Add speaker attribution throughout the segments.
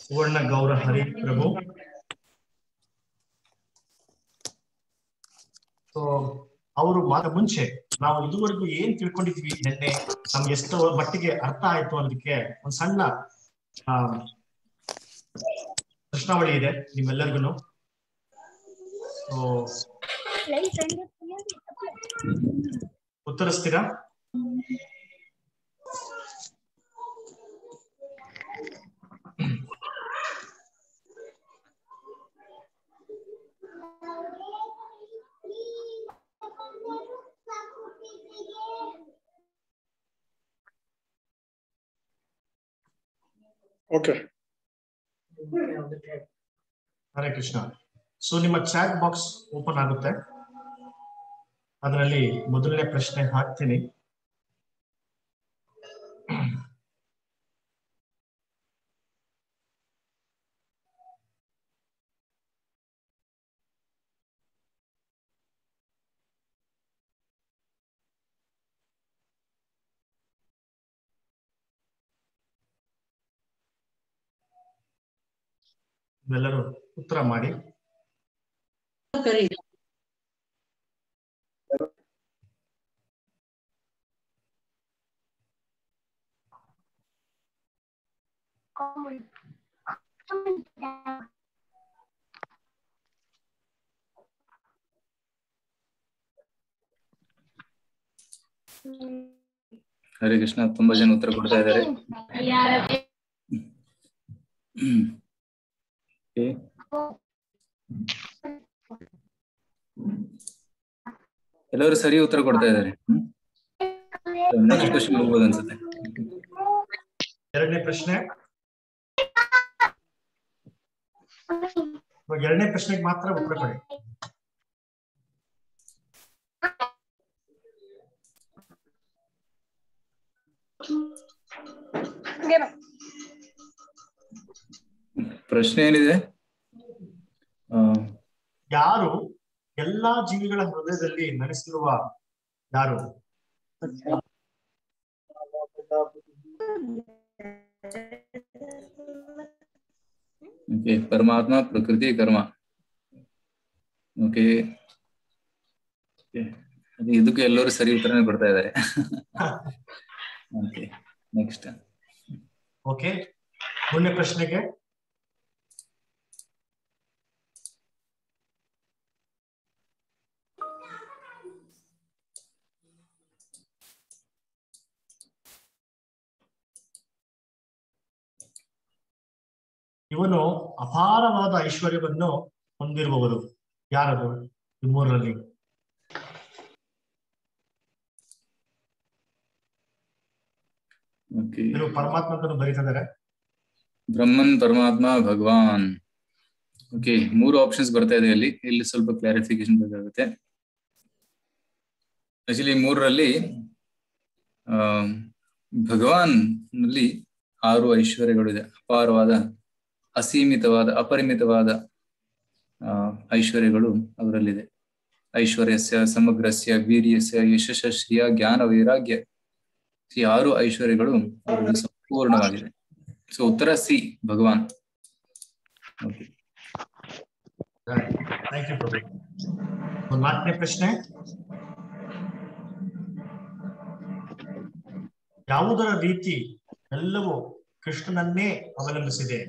Speaker 1: ಸುವರ್ಣ ಗೌರ ಹರಿ ಪ್ರಭು so ಅವರು ಮಾತ ಮುಂಚೆ ನಾವು ಇದುವರೆಗೂ ಏನ್ ತಿಳ್ಕೊಂಡಿದ್ವಿ ನಿನ್ನೆ ನಮ್ಗೆ ಎಷ್ಟು ಮಟ್ಟಿಗೆ ಅರ್ಥ ಆಯ್ತು ಅನ್ನೋದಕ್ಕೆ ಒಂದ್ ಸಣ್ಣ ಆ ಪ್ರಶ್ನಾವಳಿ ಇದೆ ನಿಮ್ಮೆಲ್ಲರಿಗೂ ಸೊ ಉತ್ತರಿಸ್ತೀರಾ
Speaker 2: ಓಕೆ
Speaker 1: ಹರೇ ಕೃಷ್ಣ ಸೊ ನಿಮ್ಮ ಚಾಟ್ ಬಾಕ್ಸ್ ಓಪನ್ ಆಗುತ್ತೆ ಅದರಲ್ಲಿ ಮೊದಲನೇ ಪ್ರಶ್ನೆ ಹಾಕ್ತೀನಿ ಎಲ್ಲರೂ ಉತ್ತರ ಮಾಡಿ
Speaker 3: ಹರೇ ಕೃಷ್ಣ ತುಂಬಾ ಜನ ಉತ್ತರ ಕೊಡ್ತಾ ಇದ್ದಾರೆ Okay. ಎಲ್ಲರೂ ಸರಿ ಉತ್ತರ ಕೊಡ್ತಾ ಇದ್ದಾರೆ ನೆಕ್ಸ್ಟ್ ಕ್ವಶನ್ ಹೋಗ್ಬೋದು ಅನ್ಸುತ್ತೆ
Speaker 1: ಎರಡನೇ ಪ್ರಶ್ನೆ ಇವಾಗ ಎರಡನೇ ಪ್ರಶ್ನೆಗೆ ಮಾತ್ರ ಉತ್ತರ ಕೊಡಿ
Speaker 3: ಪ್ರಶ್ನೆ ಏನಿದೆ ಆ,
Speaker 1: ಯಾರು ಎಲ್ಲಾ ಜೀವಿಗಳ ಹೃದಯದಲ್ಲಿ ನೆಲೆಸಿರುವ ಯಾರು
Speaker 3: ಓಕೆ ಪರಮಾತ್ಮ ಪ್ರಕೃತಿ ಕರ್ಮ ಓಕೆ ಅದು ಇದಕ್ಕೂ ಎಲ್ಲರೂ ಸರಿ ಉತ್ತರನೇ ಕೊಡ್ತಾ ಇದ್ದಾರೆ ಓಕೆ ನೆಕ್ಸ್ಟ್
Speaker 1: ಓಕೆ ಮುಂದಿನ ಪ್ರಶ್ನೆಗೆ ಇವನು ಅಪಾರವಾದ ಐಶ್ವರ್ಯವನ್ನು ಹೊಂದಿರುವವರು ಯಾರದು ಈ ಮೂರರಲ್ಲಿ
Speaker 3: ಓಕೆ
Speaker 1: ಇವರು ಪರಮಾತ್ಮ ಅಂತ ಬರೀತಿದ್ದಾರೆ
Speaker 3: ಬ್ರಹ್ಮನ್ ಪರಮಾತ್ಮ ಭಗವಾನ್ ಓಕೆ ಮೂರು ಆಪ್ಷನ್ಸ್ ಬರ್ತಾ ಇದೆ ಇಲ್ಲಿ ಇಲ್ಲಿ ಸ್ವಲ್ಪ ಕ್ಲಾರಿಫಿಕೇಶನ್ ಬೇಕಾಗುತ್ತೆ ಆಕ್ಚುಲಿ ಮೂರರಲ್ಲಿ ಆ ಭಗವಾನ್ ನಲ್ಲಿ ಆರು ಐಶ್ವರ್ಯಗಳು ಇದೆ ಅಪಾರವಾದ ಅಸೀಮಿತವಾದ ಅಪರಿಮಿತವಾದ ಆ ಐಶ್ವರ್ಯಗಳು ಅವರಲ್ಲಿದೆ ಐಶ್ವರ್ಯಸ್ಯ ಸಮಗ್ರಸ್ಯ ವೀರ್ಯಸ್ಯ ಯಶಸ್ಸ ಶ್ರಿಯ ಜ್ಞಾನ ವೈರಾಗ್ಯ ಈ ಆರು ಐಶ್ವರ್ಯಗಳು ಅವರಲ್ಲಿ ಸಂಪೂರ್ಣವಾಗಿದೆ ಸೊ ಉತ್ತರ C Bhagavan okay
Speaker 1: thank you ಪ್ರಭು ಒಂದು ನಾಲ್ಕನೇ ಪ್ರಶ್ನೆ ಯಾವುದರ ರೀತಿ ಎಲ್ಲವೂ ಕೃಷ್ಣನನ್ನೇ ಅವಲಂಬಿಸಿದೆ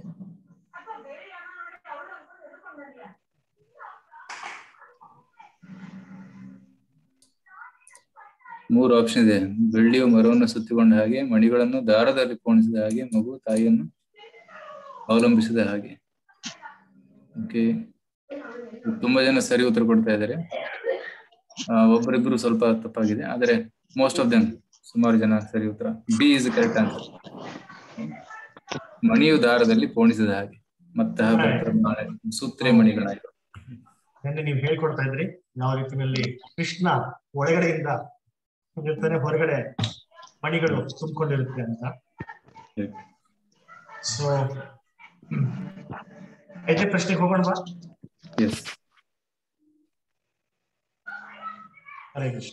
Speaker 3: ಮೂರು ಆಪ್ಷನ್ ಇದೆ ಬೆಳ್ಳಿಯು ಮರವನ್ನು ಸುತ್ತಿಕೊಂಡ ಹಾಗೆ ಮಣಿಗಳನ್ನು ದಾರದಲ್ಲಿ ಪೋಣಿಸಿದ ಹಾಗೆ ಮಗು ತಾಯಿಯನ್ನು ಅವಲಂಬಿಸಿದ ಹಾಗೆ ಓಕೆ ತುಂಬಾ ಜನ ಸರಿ ಉತ್ತರ ಕೊಡ್ತಾ ಇದ್ದಾರೆ ಆ, ಒಬ್ಬರಿಬ್ರು ಸ್ವಲ್ಪ ತಪ್ಪಾಗಿದೆ ಆದರೆ ಮೋಸ್ಟ್ ಆಫ್ ದೆಮ್ ಸುಮಾರು ಜನ ಸರಿ ಉತ್ತರ ಬಿ ಇಸ್ ಕರೆಕ್ಟ್ ಆನ್ಸರ್ ಮಣಿಯು ದಾರದಲ್ಲಿ ಪೋಣಿಸಿದ ಹಾಗೆ ಮತ್ತ ಸೂತ್ರೆ ಮಣಿಗಳಾಗಿವೆ
Speaker 1: ನಿನ್ನೆ ನೀವು ಹೇಳ್ಕೊಡ್ತಾ ಇದ್ರಿ ಯಾವ ರೀತಿಯಲ್ಲಿ ಕೃಷ್ಣ ಒಳಗಡೆಯಿಂದ ಇರ್ತಾನೆ ಹೊರಗಡೆ ಮಣಿಗಳು ತುಂಬಿಕೊಂಡಿರುತ್ತೆ ಅಂತ ಸೊ ಐದನೇ ಪ್ರಶ್ನೆಗೆ ಹೋಗೋಣ ಬಾ
Speaker 3: ಎಸ್
Speaker 1: ಹರೇ ಕೃಷ್ಣ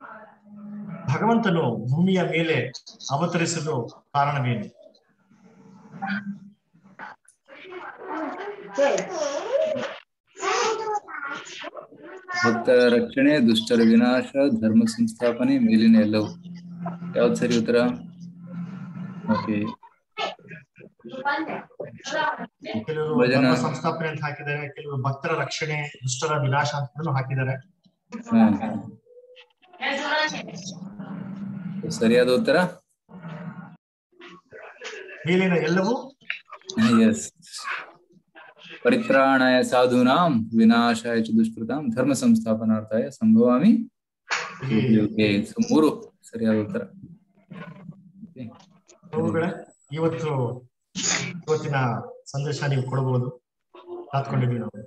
Speaker 1: ಭಗವಂತನು ಭೂಮಿಯ ಮೇಲೆ ಅವತರಿಸಲು ಕಾರಣವೇನು
Speaker 3: ಭಕ್ತರ ರಕ್ಷಣೆ ದುಷ್ಟರ ವಿನಾಶ ಧರ್ಮ ಸಂಸ್ಥಾಪನೆ ಮೇಲಿನ ಎಲ್ಲವೂ ಯಾವ್ದು ಸರಿ ಉತ್ತರ ಓಕೆ
Speaker 1: ಕೆಲವರು
Speaker 3: ತುಂಬಾ ಜನ-
Speaker 1: ಧರ್ಮ ಸಂಸ್ಥಾಪನೆ ಅಂತ ಹಾಕಿದ್ದಾರೆ ಕೆಲವರು ಭಕ್ತರ ರಕ್ಷಣೆ ದುಷ್ಟರ ವಿನಾಶ ಅಂತ ಹಾಕಿದ್ದಾರೆ
Speaker 3: ಸರಿಯಾದ ಉತ್ತರ
Speaker 1: ಮೇಲಿನ ಎಲ್ಲವೂ
Speaker 3: ಎಸ್ ಪರಿತ್ರಾಣಾಯ ಸಾಧೂನಾಂ ವಿನಾಶಾಯ ಚ ದುಷ್ಕೃತಾಂ ಧರ್ಮ ಸಂಸ್ಥಾಪನಾರ್ಥಾಯ ಸಂಭವಾಮಿ ಓಕೆ ಸೊ ಮೂರು ಸರಿಯಾದ ಉತ್ತರ Okay.
Speaker 1: ಪ್ರಭುಗಳೇ ಇವತ್ತು ಇವತ್ತಿನ ಸಂದೇಶ ನೀವು ಕೊಡಬಹುದು ಕಾತ್ಕೊಂಡಿದ್ವಿ ನಾವು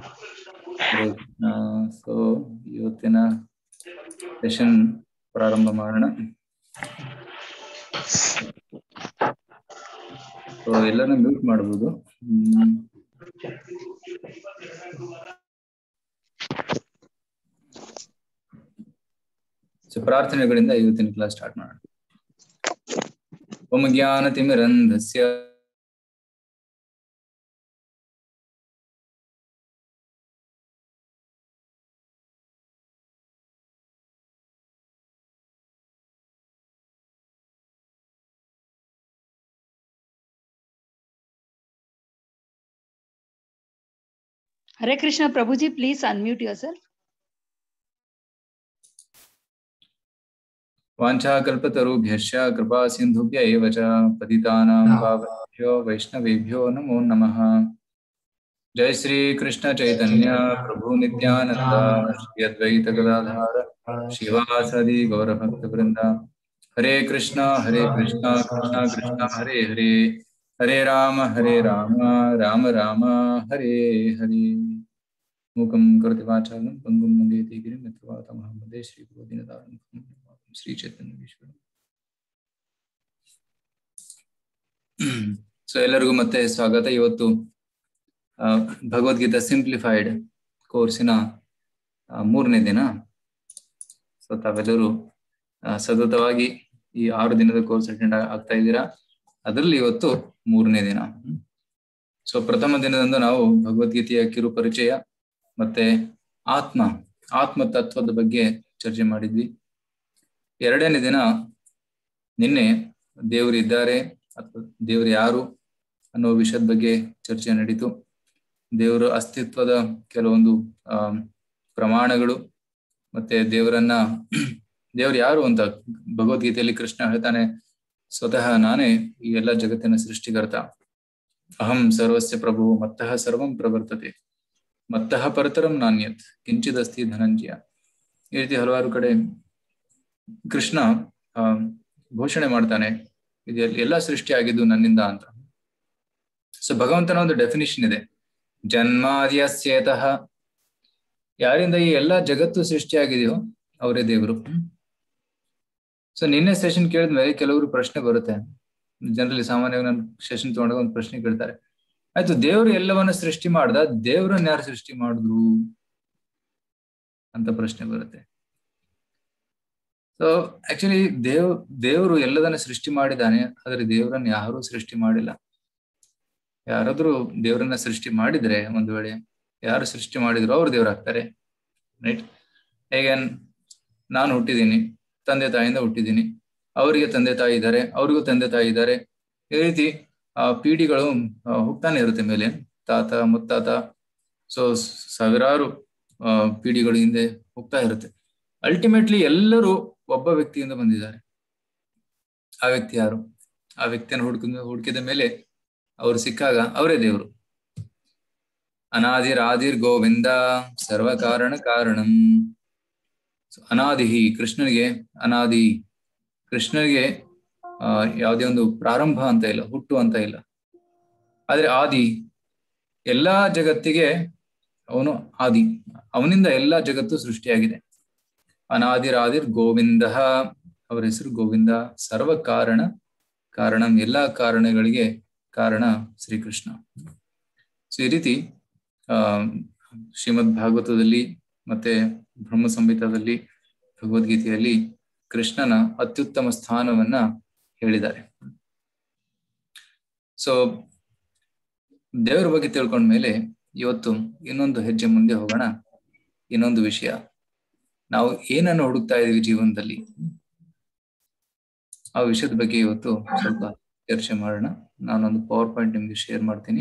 Speaker 3: ಸೊ ಇವತ್ತಿನ ಸೆಷನ್ ಪ್ರಾರಂಭ ಮಾಡೋಣ ಸೊ ಎಲ್ಲಾನು ಮ್ಯೂಟ್ ಮಾಡಬಹುದು ಸೊ ಪ್ರಾರ್ಥನೆಗಳಿಂದ ಇವತ್ತಿನ ಕ್ಲಾಸ್ ಸ್ಟಾರ್ಟ್ ಮಾಡೋಣ ಓಂ ಜ್ಞಾನ ತಿಮಿರಂಧಸ್ಯ
Speaker 2: Hare Krishna Prabhuji, please unmute yourself.
Speaker 3: वाञ्छाकल्पतरुभ्यश्च कृपा सिन्धुभ्य एव च पतितानां पावनेभ्यो वैष्णवेभ्यो नमो नमः जय श्री कृष्ण चैतन्य प्रभु नित्यानंद श्री अद्वैत गदाधार शिवासदि गौरभक्तवृंद हरे कृष्ण हरे कृष्ण कृष्ण कृष्ण हरे हरे हरे राम हरे राम राम राम हरे हरे मूकं करोति वाचालं पङ्गुं वन्देति गिरिं यत्रवातमहं वन्दे श्रीगुरुदिनदारं ಶ್ರೀಚೈತನ್ಯ ಸೊ ಎಲ್ಲರಿಗೂ ಮತ್ತೆ ಸ್ವಾಗತ ಇವತ್ತು ಆ, ಭಗವದ್ಗೀತಾ ಸಿಂಪ್ಲಿಫೈಡ್ ಕೋರ್ಸಿನ ಆ, ಮೂರನೇ ದಿನ ಸೊ ತಾವೆಲ್ಲರೂ ಆ, ಸತತವಾಗಿ ಈ ಆರು ದಿನದ ಕೋರ್ಸ್ ಅಟೆಂಡ್ ಆಗ್ತಾ ಇದ್ದೀರಾ ಅದರಲ್ಲಿ ಇವತ್ತು ಮೂರನೇ ದಿನ ಸೊ ಪ್ರಥಮ ದಿನದಂದು ನಾವು ಭಗವದ್ಗೀತೆಯ ಕಿರು ಪರಿಚಯ ಮತ್ತೆ ಆತ್ಮ ಆತ್ಮ ತತ್ವದ ಬಗ್ಗೆ ಚರ್ಚೆ ಮಾಡಿದ್ವಿ ಎರಡನೇ ದಿನ ನಿನ್ನೆ ದೇವರು ಇದ್ದಾರೆ ಅಥವಾ ದೇವರು ಯಾರು ಅನ್ನೋ ವಿಷಯದ ಬಗ್ಗೆ ಚರ್ಚೆ ನಡೀತು ದೇವರ ಅಸ್ತಿತ್ವದ ಕೆಲವೊಂದು ಆ ಪ್ರಮಾಣಗಳು ಮತ್ತೆ ದೇವರನ್ನ ದೇವರು ಯಾರು ಅಂತ ಭಗವದ್ಗೀತೆಯಲ್ಲಿ ಕೃಷ್ಣ ಹೇಳ್ತಾನೆ ಸ್ವತಃ ನಾನೇ ಈ ಎಲ್ಲ ಜಗತ್ತಿನ ಸೃಷ್ಟಿಕರ್ತ ಅಹಂ ಸರ್ವಸ್ಯ ಪ್ರಭು ಮತ್ತಃ ಸರ್ವಂ ಪ್ರವರ್ತತೆ ಮತ್ತಃ ಪರತರಂ ನಾಣ್ಯತ್ ಕಿಂಚಿದಸ್ತಿ ಧನಂಜಯ ಈ ರೀತಿ ಹಲವಾರು ಕಡೆ ಕೃಷ್ಣ ಆ ಘೋಷಣೆ ಮಾಡ್ತಾನೆ ಇದು ಎಲ್- ಎಲ್ಲ ಸೃಷ್ಟಿ ಆಗಿದ್ದು ನನ್ನಿಂದ ಅಂತ ಸೊ ಭಗವಂತನ ಒಂದು ಡೆಫಿನಿಷನ್ ಇದೆ ಜನ್ಮಾದ್ಯಸ್ಯೇತಃ ಯಾರಿಂದ ಈ ಎಲ್ಲ ಜಗತ್ತು ಸೃಷ್ಟಿಯಾಗಿದೆಯೋ ಅವರೇ ದೇವರು ಸೊ ನಿನ್ನೆ ಸೆಷನ್ ಕೇಳಿದ್ಮೇಲೆ ಕೆಲವರು ಪ್ರಶ್ನೆ ಬರುತ್ತೆ ಜನರಲ್ಲಿ ಸಾಮಾನ್ಯವಾಗಿ ನಾನು ಸೆಷನ್ ತಗೊಂಡಾಗ ಒಂದು ಪ್ರಶ್ನೆ ಕೇಳ್ತಾರೆ ಆಯ್ತು ದೇವರು ಎಲ್ಲವನ್ನ ಸೃಷ್ಟಿ ಮಾಡ್ದ ದೇವರನ್ನ ಯಾರು ಸೃಷ್ಟಿ ಮಾಡಿದ್ರು ಅಂತ ಪ್ರಶ್ನೆ ಬರುತ್ತೆ ಸೊ ಆಕ್ಚುಲಿ ದೇವ್ ದೇವರು ಎಲ್ಲದನ್ನ ಸೃಷ್ಟಿ ಮಾಡಿದಾನೆ ಆದ್ರೆ ದೇವರನ್ನ ಯಾರೂ ಸೃಷ್ಟಿ ಮಾಡಿಲ್ಲ ಯಾರಾದ್ರೂ ದೇವರನ್ನ ಸೃಷ್ಟಿ ಮಾಡಿದ್ರೆ ಒಂದು ವೇಳೆ ಯಾರು ಸೃಷ್ಟಿ ಮಾಡಿದ್ರು ಅವ್ರು ದೇವರಾಗ್ತಾರೆ ರೈಟ್ ಹೇಗೆ ನಾನು ಹುಟ್ಟಿದ್ದೀನಿ ತಂದೆ ತಾಯಿಯಿಂದ ಹುಟ್ಟಿದ್ದೀನಿ ಅವರಿಗೆ ತಂದೆ ತಾಯಿ ಇದ್ದಾರೆ ಅವ್ರಿಗೂ ತಂದೆ ತಾಯಿ ಇದ್ದಾರೆ ಈ ರೀತಿ ಆ ಪೀಡಿಗಳು ಆ, ಹೋಗ್ತಾನೆ ಇರುತ್ತೆ ಮೇಲೆ ತಾತ ಮುತ್ತಾತ ಸೊ ಸಾವಿರಾರು ಆ ಪೀಡಿಗಳು ಹಿಂದೆ ಹೋಗ್ತಾ ಇರುತ್ತೆ ಅಲ್ಟಿಮೇಟ್ಲಿ ಎಲ್ಲರೂ ಒಬ್ಬ ವ್ಯಕ್ತಿಯಿಂದ ಬಂದಿದ್ದಾರೆ ಆ ವ್ಯಕ್ತಿ ಯಾರು ಆ ವ್ಯಕ್ತಿಯನ್ನು ಹುಡುಕಿದ ಹುಡುಕಿದ ಮೇಲೆ ಅವ್ರು ಸಿಕ್ಕಾಗ ಅವರೇ ದೇವರು ಅನಾದಿರ್ ಆದಿರ್ ಗೋವಿಂದ ಸರ್ವ ಕಾರಣ ಕಾರಣಂ So, ಅನಾದಿಹಿ ಕೃಷ್ಣನಿಗೆ ಅನಾದಿ ಕೃಷ್ಣನಿಗೆ ಆ ಯಾವುದೇ ಒಂದು ಪ್ರಾರಂಭ ಅಂತ ಇಲ್ಲ ಹುಟ್ಟು ಅಂತ ಇಲ್ಲ ಆದ್ರೆ ಆದಿ ಎಲ್ಲಾ ಜಗತ್ತಿಗೆ ಅವನು ಆದಿ ಅವನಿಂದ ಎಲ್ಲಾ ಜಗತ್ತು ಸೃಷ್ಟಿಯಾಗಿದೆ ಅನಾದಿರಾದಿರ್ ಗೋವಿಂದ ಅವರ ಹೆಸರು ಗೋವಿಂದ ಸರ್ವ ಕಾರಣ ಕಾರಣಂ ಎಲ್ಲಾ ಕಾರಣಗಳಿಗೆ ಕಾರಣ ಶ್ರೀಕೃಷ್ಣ ಸೊ ಈ ರೀತಿ ಆ ಶ್ರೀಮದ್ ಭಾಗವತದಲ್ಲಿ ಮತ್ತೆ ಬ್ರಹ್ಮ ಸಂಹಿತದಲ್ಲಿ ಭಗವದ್ಗೀತೆಯಲ್ಲಿ ಕೃಷ್ಣನ ಅತ್ಯುತ್ತಮ ಸ್ಥಾನವನ್ನ ಹೇಳಿದ್ದಾರೆ ಸೊ ದೇವರ ಬಗ್ಗೆ ತಿಳ್ಕೊಂಡ್ಮೇಲೆ ಇವತ್ತು ಇನ್ನೊಂದು ಹೆಜ್ಜೆ ಮುಂದೆ ಹೋಗೋಣ ಇನ್ನೊಂದು ವಿಷಯ ನಾವು ಏನನ್ನು ಹುಡುಕ್ತಾ ಇದೀವಿ ಜೀವನದಲ್ಲಿ ಆ ವಿಷಯದ ಬಗ್ಗೆ ಇವತ್ತು ಸ್ವಲ್ಪ ಚರ್ಚೆ ಮಾಡೋಣ ನಾನೊಂದು ಪವರ್ ಪಾಯಿಂಟ್ ನಿಮ್ಗೆ ಶೇರ್ ಮಾಡ್ತೀನಿ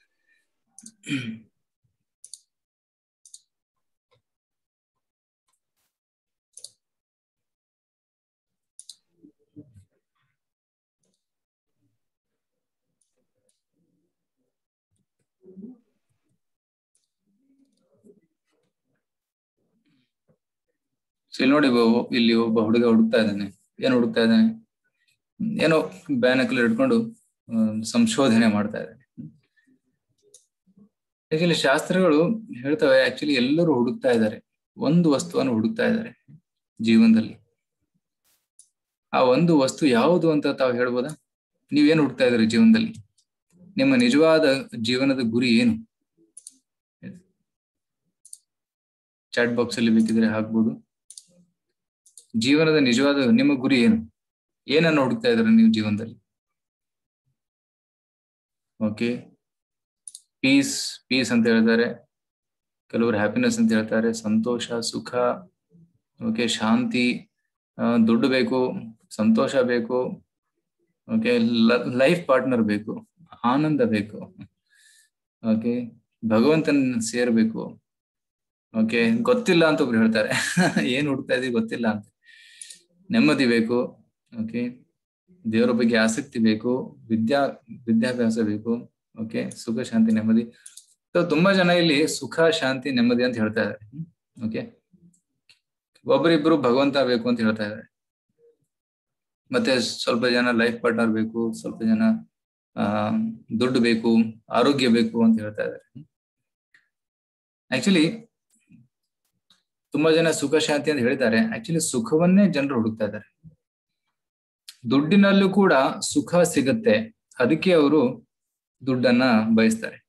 Speaker 3: ಸೊ ಇಲ್ಲಿ ನೋಡಿ ಒಬ್ಬ- ಇಲ್ಲಿ ಒಬ್ಬ ಹುಡುಗ ಹುಡುಕ್ತಾ ಇದ್ದಾನೆ ಏನು ಹುಡುಕ್ತಾ ಇದ್ದಾನೆ ಏನೋ ಬ್ಯಾನಕಲ್ ಹಿಡ್ಕೊಂಡು ಆ, ಸಂಶೋಧನೆ ಮಾಡ್ತಾ ಇದ್ದಾನೆ ಆಕ್ಚುಲಿ ಶಾಸ್ತ್ರಗಳು ಹೇಳ್ತವೆ ಆಕ್ಚುಲಿ ಎಲ್ಲರೂ ಹುಡುಕ್ತಾ ಇದ್ದಾರೆ ಒಂದು ವಸ್ತುವನ್ನು ಹುಡುಕ್ತಾ ಇದ್ದಾರೆ ಜೀವನದಲ್ಲಿ ಆ ಒಂದು ವಸ್ತು ಯಾವುದು ಅಂತ ತಾವು ಹೇಳ್ಬೋದಾ ನೀವೇನು ಹುಡುಕ್ತಾ ಇದ್ದೀರಿ ಜೀವನದಲ್ಲಿ ನಿಮ್ಮ ನಿಜವಾದ ಜೀವನದ ಗುರಿ ಏನು ಚಾಟ್ ಬಾಕ್ಸ್ ಅಲ್ಲಿ ಬೇಕಿದ್ರೆ ಹಾಕ್ಬೋದು ಜೀವನದ ನಿಜವಾದ ನಿಮ್ಮ ಗುರಿ ಏನು ಏನನ್ನು ಹುಡುಕ್ತಾ ಇದ್ದಾರೆ ನೀವು ಜೀವನದಲ್ಲಿ ಓಕೆ ಪೀಸ್ ಪೀಸ್ ಅಂತ ಹೇಳ್ತಾರೆ ಕೆಲವರು ಹ್ಯಾಪಿನೆಸ್ ಅಂತ ಹೇಳ್ತಾರೆ ಸಂತೋಷ ಸುಖ ಓಕೆ ಶಾಂತಿ ಆ, ದುಡ್ಡು ಬೇಕು ಸಂತೋಷ ಬೇಕು ಓಕೆ ಲೈಫ್ ಪಾರ್ಟ್ನರ್ ಬೇಕು ಆನಂದ ಬೇಕು ಓಕೆ ಭಗವಂತನ ಸೇರ್ಬೇಕು ಓಕೆ ಗೊತ್ತಿಲ್ಲ ಅಂತ ಒಬ್ರು ಹೇಳ್ತಾರೆ ಏನ್ ಹುಡ್ತಾ ಇದೀವಿ ಗೊತ್ತಿಲ್ಲ ಅಂತ ನೆಮ್ಮದಿ ಬೇಕು ಓಕೆ ದೇವರ ಬಗ್ಗೆ ಆಸಕ್ತಿ ಬೇಕು ವಿದ್ಯಾ ವಿದ್ಯಾಭ್ಯಾಸ ಬೇಕು ಓಕೆ ಸುಖ ಶಾಂತಿ ನೆಮ್ಮದಿ ಸೊ ತುಂಬಾ ಜನ ಇಲ್ಲಿ ಸುಖ ಶಾಂತಿ ನೆಮ್ಮದಿ ಅಂತ ಹೇಳ್ತಾ ಇದ್ದಾರೆ ಓಕೆ ಒಬ್ಬರಿಬ್ರು ಭಗವಂತ ಬೇಕು ಅಂತ ಹೇಳ್ತಾ ಇದ್ದಾರೆ ಮತ್ತೆ ಸ್ವಲ್ಪ ಜನ ಲೈಫ್ ಪಾರ್ಟ್ನರ್ ಬೇಕು ಸ್ವಲ್ಪ ಜನ ಆ ದುಡ್ಡು ಬೇಕು ಆರೋಗ್ಯ ಬೇಕು ಅಂತ ಹೇಳ್ತಾ ಇದ್ದಾರೆ ಆಕ್ಚುಲಿ ತುಂಬಾ ಜನ ಸುಖ ಶಾಂತಿ ಅಂತ ಹೇಳಿದ್ದಾರೆ ಆಕ್ಚುಲಿ ಸುಖವನ್ನೇ ಜನರು ಹುಡುಕ್ತಾ ಇದ್ದಾರೆ ದುಡ್ಡಿನಲ್ಲೂ ಕೂಡ ಸುಖ ಸಿಗತ್ತೆ ಅದಕ್ಕೆ ಅವರು ದುಡ್ಡನ್ನ ಬಯಸ್ತಾರೆ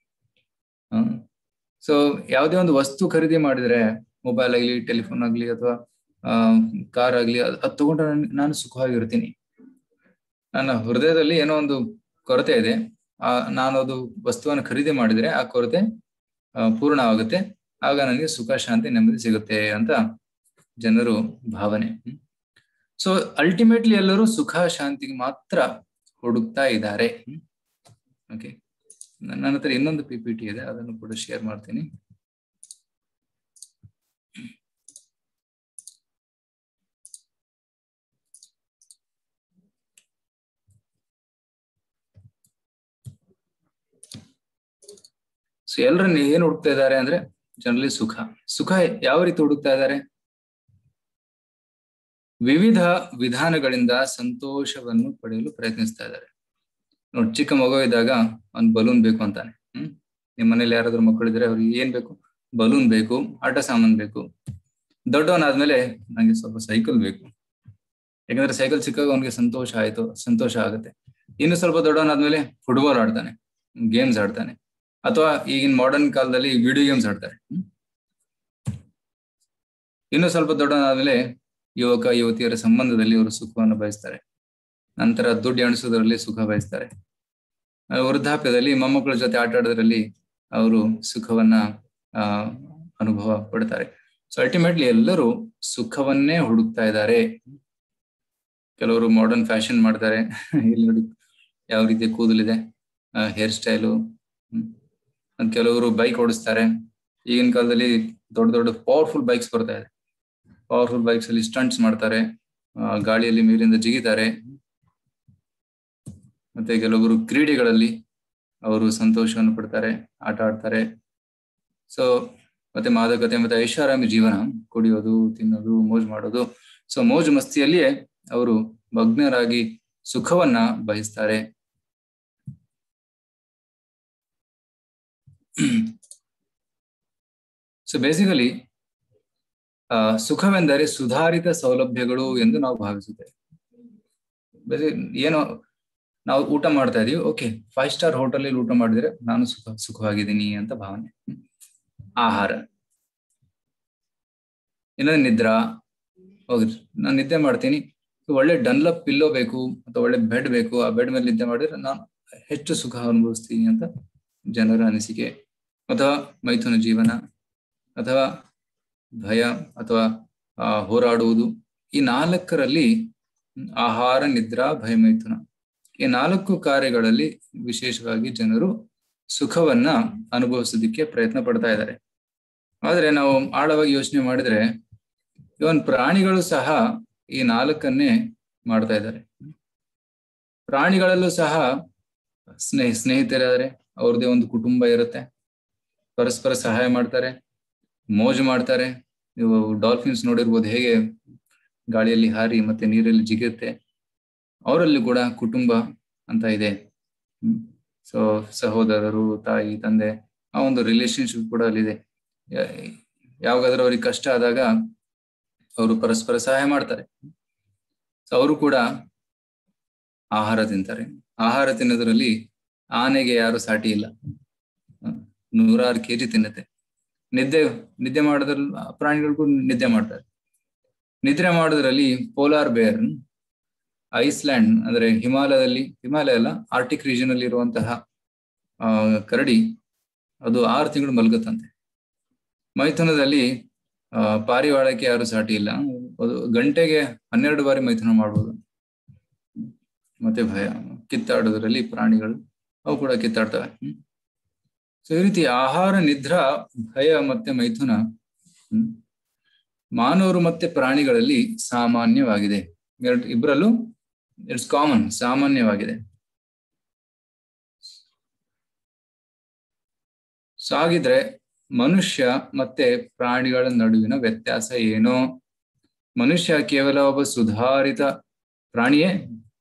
Speaker 3: ಸೊ ಯಾವುದೇ ಒಂದು ವಸ್ತು ಖರೀದಿ ಮಾಡಿದ್ರೆ ಮೊಬೈಲ್ ಆಗ್ಲಿ ಟೆಲಿಫೋನ್ ಆಗ್ಲಿ ಅಥವಾ ಕಾರ್ ಆಗ್ಲಿ ಅದ್ ಅದ್ ತಗೊಂಡ್ರೆ ನಾನ್- ನಾನು ಸುಖವಾಗಿರ್ತೀನಿ ನನ್ನ ಹೃದಯದಲ್ಲಿ ಏನೋ ಒಂದು ಕೊರತೆ ಇದೆ ಆ ನಾನು ಅದು ವಸ್ತುವನ್ನು ಖರೀದಿ ಮಾಡಿದ್ರೆ ಆ ಕೊರತೆ ಆ, ಪೂರ್ಣವಾಗುತ್ತೆ ಆಗ ನನಗೆ ಸುಖ ಶಾಂತಿ ನೆಮ್ಮದಿ ಸಿಗುತ್ತೆ ಅಂತ ಜನರು ಭಾವನೆ ಸೊ ಅಲ್ಟಿಮೇಟ್ಲಿ ಎಲ್ಲರೂ ಸುಖ ಶಾಂತಿಗೆ ಮಾತ್ರ ಹುಡುಕ್ತಾ ಇದ್ದಾರೆ ಓಕೆ ನನ್ನ ಹತ್ರ ಇನ್ನೊಂದು ಪಿ ಪಿ ಟಿ ಇದೆ ಅದನ್ನು ಕೂಡ ಶೇರ್ ಮಾಡ್ತೀನಿ ಸೊ ಎಲ್ಲರೂ ಏನ್ ಹುಡುಕ್ತಾ ಇದ್ದಾರೆ ಅಂದ್ರೆ ಜನರಲಿ ಸುಖ ಸುಖ ಯಾವ ರೀತಿ ಹುಡುಕ್ತಾ ಇದ್ದಾರೆ ವಿವಿಧ ವಿಧಾನಗಳಿಂದ ಸಂತೋಷವನ್ನು ಪಡೆಯಲು ಪ್ರಯತ್ನಿಸ್ತಾ ಇದ್ದಾರೆ ನೋಡಿ ಚಿಕ್ಕ ಮಗು ಇದ್ದಾಗ ಅವ್ನ್ ಬಲೂನ್ ಬೇಕು ಅಂತಾನೆ ಹ್ಮ್ ನಿಮ್ ಮನೇಲಿ ಯಾರಾದ್ರೂ ಮಕ್ಕಳಿದ್ರೆ ಅವ್ರಿಗೆ ಏನ್ ಬೇಕು ಬಲೂನ್ ಬೇಕು ಆಟ ಸಾಮಾನ್ ಬೇಕು ದೊಡ್ಡವನಾದ್ಮೇಲೆ ನಂಗೆ ಸ್ವಲ್ಪ ಸೈಕಲ್ ಬೇಕು ಯಾಕಂದ್ರೆ ಸೈಕಲ್ ಸಿಕ್ಕಾಗ ಅವನಿಗೆ ಸಂತೋಷ ಆಯ್ತು ಸಂತೋಷ ಆಗುತ್ತೆ ಇನ್ನು ಸ್ವಲ್ಪ ದೊಡ್ಡವನಾದ್ಮೇಲೆ ಫುಟ್ಬಾಲ್ ಆಡ್ತಾನೆ ಗೇಮ್ಸ್ ಆಡ್ತಾನೆ ಅಥವಾ ಈಗಿನ ಮಾಡರ್ನ್ ಕಾಲದಲ್ಲಿ ವಿಡಿಯೋ ಗೇಮ್ಸ್ ಆಡ್ತಾರೆ ಹ್ಮ್? ಇನ್ನು ಸ್ವಲ್ಪ ದೊಡ್ಡವನಾದ್ಮೇಲೆ ಯುವಕ ಯುವತಿಯರ ಸಂಬಂಧದಲ್ಲಿ ಅವರು ಸುಖವನ್ನು ಬಯಸ್ತಾರೆ ನಂತರ ದುಡ್ಡು ಎಣಿಸೋದ್ರಲ್ಲಿ ಸುಖ ಬಯಸ್ತಾರೆ ಆ, ವೃದ್ಧಾಪ್ಯದಲ್ಲಿ ಮೊಮ್ಮಕ್ಕಳ ಜೊತೆ ಆಟ ಆಡೋದ್ರಲ್ಲಿ ಅವರು ಸುಖವನ್ನ ಆ ಅನುಭವ ಪಡ್ತಾರೆ ಸೊ ಅಲ್ಟಿಮೇಟ್ಲಿ ಎಲ್ಲರೂ ಸುಖವನ್ನೇ ಹುಡುಕ್ತಾ ಇದ್ದಾರೆ ಕೆಲವರು ಮಾಡರ್ನ್ ಫ್ಯಾಷನ್ ಮಾಡ್ತಾರೆ ಇಲ್ಲಿ ನೋಡಿ ಯಾವ ರೀತಿ ಕೂದಲಿದೆ ಹೇರ್ ಸ್ಟೈಲು ಕೆಲವರು ಬೈಕ್ ಓಡಿಸ್ತಾರೆ ಈಗಿನ ಕಾಲದಲ್ಲಿ ದೊಡ್ಡ ದೊಡ್ಡ ಪವರ್ಫುಲ್ ಬೈಕ್ಸ್ ಬರ್ತಾ ಇದೆ ಪವರ್ಫುಲ್ ಬೈಕ್ಸ್ ಅಲ್ಲಿ ಸ್ಟಂಟ್ಸ್ ಮಾಡ್ತಾರೆ ಆ, ಗಾಳಿಯಲ್ಲಿ ಮೇಲಿಂದ ಜಿಗಿತಾರೆ ಮತ್ತೆ ಕೆಲವರು ಕ್ರೀಡೆಗಳಲ್ಲಿ ಅವರು ಸಂತೋಷವನ್ನು ಪಡ್ತಾರೆ ಆಟ ಆಡ್ತಾರೆ ಸೊ ಮತ್ತೆ ಮಾದಕತೆ ಮತ್ತೆ ಐಷಾರಾಮಿ ಜೀವನ ಕುಡಿಯೋದು ತಿನ್ನೋದು ಮೋಜ್ ಮಾಡೋದು ಸೊ ಮೋಜು ಮಸ್ತಿಯಲ್ಲಿಯೇ ಅವರು ಮಗ್ನರಾಗಿ ಸುಖವನ್ನ ಬಯಸ್ತಾರೆ ಸೊ ಬೇಸಿಕಲಿ ಸುಖವೆಂದರೆ ಸುಧಾರಿತ ಸೌಲಭ್ಯಗಳು ಎಂದು ನಾವು ಭಾವಿಸುತ್ತೇವೆ ಬೇಸಿ ಏನೋ ನಾವು ಊಟ ಮಾಡ್ತಾ ಇದೀವಿ ಓಕೆ ಫೈವ್ ಸ್ಟಾರ್ ಹೋಟೆಲ್ ಊಟ ಮಾಡಿದ್ರೆ ನಾನು ಸುಖ ಸುಖವಾಗಿದ್ದೀನಿ ಅಂತ ಭಾವನೆ ಹ್ಮ್. ಆಹಾರ ಇನ್ನೊಂದು ನಿದ್ರಾ ಹೋಗ್ರಿ ನಾನು ನಿದ್ದೆ ಮಾಡ್ತೀನಿ ಒಳ್ಳೆ ಡನ್ಲಪ್ ಪಿಲ್ಲೋ ಬೇಕು ಅಥವಾ ಒಳ್ಳೆ ಬೆಡ್ ಬೇಕು ಆ ಬೆಡ್ ಮೇಲೆ ನಿದ್ದೆ ಮಾಡಿದ್ರೆ ನಾನು ಹೆಚ್ಚು ಸುಖ ಅನುಭವಿಸ್ತೀನಿ ಅಂತ ಜನರ ಅನಿಸಿಕೆ ಅಥವಾ ಮೈಥುನ ಜೀವನ ಅಥವಾ ಭಯ ಅಥವಾ ಆ, ಹೋರಾಡುವುದು ಈ ನಾಲ್ಕರಲ್ಲಿ ಆಹಾರ ನಿದ್ರಾ ಭಯ ಮೈಥುನ ಈ ನಾಲ್ಕು ಕಾರ್ಯಗಳಲ್ಲಿ ವಿಶೇಷವಾಗಿ ಜನರು ಸುಖವನ್ನ ಅನುಭವಿಸೋದಕ್ಕೆ ಪ್ರಯತ್ನ ಪಡ್ತಾ ಇದ್ದಾರೆ ಆದ್ರೆ ನಾವು ಆಳವಾಗಿ ಯೋಚನೆ ಮಾಡಿದ್ರೆ ಇವನ್ ಪ್ರಾಣಿಗಳು ಸಹ ಈ ನಾಲ್ಕನ್ನೇ ಮಾಡ್ತಾ ಇದ್ದಾರೆ ಪ್ರಾಣಿಗಳಲ್ಲೂ ಸಹ ಸ್ನೇಹ ಸ್ನೇಹಿತರಿದ್ದಾರೆ ಅವ್ರದ್ದೇ ಒಂದು ಕುಟುಂಬ ಇರುತ್ತೆ ಪರಸ್ಪರ ಸಹಾಯ ಮಾಡ್ತಾರೆ ಮೋಜು ಮಾಡ್ತಾರೆ ನೀವು ಡಾಲ್ಫಿನ್ಸ್ ನೋಡಿರ್ಬೋದು ಹೇಗೆ ಗಾಳಿಯಲ್ಲಿ ಹಾರಿ ಮತ್ತೆ ನೀರಲ್ಲಿ ಜಿಗುತ್ತೆ ಅವರಲ್ಲಿ ಕೂಡ ಕುಟುಂಬ ಅಂತ ಇದೆ ಸೊ ಸಹೋದರರು ತಾಯಿ ತಂದೆ ಆ ಒಂದು ರಿಲೇಶನ್ಶಿಪ್ ಕೂಡ ಅಲ್ಲಿದೆ ಯಾ- ಯಾವಾಗಾದ್ರೂ ಅವ್ರಿಗೆ ಕಷ್ಟ ಆದಾಗ ಅವರು ಪರಸ್ಪರ ಸಹಾಯ ಮಾಡ್ತಾರೆ ಸೊ ಅವರು ಕೂಡ ಆಹಾರ ತಿಂತಾರೆ ಆಹಾರ ತಿನ್ನೋದ್ರಲ್ಲಿ ಆನೆಗೆ ಯಾರು ಸಾಟಿ ಇಲ್ಲ ಹ, ನೂರಾರು ಕೆಜಿ ತಿನ್ನುತ್ತೆ ನಿದ್ದೆ ನಿದ್ದೆ ಮಾಡೋದ್ರಲ್ಲಿ ಪ್ರಾಣಿಗಳಿಗೂ ನಿದ್ದೆ ಮಾಡ್ತಾರೆ ನಿದ್ರೆ ಮಾಡೋದ್ರಲ್ಲಿ ಪೋಲಾರ್ ಬೇರ್ ಐಸ್ಲ್ಯಾಂಡ್ ಅಂದ್ರೆ ಹಿಮಾಲಯದಲ್ಲಿ ಹಿಮಾಲಯ ಅಲ್ಲ ಆರ್ಟಿಕ್ ರೀಜನ್ ಅಲ್ಲಿ ಇರುವಂತಹ ಆ ಕರಡಿ ಅದು ಆರು ತಿಂಗಳು ಮಲಗುತ್ತಂತೆ ಮೈಥುನದಲ್ಲಿ ಆ ಪಾರಿವಾಳಕ್ಕೆ ಯಾರು ಸಾಟಿ ಇಲ್ಲ ಅದು ಗಂಟೆಗೆ ಹನ್ನೆರಡು ಬಾರಿ ಮೈಥುನ ಮಾಡ್ಬೋದು ಮತ್ತೆ ಭಯ ಕಿತ್ತಾಡೋದ್ರಲ್ಲಿ ಪ್ರಾಣಿಗಳು ಅವು ಕೂಡ ಕಿತ್ತಾಡ್ತವೆ ಹ್ಮ್ ಸೊ ಈ ರೀತಿ ಆಹಾರ ನಿದ್ರಾ ಭಯ ಮತ್ತೆ ಮೈಥುನ ಹ್ಮ್ ಮಾನವರು ಮತ್ತೆ ಪ್ರಾಣಿಗಳಲ್ಲಿ ಸಾಮಾನ್ಯವಾಗಿದೆ ಎರಡು ಇಬ್ಬರಲ್ಲೂ ಇಟ್ಸ್ ಕಾಮನ್ ಸಾಮಾನ್ಯವಾಗಿದೆ ಸೊ ಹಾಗಿದ್ರೆ ಮನುಷ್ಯ ಮತ್ತೆ ಪ್ರಾಣಿಗಳ ನಡುವಿನ ವ್ಯತ್ಯಾಸ ಏನು ಮನುಷ್ಯ ಕೇವಲ ಒಬ್ಬ ಸುಧಾರಿತ ಪ್ರಾಣಿಯೇ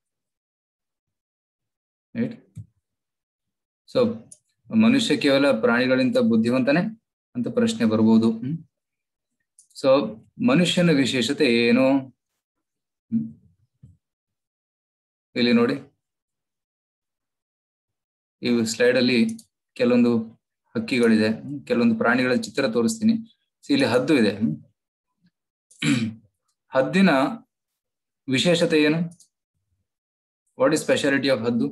Speaker 3: ಸೊ ಮನುಷ್ಯ ಕೇವಲ ಪ್ರಾಣಿಗಳಿಂದ ಬುದ್ಧಿವಂತನೇ ಅಂತ ಪ್ರಶ್ನೆ ಬರ್ಬೋದು ಸೊ ಮನುಷ್ಯನ ವಿಶೇಷತೆ ಏನು ಹ್ಮ್? ಇಲ್ಲಿ ನೋಡಿ ಈ ಸ್ಲೈಡ್ ಅಲ್ಲಿ ಕೆಲವೊಂದು ಹಕ್ಕಿಗಳಿದೆ ಹ್ಮ್? ಕೆಲವೊಂದು ಪ್ರಾಣಿಗಳ ಚಿತ್ರ ತೋರಿಸ್ತೀನಿ So, ಇಲ್ಲಿ ಹದ್ದು ಇದೆ ಹ್ಮ್? ಹದ್ದಿನ ವಿಶೇಷತೆ ಏನು ವಾಟ್ ಇಸ್ ಸ್ಪೆಷಾಲಿಟಿ ಆಫ್ ಹದ್ದು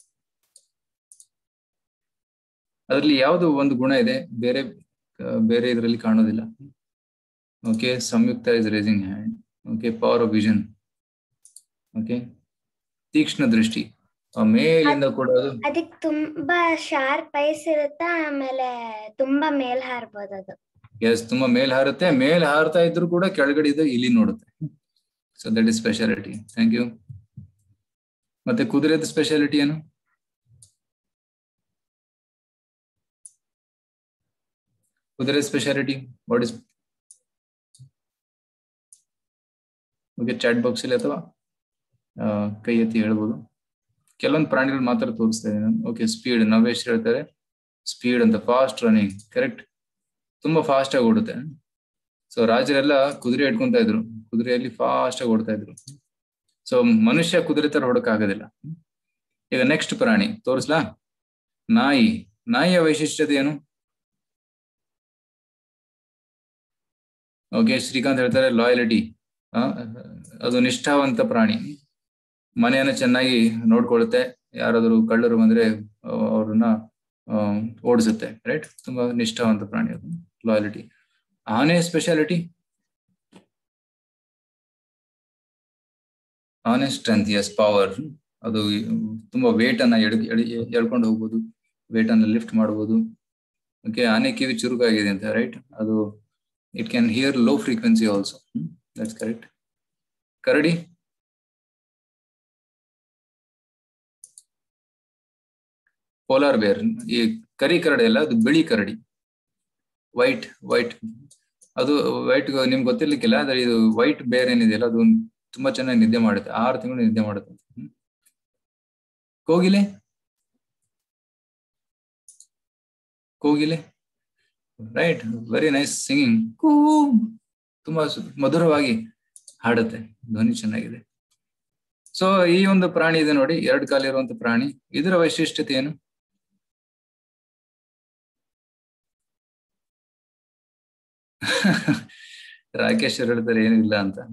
Speaker 3: ಅದರಲ್ಲಿ ಯಾವುದು ಒಂದು ಗುಣ ಇದೆ ಬೇರೆ ಆ, ಬೇರೆ ಇದರಲ್ಲಿ ಕಾಣೋದಿಲ್ಲ okay Samyuktha is racing hand okay power of vision okay ತೀಕ್ಷ್ಣ ದೃಷ್ಟಿ ಆ ಮೇಲಿಂದ ಕೂಡ ಅದು
Speaker 4: ಅದಕ್ ತುಂಬಾ ಶಾರ್ಪ್ ಐಸ್ ಇರುತ್ತೆ ಆಮೇಲೆ ತುಂಬಾ ಮೇಲ್ ಹಾರ್ಬೋದು ಅದು
Speaker 3: ಎಸ್ ತುಂಬಾ ಮೇಲ್ ಹಾರುತ್ತೆ ಮೇಲ್ ಹಾರ್ತಾ ಇದ್ರು ಕೂಡ ಕೆಳಗಡೆ ಇದು ಇಲಿ ನೋಡುತ್ತೆ so that is speciality thank you ಮತ್ತೆ ಕುದುರೆದ ಸ್ಪೆಷಾಲಿಟಿ ಏನು ಕುದುರೆ speciality what is okay chat box ಅಲ್ಲಿ ಅಥವಾ ಆ, ಕೈ ಎತ್ತಿ ಹೇಳ್ಬೋದು ಕೆಲವೊಂದು ಪ್ರಾಣಿಗಳು ಮಾತ್ರ ತೋರಿಸ್ತಾ ಇದ್ದೀನಿ ನಾನು ಓಕೆ ಸ್ಪೀಡ್ ನವೇಶ್ ಹೇಳ್ತಾರೆ ಸ್ಪೀಡ್ ಅಂತ ಫಾಸ್ಟ್ ರನ್ನಿಂಗ್ ಕರೆಕ್ಟ್ ತುಂಬಾ ಫಾಸ್ಟ್ ಆಗಿ ಓಡುತ್ತೆ ಸೊ ರಾಜರೆಲ್ಲ ಕುದುರೆ ಇಟ್ಕೊಂತ ಇದ್ರು ಕುದುರೆಯಲ್ಲಿ ಫಾಸ್ಟ್ ಆಗಿ ಓಡ್ತಾ ಇದ್ರು ಸೊ ಮನುಷ್ಯ ಕುದುರೆ ತರ ಹೊಡಕ್ ಆಗೋದಿಲ್ಲ ಈಗ ನೆಕ್ಸ್ಟ್ ಪ್ರಾಣಿ ತೋರಿಸ್ಲಾ ನಾಯಿ ನಾಯಿಯ ವೈಶಿಷ್ಟ್ಯತೆ ಏನು ಓಕೆ ಶ್ರೀಕಾಂತ್ ಹೇಳ್ತಾರೆ ಲಾಯಲಿಟಿ ಅದು ನಿಷ್ಠಾವಂತ ಪ್ರಾಣಿ ಮನೆಯನ್ನ ಚೆನ್ನಾಗಿ ನೋಡ್ಕೊಳ್ಳುತ್ತೆ ಯಾರಾದರೂ ಕಳ್ಳರು ಬಂದ್ರೆ ಅವ್ರನ್ನ ಓಡಿಸುತ್ತೆ ರೈಟ್ ತುಂಬಾ ನಿಷ್ಠಾವಂತ ಪ್ರಾಣಿ ಅದು ಲಾಯಲಿಟಿ ಆನೆ ಸ್ಪೆಷಾಲಿಟಿ ಆನೆ ಸ್ಟ್ರೆಂತ್ ಎಸ್ ಪವರ್ ಅದು ತುಂಬಾ ವೇಟ್ ಅನ್ನ ಎಡ್ ಎಳ್ಕೊಂಡು ಹೋಗ್ಬೋದು ವೇಟ್ ಅನ್ನ ಲಿಫ್ಟ್ ಮಾಡ್ಬೋದು ಓಕೆ ಆನೆ ಕಿವಿ ಚುರುಕಾಗಿದೆ ಅಂತ ರೈಟ್ ಅದು it can hear low frequency also that's correct ಕರಡಿ ಪೋಲಾರ್ ಬೇರ್ ಈ ಕರಿ ಕರಡಿ ಅಲ್ಲ ಅದು ಬಿಳಿ ಕರಡಿ ವೈಟ್ ವೈಟ್ ಅದು ವೈಟ್ ನಿಮ್ಗೆ ಗೊತ್ತಿರ್ಲಿಕ್ಕಿಲ್ಲ ಆದ್ರೆ ಇದು ವೈಟ್ ಬೇರ್ ಏನಿದೆಯಲ್ಲ ಅದು ತುಂಬಾ ಚೆನ್ನಾಗಿ ನಿದ್ದೆ ಮಾಡುತ್ತೆ ಆರು ತಿಂಗಳು ನಿದ್ದೆ ಮಾಡುತ್ತೆ ಹ್ಮ್. ಕೋಗಿಲೆ ಕೋಗಿಲೆ ರೈಟ್ ವೆರಿ ನೈಸ್ ಸಿಂಗಿಂಗ್ ಕೂ ತುಂಬಾ ಸು- ಮಧುರವಾಗಿ ಹಾಡುತ್ತೆ ಧ್ವನಿ ಚೆನ್ನಾಗಿದೆ ಸೊ ಈ ಒಂದು ಪ್ರಾಣಿ ಇದೆ ನೋಡಿ ಎರಡು ಕಾಲಿರುವಂತ ಪ್ರಾಣಿ ಇದರ ವೈಶಿಷ್ಟ್ಯತೆ ಏನು ರಾಕೇಶ್ ಅವ್ರು ಹೇಳ್ತಾರೆ ಏನು ಇಲ್ಲ ಅಂತ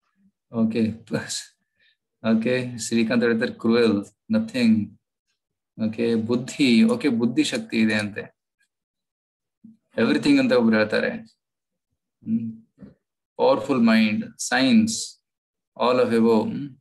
Speaker 3: ಓಕೆ ಓಕೆ ಶ್ರೀಕಾಂತ್ ಹೇಳ್ತಾರೆ ಕ್ರೂಯಲ್ ನಥಿಂಗ್ ಓಕೆ ಬುದ್ಧಿ ಓಕೆ ಬುದ್ಧಿ ಶಕ್ತಿ ಇದೆ ಅಂತೆ ಎವ್ರಿಥಿಂಗ್ ಅಂತ ಒಬ್ರು ಹೇಳ್ತಾರೆ powerful mind science all of above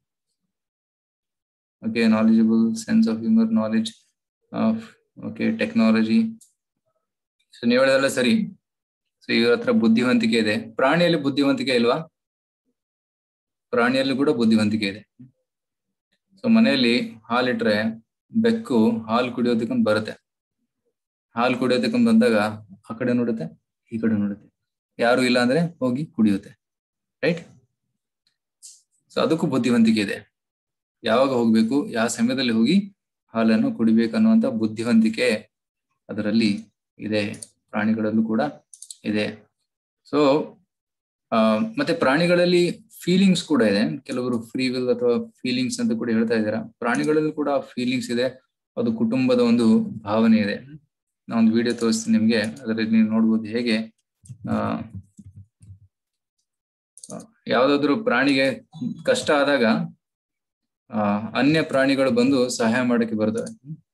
Speaker 3: okay knowledgeable sense of humour knowledge of okay technology so ನೀವು ಹೇಳೋದೆಲ್ಲ ಸರಿ ಸೊ ಇವ್ರ ಹತ್ರ ಬುದ್ಧಿವಂತಿಕೆ ಇದೆ ಪ್ರಾಣಿಯಲ್ಲಿ ಬುದ್ಧಿವಂತಿಕೆ ಇಲ್ವಾ ಪ್ರಾಣಿಯಲ್ಲಿ ಕೂಡ ಬುದ್ಧಿವಂತಿಕೆ ಇದೆ ಸೊ ಮನೆಯಲ್ಲಿ ಹಾಲಿಟ್ರೆ ಬೆಕ್ಕು ಹಾಲು ಕುಡಿಯೋದಕ್ಕೆ ಬರುತ್ತೆ ಹಾಲು ಕುಡಿಯೋದಕ್ಕೆ ಬಂದಾಗ ಆ ಕಡೆ ನೋಡುತ್ತೆ ಈ ಕಡೆ ನೋಡುತ್ತೆ ಯಾರು ಇಲ್ಲ ಅಂದ್ರೆ ಹೋಗಿ ಕುಡಿಯುತ್ತೆ ರೈಟ್ ಸೊ ಅದಕ್ಕೂ ಬುದ್ಧಿವಂತಿಕೆ ಇದೆ ಯಾವಾಗ ಹೋಗ್ಬೇಕು ಯಾವ ಸಮಯದಲ್ಲಿ ಹೋಗಿ ಹಾಲನ್ನು ಕುಡಿಬೇಕು ಅನ್ನುವಂತ ಬುದ್ಧಿವಂತಿಕೆ ಅದರಲ್ಲಿ ಇದೆ ಪ್ರಾಣಿಗಳಲ್ಲೂ ಕೂಡ ಇದೆ ಸೊ ಮತ್ತೆ ಪ್ರಾಣಿಗಳಲ್ಲಿ ಫೀಲಿಂಗ್ಸ್ ಕೂಡ ಇದೆ ಕೆಲವರು ಫ್ರೀ ವಿಲ್ ಅಥವಾ ಫೀಲಿಂಗ್ಸ್ ಅಂತ ಕೂಡ ಹೇಳ್ತಾ ಇದ್ದೀರಾ ಪ್ರಾಣಿಗಳಲ್ಲಿ ಕೂಡ ಫೀಲಿಂಗ್ಸ್ ಇದೆ ಅದು ಕುಟುಂಬದ ಒಂದು ಭಾವನೆ ಇದೆ ನಾ ಒಂದು ವಿಡಿಯೋ ತೋರಿಸ್ತೀನಿ ನಿಮ್ಗೆ ಅದರಲ್ಲಿ ನೀವು ನೋಡ್ಬೋದು ಹೇಗೆ ಆ ಯಾವ್ದಾದ್ರು ಪ್ರಾಣಿಗೆ ಕಷ್ಟ ಆದಾಗ ಆ ಅನ್ಯ ಪ್ರಾಣಿಗಳು ಬಂದು ಸಹಾಯ ಮಾಡಕ್ಕೆ ಬರ್ತವೆ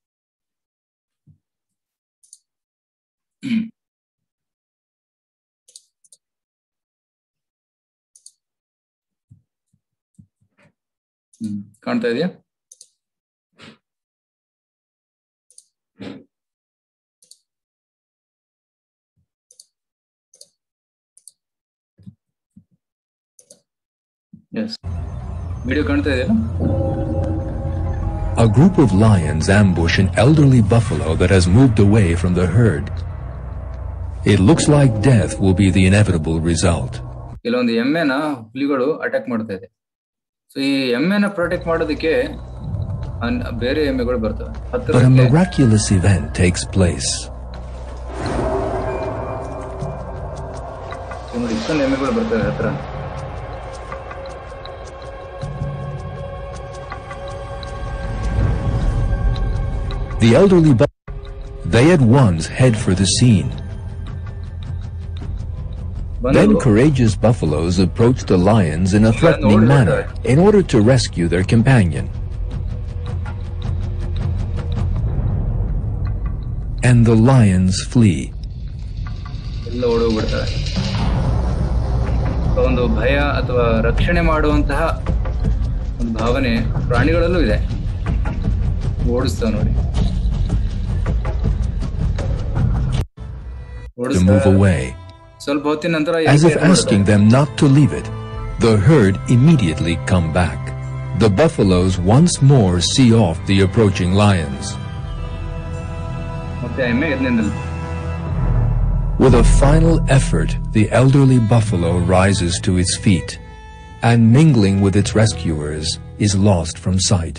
Speaker 3: ಹ್ಮ್ ಕಾಣ್ತಾ ಇದೆಯಾ ಎಸ್ ವಿಡಿಯೋ ಕಾಣ್ತಾ ಇದೆಯಲ್ಲ
Speaker 5: A group of lions ambush an elderly buffalo that has moved away from the herd. It looks like death will be the inevitable result.
Speaker 3: ಕೆಲವೊಂದು ಎಮ್ಮೆನ ಹುಲಿಗಳು ಅಟ್ಯಾಕ್ ಮಾಡ್ತಾ ಇದೆ ಸೊ ಈ ಎಮ್ಮೆನ ಪ್ರೊಟೆಕ್ಟ್ ಮಾಡೋದಕ್ಕೆ ಅನ್- ಬೇರೆ ಎಮ್ಮೆಗಳು ಬರ್ತವೆ
Speaker 5: But a
Speaker 3: ಹತ್ತಿರಕ್ಕೆ
Speaker 5: miraculous event takes place.
Speaker 3: ನೋಡಿ ಇಷ್ಟೊಂದು ಎಮ್ಮೆಗಳು ಬರ್ತವೆ ಹತ್ರ
Speaker 5: The elderly buffalo they at once head for the scene. Then
Speaker 3: ಬಂದು
Speaker 5: courageous buffaloes approach the lions in a threatening manner in order to rescue their companion. And the lions flee.
Speaker 3: ಎಲ್ಲ ಓಡೋಗ್ಬಿಡ್ತವೆ So ಒಂದು ಭಯ ಅಥವಾ ರಕ್ಷಣೆ ಮಾಡುವಂತಹ ಒಂದು ಭಾವನೆ ಪ್ರಾಣಿಗಳಲ್ಲೂ ಇದೆ ಓಡಿಸ್ತಾವ ನೋಡಿ
Speaker 5: to move
Speaker 3: ಓಡಿಸ್ತಾ
Speaker 5: away.
Speaker 3: ಸ್ವಲ್ಪ ಹೊತ್ತಿನ ನಂತರ
Speaker 5: As
Speaker 3: ಎಮ್ಮೆ
Speaker 5: if
Speaker 3: ಏನ್
Speaker 5: asking
Speaker 3: ಮಾಡುತ್ತೆ?
Speaker 5: them not to leave it, the herd immediately come back. The buffaloes once more see off the approaching lions.
Speaker 3: ಮತ್ತೆ ಎಮ್ಮೆ ಎದ್ದು ನಿಂತಳು.
Speaker 5: With a final effort, the elderly buffalo rises to its feet and mingling with its rescuers is lost from sight.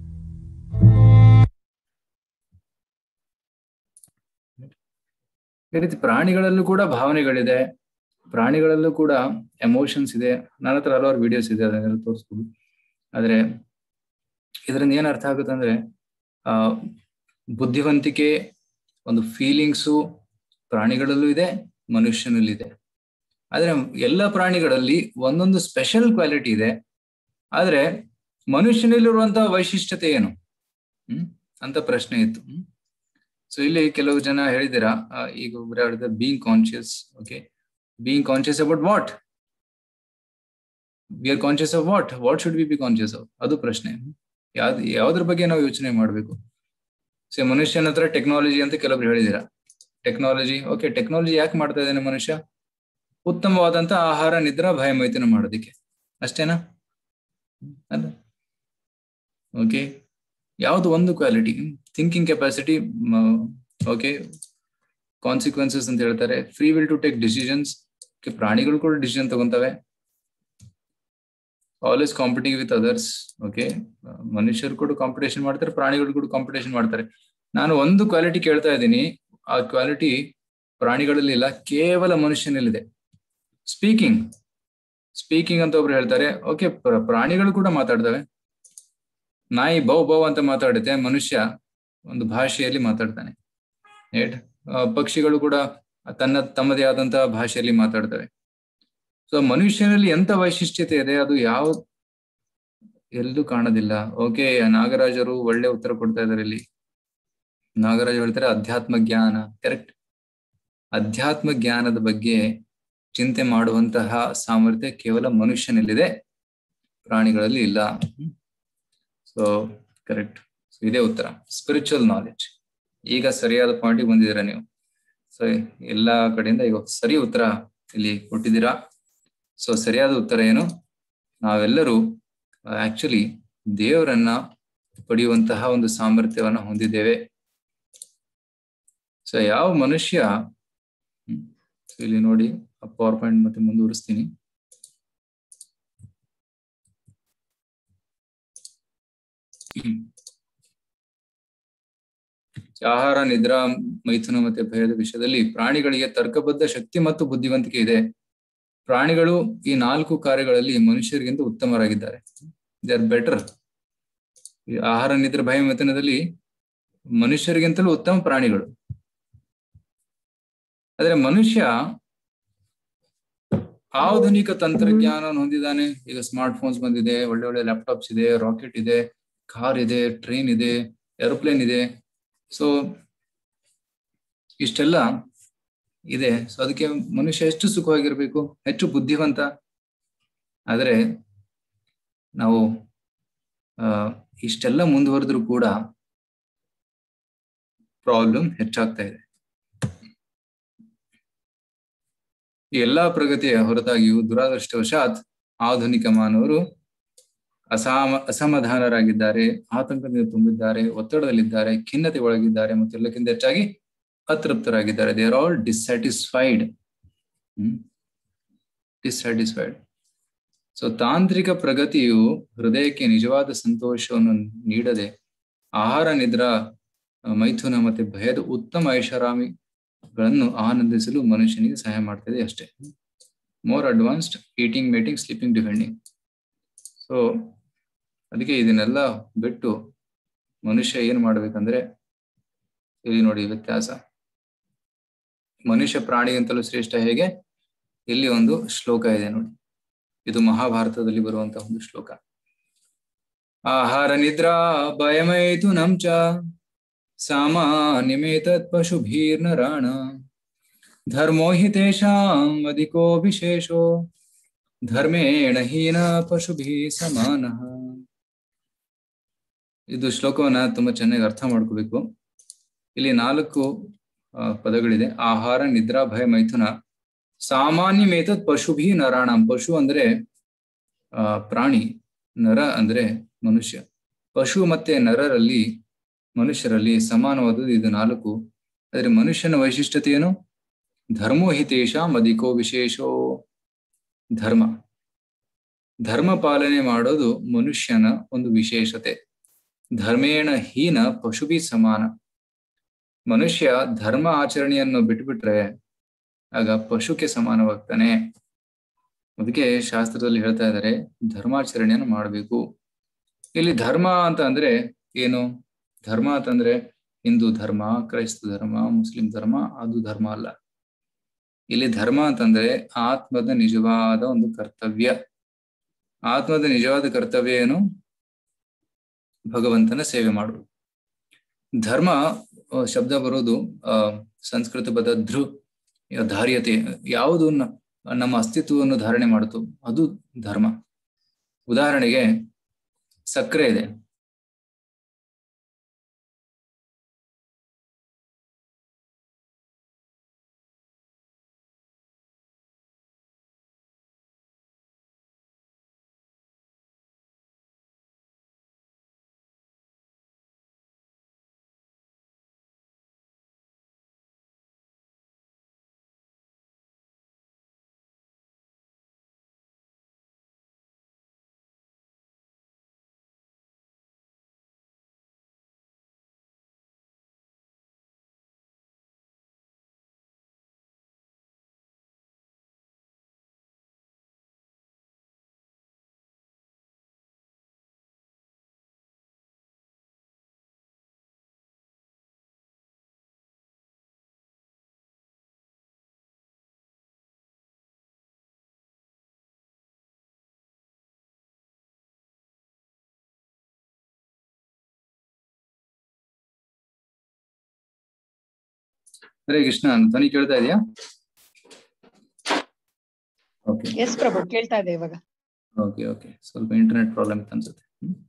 Speaker 3: ಈ ರೀತಿ ಪ್ರಾಣಿಗಳಲ್ಲೂ ಕೂಡ ಭಾವನೆಗಳಿದೆ ಪ್ರಾಣಿಗಳಲ್ಲೂ ಕೂಡ emotions ಇದೆ ನನ್ನ ಹತ್ರ ಹಲವಾರು ವಿಡಿಯೋಸ್ ಇದೆ ಅದನ್ನೆಲ್ಲ ತೋರಿಸ್ಬೋದು ಆದ್ರೆ ಇದರಿಂದ ಏನ್ ಅರ್ಥ ಆಗುತ್ತೆ ಅಂದ್ರೆ ಆ ಬುದ್ಧಿವಂತಿಕೆ ಒಂದು ಫೀಲಿಂಗ್ಸು ಪ್ರಾಣಿಗಳಲ್ಲೂ ಇದೆ ಮನುಷ್ಯನಲ್ಲೂ ಇದೆ ಆದ್ರೆ ಎಲ್ಲ ಪ್ರಾಣಿಗಳಲ್ಲಿ ಒಂದೊಂದು ಸ್ಪೆಷಲ್ ಕ್ವಾಲಿಟಿ ಇದೆ ಆದ್ರೆ ಮನುಷ್ಯನಲ್ಲಿರುವಂತಹ ವೈಶಿಷ್ಟ್ಯತೆ ಏನು ಹ್ಮ್ ಅಂತ ಪ್ರಶ್ನೆ ಇತ್ತು ಹ್ಮ್ ಸೊ ಇಲ್ಲಿ ಕೆಲವು ಜನ ಹೇಳಿದ್ದೀರಾ ಆ, ಈಗ ಒಬ್ರು ಹೇಳಿದ being conscious okay being conscious about what we are conscious of what what should we be conscious of ಅದು ಪ್ರಶ್ನೆ ಯಾವ್ದು ಯಾವ್ದ್ರ ಬಗ್ಗೆ ನಾವು ಯೋಚನೆ ಮಾಡಬೇಕು ಸೊ ಮನುಷ್ಯನ ಹತ್ರ ಟೆಕ್ನಾಲಜಿ ಅಂತ ಕೆಲವರು ಹೇಳಿದ್ದೀರಾ ಟೆಕ್ನಾಲಜಿ ಓಕೆ ಟೆಕ್ನಾಲಜಿ ಯಾಕೆ ಮಾಡ್ತಾ ಇದ್ದಾನೆ ಮನುಷ್ಯ ಉತ್ತಮವಾದಂತ ಆಹಾರ ನಿದ್ರಾ ಭಯಮೈತನ ಮಾಡೋದಕ್ಕೆ ಅಷ್ಟೇನಾ ಹ್ಮ್, ಅಲ್ಲ ಓಕೆ ಯಾವ್ದು ಒಂದು quality thinking capacity okay consequences ಅಂತ ಹೇಳ್ತಾರೆ free will to take decisions ಪ್ರಾಣಿಗಳು ಕೂಡ ಡಿಸಿಷನ್ ತಗೊಂತವೆ always competing with others okay ಮನುಷ್ಯರು ಕೂಡ ಕಾಂಪಿಟೇಷನ್ ಮಾಡ್ತಾರೆ ಪ್ರಾಣಿಗಳು ಕೂಡ ಕಾಂಪಿಟೇಷನ್ ಮಾಡ್ತಾರೆ ನಾನು ಒಂದು ಕ್ವಾಲಿಟಿ ಕೇಳ್ತಾ ಇದ್ದೀನಿ ಆ ಕ್ವಾಲಿಟಿ ಪ್ರಾಣಿಗಳಲ್ಲಿ ಇಲ್ಲ ಕೇವಲ ಮನುಷ್ಯನಲ್ಲಿದೆ ಸ್ಪೀಕಿಂಗ್ ಸ್ಪೀಕಿಂಗ್ ಅಂತ ಒಬ್ರು ಹೇಳ್ತಾರೆ ಓಕೆ ಪ್ರಾಣಿಗಳು ಕೂಡ ಮಾತಾಡ್ತವೆ ನಾಯಿ ಬೌ ಬೌ ಅಂತ ಮಾತಾಡುತ್ತೆ ಮನುಷ್ಯ ಒಂದು ಭಾಷೆಯಲ್ಲಿ ಮಾತಾಡ್ತಾನೆ ರೈಟ್ ಪಕ್ಷಿಗಳು ಕೂಡ ತನ್ನ ತಮ್ಮದೇ ಆದಂತಹ ಭಾಷೆಯಲ್ಲಿ ಮಾತಾಡ್ತವೆ ಸೊ ಮನುಷ್ಯನಲ್ಲಿ ಎಂತ ವೈಶಿಷ್ಟ್ಯತೆ ಇದೆ ಅದು ಯಾವ ಎಲ್ಲೂ ಕಾಣೋದಿಲ್ಲ ಓಕೆ ನಾಗರಾಜರು ಒಳ್ಳೆ ಉತ್ತರ ಕೊಡ್ತಾ ಇದಾರೆ ಇಲ್ಲಿ ನಾಗರಾಜ್ ಹೇಳ್ತಾರೆ ಅಧ್ಯಾತ್ಮ ಜ್ಞಾನ ಕರೆಕ್ಟ್ ಅಧ್ಯಾತ್ಮ ಜ್ಞಾನದ ಬಗ್ಗೆ ಚಿಂತೆ ಮಾಡುವಂತಹ ಸಾಮರ್ಥ್ಯ ಕೇವಲ ಮನುಷ್ಯನಲ್ಲಿದೆ ಪ್ರಾಣಿಗಳಲ್ಲಿ ಇಲ್ಲ ಸೊ ಕರೆಕ್ಟ್ ಸೊ ಇದೇ ಉತ್ತರ ಸ್ಪಿರಿಚುವಲ್ ನಾಲೆಡ್ಜ್ ಈಗ ಸರಿಯಾದ ಪಾಯಿಂಟಿಗೆ ಬಂದಿದ್ದೀರಾ ನೀವು ಸೊ ಎಲ್ಲಾ ಕಡೆಯಿಂದ ಈಗ ಸರಿ ಉತ್ತರ ಇಲ್ಲಿ ಕೊಟ್ಟಿದ್ದೀರಾ ಸೊ ಸರಿಯಾದ ಉತ್ತರ ಏನು ನಾವೆಲ್ಲರೂ ಆಕ್ಚುಲಿ ದೇವರನ್ನ ಪಡೆಯುವಂತಹ ಒಂದು ಸಾಮರ್ಥ್ಯವನ್ನ ಹೊಂದಿದ್ದೇವೆ ಸೊ ಯಾವ ಮನುಷ್ಯ ಹ್ಮ್, so ಇಲ್ಲಿ ನೋಡಿ ಪವರ್ ಪಾಯಿಂಟ್ ಮತ್ತೆ ಮುಂದುವರಿಸ್ತೀನಿ ಹ್ಮ್. ಆಹಾರ ನಿದ್ರಾ ಮೈಥುನ ಮತ್ತೆ ಭಯದ ವಿಷಯದಲ್ಲಿ ಪ್ರಾಣಿಗಳಿಗೆ ತರ್ಕಬದ್ಧ ಶಕ್ತಿ ಮತ್ತು ಬುದ್ಧಿವಂತಿಕೆ ಇದೆ ಪ್ರಾಣಿಗಳು ಈ ನಾಲ್ಕು ಕಾರ್ಯಗಳಲ್ಲಿ ಮನುಷ್ಯರಿಗಿಂತ ಉತ್ತಮರಾಗಿದ್ದಾರೆ ದೇ ಆರ್ ಬೆಟರ್ ಈ ಆಹಾರ ನಿದ್ರೆ ಭಯ ಮಿಥುನದಲ್ಲಿ ಮನುಷ್ಯರಿಗಿಂತಲೂ ಉತ್ತಮ ಪ್ರಾಣಿಗಳು ಆದ್ರೆ ಮನುಷ್ಯ ಆಧುನಿಕ ತಂತ್ರಜ್ಞಾನವನ್ನು ಹೊಂದಿದ್ದಾನೆ ಈಗ ಸ್ಮಾರ್ಟ್ ಫೋನ್ಸ್ ಬಂದಿದೆ ಒಳ್ಳೆ ಒಳ್ಳೆ ಲ್ಯಾಪ್ಟಾಪ್ಸ್ ಇದೆ ರಾಕೆಟ್ ಇದೆ ಕಾರ್ ಇದೆ ಟ್ರೈನ್ ಇದೆ ಏರೋಪ್ಲೇನ್ ಇದೆ ಸೊ ಇಷ್ಟೆಲ್ಲ ಇದೆ ಸೊ ಅದಕ್ಕೆ ಮನುಷ್ಯ ಎಷ್ಟು ಸುಖವಾಗಿರ್ಬೇಕು ಹೆಚ್ಚು ಬುದ್ಧಿವಂತ ಆದ್ರೆ ನಾವು ಆ ಇಷ್ಟೆಲ್ಲ ಮುಂದುವರೆದ್ರು ಕೂಡ ಪ್ರಾಬ್ಲಮ್ ಹೆಚ್ಚಾಗ್ತಾ ಇದೆ ಈ ಎಲ್ಲಾ ಪ್ರಗತಿಯ ಹೊರತಾಗಿಯೂ ದುರಾದೃಷ್ಟವಶಾತ್ ಆಧುನಿಕ ಮಾನವರು ಅಸಾಮ ಅಸಮಾಧಾನರಾಗಿದ್ದಾರೆ ಆತಂಕದಿಂದ ತುಂಬಿದ್ದಾರೆ ಒತ್ತಡದಲ್ಲಿದ್ದಾರೆ ಖಿನ್ನತೆ ಒಳಗಿದ್ದಾರೆ ಮತ್ತು ಎಲ್ಲಕ್ಕಿಂತ ಹೆಚ್ಚಾಗಿ ಅತೃಪ್ತರಾಗಿದ್ದಾರೆ they are all dissatisfied hmm dissatisfied so ತಾಂತ್ರಿಕ ಪ್ರಗತಿಯು ಹೃದಯಕ್ಕೆ ನಿಜವಾದ ಸಂತೋಷವನ್ನು ನೀಡದೆ ಆಹಾರ ನಿದ್ರಾ ಮೈಥುನ ಮತ್ತೆ ಭಯದ ಉತ್ತಮ ಐಷಾರಾಮಿಗಳನ್ನು ಆನಂದಿಸಲು ಮನುಷ್ಯನಿಗೆ ಸಹಾಯ ಮಾಡ್ತದೆ ಅಷ್ಟೇ more advanced eating mating sleeping defending so ಅದಕ್ಕೆ ಇದನ್ನೆಲ್ಲ ಬಿಟ್ಟು ಮನುಷ್ಯ ಏನ್ ಮಾಡ್ಬೇಕಂದ್ರೆ ಇಲ್ಲಿ ನೋಡಿ ವ್ಯತ್ಯಾಸ ಮನುಷ್ಯ ಪ್ರಾಣಿಗಿಂತಲೂ ಶ್ರೇಷ್ಠ ಹೇಗೆ ಇಲ್ಲಿ ಒಂದು ಶ್ಲೋಕ ಇದೆ ನೋಡಿ ಇದು ಮಹಾಭಾರತದಲ್ಲಿ ಬರುವಂತಹ ಒಂದು ಶ್ಲೋಕ ಆಹಾರ ನಿದ್ರಾ ಭಯಮೈತು ನಂಚ ಸಾಮಾನ್ಯಮೇತತ್ ಪಶುಭೀರ್ನರಾಣ ಧರ್ಮೋ ಹಿ ತೇಷಾಂ ಅಧಿಕೋ ವಿಶೇಷೋ ಧರ್ಮೇಣ ಹೀನ ಪಶುಭಿ ಸಮಾನ ಇದು ಶ್ಲೋಕವನ್ನ ತುಂಬಾ ಚೆನ್ನಾಗಿ ಅರ್ಥ ಮಾಡ್ಕೋಬೇಕು ಇಲ್ಲಿ ನಾಲ್ಕು ಆ, ಪದಗಳಿದೆ ಆಹಾರ ನಿದ್ರಾ ಭಯ ಮೈಥುನ ಸಾಮಾನ್ಯ ಮೇತದ್ ಪಶುಭಿ ನರಾಣ ಪಶು ಅಂದ್ರೆ ಆ ಪ್ರಾಣಿ ನರ ಅಂದ್ರೆ ಮನುಷ್ಯ ಪಶು ಮತ್ತೆ ನರರಲ್ಲಿ ಮನುಷ್ಯರಲ್ಲಿ ಸಮಾನವಾದದ್ದು ಇದು ನಾಲ್ಕು ಆದ್ರೆ ಮನುಷ್ಯನ ವೈಶಿಷ್ಟ್ಯತೆ ಏನು ಧರ್ಮೋ ಹಿತೇಶಾಂ ಅಧಿಕೋ ವಿಶೇಷೋ ಧರ್ಮ ಧರ್ಮ ಪಾಲನೆ ಮಾಡೋದು ಮನುಷ್ಯನ ಒಂದು ವಿಶೇಷತೆ ಧರ್ಮೇಣ ಹೀನ ಪಶುಭಿ ಸಮಾನ ಮನುಷ್ಯ ಧರ್ಮ ಆಚರಣೆಯನ್ನು ಬಿಟ್ಬಿಟ್ರೆ ಆಗ ಪಶುಕ್ಕೆ ಸಮಾನವಾಗ್ತಾನೆ ಅದಕ್ಕೆ ಶಾಸ್ತ್ರದಲ್ಲಿ ಹೇಳ್ತಾ ಇದ್ದಾರೆ ಧರ್ಮಾಚರಣೆಯನ್ನು ಮಾಡಬೇಕು ಇಲ್ಲಿ ಧರ್ಮ ಅಂತ ಅಂದ್ರೆ ಏನು ಧರ್ಮ ಅಂತಂದ್ರೆ ಹಿಂದೂ ಧರ್ಮ ಕ್ರೈಸ್ತ ಧರ್ಮ ಮುಸ್ಲಿಂ ಧರ್ಮ ಅದು ಧರ್ಮ ಅಲ್ಲ ಇಲ್ಲಿ ಧರ್ಮ ಅಂತಂದ್ರೆ ಆತ್ಮದ ನಿಜವಾದ ಒಂದು ಕರ್ತವ್ಯ ಆತ್ಮದ ನಿಜವಾದ ಕರ್ತವ್ಯ ಏನು ಭಗವಂತನ ಸೇವೆ ಮಾಡುವುದು ಧರ್ಮ ಆ, ಶಬ್ದ ಬರೋದು ಆ ಸಂಸ್ಕೃತ ಪದ ಧೃ ಧಾರ್ಯತೆ ಯಾವುದು ನ- ನಮ್ಮ ಅಸ್ತಿತ್ವವನ್ನು ಧಾರಣೆ ಮಾಡುತ್ತೋ ಅದು ಧರ್ಮ ಉದಾಹರಣೆಗೆ ಸಕ್ಕರೆ ಇದೆ ಹರೇ ಕೃಷ್ಣ ಧ್ವನಿ ಕೇಳ್ತಾ ಇದೆಯಾ ಓಕೆ
Speaker 2: ಎಸ್ ಪ್ರಭು ಕೇಳ್ತಾ ಇದೆ ಇವಾಗ
Speaker 3: ಓಕೆ ಓಕೆ ಸ್ವಲ್ಪ ಇಂಟರ್ನೆಟ್ ಪ್ರಾಬ್ಲಮ್ ಇತ್ತು ಅನ್ಸುತ್ತೆ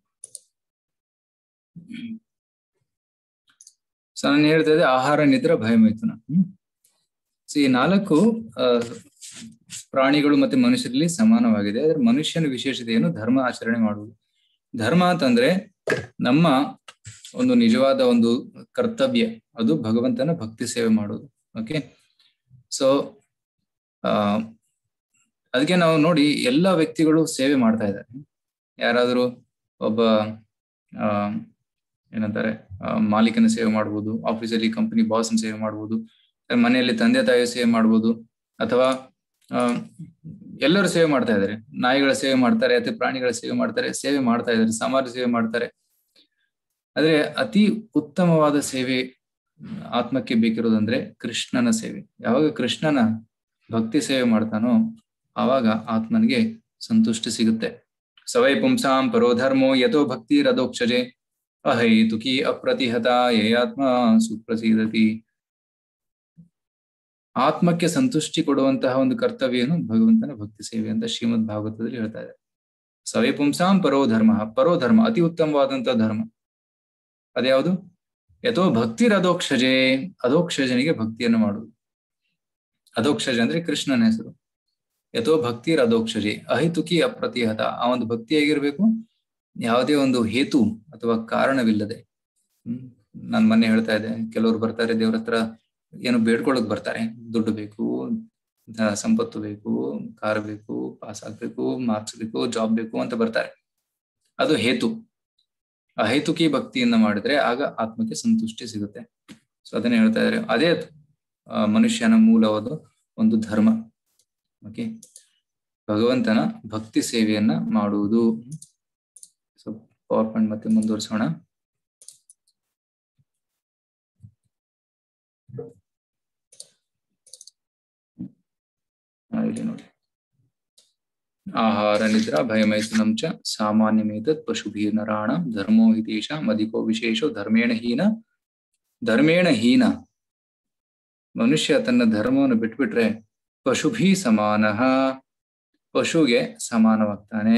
Speaker 3: ಸೊ ನಾನು ಹೇಳ್ತಾ ಇದ್ದೆ ಆಹಾರ ನಿದ್ರೆ ಭಯ ಮೈಥುನ ಹ್ಮ್ ಸೊ ಈ ನಾಲ್ಕು ಆ, ಪ್ರಾಣಿಗಳು ಮತ್ತೆ ಮನುಷ್ಯರಲ್ಲಿ ಸಮಾನವಾಗಿದೆ ಆದ್ರೆ ಮನುಷ್ಯನ ವಿಶೇಷತೆ ಏನು ಧರ್ಮ ಆಚರಣೆ ಮಾಡುವುದು ಧರ್ಮ ಅಂತಂದ್ರೆ ನಮ್ಮ ಒಂದು ನಿಜವಾದ ಒಂದು ಕರ್ತವ್ಯ ಅದು ಭಗವಂತನ ಭಕ್ತಿ ಸೇವೆ ಮಾಡುವುದು ಓಕೆ ಸೊ ಆ ಅದಕ್ಕೆ ನಾವು ನೋಡಿ ಎಲ್ಲ ವ್ಯಕ್ತಿಗಳು ಸೇವೆ ಮಾಡ್ತಾ ಇದ್ದಾರೆ ಯಾರಾದರೂ ಒಬ್ಬ ಆ ಏನಂತಾರೆ ಆ, ಮಾಲೀಕನ ಸೇವೆ ಮಾಡ್ಬೋದು ಆಫೀಸಲ್ಲಿ ಕಂಪನಿ ಬಾಸ್ನ ಸೇವೆ ಮಾಡ್ಬೋದು ಮನೆಯಲ್ಲಿ ತಂದೆ ತಾಯಿಯ ಸೇವೆ ಮಾಡ್ಬೋದು ಅಥವಾ ಆ, ಎಲ್ಲರೂ ಸೇವೆ ಮಾಡ್ತಾ ಇದ್ದಾರೆ ನಾಯಿಗಳ ಸೇವೆ ಮಾಡ್ತಾರೆ ಅಥವಾ ಪ್ರಾಣಿಗಳ ಸೇವೆ ಮಾಡ್ತಾರೆ ಸೇವೆ ಮಾಡ್ತಾ ಇದ್ದಾರೆ ಸಮಾಜ ಸೇವೆ ಮಾಡ್ತಾರೆ ಆದ್ರೆ ಅತಿ ಉತ್ತಮವಾದ ಸೇವೆ ಆತ್ಮಕ್ಕೆ ಬೇಕಿರೋದಂದ್ರೆ ಕೃಷ್ಣನ ಸೇವೆ ಯಾವಾಗ ಕೃಷ್ಣನ ಭಕ್ತಿ ಸೇವೆ ಮಾಡ್ತಾನೋ ಆವಾಗ ಆತ್ಮನಿಗೆ ಸಂತುಷ್ಟಿ ಸಿಗುತ್ತೆ ಸವೈ ಪುಂಸಾಂ ಪರೋಧರ್ಮೋ ಯಥೋ ಭಕ್ತಿ ರದೋಕ್ಷಜೆ ಅಹೈತುಕಿ ಅಪ್ರತಿಹತ ಯಯಾತ್ಮ ಸುಪ್ರಸೀದತಿ ಆತ್ಮಕ್ಕೆ ಸಂತುಷ್ಟಿ ಕೊಡುವಂತಹ ಒಂದು ಕರ್ತವ್ಯ ಏನು ಭಗವಂತನ ಭಕ್ತಿ ಸೇವೆ ಅಂತ ಶ್ರೀಮದ್ ಭಾಗವತದಲ್ಲಿ ಹೇಳ್ತಾ ಇದೆ ಸವೇ ಪುಂಸಾಂ ಪರೋ ಧರ್ಮ ಪರೋ ಧರ್ಮ ಅತಿ ಉತ್ತಮವಾದಂತಹ ಧರ್ಮ ಅದ್ಯಾವುದು ಯಥೋ ಭಕ್ತಿ ಅಧೋಕ್ಷಜೆ ಅಧೋಕ್ಷಜನಿಗೆ ಭಕ್ತಿಯನ್ನು ಮಾಡುವುದು ಅಧೋಕ್ಷಜ ಅಂದ್ರೆ ಕೃಷ್ಣನ ಹೆಸರು ಯಥೋ ಭಕ್ತಿ ಅಧೋಕ್ಷಜೆ ಅಹಿತುಕಿ ಅಪ್ರತಿಹತ ಆ ಒಂದು ಭಕ್ತಿ ಹೇಗಿರ್ಬೇಕು ಯಾವುದೇ ಒಂದು ಹೇತು ಅಥವಾ ಕಾರಣವಿಲ್ಲದೆ ಹ್ಮ್ ನಾನ್ ಮೊನ್ನೆ ಹೇಳ್ತಾ ಇದ್ದೆ ಕೆಲವರು ಬರ್ತಾರೆ ದೇವ್ರ ಹತ್ರ ಏನು ಬೇಡ್ಕೊಳಕ್ ಬರ್ತಾರೆ ದುಡ್ಡು ಬೇಕು ಧ- ಸಂಪತ್ತು ಬೇಕು ಕಾರ್ ಬೇಕು ಪಾಸ್ ಆಗ್ಬೇಕು ಮಾರ್ಕ್ಸ್ ಬೇಕು ಜಾಬ್ ಬೇಕು ಅಂತ ಬರ್ತಾರೆ ಅದು ಹೇತು ಅಹೇತುಕಿ ಭಕ್ತಿಯನ್ನ ಮಾಡಿದ್ರೆ ಆಗ ಆತ್ಮಕ್ಕೆ ಸಂತುಷ್ಟಿ ಸಿಗುತ್ತೆ ಸೊ ಅದನ್ನ ಹೇಳ್ತಾ ಇದ್ದಾರೆ ಅದೇ ಆ, ಮನುಷ್ಯನ ಮೂಲವಾದ ಒಂದು ಧರ್ಮ ಓಕೆ ಭಗವಂತನ ಭಕ್ತಿ ಸೇವೆಯನ್ನ ಮಾಡುವುದು ಸೊ ಪವರ್ ಪಾಯಿಂಟ್ ಮತ್ತೆ ಮುಂದುವರಿಸೋಣ ಹಾ, ಇಲ್ಲಿ ನೋಡಿ ಆಹಾರ ನಿದ್ರಾ ಭಯಮೈಥುನಂ ಚ ಸಾಮಾನ್ಯಮೇತತ್ ಪಶುಭೀರ್ ನರಾಣ ಧರ್ಮೋ ಹಿತೇಶ ಮದಿಕೋ ವಿಶೇಷೋ ಧರ್ಮೇಣ ಹೀನ ಧರ್ಮೇಣ ಹೀನ ಮನುಷ್ಯ ತನ್ನ ಧರ್ಮವನ್ನು ಬಿಟ್ಬಿಟ್ರೆ ಪಶುಭಿ ಸಮಾನಃ ಪಶುಗೆ ಸಮಾನವಾಗ್ತಾನೆ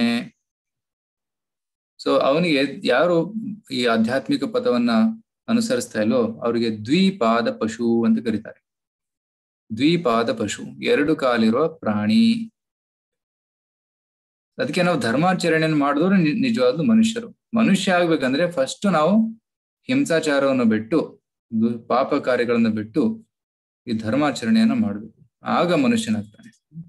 Speaker 3: ಸೊ ಅವನಿಗೆ ಯಾರು ಈ ಆಧ್ಯಾತ್ಮಿಕ ಪದವನ್ನ ಅನುಸರಿಸ್ತಾ ಇಲ್ಲೋ ಅವರಿಗೆ ದ್ವಿಪಾದ ಪಶು ಅಂತ ಕರೀತಾರೆ ದ್ವಿಪಾದ ಪಶು ಎರಡು ಕಾಲಿರುವ ಪ್ರಾಣಿ ಅದಕ್ಕೆ ನಾವು ಧರ್ಮಾಚರಣೆಯನ್ನು ಮಾಡಿದವರು ನಿ- ನಿಜವಾಗ್ಲೂ ಮನುಷ್ಯರು ಮನುಷ್ಯ ಆಗ್ಬೇಕಂದ್ರೆ ಫಸ್ಟ್ ನಾವು ಹಿಂಸಾಚಾರವನ್ನು ಬಿಟ್ಟು ದು- ಪಾಪ ಕಾರ್ಯಗಳನ್ನು ಬಿಟ್ಟು ಈ ಧರ್ಮಾಚರಣೆಯನ್ನು ಮಾಡಬೇಕು ಆಗ ಮನುಷ್ಯನಾಗ್ತಾನೆ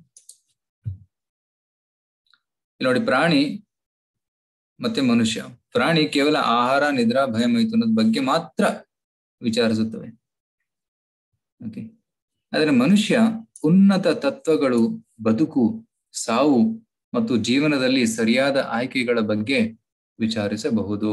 Speaker 3: ಇಲ್ಲಿ ನೋಡಿ ಪ್ರಾಣಿ ಮತ್ತೆ ಮನುಷ್ಯ ಪ್ರಾಣಿ ಕೇವಲ ಆಹಾರ ನಿದ್ರಾ ಭಯ ಮೈಥುನದ ಬಗ್ಗೆ ಮಾತ್ರ ವಿಚಾರಿಸುತ್ತವೆ ಓಕೆ ಆದರೆ ಮನುಷ್ಯ ಉನ್ನತ ತತ್ವಗಳು ಬದುಕು ಸಾವು ಮತ್ತು ಜೀವನದಲ್ಲಿ ಸರಿಯಾದ ಆಯ್ಕೆಗಳ ಬಗ್ಗೆ ವಿಚಾರಿಸಬಹುದು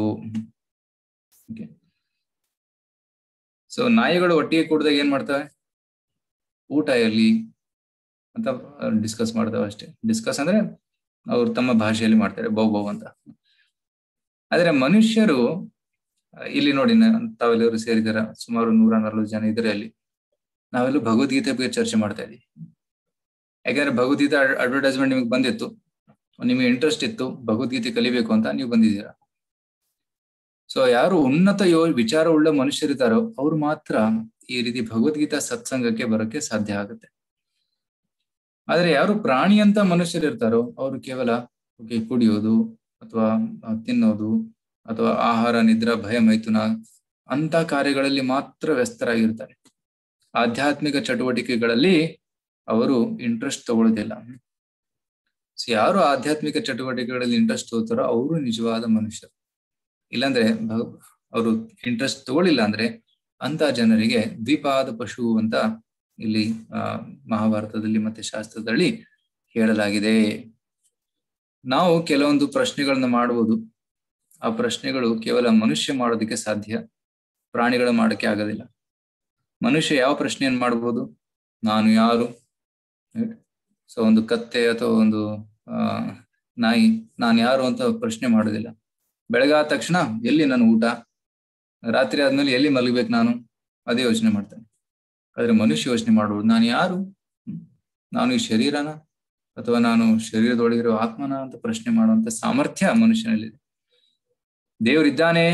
Speaker 3: ಸೊ ನಾಯಿಗಳು ಒಟ್ಟಿಗೆ ಕೂಡಿದಾಗ ಏನ್ ಮಾಡ್ತವೆ ಊಟ ಎಲ್ಲಿ ಅಂತ ಡಿಸ್ಕಸ್ ಮಾಡ್ತವೆ ಅಷ್ಟೇ ಡಿಸ್ಕಸ್ ಅಂದ್ರೆ ಅವ್ರು ತಮ್ಮ ಭಾಷೆಯಲ್ಲಿ ಮಾಡ್ತಾರೆ ಬೌ ಬೌ ಅಂತ ಆದ್ರೆ ಮನುಷ್ಯರು ಅಹ್, ಇಲ್ಲಿ ನೋಡಿ ನ- ತಾವೆಲ್ಲರೂ ಸೇರಿದಾರ ಸುಮಾರು ನೂರ ನಲವತ್ತು ಜನ ಇದ್ರೆ ಅಲ್ಲಿ ನಾವೆಲ್ಲ ಭಗವದ್ಗೀತೆ ಬಗ್ಗೆ ಚರ್ಚೆ ಮಾಡ್ತಾ ಇದೀವಿ ಯಾಕಂದ್ರೆ ಭಗವದ್ಗೀತೆ ಅಡ್ವರ್ಟೈಸ್ಮೆಂಟ್ ನಿಮಗೆ ಬಂದಿತ್ತು ನಿಮಗೆ ಇಂಟ್ರೆಸ್ಟ್ ಇತ್ತು ಭಗವದ್ಗೀತೆ ಕಲಿಬೇಕು ಅಂತ ನೀವು ಬಂದಿದ್ದೀರಾ ಸೊ ಯಾರು ಉನ್ನತ ಯೋ ವಿಚಾರವುಳ್ಳ ಮನುಷ್ಯರಿದ್ದಾರೋ ಅವ್ರು ಮಾತ್ರ ಈ ರೀತಿ ಭಗವದ್ಗೀತಾ ಸತ್ಸಂಗಕ್ಕೆ ಬರೋಕೆ ಸಾಧ್ಯ ಆಗುತ್ತೆ ಆದ್ರೆ ಯಾರು ಪ್ರಾಣಿ ಅಂತ ಮನುಷ್ಯರಿರ್ತಾರೋ ಅವರು ಕೇವಲ okay, ಕುಡಿಯೋದು ಅಥವಾ ತಿನ್ನೋದು ಅಥವಾ ಆಹಾರ ನಿದ್ರಾ ಭಯ ಮೈಥುನ ಅಂತ ಕಾರ್ಯಗಳಲ್ಲಿ ಮಾತ್ರ ವ್ಯಸ್ತರಾಗಿರ್ತಾರೆ ಆಧ್ಯಾತ್ಮಿಕ ಚಟುವಟಿಕೆಗಳಲ್ಲಿ ಅವರು ಇಂಟ್ರೆಸ್ಟ್ ತಗೊಳ್ಳೋದಿಲ್ಲ ಸೊ ಯಾರು ಆಧ್ಯಾತ್ಮಿಕ ಚಟುವಟಿಕೆಗಳಲ್ಲಿ ಇಂಟ್ರೆಸ್ಟ್ ತಗೋತಾರೋ ಅವರು ನಿಜವಾದ ಮನುಷ್ಯರು ಇಲ್ಲಾಂದ್ರೆ ಭಗ- ಅವರು ಇಂಟ್ರೆಸ್ಟ್ ತಗೊಳ್ಳಿಲ್ಲ ಅಂದ್ರೆ ಅಂತ ಜನರಿಗೆ ದ್ವಿಪಾದ ಪಶು ಅಂತ ಇಲ್ಲಿ ಆ ಮಹಾಭಾರತದಲ್ಲಿ ಮತ್ತೆ ಶಾಸ್ತ್ರದಲ್ಲಿ ಹೇಳಲಾಗಿದೆ ನಾವು ಕೆಲವೊಂದು ಪ್ರಶ್ನೆಗಳನ್ನ ಮಾಡುವುದು ಆ ಪ್ರಶ್ನೆಗಳು ಕೇವಲ ಮನುಷ್ಯ ಮಾಡೋದಕ್ಕೆ ಸಾಧ್ಯ ಪ್ರಾಣಿಗಳು ಮಾಡೋಕ್ಕೆ ಆಗೋದಿಲ್ಲ ಮನುಷ್ಯ ಯಾವ ಪ್ರಶ್ನೆಯನ್ನು ಮಾಡ್ಬೋದು ನಾನು ಯಾರು ಸೊ ಒಂದು ಕತ್ತೆ ಅಥವಾ ಒಂದು ಆ ನಾಯಿ ನಾನು ಯಾರು ಅಂತ ಪ್ರಶ್ನೆ ಮಾಡೋದಿಲ್ಲ ಬೆಳಗಾದ ತಕ್ಷಣ ಎಲ್ಲಿ ನನ್ನ ಊಟ ರಾತ್ರಿ ಆದ್ಮೇಲೆ ಎಲ್ಲಿ ಮಲಗ್ಬೇಕು ನಾನು ಅದೇ ಯೋಚನೆ ಮಾಡ್ತೇನೆ ಆದ್ರೆ ಮನುಷ್ಯ ಯೋಚನೆ ಮಾಡುವುದು ನಾನು ಯಾರು ಹ್ಮ್? ನಾನು ಈ ಶರೀರನ ಅಥವಾ ನಾನು ಶರೀರದೊಳಗಿರೋ ಆತ್ಮನ ಅಂತ ಪ್ರಶ್ನೆ ಮಾಡುವಂತ ಸಾಮರ್ಥ್ಯ ಮನುಷ್ಯನಲ್ಲಿದೆ ದೇವರಿದ್ದಾನೆ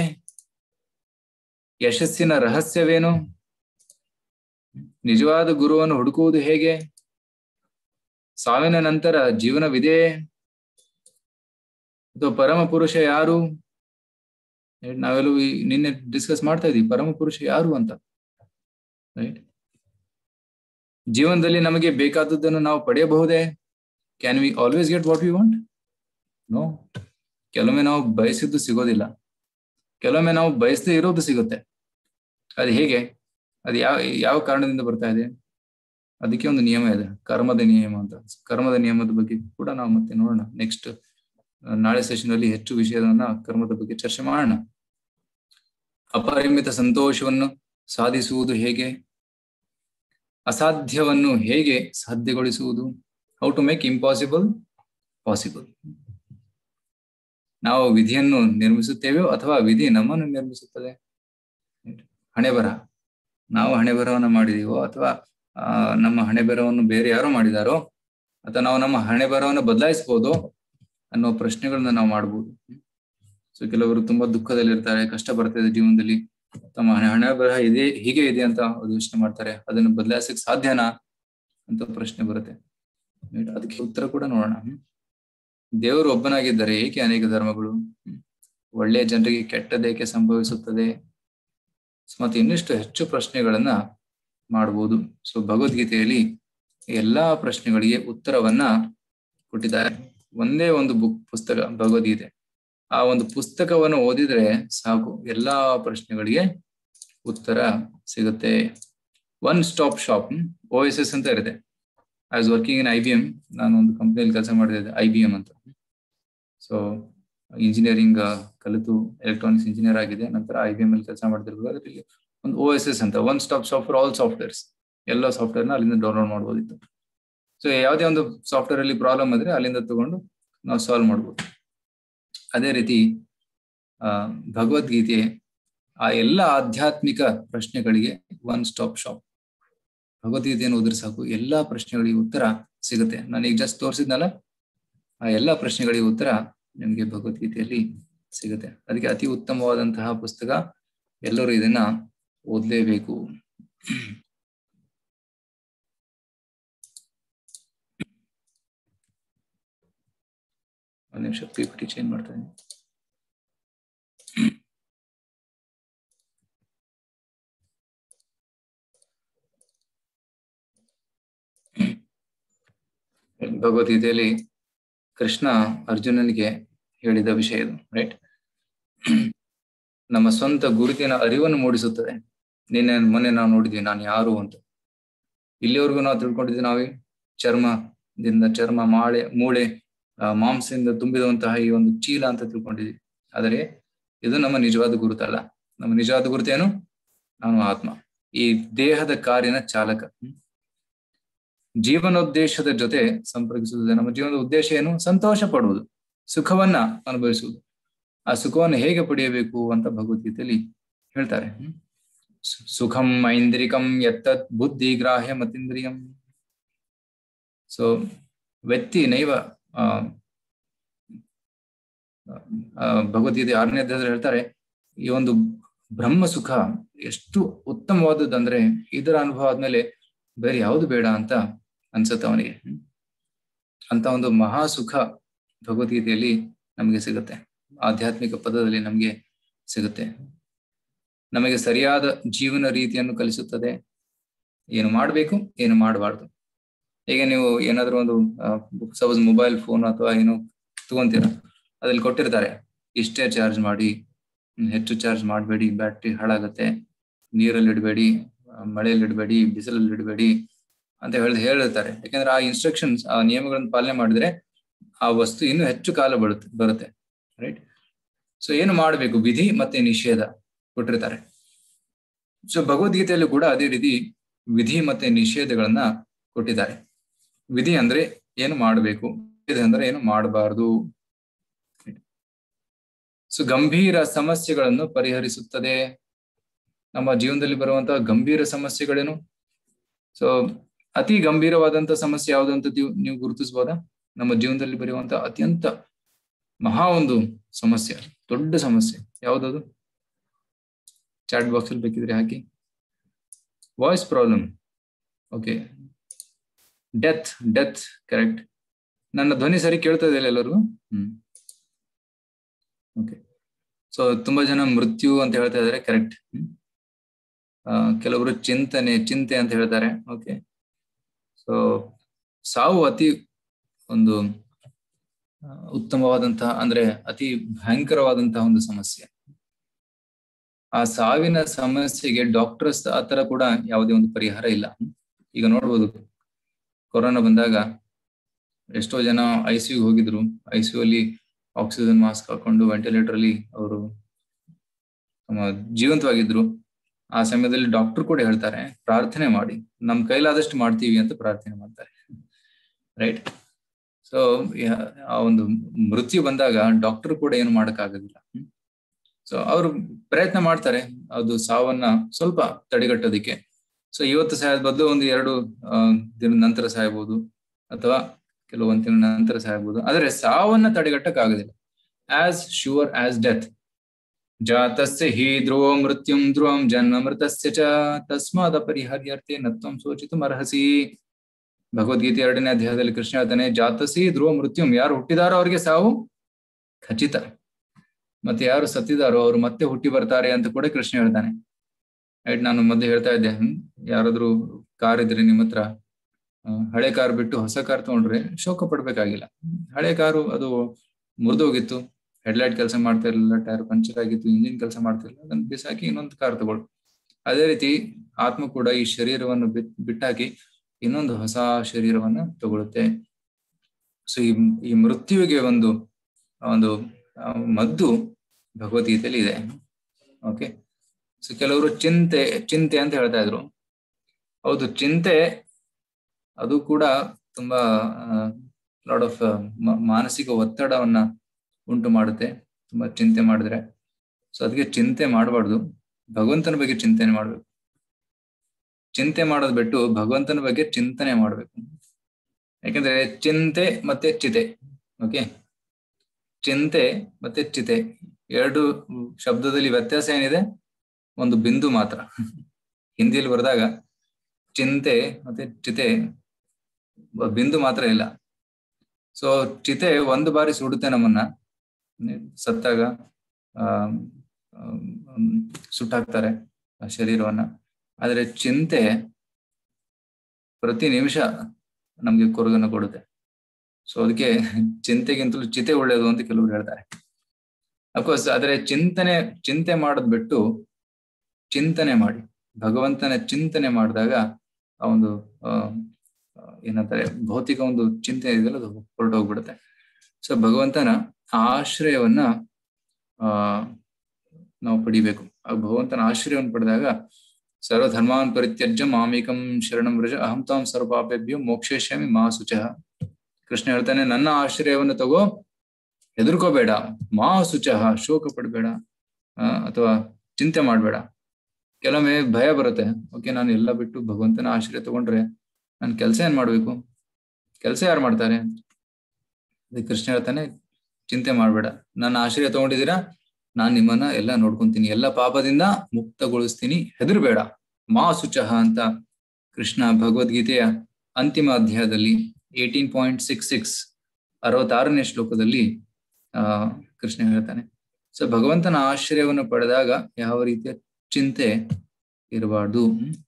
Speaker 3: ಯಶಸ್ಸಿನ ರಹಸ್ಯವೇನು ನಿಜವಾದ ಗುರುವನ್ನು ಹುಡುಕುವುದು ಹೇಗೆ ಸಾವಿನ ನಂತರ ಜೀವನವಿದೆ ಅಥವಾ ಪರಮ ಪುರುಷ ಯಾರು ನಾವೆಲ್ಲೂ ಈ ನಿನ್ನೆ ಡಿಸ್ಕಸ್ ಮಾಡ್ತಾ ಇದೀವಿ ಪರಮ ಪುರುಷ ಯಾರು ಅಂತ ರೈಟ್ ಜೀವನದಲ್ಲಿ ನಮಗೆ ಬೇಕಾದದ್ದನ್ನು ನಾವು ಪಡೆಯಬಹುದೇ can we always get what we want no ಕೆಲವೊಮ್ಮೆ ನಾವು ಬಯಸಿದ್ದು ಸಿಗೋದಿಲ್ಲ ಕೆಲವೊಮ್ಮೆ ನಾವು ಬಯಸದೇ ಇರೋದು ಸಿಗುತ್ತೆ ಅದು ಹೇಗೆ ಅದು ಯಾವ ಯಾವ ಕಾರಣದಿಂದ ಬರ್ತಾ ಇದೆ ಅದಕ್ಕೆ ಒಂದು ನಿಯಮ ಇದೆ ಕರ್ಮದ ನಿಯಮ ಅಂತ ಕರ್ಮದ ನಿಯಮದ ಬಗ್ಗೆ ಕೂಡ ನಾವು ಮತ್ತೆ ನೋಡೋಣ ನೆಕ್ಸ್ಟ್ ನಾಳೆ ಸೆಷನ್ ಅಲ್ಲಿ ಹೆಚ್ಚು ವಿಷಯವನ್ನ ಕರ್ಮದ ಬಗ್ಗೆ ಚರ್ಚೆ ಮಾಡೋಣ ಅಪರಿಮಿತ ಸಂತೋಷವನ್ನು ಸಾಧಿಸುವುದು ಹೇಗೆ ಅಸಾಧ್ಯವನ್ನು ಹೇಗೆ ಸಾಧ್ಯಗೊಳಿಸುವುದು how to make impossible possible ನಾವು ವಿಧಿಯನ್ನು ನಿರ್ಮಿಸುತ್ತೇವೆಯೋ ಅಥವಾ ವಿಧಿ ನಮ್ಮನ್ನು ನಿರ್ಮಿಸುತ್ತದೆ ಹಣೆ ಬರಹ ನಾವು ಹಣೆ ಬರಹವನ್ನು ಮಾಡಿದೀವೋ ಅಥವಾ ಆ ನಮ್ಮ ಹಣೆ ಬರಹವನ್ನು ಬೇರೆ ಯಾರೋ ಮಾಡಿದಾರೋ ಅಥವಾ ನಾವು ನಮ್ಮ ಹಣೆ ಬರಹವನ್ನು ಬದಲಾಯಿಸಬಹುದೋ ಅನ್ನೋ ಪ್ರಶ್ನೆಗಳನ್ನ ನಾವು ಮಾಡ್ಬೋದು ಸೊ ಕೆಲವರು ತುಂಬಾ ದುಃಖದಲ್ಲಿರ್ತಾರೆ ಕಷ್ಟ ಬರ್ತಿದೆ ಜೀವನದಲ್ಲಿ ತಮ್ಮ ಹಣೆ ಹಣೆ ಬರಹ ಇದೆ ಹೀಗೆ ಇದೆ ಅಂತ ಅವ್ರು ಯೋಚನೆ ಮಾಡ್ತಾರೆ ಅದನ್ನು ಬದಲಾಯಿಸಕ್ ಸಾಧ್ಯನಾ ಅಂತ ಪ್ರಶ್ನೆ ಬರುತ್ತೆ ಅದಕ್ಕೆ ಉತ್ತರ ಕೂಡ ನೋಡೋಣ ದೇವರು ಒಬ್ಬನಾಗಿದ್ದರೆ ಏಕೆ ಅನೇಕ ಧರ್ಮಗಳು ಒಳ್ಳೆಯ ಜನರಿಗೆ ಕೆಟ್ಟದೇಕೆ ಸಂಭವಿಸುತ್ತದೆ ಮತ್ತೆ ಇನ್ನಿಷ್ಟು ಹೆಚ್ಚು ಪ್ರಶ್ನೆಗಳನ್ನ ಮಾಡಬಹುದು ಸೊ ಭಗವದ್ಗೀತೆಯಲ್ಲಿ ಎಲ್ಲಾ ಪ್ರಶ್ನೆಗಳಿಗೆ ಉತ್ತರವನ್ನ ಕೊಟ್ಟಿದ್ದಾರೆ ಒಂದೇ ಒಂದು ಬುಕ್ ಪುಸ್ತಕ ಭಗವದ್ಗೀತೆ ಆ ಒಂದು ಪುಸ್ತಕವನ್ನು ಓದಿದ್ರೆ ಸಾಕು ಎಲ್ಲಾ ಪ್ರಶ್ನೆಗಳಿಗೆ ಉತ್ತರ ಸಿಗುತ್ತೆ one stop shop O S S ಅಂತ ಇರುತ್ತೆ I was working in I B M ನಾನು ಒಂದು ಕಂಪ್ನಿಯಲ್ಲಿ ಕೆಲಸ ಮಾಡಿದೆ ಐ ಬಿ ಎಂ ಅಂತ ಸೊ ಇಂಜಿನಿಯರಿಂಗ್ ಕಲಿತು ಎಲೆಕ್ಟ್ರಾನಿಕ್ಸ್ ಇಂಜಿನಿಯರ್ ಆಗಿದೆ ನಂತರ ಐ ಬಿ ಎಂ ಅಲ್ಲಿ ಕೆಲಸ ಮಾಡ್ತಿರ್ಬೇಕು ಅದರಲ್ಲಿ ಒಂದು ಓ ಎಸ್ ಎಸ್ ಅಂತ one stop shop for all softwares ಎಲ್ಲ ಸಾಫ್ಟ್ವೇರ್ನ ಅಲ್ಲಿಂದ ಡೌನ್ಲೋಡ್ ಮಾಡ್ಬೋದಿತ್ತು ಸೊ ಯಾವುದೇ ಒಂದು ಸಾಫ್ಟ್ವೇರ್ ಅಲ್ಲಿ ಪ್ರಾಬ್ಲಮ್ ಇದ್ರೆ ಅಲ್ಲಿಂದ ತಗೊಂಡು ನಾವು ಸಾಲ್ವ್ ಮಾಡ್ಬೋದು ಅದೇ ರೀತಿ ಆ ಭಗವದ್ಗೀತೆ ಆ ಎಲ್ಲ ಆಧ್ಯಾತ್ಮಿಕ ಪ್ರಶ್ನೆಗಳಿಗೆ ಒನ್ ಸ್ಟಾಪ್ ಶಾಪ್ ಭಗವದ್ಗೀತೆಯನ್ನು ಓದಿದ್ರೆ ಸಾಕು ಎಲ್ಲಾ ಪ್ರಶ್ನೆಗಳಿಗೆ ಉತ್ತರ ಸಿಗುತ್ತೆ ನಾನು ಈಗ ಜಸ್ಟ್ ತೋರಿಸಿದ್ನಲ್ಲ ಆ ಎಲ್ಲಾ ಪ್ರಶ್ನೆಗಳಿಗೆ ಉತ್ತರ ನಿಮ್ಗೆ ಭಗವದ್ಗೀತೆಯಲ್ಲಿ ಸಿಗುತ್ತೆ ಅದಕ್ಕೆ ಅತಿ ಉತ್ತಮವಾದಂತಹ ಪುಸ್ತಕ ಎಲ್ಲರೂ ಇದನ್ನ ಓದ್ಲೇಬೇಕು ಒಂದು ನಿಮಿಷ ಪಿ ಪಿ ಚೇಂಜ್ ಮಾಡ್ತಾ ಇದ್ದೀನಿ ಭಗವದ್ಗೀತೆಯಲ್ಲಿ ಕೃಷ್ಣ ಅರ್ಜುನನಿಗೆ ಹೇಳಿದ ವಿಷಯ ಇದು ರೈಟ್ ನಮ್ಮ ಸ್ವಂತ ಗುರುತಿನ ಅರಿವನ್ನು ಮೂಡಿಸುತ್ತದೆ ನಿನ್ನೆ ಮೊನ್ನೆ ನಾವು ನೋಡಿದ್ವಿ ನಾನು ಯಾರು ಅಂತ ಇಲ್ಲಿವರೆಗೂ ನಾವು ತಿಳ್ಕೊಂಡಿದ್ವಿ ನಾವೇ ಚರ್ಮದಿಂದ ಚರ್ಮ ಮಾಳೆ ಮೂಳೆ ಮಾಂಸದಿಂದ ತುಂಬಿರುವಂತಹ ಈ ಒಂದು ಚೀಲ ಅಂತ ತಿಳ್ಕೊಂಡಿದ್ವಿ ಆದರೆ ಇದು ನಮ್ಮ ನಿಜವಾದ ಗುರುತಲ್ಲ ನಮ್ಮ ನಿಜವಾದ ಗುರುತೇನು ನಾನು ಆತ್ಮ ಈ ದೇಹದ ಕಾರಿನ ಚಾಲಕ ಜೀವನೋದ್ದೇಶದ ಜೊತೆ ಸಂಪರ್ಕಿಸುತ್ತದೆ ನಮ್ಮ ಜೀವನದ ಉದ್ದೇಶ ಏನು ಸಂತೋಷ ಪಡುವುದು ಸುಖವನ್ನ ಅನುಭವಿಸುವುದು ಆ ಸುಖವನ್ನು ಹೇಗೆ ಪಡೆಯಬೇಕು ಅಂತ ಭಗವದ್ಗೀತೆಯಲ್ಲಿ ಹೇಳ್ತಾರೆ ಸುಖಂ ಐಂದ್ರಿಕಂ ಎತ್ತತ್ ಬುದ್ಧಿ ಗ್ರಾಹ್ಯ ಮತೀಂದ್ರಿಯಂ ಸೊ ವ್ಯಕ್ತಿ ನೈವ ಆ ಭಗವದ್ಗೀತೆ ಆರನೇ ಅಧ್ಯಾಯದಲ್ಲಿ ಹೇಳ್ತಾರೆ ಈ ಒಂದು ಬ್ರಹ್ಮ ಸುಖ ಎಷ್ಟು ಉತ್ತಮವಾದದ್ದಂದ್ರೆ ಇದರ ಅನುಭವ ಆದ್ಮೇಲೆ ಬೇರೆ ಯಾವುದು ಬೇಡ ಅಂತ ಅನ್ಸುತ್ತೆ ಅವನಿಗೆ ಅಂತ ಒಂದು ಮಹಾ ಸುಖ ಭಗವದ್ಗೀತೆಯಲ್ಲಿ ನಮಗೆ ಸಿಗುತ್ತೆ ಆಧ್ಯಾತ್ಮಿಕ ಪದದಲ್ಲಿ ನಮಗೆ ಸಿಗುತ್ತೆ ನಮಗೆ ಸರಿಯಾದ ಜೀವನ ರೀತಿಯನ್ನು ಕಲಿಸುತ್ತದೆ ಏನು ಮಾಡಬೇಕು ಏನು ಮಾಡಬಾರ್ದು ಈಗ ನೀವು ಏನಾದ್ರೂ ಒಂದು ಸಪೋಸ್ ಮೊಬೈಲ್ ಫೋನ್ ಅಥವಾ ಏನು ತಗೊಂತೀರ ಅದ್ರಲ್ಲಿ ಕೊಟ್ಟಿರ್ತಾರೆ ಇಷ್ಟೇ ಚಾರ್ಜ್ ಮಾಡಿ ಹೆಚ್ಚು ಚಾರ್ಜ್ ಮಾಡಬೇಡಿ ಬ್ಯಾಟ್ರಿ ಹಾಳಾಗತ್ತೆ ನೀರಲ್ಲಿ ಇಡಬೇಡಿ ಮಳೆಯಲ್ಲಿ ಇಡಬೇಡಿ ಬಿಸಿಲಲ್ಲಿ ಇಡಬೇಡಿ ಅಂತ ಹೇಳಿ ಹೇಳಿರ್ತಾರೆ ಯಾಕಂದ್ರೆ ಆ ಇನ್ಸ್ಟ್ರಕ್ಷನ್ಸ್ ಆ ನಿಯಮಗಳನ್ನು ಪಾಲನೆ ಮಾಡಿದ್ರೆ ಆ ವಸ್ತು ಇನ್ನೂ ಹೆಚ್ಚು ಕಾಲ ಬರುತ್ತೆ ಬರುತ್ತೆ ರೈಟ್ ಸೊ ಏನು ಮಾಡಬೇಕು ವಿಧಿ ಮತ್ತೆ ನಿಷೇಧ ಕೊಟ್ಟಿರ್ತಾರೆ ಸೊ ಭಗವದ್ಗೀತೆಯಲ್ಲೂ ಕೂಡ ಅದೇ ರೀತಿ ವಿಧಿ ಮತ್ತೆ ನಿಷೇಧಗಳನ್ನ ಕೊಟ್ಟಿದ್ದಾರೆ ವಿಧಿ ಅಂದ್ರೆ ಏನು ಮಾಡಬೇಕು ನಿಷೇಧ ಅಂದ್ರೆ ಏನು ಮಾಡಬಾರ್ದು ಸೊ ಗಂಭೀರ ಸಮಸ್ಯೆಗಳನ್ನು ಪರಿಹರಿಸುತ್ತದೆ ನಮ್ಮ ಜೀವನದಲ್ಲಿ ಬರುವಂತಹ ಗಂಭೀರ ಸಮಸ್ಯೆಗಳೇನು ಸೊ ಅತಿ ಗಂಭೀರವಾದಂತ ಸಮಸ್ಯೆ ಯಾವುದು ಅಂತ ನೀವು ನೀವು ಗುರುತಿಸಬಹುದಾ ನಮ್ಮ ಜೀವನದಲ್ಲಿ ಬರೆಯುವಂತ ಅತ್ಯಂತ ಮಹಾ ಒಂದು ಸಮಸ್ಯೆ ದೊಡ್ಡ ಸಮಸ್ಯೆ ಯಾವ್ದದು ಚಾಟ್ ಬಾಕ್ಸ್ ಅಲ್ಲಿ ಬೇಕಿದ್ರೆ ಹಾಕಿ voice problem okay death death correct ನನ್ನ ಧ್ವನಿ ಸರಿ ಕೇಳ್ತಾ ಇದೆ ಎಲ್ಲರಿಗೂ ಹ್ಮ್ ಓಕೆ ಸೊ ತುಂಬಾ ಜನ ಮೃತ್ಯು ಅಂತ ಹೇಳ್ತಾ ಇದಾರೆ ಕರೆಕ್ಟ್ ಕೆಲವರು ಚಿಂತನೆ ಚಿಂತೆ ಅಂತ ಹೇಳ್ತಾರೆ ಓಕೆ ಸೊ ಸಾವು ಅತಿ ಒಂದು ಆ, ಉತ್ತಮವಾದಂತಹ ಅಂದ್ರೆ ಅತಿ ಭಯಂಕರವಾದಂತಹ ಒಂದು ಸಮಸ್ಯೆ ಆ ಸಾವಿನ ಸಮಸ್ಯೆಗೆ ಡಾಕ್ಟರ್ಸ್ ಆತರ ಕೂಡ ಯಾವುದೇ ಒಂದು ಪರಿಹಾರ ಇಲ್ಲ ಈಗ ನೋಡ್ಬೋದು ಕೊರೋನಾ ಬಂದಾಗ ಎಷ್ಟೋ ಜನ ಐ ಸಿ ಹೋಗಿದ್ರು ಐ ಸಿ ಅಲ್ಲಿ ಆಕ್ಸಿಜನ್ ಮಾಸ್ಕ್ ಹಾಕೊಂಡು ವೆಂಟಿಲೇಟರ್ ಅಲ್ಲಿ ಅವರು ತಮ್ಮ ಜೀವಂತವಾಗಿದ್ರು ಆ ಸಮಯದಲ್ಲಿ ಡಾಕ್ಟರ್ ಕೂಡ ಹೇಳ್ತಾರೆ ಪ್ರಾರ್ಥನೆ ಮಾಡಿ ನಮ್ ಕೈಲಾದಷ್ಟು ಮಾಡ್ತೀವಿ ಅಂತ ಪ್ರಾರ್ಥನೆ ಮಾಡ್ತಾರೆ ರೈಟ್ ಸೊ ಆ ಒಂದು ಮೃತ್ಯು ಬಂದಾಗ ಡಾಕ್ಟರ್ ಕೂಡ ಏನು ಮಾಡಕ್ಕಾಗೋದಿಲ್ಲ ಸೊ ಅವರು ಪ್ರಯತ್ನ ಮಾಡ್ತಾರೆ ಅದು ಸಾವನ್ನ ಸ್ವಲ್ಪ ತಡೆಗಟ್ಟೋದಿಕ್ಕೆ ಸೊ ಇವತ್ತು ಸಾಯೋದ್ ಬದಲು ಒಂದು ಎರಡು ಆ, ದಿನದ ನಂತರ ಸಾಯಬಹುದು ಅಥವಾ ಕೆಲವೊಂದು ತಿಂಗಳ ನಂತರ ಸಾಯಬಹುದು ಆದ್ರೆ ಸಾವನ್ನ ತಡೆಗಟ್ಟಕ್ ಆಗೋದಿಲ್ಲ ಆಸ್ ಶೂರ್ ಆಸ್ ಡೆತ್ ಜಾತಸ್ಯ ಹಿ ಧ್ರುವ ಮೃತ್ಯುಂ ಧ್ರುವಂ ಜನ್ಮ ಮೃತಸ್ಯ ಚ ತಸ್ಮಾದ ಪರಿಹಾರ್ಯಾರ್ಥೆ ನತ್ವಂ ಸೋಚಿತು ಅರ್ಹಸಿ ಭಗವದ್ಗೀತೆ ಎರಡನೇ ಅಧ್ಯಾಯದಲ್ಲಿ ಕೃಷ್ಣ ಹೇಳ್ತಾನೆ ಜಾತಸಿ ಧ್ರುವ ಮೃತ್ಯುಂ ಯಾರು ಹುಟ್ಟಿದಾರೋ ಅವ್ರಿಗೆ ಸಾವು ಖಚಿತ ಮತ್ತೆ ಯಾರು ಸತ್ತಿದಾರೋ ಅವ್ರು ಮತ್ತೆ ಹುಟ್ಟಿ ಬರ್ತಾರೆ ಅಂತ ಕೂಡ ಕೃಷ್ಣ ಹೇಳ್ತಾನೆ ರೈಟ್ ನಾನು ಮೊದಲು ಹೇಳ್ತಾ ಇದ್ದೆ ಹ್ಮ್ ಯಾರಾದ್ರೂ ಕಾರ್ ಇದ್ರೆ ನಿಮ್ಮ ಹತ್ರ ಆ, ಹಳೆ ಕಾರ್ ಬಿಟ್ಟು ಹೊಸ ಕಾರ್ ತಗೊಂಡ್ರೆ ಶೋಕ ಪಡ್ಬೇಕಾಗಿಲ್ಲ ಹಳೆ ಕಾರು ಅದು ಮುರಿದೋಗಿತ್ತು ಹೆಡ್ಲೈಟ್ ಕೆಲಸ ಮಾಡ್ತಾ ಇರಲಿಲ್ಲ ಟೈರ್ ಪಂಚರ್ ಆಗಿತ್ತು ಇಂಜಿನ್ ಕೆಲಸ ಮಾಡ್ತಿರ್ಲಿಲ್ಲ ಅದನ್ನ ಬಿಸಾಕಿ ಇನ್ನೊಂದು ಕಾರ್ ತಗೊಳ್ಳು ಅದೇ ರೀತಿ ಆತ್ಮ ಕೂಡ ಈ ಶರೀರವನ್ನು ಬಿಟ್ ಬಿಟ್ಟಾಕಿ ಇನ್ನೊಂದು ಹೊಸ ಶರೀರವನ್ನ ತಗೊಳುತ್ತೆ ಸೊ ಈ ಈ ಮೃತ್ಯುವಿಗೆ ಒಂದು ಒಂದು ಆ, ಮದ್ದು ಭಗವದ್ಗೀತೆಯಲ್ಲಿ ಇದೆ ಓಕೆ ಸೊ ಕೆಲವರು ಚಿಂತೆ ಚಿಂತೆ ಅಂತ ಹೇಳ್ತಾ ಇದ್ರು ಹೌದು ಚಿಂತೆ ಅದು ಕೂಡ ತುಂಬಾ ಲಾಡ್ ಆಫ್ ಮಾನಸಿಕ ಒತ್ತಡವನ್ನ ಉಂಟು ಮಾಡುತ್ತೆ ತುಂಬಾ ಚಿಂತೆ ಮಾಡಿದ್ರೆ ಸೊ ಅದಕ್ಕೆ ಚಿಂತೆ ಮಾಡಬಾರ್ದು ಭಗವಂತನ ಬಗ್ಗೆ ಚಿಂತನೆ ಮಾಡ್ಬೇಕು ಚಿಂತೆ ಮಾಡೋದ್ ಬಿಟ್ಟು ಭಗವಂತನ ಬಗ್ಗೆ ಚಿಂತನೆ ಮಾಡ್ಬೇಕು ಯಾಕಂದ್ರೆ ಚಿಂತೆ ಮತ್ತೆ ಚಿತೆ ಓಕೆ ಚಿಂತೆ ಮತ್ತೆ ಚಿತೆ ಎರಡು ಶಬ್ದದಲ್ಲಿ ವ್ಯತ್ಯಾಸ ಏನಿದೆ ಒಂದು ಬಿಂದು ಮಾತ್ರ ಹಿಂದಿಯಲ್ಲಿ ಬರೆದಾಗ ಚಿಂತೆ ಮತ್ತೆ ಚಿತೆ ಬ- ಬಿಂದು ಮಾತ್ರ ಇಲ್ಲ ಸೊ ಚಿತೆ ಒಂದು ಬಾರಿ ಸುಡುತ್ತೆ ನಮ್ಮನ್ನ ಸತ್ತಾಗ ಆ ಸುಟ್ಟಾಕ್ತಾರೆ ಆ ಶರೀರವನ್ನ ಆದ್ರೆ ಚಿಂತೆ ಪ್ರತಿ ನಿಮಿಷ ನಮ್ಗೆ ಕೊರಗನ್ನು ಕೊಡುತ್ತೆ ಸೊ ಅದಕ್ಕೆ ಚಿಂತೆಗಿಂತಲೂ ಚಿತೆ ಒಳ್ಳೆಯದು ಅಂತ ಕೆಲವರು ಹೇಳ್ತಾರೆ ಅಫ್ಕೋರ್ಸ್ ಆದ್ರೆ ಚಿಂತನೆ ಚಿಂತೆ ಮಾಡೋದ್ ಬಿಟ್ಟು ಚಿಂತನೆ ಮಾಡಿ ಭಗವಂತನ ಚಿಂತನೆ ಮಾಡಿದಾಗ ಆ ಒಂದು ಆ ಆ, ಏನಂತಾರೆ ಭೌತಿಕ ಒಂದು ಚಿಂತೆ ಇದೆಯಲ್ಲ ಅದು ಹೊರಟೋಗ್ಬಿಡುತ್ತೆ ಸೊ ಭಗವಂತನ ಆಶ್ರಯವನ್ನ ಆ ನಾವು ಪಡಿಬೇಕು ಆ ಭಗವಂತನ ಆಶ್ರಯವನ್ನು ಪಡೆದಾಗ ಸರ್ವಧರ್ಮಾನ್ ಪರಿತ್ಯಜ್ಯ ಮಾಮೇಕಂ ಶರಣಂ ವ್ರಜ ಅಹಂ ತಾಂ ಸರ್ವಪಾಪೇಭ್ಯೋ ಮೋಕ್ಷೇಶ್ಯಾಮಿ ಮಾ ಶುಚಃ ಕೃಷ್ಣ ಹೇಳ್ತಾನೆ ನನ್ನ ಆಶ್ರಯವನ್ನು ತಗೋ ಹೆದರ್ಕೋಬೇಡ ಮಾ ಶುಚಃ ಶೋಕ ಪಡಬೇಡ ಅಥವಾ ಚಿಂತೆ ಮಾಡಬೇಡ ಕೆಲವೊಮ್ಮೆ ಭಯ ಬರುತ್ತೆ ಓಕೆ ನಾನು ಎಲ್ಲ ಬಿಟ್ಟು ಭಗವಂತನ ಆಶ್ರಯ ತಗೊಂಡ್ರೆ ನಾನು ಕೆಲಸ ಏನ್ ಮಾಡ್ಬೇಕು ಕೆಲಸ ಯಾರು ಮಾಡ್ತಾರೆ ಅದಕ್ಕೆ ಕೃಷ್ಣ ಹೇಳ್ತಾನೆ ಚಿಂತೆ ಮಾಡ್ಬೇಡ ನನ್ನ ಆಶ್ರಯ ತಗೊಂಡಿದ್ದೀರಾ ನಾನ್ ನಿಮ್ಮನ್ನ ಎಲ್ಲ ನೋಡ್ಕೊಂತೀನಿ ಎಲ್ಲ ಪಾಪದಿಂದ ಮುಕ್ತಗೊಳಿಸ್ತೀನಿ ಹೆದರ್ಬೇಡ ಮಾ ಶುಚಃ ಅಂತ ಕೃಷ್ಣ ಭಗವದ್ಗೀತೆಯ ಅಂತಿಮ ಅಧ್ಯಾಯದಲ್ಲಿ ಏಟೀನ್ ಪಾಯಿಂಟ್ ಸಿಕ್ಸ್ ಸಿಕ್ಸ್ ಅರವತ್ತಾರನೇ ಶ್ಲೋಕದಲ್ಲಿ ಆ ಕೃಷ್ಣ ಹೇಳ್ತಾನೆ ಸೊ ಭಗವಂತನ ಆಶ್ರಯವನ್ನು ಪಡೆದಾಗ ಯಾವ ರೀತಿಯ ಚಿಂತೆ ಇರಬಾರ್ದು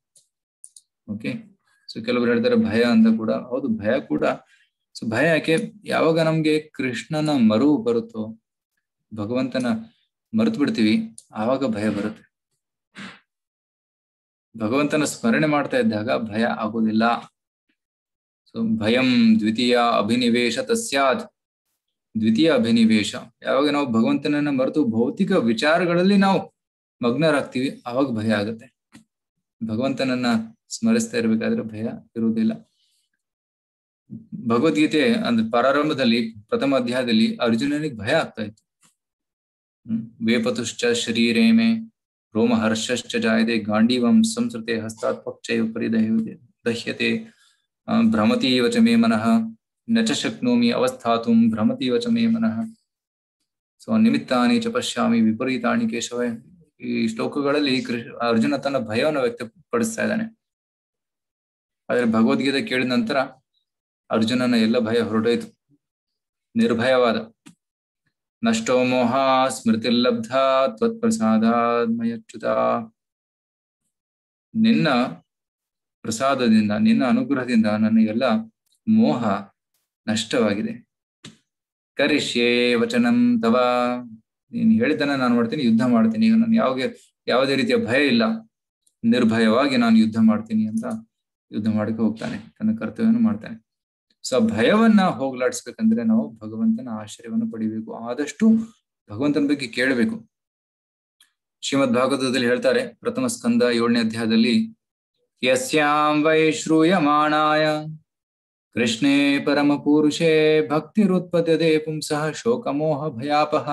Speaker 3: ಓಕೆ ಸೊ ಕೆಲವರು ಹೇಳ್ತಾರೆ ಭಯ ಅಂತ ಕೂಡ ಹೌದು ಭಯ ಕೂಡ ಸೊ ಭಯ ಯಾಕೆ ಯಾವಾಗ ನಮ್ಗೆ ಕೃಷ್ಣನ ಮರುವು ಬರುತ್ತೋ ಭಗವಂತನ ಮರೆತು ಬಿಡ್ತೀವಿ ಆವಾಗ ಭಯ ಬರುತ್ತೆ ಭಗವಂತನ ಸ್ಮರಣೆ ಮಾಡ್ತಾ ಇದ್ದಾಗ ಭಯ ಆಗೋದಿಲ್ಲ ಸೊ ಭಯಂ ದ್ವಿತೀಯ ಅಭಿನಿವೇಶ ತಸ್ಯಾತ್ ದ್ವಿತೀಯ ಅಭಿನಿವೇಶ ಯಾವಾಗ ನಾವು ಭಗವಂತನನ್ನ ಮರೆತು ಭೌತಿಕ ವಿಚಾರಗಳಲ್ಲಿ ನಾವು ಮಗ್ನರಾಗ್ತೀವಿ ಆವಾಗ ಭಯ ಆಗುತ್ತೆ ಭಗವಂತನನ್ನ ಸ್ಮರಿಸ್ತಾ ಇರ್ಬೇಕಾದ್ರೆ ಭಯ ಇರುವುದಿಲ್ಲ ಭಗವದ್ಗೀತೆ ಅಂದ್ರೆ ಪ್ರಾರಂಭದಲ್ಲಿ ಪ್ರಥಮ ಅಧ್ಯಾಯದಲ್ಲಿ ಅರ್ಜುನನಿಗೆ ಭಯ ಆಗ್ತಾ ಇತ್ತು ಹ್ಮ್ ವೇಪತುಶ್ಚ ಶರೀರೇಮೆ ರೋಮಹರ್ಷಶ್ಚ ಜಾಯದೆ ಗಾಂಡೀವಂ ಸಂಸ್ಕೃತೆ ಹಸ್ತಾತ್ ಪಕ್ಷ ಪರಿದಯುವುದೇ ದಹ್ಯತೆ ಆ, ಭ್ರಮತೀವ ಚ ಮೇ ಮನಃ ನ ಚ ಶಕ್ನೋಮಿ ಅವಸ್ಥಾತುಂ ಭ್ರಮತೀವ ಚ ಮೇ ಮನಃ ಸೊ ನಿಮಿತ್ತಾನಿ ಚ ಪಶ್ಯಾಮಿ ವಿಪರೀತಾಣಿ ಕೇಶವ ಈ ಶ್ಲೋಕಗಳಲ್ಲಿ ಕೃಷ್ಣ ಅರ್ಜುನ ತನ್ನ ಭಯವನ್ನು ವ್ಯಕ್ತಪಡಿಸ್ತಾ ಇದ್ದಾನೆ ಆದ್ರೆ ಭಗವದ್ಗೀತೆ ಕೇಳಿದ ನಂತರ ಅರ್ಜುನನ ಎಲ್ಲ ಭಯ ಹೊರಟೋಯ್ತು ನಿರ್ಭಯವಾದ ನಷ್ಟೋ ಮೋಹ ಸ್ಮೃತಿರ್ಲಬ್ಧ ತ್ವತ್ಪ್ರಸಾದಾತ್ಮಯಚ್ಯುತ ನಿನ್ನ ಪ್ರಸಾದದಿಂದ ನಿನ್ನ ಅನುಗ್ರಹದಿಂದ ನನ್ನ ಎಲ್ಲ ಮೋಹ ನಷ್ಟವಾಗಿದೆ ಕರಿಷ್ಯೇ ವಚನಂ ತವ ನೀನು ಹೇಳಿದ್ದನ್ನ ನಾನು ಮಾಡ್ತೀನಿ ಯುದ್ಧ ಮಾಡ್ತೀನಿ ಈಗ ನಾನು ಯಾವ ಯಾವುದೇ ರೀತಿಯ ಭಯ ಇಲ್ಲ ನಿರ್ಭಯವಾಗಿ ನಾನು ಯುದ್ಧ ಮಾಡ್ತೀನಿ ಅಂತ ಯುದ್ಧ ಮಾಡಕ್ಕೆ ಹೋಗ್ತಾನೆ ತನ್ನ ಕರ್ತವ್ಯವನ್ನು ಮಾಡ್ತಾನೆ ಸೊ ಆ ಭಯವನ್ನ ಹೋಗ್ಲಾಡಿಸ್ಬೇಕಂದ್ರೆ ನಾವು ಭಗವಂತನ ಆಶ್ರಯವನ್ನು ಪಡಿಬೇಕು ಆದಷ್ಟು ಭಗವಂತನ ಬಗ್ಗೆ ಕೇಳಬೇಕು ಶ್ರೀಮದ್ ಭಾಗವತದಲ್ಲಿ ಹೇಳ್ತಾರೆ ಪ್ರಥಮ ಸ್ಕಂದ ಏಳನೇ ಅಧ್ಯಾಯದಲ್ಲಿ ಯಸ್ಯಾಂ ವೈ ಶ್ರೂಯಮಾಣಾಯ ಕೃಷ್ಣೇ ಪರಮ ಪುರುಷೇ ಭಕ್ತಿರುತ್ಪದ್ಯತೆ ಪುಂಸಃ ಶೋಕಮೋಹ ಭಯಾಪಹ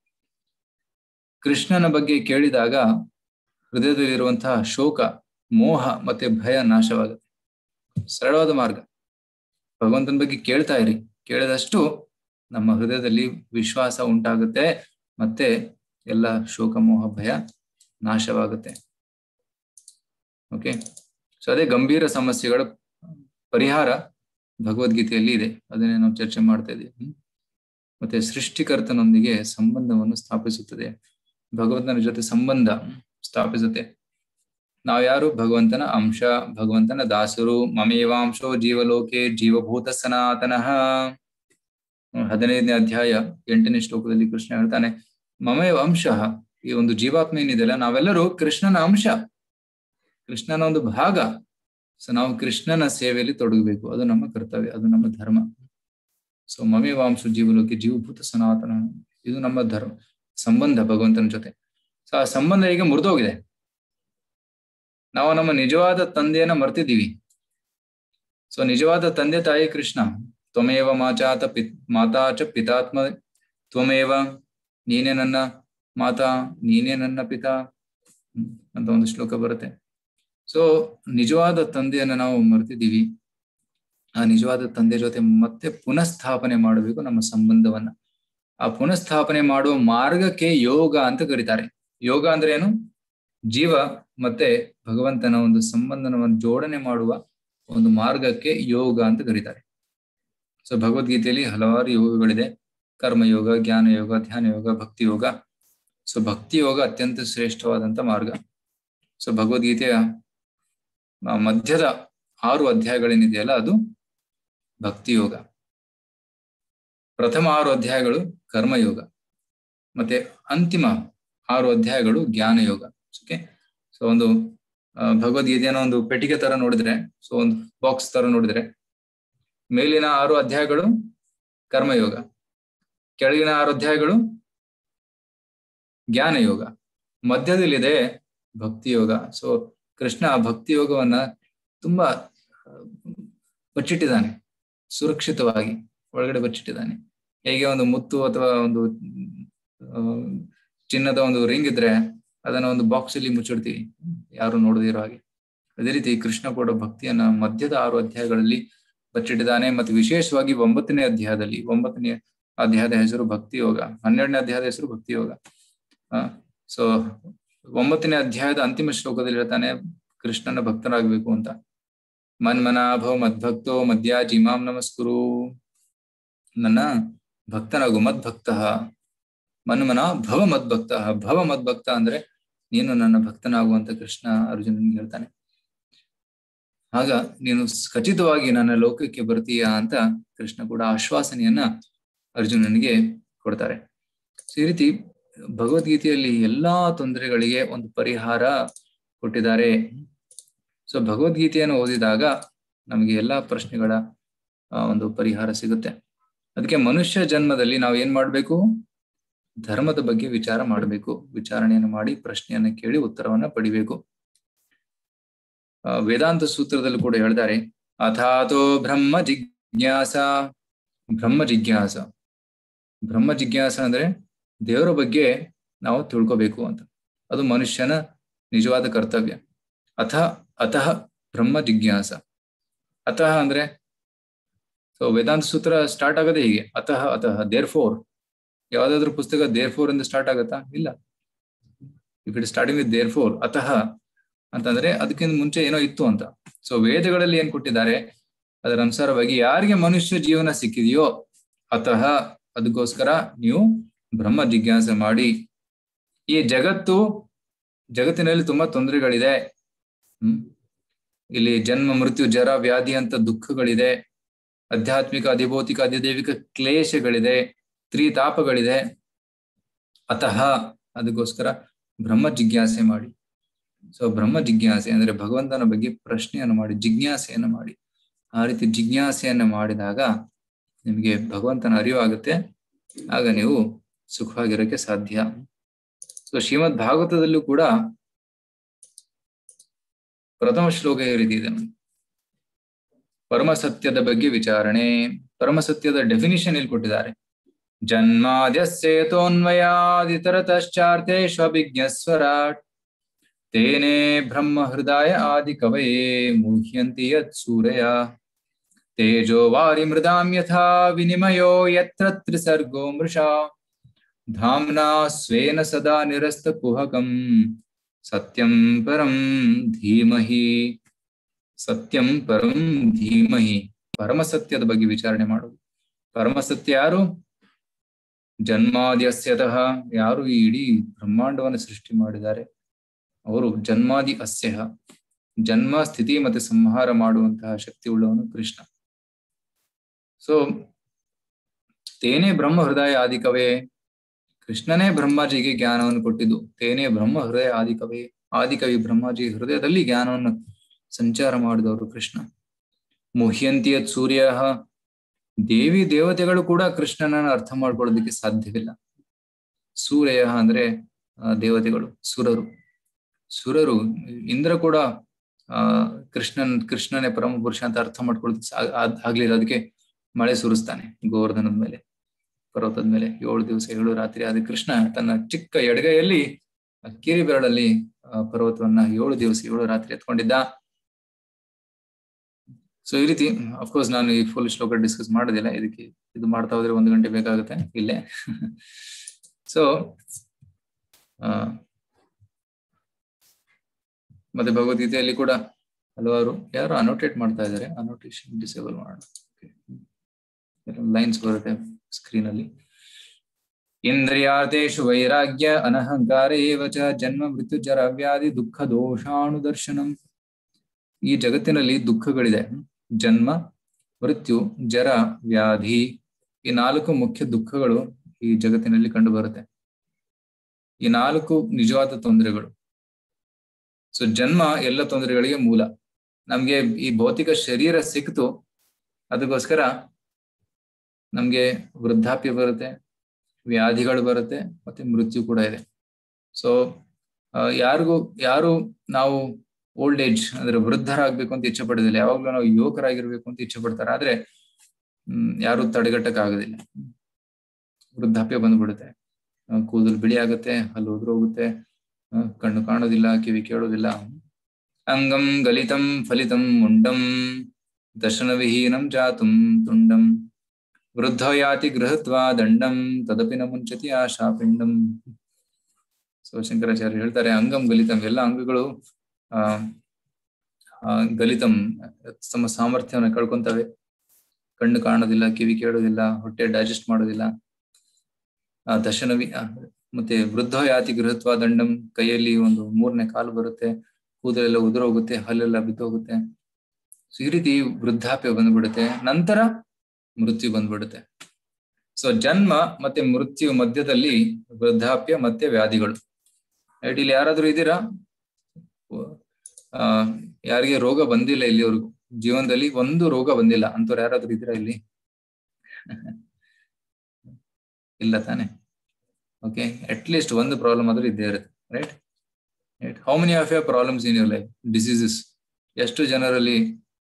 Speaker 3: ಕೃಷ್ಣನ ಬಗ್ಗೆ ಕೇಳಿದಾಗ ಹೃದಯದಲ್ಲಿರುವಂತಹ ಶೋಕ ಮೋಹ ಮತ್ತೆ ಭಯ ನಾಶವಾಗುತ್ತೆ ಸರಳವಾದ ಮಾರ್ಗ ಭಗವಂತನ ಬಗ್ಗೆ ಕೇಳ್ತಾ ಇರಿ ಕೇಳಿದಷ್ಟು ನಮ್ಮ ಹೃದಯದಲ್ಲಿ ವಿಶ್ವಾಸ ಉಂಟಾಗುತ್ತೆ ಮತ್ತೆ ಎಲ್ಲ ಶೋಕ ಮೋಹ ಭಯ ನಾಶವಾಗುತ್ತೆ ಓಕೆ ಸೊ ಅದೇ ಗಂಭೀರ ಸಮಸ್ಯೆಗಳ ಪರಿಹಾರ ಭಗವದ್ಗೀತೆಯಲ್ಲಿ ಇದೆ ಅದನ್ನೇ ನಾವು ಚರ್ಚೆ ಮಾಡ್ತಾ ಇದ್ದೀವಿ ಹ್ಮ್? ಮತ್ತೆ ಸೃಷ್ಟಿಕರ್ತನೊಂದಿಗೆ ಸಂಬಂಧವನ್ನು ಸ್ಥಾಪಿಸುತ್ತದೆ ಭಗವಂತನ ಜೊತೆ ಸಂಬಂಧ ಸ್ಥಾಪಿಸುತ್ತೆ ನಾವ್ಯಾರು ಭಗವಂತನ ಅಂಶ ಭಗವಂತನ ದಾಸರು ಮಮೇವಾಂಶೋ ಜೀವಲೋಕೆ ಜೀವಭೂತ ಸನಾತನಃ ಹ್ಮ್, ಹದಿನೈದನೇ ಅಧ್ಯಾಯ ಎಂಟನೇ ಶ್ಲೋಕದಲ್ಲಿ ಕೃಷ್ಣ ಹೇಳ್ತಾನೆ ಮಮೇವ ಅಂಶ ಈ ಒಂದು ಜೀವಾತ್ಮ ಏನಿದೆಯಲ್ಲ ನಾವೆಲ್ಲರೂ ಕೃಷ್ಣನ ಅಂಶ ಕೃಷ್ಣನ ಒಂದು ಭಾಗ ಸೊ ನಾವು ಕೃಷ್ಣನ ಸೇವೆಯಲ್ಲಿ ತೊಡಗಬೇಕು ಅದು ನಮ್ಮ ಕರ್ತವ್ಯ ಅದು ನಮ್ಮ ಧರ್ಮ ಸೊ ಮಮೇವಾಂಶ ಜೀವಲೋಕೆ ಜೀವಭೂತ ಸನಾತನ ಇದು ನಮ್ಮ ಧರ್ಮ ಸಂಬಂಧ ಭಗವಂತನ ಜೊತೆ ಸೊ ಆ ಸಂಬಂಧ ಈಗ ಮುರಿದೋಗಿದೆ ನಾವು ನಮ್ಮ ನಿಜವಾದ ತಂದೆಯನ್ನ ಮರ್ತಿದ್ದೀವಿ ಸೊ ನಿಜವಾದ ತಂದೆ ತಾಯಿ ಕೃಷ್ಣ ತ್ವಮೇವ ಮಾಚಾತ ಪಿ ಮಾತಾ ಚ ಪಿತಾತ್ಮ ತ್ವಮೇವ ನೀನೇ ನನ್ನ ಮಾತಾ ನೀನೇ ನನ್ನ ಪಿತಾ ಹ್ಮ್, ಅಂತ ಒಂದು ಶ್ಲೋಕ ಬರುತ್ತೆ ಸೊ ನಿಜವಾದ ತಂದೆಯನ್ನ ನಾವು ಮರ್ತಿದ್ದೀವಿ ಆ ನಿಜವಾದ ತಂದೆ ಜೊತೆ ಮತ್ತೆ ಪುನಃಸ್ಥಾಪನೆ ಮಾಡಬೇಕು ನಮ್ಮ ಸಂಬಂಧವನ್ನ ಆ ಪುನಃಸ್ಥಾಪನೆ ಮಾಡುವ ಮಾರ್ಗಕ್ಕೆ ಯೋಗ ಅಂತ ಕರೀತಾರೆ ಯೋಗ ಅಂದ್ರೆ ಏನು ಜೀವ ಮತ್ತೆ ಭಗವಂತನ ಒಂದು ಸಂಬಂಧನವನ್ನು ಜೋಡಣೆ ಮಾಡುವ ಒಂದು ಮಾರ್ಗಕ್ಕೆ ಯೋಗ ಅಂತ ಕರೀತಾರೆ ಸೊ ಭಗವದ್ಗೀತೆಯಲ್ಲಿ ಹಲವಾರು ಯೋಗಗಳಿದೆ ಕರ್ಮಯೋಗ ಜ್ಞಾನ ಯೋಗ ಧ್ಯಾನ ಯೋಗ ಭಕ್ತಿ ಯೋಗ ಸೊ ಭಕ್ತಿ ಯೋಗ ಅತ್ಯಂತ ಶ್ರೇಷ್ಠವಾದಂತ ಮಾರ್ಗ ಸೊ ಭಗವದ್ಗೀತೆಯ ಆ ಮಧ್ಯದ ಆರು ಅಧ್ಯಾಯಗಳೇನಿದೆಯಲ್ಲ ಅದು ಭಕ್ತಿ ಯೋಗ ಪ್ರಥಮ ಆರು ಅಧ್ಯಾಯಗಳು ಕರ್ಮಯೋಗ ಮತ್ತೆ ಅಂತಿಮ ಆರು ಅಧ್ಯಾಯಗಳು ಜ್ಞಾನ ಯೋಗ ಓಕೆ ಸೊ ಒಂದು ಆ, ಭಗವದ್ಗೀತೆಯನ್ನು ಒಂದು ಪೆಟ್ಟಿಗೆ ತರ ನೋಡಿದ್ರೆ ಸೊ ಒಂದು ಬಾಕ್ಸ್ ತರ ನೋಡಿದ್ರೆ ಮೇಲಿನ ಆರು ಅಧ್ಯಾಯಗಳು ಕರ್ಮಯೋಗ ಕೆಳಗಿನ ಆರು ಅಧ್ಯಾಯಗಳು ಜ್ಞಾನ ಯೋಗ ಮಧ್ಯದಲ್ಲಿದೆ ಭಕ್ತಿ ಯೋಗ ಸೊ ಕೃಷ್ಣ ಆ ಭಕ್ತಿ ಯೋಗವನ್ನ ತುಂಬಾ ಆ, ಬಚ್ಚಿಟ್ಟಿದ್ದಾನೆ ಸುರಕ್ಷಿತವಾಗಿ ಒಳಗಡೆ ಬಚ್ಚಿಟ್ಟಿದ್ದಾನೆ ಹೇಗೆ ಒಂದು ಮುತ್ತು ಅಥವಾ ಒಂದು ಆ, ಚಿನ್ನದ ಒಂದು ರಿಂಗ್ ಇದ್ರೆ ಅದನ್ನ ಒಂದು ಬಾಕ್ಸ್ ಅಲ್ಲಿ ಮುಚ್ಚಿಡ್ತೀವಿ ಯಾರು ನೋಡದಿರೋ ಹಾಗೆ ಅದೇ ರೀತಿ ಕೃಷ್ಣ ಕೂಡ ಭಕ್ತಿಯನ್ನ ಮಧ್ಯದ ಆರು ಅಧ್ಯಾಯಗಳಲ್ಲಿ ಬಚ್ಚಿಟ್ಟಿದ್ದಾನೆ ಮತ್ತು ವಿಶೇಷವಾಗಿ ಒಂಬತ್ತನೇ ಅಧ್ಯಾಯದಲ್ಲಿ ಒಂಬತ್ತನೇ ಅಧ್ಯಾಯದ ಹೆಸರು ಭಕ್ತಿ ಯೋಗ ಹನ್ನೆರಡನೇ ಅಧ್ಯಾಯದ ಹೆಸರು ಭಕ್ತಿ ಯೋಗ ಸೊ ಒಂಬತ್ತನೇ ಅಧ್ಯಾಯದ ಅಂತಿಮ ಶ್ಲೋಕದಲ್ಲಿ ಹೇಳ್ತಾನೆ ಕೃಷ್ಣನ ಭಕ್ತರಾಗಬೇಕು ಅಂತ ಮನ್ಮನಾಭವ ಮದ್ಭಕ್ತೋ ಮದ್ಯಾಜ್ ಇಮಾಂ ನಮಸ್ಕುರು ನನ್ನ ಭಕ್ತನಾಗು ಮದ್ಭಕ್ತ ಮನ್ಮನ ಭವ ಮದ್ಭಕ್ತ ಭವ ಮದ್ಭಕ್ತ ಅಂದ್ರೆ ನೀನು ನನ್ನ ಭಕ್ತನಾಗುವಂತ ಕೃಷ್ಣ ಅರ್ಜುನನಿಗೆ ಹೇಳ್ತಾನೆ ಆಗ ನೀನು ಖಚಿತವಾಗಿ ನನ್ನ ಲೋಕಕ್ಕೆ ಬರ್ತೀಯಾ ಅಂತ ಕೃಷ್ಣ ಕೂಡ ಆಶ್ವಾಸನೆಯನ್ನ ಅರ್ಜುನನಿಗೆ ಕೊಡ್ತಾರೆ So, ಈ ರೀತಿ ಭಗವದ್ಗೀತೆಯಲ್ಲಿ ಎಲ್ಲಾ ತೊಂದರೆಗಳಿಗೆ ಒಂದು ಪರಿಹಾರ ಕೊಟ್ಟಿದ್ದಾರೆ ಸೊ ಭಗವದ್ಗೀತೆಯನ್ನು ಓದಿದಾಗ ನಮಗೆ ಎಲ್ಲಾ ಪ್ರಶ್ನೆಗಳ ಆ, ಒಂದು ಪರಿಹಾರ ಸಿಗುತ್ತೆ ಅದಕ್ಕೆ ಮನುಷ್ಯ ಜನ್ಮದಲ್ಲಿ ನಾವು ಏನ್ ಮಾಡ್ಬೇಕು ಧರ್ಮದ ಬಗ್ಗೆ ವಿಚಾರ ಮಾಡಬೇಕು ವಿಚಾರಣೆಯನ್ನು ಮಾಡಿ ಪ್ರಶ್ನೆಯನ್ನ ಕೇಳಿ ಉತ್ತರವನ್ನ ಪಡಿಬೇಕು ಆ, ವೇದಾಂತ ಸೂತ್ರದಲ್ಲಿ ಕೂಡ ಹೇಳ್ತಾರೆ ಅಥಾತೋ ಬ್ರಹ್ಮ ಜಿಜ್ಞಾಸ ಬ್ರಹ್ಮ ಜಿಜ್ಞಾಸ ಬ್ರಹ್ಮ ಜಿಜ್ಞಾಸ ಅಂದ್ರೆ ದೇವರ ಬಗ್ಗೆ ನಾವು ತಿಳ್ಕೋಬೇಕು ಅಂತ ಅದು ಮನುಷ್ಯನ ನಿಜವಾದ ಕರ್ತವ್ಯ ಅಥ ಅತಃ ಬ್ರಹ್ಮ ಜಿಜ್ಞಾಸ ಅತಃ ಅಂದ್ರೆ ಸೊ ವೇದಾಂತ ಸೂತ್ರ ಸ್ಟಾರ್ಟ್ ಆಗೋದೇ ಹೀಗೆ ಅತಃ ಅತಃ ದೇರ್ ಫೋರ್ ಯಾವ್ದಾದ್ರು ಪುಸ್ತಕ ದೇರ್ ಫೋರ್ ಇಂದ ಸ್ಟಾರ್ಟ್ ಆಗತ್ತಾ ಇಲ್ಲ if it starting with therefore ಅತಃ ಅಂತಂದ್ರೆ ಅದಕ್ಕಿಂತ ಮುಂಚೆ ಏನೋ ಇತ್ತು ಅಂತ ಸೊ ವೇದಗಳಲ್ಲಿ ಏನ್ ಕೊಟ್ಟಿದ್ದಾರೆ ಅದರ ಅನುಸಾರವಾಗಿ ಯಾರಿಗೆ ಮನುಷ್ಯ ಜೀವನ ಸಿಕ್ಕಿದೆಯೋ ಅತಃ ಅದಕ್ಕೋಸ್ಕರ ನೀವು ಬ್ರಹ್ಮ ಜಿಜ್ಞಾಸೆ ಮಾಡಿ ಈ ಜಗತ್ತು ಜಗತ್ತಿನಲ್ಲಿ ತುಂಬಾ ತೊಂದರೆಗಳಿದೆ ಹ್ಮ್ ಇಲ್ಲಿ ಜನ್ಮ ಮೃತ್ಯು ಜರ ವ್ಯಾಧಿ ಅಂತ ದುಃಖಗಳಿದೆ ಆಧ್ಯಾತ್ಮಿಕ ಅಧಿಭೌತಿಕ ಅಧಿದೈವಿಕ ಕ್ಲೇಶಗಳಿದೆ ತ್ರಿತಾಪಗಳಿದೆ ಅತಃ ಅದಕ್ಕೋಸ್ಕರ ಬ್ರಹ್ಮ ಜಿಜ್ಞಾಸೆ ಮಾಡಿ ಸೊ ಬ್ರಹ್ಮ ಜಿಜ್ಞಾಸೆ ಅಂದ್ರೆ ಭಗವಂತನ ಬಗ್ಗೆ ಪ್ರಶ್ನೆಯನ್ನು ಮಾಡಿ ಜಿಜ್ಞಾಸೆಯನ್ನು ಮಾಡಿ ಆ ರೀತಿ ಜಿಜ್ಞಾಸೆಯನ್ನು ಮಾಡಿದಾಗ ನಿಮಗೆ ಭಗವಂತನ ಅರಿವಾಗುತ್ತೆ ಆಗ ನೀವು ಸುಖವಾಗಿರೋಕೆ ಸಾಧ್ಯ ಸೊ ಶ್ರೀಮದ್ ಭಾಗವತದಲ್ಲೂ ಕೂಡ ಪ್ರಥಮ ಶ್ಲೋಕ ಈ ರೀತಿ ಇದೆ ಪರಮ ಸತ್ಯದ ಬಗ್ಗೆ ವಿಚಾರಣೆ ಪರಮ ಸತ್ಯದ ಡೆಫಿನಿಷನ್ ಇಲ್ಲಿ ಕೊಟ್ಟಿದ್ದಾರೆ ಜನ್ಮಾದ್ಯಸ್ಯೇತೋನ್ಮಯಾದಿತರತಶ್ಚಾರ್ಥೇಷ್ವಭಿಜ್ಞಸ್ವರಾಟ್ ತೇನೇ ಬ್ರಹ್ಮ ಹೃದಯ ಆದಿ ಕವಯೇ ಮುಹ್ಯಂತಿ ಯತ್ ಸೂರಯ ತೇಜೋ ವಾರಿ ಮೃದಾಂ ಯಥಾ ವಿನಿಮಯೋ ಯತ್ರ ತ್ರಿಸರ್ಗೋ ಮೃಷಾ ಧಾಮ್ನಾ ಸ್ವೇನ ಸದಾ ನಿರಸ್ತ ಕುಹಕಂ ಸತ್ಯಂ ಪರಂ ಧೀಮಹಿ ಸತ್ಯಂ ಪರಂ ಧೀಮಹಿ ಪರಮ ಸತ್ಯದ ಬಗ್ಗೆ ವಿಚಾರಣೆ ಮಾಡುವುದು ಪರಮ ಸತ್ಯ ಯಾರು ಜನ್ಮಾದ್ಯಸ್ಯತಃ ಯಾರು ಈ ಇಡೀ ಬ್ರಹ್ಮಾಂಡವನ್ನು ಸೃಷ್ಟಿ ಮಾಡಿದ್ದಾರೆ ಅವರು ಜನ್ಮಾದಿ ಅಸ್ಯ ಜನ್ಮ ಸ್ಥಿತಿ ಮತ್ತೆ ಸಂಹಾರ ಮಾಡುವಂತಹ ಶಕ್ತಿ ಉಳ್ಳವನು ಕೃಷ್ಣ ಸೊ ತೇನೇ ಬ್ರಹ್ಮ ಹೃದಯ ಆದಿಕವೇ ಕೃಷ್ಣನೇ ಬ್ರಹ್ಮಾಜಿಗೆ ಜ್ಞಾನವನ್ನು ಕೊಟ್ಟಿದ್ದು ತೇನೇ ಬ್ರಹ್ಮ ಹೃದಯ ಆದಿಕವೇ ಆದಿಕವಿ ಬ್ರಹ್ಮಾಜಿ ಹೃದಯದಲ್ಲಿ ಜ್ಞಾನವನ್ನು ಸಂಚಾರ ಮಾಡಿದವರು ಕೃಷ್ಣ ಮುಹ್ಯಂತಿಯತ್ ಸೂರ್ಯ ದೇವಿ ದೇವತೆಗಳು ಕೂಡ ಕೃಷ್ಣನನ್ನ ಅರ್ಥ ಮಾಡ್ಕೊಳ್ಳೋದಕ್ಕೆ ಸಾಧ್ಯವಿಲ್ಲ ಸೂರ್ಯ ಅಂದ್ರೆ ದೇವತೆಗಳು ಸುರರು ಸುರರು ಇಂದ್ರ ಕೂಡ ಆ ಕೃಷ್ಣನ್ ಕೃಷ್ಣನೇ ಪರಮ ಪುರುಷ ಅಂತ ಅರ್ಥ ಮಾಡ್ಕೊಳ್ಳೋದಕ್ಕೆ ಆಗ್ಲಿಲ್ಲ ಅದಕ್ಕೆ ಮಳೆ ಸುರಿಸ್ತಾನೆ ಗೋವರ್ಧನದ ಮೇಲೆ ಪರ್ವತದ ಮೇಲೆ ಏಳು ದಿವಸ ಏಳು ರಾತ್ರಿ ಆದ ಕೃಷ್ಣ ತನ್ನ ಚಿಕ್ಕ ಎಡಗೈಯಲ್ಲಿ ಕಿರಿ ಬೆರಳಲ್ಲಿ ಪರ್ವತವನ್ನ ಏಳು ದಿವಸ ಏಳು ರಾತ್ರಿ ಎತ್ಕೊಂಡಿದ್ದ ಸೊ ಈ ರೀತಿ ಅಫ್ಕೋರ್ಸ್ ನಾನು ಈ ಫುಲ್ ಶ್ಲೋಕ ಡಿಸ್ಕಸ್ ಮಾಡೋದಿಲ್ಲ ಇದಕ್ಕೆ ಇದು ಮಾಡ್ತಾ ಹೋದ್ರೆ ಒಂದು ಗಂಟೆ ಬೇಕಾಗುತ್ತೆ ಇಲ್ಲೇ ಸೊ ಮತ್ತೆ ಭಗವದ್ಗೀತೆಯಲ್ಲಿ ಕೂಡ ಹಲವಾರು ಯಾರು ಅನೋಟೇಟ್ ಮಾಡ್ತಾ ಇದ್ದಾರೆ ಅನೋಟೇಷನ್ ಡಿಸೇಬಲ್ ಮಾಡೋಣ ಲೈನ್ಸ್ ಬರುತ್ತೆ ಸ್ಕ್ರೀನ್ ಅಲ್ಲಿ ಇಂದ್ರಿಯಾರ್ಥೇಶು ವೈರಾಗ್ಯ ಅನಹಂಕಾರ ಏವ ಚ ಜನ್ಮ ಮೃತ್ಯು ಜರ ವ್ಯಾಧಿ ದುಃಖ ದೋಷಾಣು ದರ್ಶನಂ ಈ ಜಗತ್ತಿನಲ್ಲಿ ದುಃಖಗಳಿದೆ ಜನ್ಮ ಮೃತ್ಯು ಜರ ವ್ಯಾಧಿ ಈ ನಾಲ್ಕು ಮುಖ್ಯ ದುಃಖಗಳು ಈ ಜಗತ್ತಿನಲ್ಲಿ ಕಂಡು ಬರುತ್ತೆ ಈ ನಾಲ್ಕು ನಿಜವಾದ ತೊಂದರೆಗಳು ಸೊ ಜನ್ಮ ಎಲ್ಲ ತೊಂದರೆಗಳಿಗೆ ಮೂಲ ನಮ್ಗೆ ಈ ಭೌತಿಕ ಶರೀರ ಸಿಕ್ತು ಅದಕ್ಕೋಸ್ಕರ ನಮ್ಗೆ ವೃದ್ಧಾಪ್ಯ ಬರುತ್ತೆ ವ್ಯಾಧಿಗಳು ಬರುತ್ತೆ ಮತ್ತೆ ಮೃತ್ಯು ಕೂಡ ಇದೆ ಸೊ ಯಾರಿಗೂ ಯಾರು ನಾವು ಓಲ್ಡ್ ಏಜ್ ಅಂದ್ರೆ ವೃದ್ಧರಾಗ್ಬೇಕು ಅಂತ ಇಚ್ಛೆ ಪಡೋದಿಲ್ಲ ಯಾವಾಗ್ಲೂ ನಾವು ಯುವಕರಾಗಿರ್ಬೇಕು ಅಂತ ಇಚ್ಛೆ ಪಡ್ತಾರೆ ಆದ್ರೆ ಹ್ಮ್ ಯಾರು ತಡೆಗಟ್ಟಕ್ ಆಗೋದಿಲ್ಲ ವೃದ್ಧಾಪ್ಯ ಬಂದ್ಬಿಡುತ್ತೆ ಕೂದಲು ಬಿಳಿ ಆಗುತ್ತೆ ಹಲ್ಲು ಉದುರೋಗುತ್ತೆ ಕಣ್ಣು ಕಾಣೋದಿಲ್ಲ ಕಿವಿ ಕೇಳೋದಿಲ್ಲ ಅಂಗಂ ಗಲಿತಂ ಫಲಿತಂ ಮುಂಡಂ ದರ್ಶನವಿಹೀನಂ ಜಾತುಂ ತುಂಡಂ ವೃದ್ಧ ಯಾತಿ ಗೃಹತ್ವಾ ದಂಡಂ ತದಪಿ ನ ಮುಂಚತಿ ಆ ಶಾಪಿಂಡಂ ಸೊ ಶಂಕರಾಚಾರ್ಯ ಹೇಳ್ತಾರೆ ಅಂಗಂ ಗಲಿತಂ ಎಲ್ಲ ಅಂಗಗಳು ಆ ಗಲಿತಂ ತಮ್ಮ ಸಾಮರ್ಥ್ಯವನ್ನು ಕಳ್ಕೊಂತವೆ ಕಣ್ಣು ಕಾಣೋದಿಲ್ಲ ಕಿವಿ ಕೇಳೋದಿಲ್ಲ ಹೊಟ್ಟೆ ಡೈಜೆಸ್ಟ್ ಮಾಡೋದಿಲ್ಲ ಆ ದರ್ಶನವಿ ಮತ್ತೆ ವೃದ್ಧ ಯಾತಿ ಗೃಹತ್ವ ದಂಡಂ ಕೈಯಲ್ಲಿ ಒಂದು ಮೂರನೇ ಕಾಲು ಬರುತ್ತೆ ಕೂದಲೆಲ್ಲ ಉದುರೋಗುತ್ತೆ ಹಲ್ಲೆಲ್ಲ ಬಿದ್ದೋಗುತ್ತೆ ಸೊ ಈ ರೀತಿ ವೃದ್ಧಾಪ್ಯ ಬಂದ್ಬಿಡುತ್ತೆ ನಂತರ ಮೃತ್ಯು ಬಂದ್ಬಿಡುತ್ತೆ ಸೊ ಜನ್ಮ ಮತ್ತೆ ಮೃತ್ಯು ಮಧ್ಯದಲ್ಲಿ ವೃದ್ಧಾಪ್ಯ ಮತ್ತೆ ವ್ಯಾಧಿಗಳು ರೈಟ್ ಇಲ್ಲಿ ಯಾರಾದ್ರೂ ಇದ್ದೀರಾ ಆ ಯಾರಿಗೆ ರೋಗ ಬಂದಿಲ್ಲ ಇಲ್ಲಿವರೆಗೂ ಜೀವನದಲ್ಲಿ ಒಂದು ರೋಗ ಬಂದಿಲ್ಲ ಅಂತವ್ರು ಯಾರಾದ್ರೂ ಇದ್ದೀರಾ ಇಲ್ಲಿ ಇಲ್ಲ ತಾನೆ ಓಕೆ ಅಟ್ ಲೀಸ್ಟ್ ಒಂದು ಪ್ರಾಬ್ಲಮ್ ಆದ್ರೂ ಇದ್ದೇ ಇರುತ್ತೆ right right how many of your problems in your life diseases ಎಷ್ಟು ಜನರಲ್ಲಿ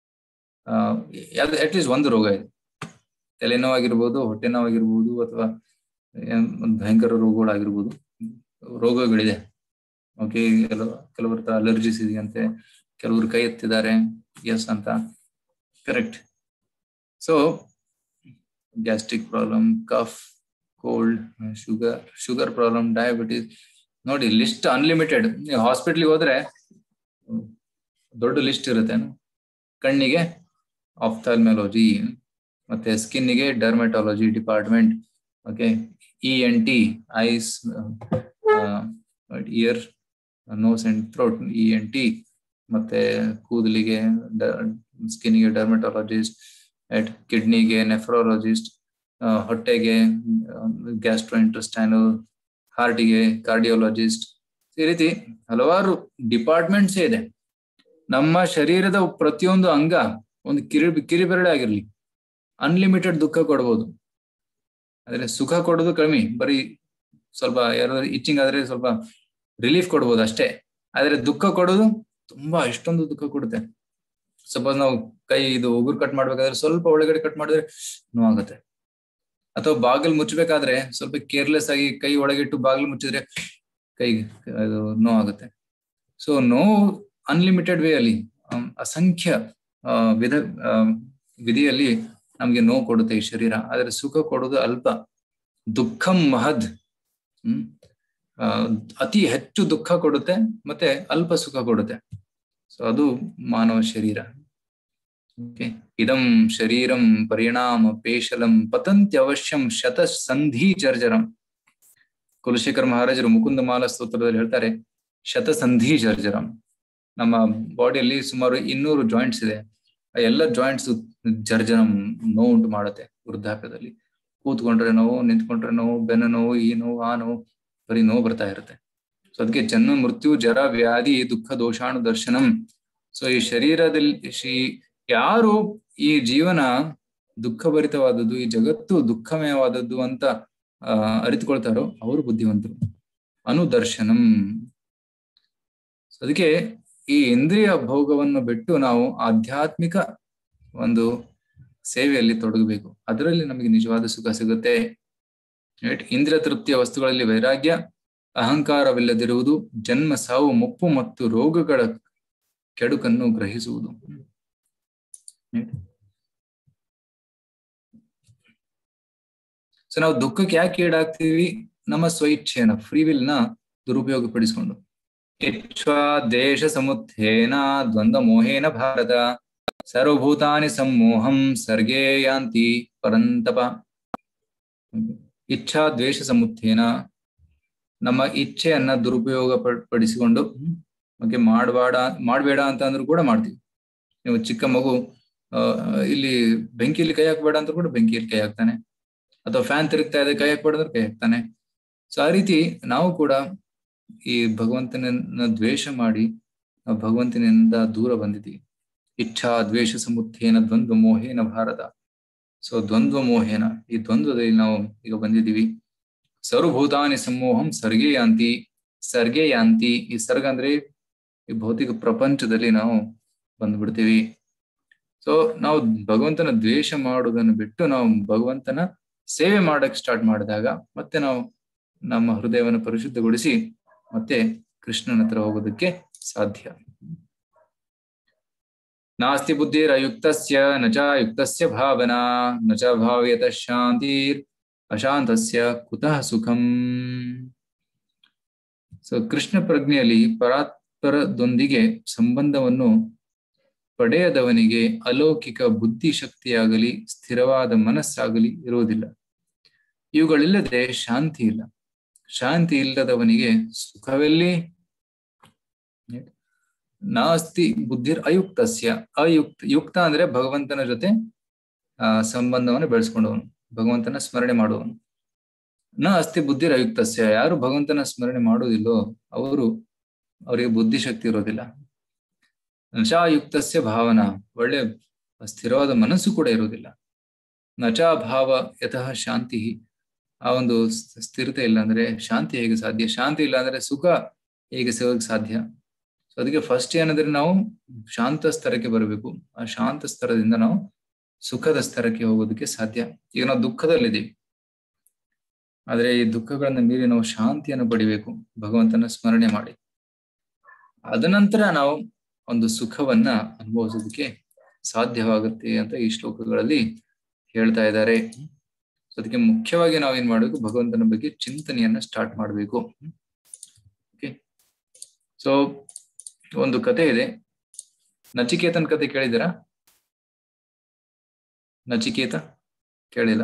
Speaker 3: ಅಟ್ ಲೀಸ್ಟ್ ಒಂದು ರೋಗ ಇದೆ ತಲೆನೋವಾಗಿರ್ಬೋದು ಹೊಟ್ಟೆ ನೋವಾಗಿರ್ಬೋದು ಅಥವಾ ಒಂದು ಭಯಂಕರ ರೋಗಗಳಾಗಿರ್ಬೋದು ರೋಗಗಳಿದೆ ಓಕೆ ಕೆಲವು ಕೆಲವ್ರ ಹತ್ರ ಅಲರ್ಜಿಸ್ ಇದೆಯಂತೆ ಕೆಲವರು ಕೈ ಎತ್ತಿದ್ದಾರೆ ಎಸ್ ಅಂತ correct so gastric problem cough cold sugar sugar problem diabetes ನೋಡಿ ಲಿಸ್ಟ್ ಅನ್ಲಿಮಿಟೆಡ್ ನೀವು ಹಾಸ್ಪಿಟ್ಲಿಗೆ ಹೋದ್ರೆ ಹ್ಮ್, ದೊಡ್ಡ ಲಿಸ್ಟ್ ಇರುತ್ತೆ ಕಣ್ಣಿಗೆ ಆಫ್ಥಾಲ್ಮಾಲಜಿ ಮತ್ತೆ ಸ್ಕಿನ್ನಿಗೆ dermatology department okay E N T eyes ear nose and throat E N T ಮತ್ತೆ ಕೂದಲಿಗೆ ಸ್ಕಿನ್ನಿಗೆ ಡರ್ಮೆಟಾಲಜಿಸ್ಟ್ ಎಟ್ ಕಿಡ್ನಿಗೆ ನೆಫ್ರಾಲಜಿಸ್ಟ್ ಹೊಟ್ಟೆಗೆ ಗ್ಯಾಸ್ಟ್ರೋ ಇಂಟೆಸ್ಟೈನಲ್ ಹಾರ್ಟಿಗೆ ಕಾರ್ಡಿಯಾಲಜಿಸ್ಟ್ ಈ ರೀತಿ ಹಲವಾರು ಡಿಪಾರ್ಟ್ಮೆಂಟ್ಸ್ ಇದೆ ನಮ್ಮ ಶರೀರದ ಪ್ರತಿಯೊಂದು ಅಂಗ ಒಂದು ಕಿರಿ ಕಿರಿಬೆರಳೆ ಆಗಿರ್ಲಿ ಅನ್ಲಿಮಿಟೆಡ್ ದುಃಖ ಕೊಡ್ಬೋದು ಆದ್ರೆ ಸುಖ ಕೊಡೋದು ಕಡಿಮೆ ಬರೀ ಸ್ವಲ್ಪ ಯಾರಾದ್ರೂ ಇಚ್ಚಿಂಗ್ ಆದ್ರೆ ಸ್ವಲ್ಪ ರಿಲೀಫ್ ಕೊಡ್ಬೋದು ಅಷ್ಟೇ ಆದ್ರೆ ದುಃಖ ಕೊಡೋದು ತುಂಬಾ ಎಷ್ಟೊಂದು ದುಃಖ ಕೊಡುತ್ತೆ ಸಪೋಸ್ ನಾವು ಕೈ ಇದು ಉಗುರು ಕಟ್ ಮಾಡ್ಬೇಕಾದ್ರೆ ಸ್ವಲ್ಪ ಒಳಗಡೆ ಕಟ್ ಮಾಡಿದ್ರೆ ನೋವಾಗುತ್ತೆ ಅಥವಾ ಬಾಗಿಲು ಮುಚ್ಚಬೇಕಾದ್ರೆ ಸ್ವಲ್ಪ ಕೇರ್ಲೆಸ್ ಆಗಿ ಕೈ ಒಳಗಿಟ್ಟು ಬಾಗಿಲು ಮುಚ್ಚಿದ್ರೆ ಕೈ ಅದು ನೋವಾಗುತ್ತೆ ಸೊ ನೋವು ಅನ್ಲಿಮಿಟೆಡ್ ವೇ ಅಲ್ಲಿ ಅಮ್, ಅಸಂಖ್ಯ ಆ, ವಿಧ ಆ, ವಿಧಿಯಲ್ಲಿ ನಮ್ಗೆ ನೋವು ಕೊಡುತ್ತೆ ಈ ಶರೀರ ಆದ್ರೆ ಸುಖ ಕೊಡೋದು ಅಲ್ಪ ದುಃಖಂ ಮಹದ್ ಹ್ಮ್ ಆ, ಅತಿ ಹೆಚ್ಚು ದುಃಖ ಕೊಡುತ್ತೆ ಮತ್ತೆ ಅಲ್ಪ ಸುಖ ಕೊಡುತ್ತೆ ಸೊ ಅದು ಮಾನವ ಶರೀರ Okay. ಇದಂ ಶರೀರಂ ಪರಿಣಾಮ ಪೇಶಲಂ ಪತಂತ್ಯವಶ್ಯಂ ಶತ ಸಂಧಿ ಜರ್ಜರಂ ಕುಲಶೇಖರ್ ಮಹಾರಾಜರು ಮುಕುಂದ ಮಾಲ ಸ್ತೋತ್ರದಲ್ಲಿ ಹೇಳ್ತಾರೆ ಶತಸಂಧಿ ಜರ್ಜರಂ ನಮ್ಮ ಬಾಡಿಯಲ್ಲಿ ಸುಮಾರು ಇನ್ನೂರು ಜಾಯಿಂಟ್ಸ್ ಇದೆ ಆ ಎಲ್ಲ ಜಾಯಿಂಟ್ಸ್ ಜರ್ಜರಂ ನೋವು ಉಂಟು ಮಾಡುತ್ತೆ ವೃದ್ಧಾಪ್ಯದಲ್ಲಿ ಕೂತ್ಕೊಂಡ್ರೆ ನೋವು ನಿಂತ್ಕೊಂಡ್ರೆ ನೋವು ಬೆನ್ನು ನೋವು ಈ ನೋವು ಆ ನೋವು ಬರೀ ನೋವು ಬರ್ತಾ ಇರುತ್ತೆ ಸೊ ಅದಕ್ಕೆ ಜನ್ಮ ಮೃತ್ಯು ಜರ ವ್ಯಾಧಿ ದುಃಖ ದೋಷಾಣು ದರ್ಶನಂ ಸೊ ಈ ಶರೀರದಲ್ಲಿ ಶ್ರೀ ಯಾರು ಈ ಜೀವನ ದುಃಖಭರಿತವಾದದ್ದು ಈ ಜಗತ್ತು ದುಃಖಮಯವಾದದ್ದು ಅಂತ ಆ ಅರಿತುಕೊಳ್ತಾರೋ ಅವರು ಬುದ್ಧಿವಂತರು ಅನುದರ್ಶನಂ So ಅದಕ್ಕೆ ಈ ಇಂದ್ರಿಯ ಭೋಗವನ್ನು ಬಿಟ್ಟು ನಾವು ಆಧ್ಯಾತ್ಮಿಕ ಒಂದು ಸೇವೆಯಲ್ಲಿ ತೊಡಗಬೇಕು ಅದರಲ್ಲಿ ನಮಗೆ ನಿಜವಾದ ಸುಖ ಸಿಗುತ್ತೆ ರೈಟ್ ಇಂದ್ರಿಯ ತೃಪ್ತಿಯ ವಸ್ತುಗಳಲ್ಲಿ ವೈರಾಗ್ಯ ಅಹಂಕಾರವಿಲ್ಲದಿರುವುದು ಜನ್ಮ ಸಾವು ಮುಪ್ಪು ಮತ್ತು ರೋಗಗಳ ಕೆಡುಕನ್ನು ಗ್ರಹಿಸುವುದು ಸೊ ನಾವು ದುಃಖಕ್ಕೆ ಯಾಕೆ ಈಡಾಗ್ತೀವಿ ನಮ್ಮ ಸ್ವಇಚ್ಛೆನ ಫ್ರೀ ವಿಲ್ ನ ದುರುಪಯೋಗ ಪಡಿಸಿಕೊಂಡು ಇಚ್ಛಾ ದೇಶ ಸಮುತ್ಥೇನ ದ್ವಂದ್ವ ಮೋಹೇನ ಭಾರತ ಸರ್ವಭೂತಾನಿ ಸಮ್ಮೋಹಂ ಸರ್ಗೇ ಯಾಂತಿ ಪರಂತಪ ಇಚ್ಛಾ ದ್ವೇಷ ಸಮುತ್ಥೇನ ನಮ್ಮ ಇಚ್ಛೆಯನ್ನ ದುರುಪಯೋಗ ಪಡ್- ಪಡಿಸಿಕೊಂಡು ಓಕೆ ಮಾಡಬೇಡ ಮಾಡಬೇಡ ಅಂತ ಅಂದ್ರೂ ಕೂಡ ಮಾಡ್ತೀವಿ ನೀವು ಚಿಕ್ಕ ಮಗು ಆ, ಇಲ್ಲಿ ಬೆಂಕಿಯಲ್ಲಿ ಕೈ ಹಾಕ್ಬೇಡ ಅಂತ ಕೂಡ ಬೆಂಕಿಯಲ್ಲಿ ಕೈ ಹಾಕ್ತಾನೆ ಅಥವಾ ಫ್ಯಾನ್ ತಿರುಗ್ತಾ ಇದೆ ಕೈ ಹಾಕ್ಬೇಡ ಅಂದ್ರೆ ಕೈ ಹಾಕ್ತಾನೆ ಸೊ ಆ ರೀತಿ ನಾವು ಕೂಡ ಈ ಭಗವಂತನನ್ನ ದ್ವೇಷ ಮಾಡಿ ನಾವು ಭಗವಂತನಿಂದ ದೂರ ಬಂದಿದ್ದೀವಿ ಇಚ್ಛಾ ದ್ವೇಷ ಸಮುತ್ಥೇನ ದ್ವಂದ್ವ ಮೋಹೇನ ಭಾರತ ಸೊ ದ್ವಂದ್ವ ಮೋಹೇನ ಈ ದ್ವಂದ್ವದಲ್ಲಿ ನಾವು ಈಗ ಬಂದಿದ್ದೀವಿ ಸರ್ವಭೂತಾನಿ ಸಮೂಹಂ ಸರ್ಗೇ ಯಾಂತಿ ಸರ್ಗೇ ಯಾಂತಿ ಈ ಸರ್ಗ ಅಂದ್ರೆ ಈ ಭೌತಿಕ ಪ್ರಪಂಚದಲ್ಲಿ ನಾವು ಬಂದ್ಬಿಡ್ತೀವಿ ಸೊ ನಾವು ಭಗವಂತನ ದ್ವೇಷ ಮಾಡುವುದನ್ನು ಬಿಟ್ಟು ನಾವು ಭಗವಂತನ ಸೇವೆ ಮಾಡಕ್ ಸ್ಟಾರ್ಟ್ ಮಾಡಿದಾಗ ಮತ್ತೆ ನಾವು ನಮ್ಮ ಹೃದಯವನ್ನು ಪರಿಶುದ್ಧಗೊಳಿಸಿ ಮತ್ತೆ ಕೃಷ್ಣನ ಹತ್ರ ಹೋಗೋದಕ್ಕೆ ಸಾಧ್ಯ ನಾಸ್ತಿ ಬುದ್ಧಿರಯುಕ್ತಸ್ಯ ನ ಚ ಯುಕ್ತಸ್ಯ ಭಾವನಾ ನ ಚ ಭಾವ್ಯತ ಶಾಂತಿರ್ ಅಶಾಂತಸ್ಯ ಕುತಃ ಸುಖಂ ಸೊ ಕೃಷ್ಣ ಪ್ರಜ್ಞೆಯಲ್ಲಿ ಪರಾತ್ಪರದೊಂದಿಗೆ ಸಂಬಂಧವನ್ನು ಪಡೆಯದವನಿಗೆ ಅಲೌಕಿಕ ಬುದ್ಧಿಶಕ್ತಿಯಾಗಲಿ ಸ್ಥಿರವಾದ ಮನಸ್ಸಾಗಲಿ ಇರುವುದಿಲ್ಲ ಇವುಗಳಿಲ್ಲದೆ ಶಾಂತಿ ಇಲ್ಲ ಶಾಂತಿ ಇಲ್ಲದವನಿಗೆ ಸುಖವೆಲ್ಲಿ ನಾಸ್ತಿ ಬುದ್ಧಿರ್ ಅಯುಕ್ತಸ್ಯ ಅಯುಕ್ತ ಯುಕ್ತ ಅಂದ್ರೆ ಭಗವಂತನ ಜೊತೆ ಆ ಸಂಬಂಧವನ್ನು ಬೆಳೆಸ್ಕೊಂಡವನು ಭಗವಂತನ ಸ್ಮರಣೆ ಮಾಡುವವನು ನ ಅಸ್ತಿ ಬುದ್ಧಿರ್ ಅಯುಕ್ತಸ್ಯ ಯಾರು ಭಗವಂತನ ಸ್ಮರಣೆ ಮಾಡುವುದಿಲ್ಲೋ ಅವರು ಅವರಿಗೆ ಬುದ್ಧಿಶಕ್ತಿ ಇರೋದಿಲ್ಲ ನಚಾಯುಕ್ತಸ್ಯ ಭಾವನಾ ಒಳ್ಳೆ ಸ್ಥಿರವಾದ ಮನಸ್ಸು ಕೂಡ ಇರುವುದಿಲ್ಲ ನಚಾ ಭಾವ ಯತಃ ಶಾಂತಿ ಆ ಒಂದು ಸ್- ಸ್ಥಿರತೆ ಇಲ್ಲ ಅಂದ್ರೆ ಶಾಂತಿ ಹೇಗೆ ಸಾಧ್ಯ ಶಾಂತಿ ಇಲ್ಲ ಅಂದ್ರೆ ಸುಖ ಹೇಗೆ ಸಿಗೋಕೆ ಸಾಧ್ಯ ಸೊ ಅದಕ್ಕೆ ಫಸ್ಟ್ ಏನಂದ್ರೆ ನಾವು ಶಾಂತ ಸ್ತರಕ್ಕೆ ಬರಬೇಕು ಆ ಶಾಂತ ಸ್ತರದಿಂದ ನಾವು ಸುಖದ ಸ್ತರಕ್ಕೆ ಹೋಗೋದಕ್ಕೆ ಸಾಧ್ಯ ಈಗ ನಾವು ದುಃಖದಲ್ಲಿದ್ದೀವಿ ಆದ್ರೆ ಈ ದುಃಖಗಳನ್ನ ಮೀರಿ ನಾವು ಶಾಂತಿಯನ್ನು ಪಡಿಬೇಕು ಭಗವಂತನ ಸ್ಮರಣೆ ಮಾಡಿ ಅದನಂತರ ನಾವು ಒಂದು ಸುಖವನ್ನ ಅನುಭವಿಸೋದಕ್ಕೆ ಸಾಧ್ಯವಾಗುತ್ತೆ ಅಂತ ಈ ಶ್ಲೋಕಗಳಲ್ಲಿ ಹೇಳ್ತಾ ಇದ್ದಾರೆ ಸೊ ಅದಕ್ಕೆ ಮುಖ್ಯವಾಗಿ ನಾವೇನ್ ಮಾಡ್ಬೇಕು ಭಗವಂತನ ಬಗ್ಗೆ ಚಿಂತನೆಯನ್ನ ಸ್ಟಾರ್ಟ್ ಮಾಡಬೇಕು ಓಕೆ ಸೊ ಒಂದು ಕತೆ ಇದೆ ನಚಿಕೇತನ್ ಕತೆ ಕೇಳಿದಿರಾ ನಚಿಕೇತ ಕೇಳಿಲ್ಲ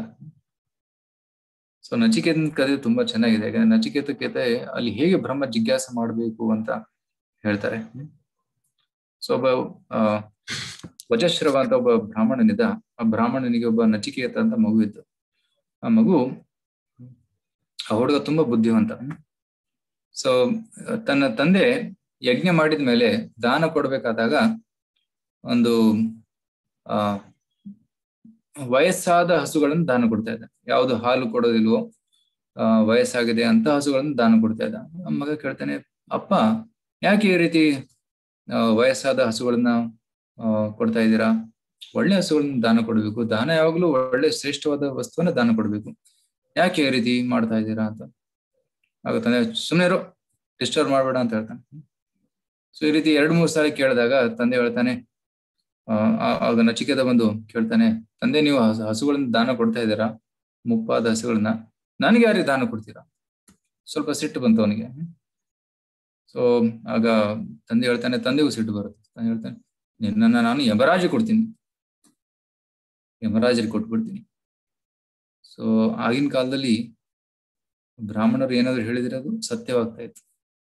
Speaker 3: ಸೊ ನಚಿಕೇತನ್ ಕತೆ ತುಂಬಾ ಚೆನ್ನಾಗಿದೆ ಯಾಕಂದ್ರೆ ನಚಿಕೇತ ಕತೆ ಅಲ್ಲಿ ಹೇಗೆ ಬ್ರಹ್ಮ ಜಿಜ್ಞಾಸ ಮಾಡಬೇಕು ಅಂತ ಹೇಳ್ತಾರೆ ಸೊ ಒಬ್ಬ ಆ ವಜಶ್ರವ ಅಂತ ಒಬ್ಬ ಬ್ರಾಹ್ಮಣನಿದ್ದ ಆ ಬ್ರಾಹ್ಮಣನಿಗೆ ಒಬ್ಬ ನಚಿಕೇತ ಅಂತ ಮಗು ಇತ್ತು ಆ ಮಗು ಆ ಹುಡುಗ ತುಂಬಾ ಬುದ್ಧಿವಂತ ಸೊ ತನ್ನ ತಂದೆ ಯಜ್ಞ ಮಾಡಿದ ಮೇಲೆ ದಾನ ಕೊಡ್ಬೇಕಾದಾಗ ಒಂದು ಆ ವಯಸ್ಸಾದ ಹಸುಗಳನ್ನು ದಾನ ಕೊಡ್ತಾ ಇದ್ದ ಯಾವ್ದು ಹಾಲು ಕೊಡೋದಿಲ್ವೋ ಆ ವಯಸ್ಸಾಗಿದೆ ಅಂತ ಹಸುಗಳನ್ನು ದಾನ ಕೊಡ್ತಾ ಇದ್ದ ನಮ್ಮ ಮಗ ಕೇಳ್ತಾನೆ ಅಪ್ಪ ಯಾಕೆ ಈ ರೀತಿ ಆ, ವಯಸ್ಸಾದ ಹಸುಗಳನ್ನ ಆ, ಕೊಡ್ತಾ ಇದ್ದೀರಾ ಒಳ್ಳೆ ಹಸುಗಳನ್ನ ದಾನ ಕೊಡ್ಬೇಕು ದಾನ ಯಾವಾಗ್ಲೂ ಒಳ್ಳೆ ಶ್ರೇಷ್ಠವಾದ ವಸ್ತುವನ್ನ ದಾನ ಕೊಡ್ಬೇಕು ಯಾಕೆ ಈ ರೀತಿ ಮಾಡ್ತಾ ಇದ್ದೀರಾ ಅಂತ ಆಗ ತಂದೆ ಸುಮ್ಮನೆ ಇರೋ ಡಿಸ್ಟರ್ಬ್ ಮಾಡ್ಬೇಡ ಅಂತ ಹೇಳ್ತಾನೆ ಸೊ ಈ ರೀತಿ ಎರಡ್ ಮೂರ್ ಸಾರಿ ಕೇಳಿದಾಗ ತಂದೆ ಹೇಳ್ತಾನೆ ಆ, ಆ- ಆಗ ನಚಿಕೇತ ಬಂದು ಕೇಳ್ತಾನೆ ತಂದೆ ನೀವು ಹಸು- ಹಸುಗಳನ್ನ ದಾನ ಕೊಡ್ತಾ ಇದ್ದೀರಾ ಮುಪ್ಪಾದ ಹಸುಗಳನ್ನ ನನಗೆ ಯಾರಿಗೆ ದಾನ ಕೊಡ್ತೀರಾ ಸ್ವಲ್ಪ ಸಿಟ್ಟು ಬಂತು ಅವನಿಗೆ ಸೊ ಆಗ ತಂದೆ ಹೇಳ್ತಾನೆ ತಂದೆಗೂ ಸಿಟ್ಟು ಬರುತ್ತೆ ತಂದೆ ಹೇಳ್ತಾನೆ ನಿನ್ನನ್ನ ನಾನು ಯಮರಾಜ ಕೊಡ್ತೀನಿ ಯಮರಾಜರಿಗೆ ಕೊಟ್ಬಿಡ್ತೀನಿ ಸೊ ಆಗಿನ ಕಾಲದಲ್ಲಿ ಬ್ರಾಹ್ಮಣರು ಏನಾದ್ರು ಹೇಳಿದ್ರೆ ಅದು ಸತ್ಯವಾಗ್ತಾ ಇತ್ತು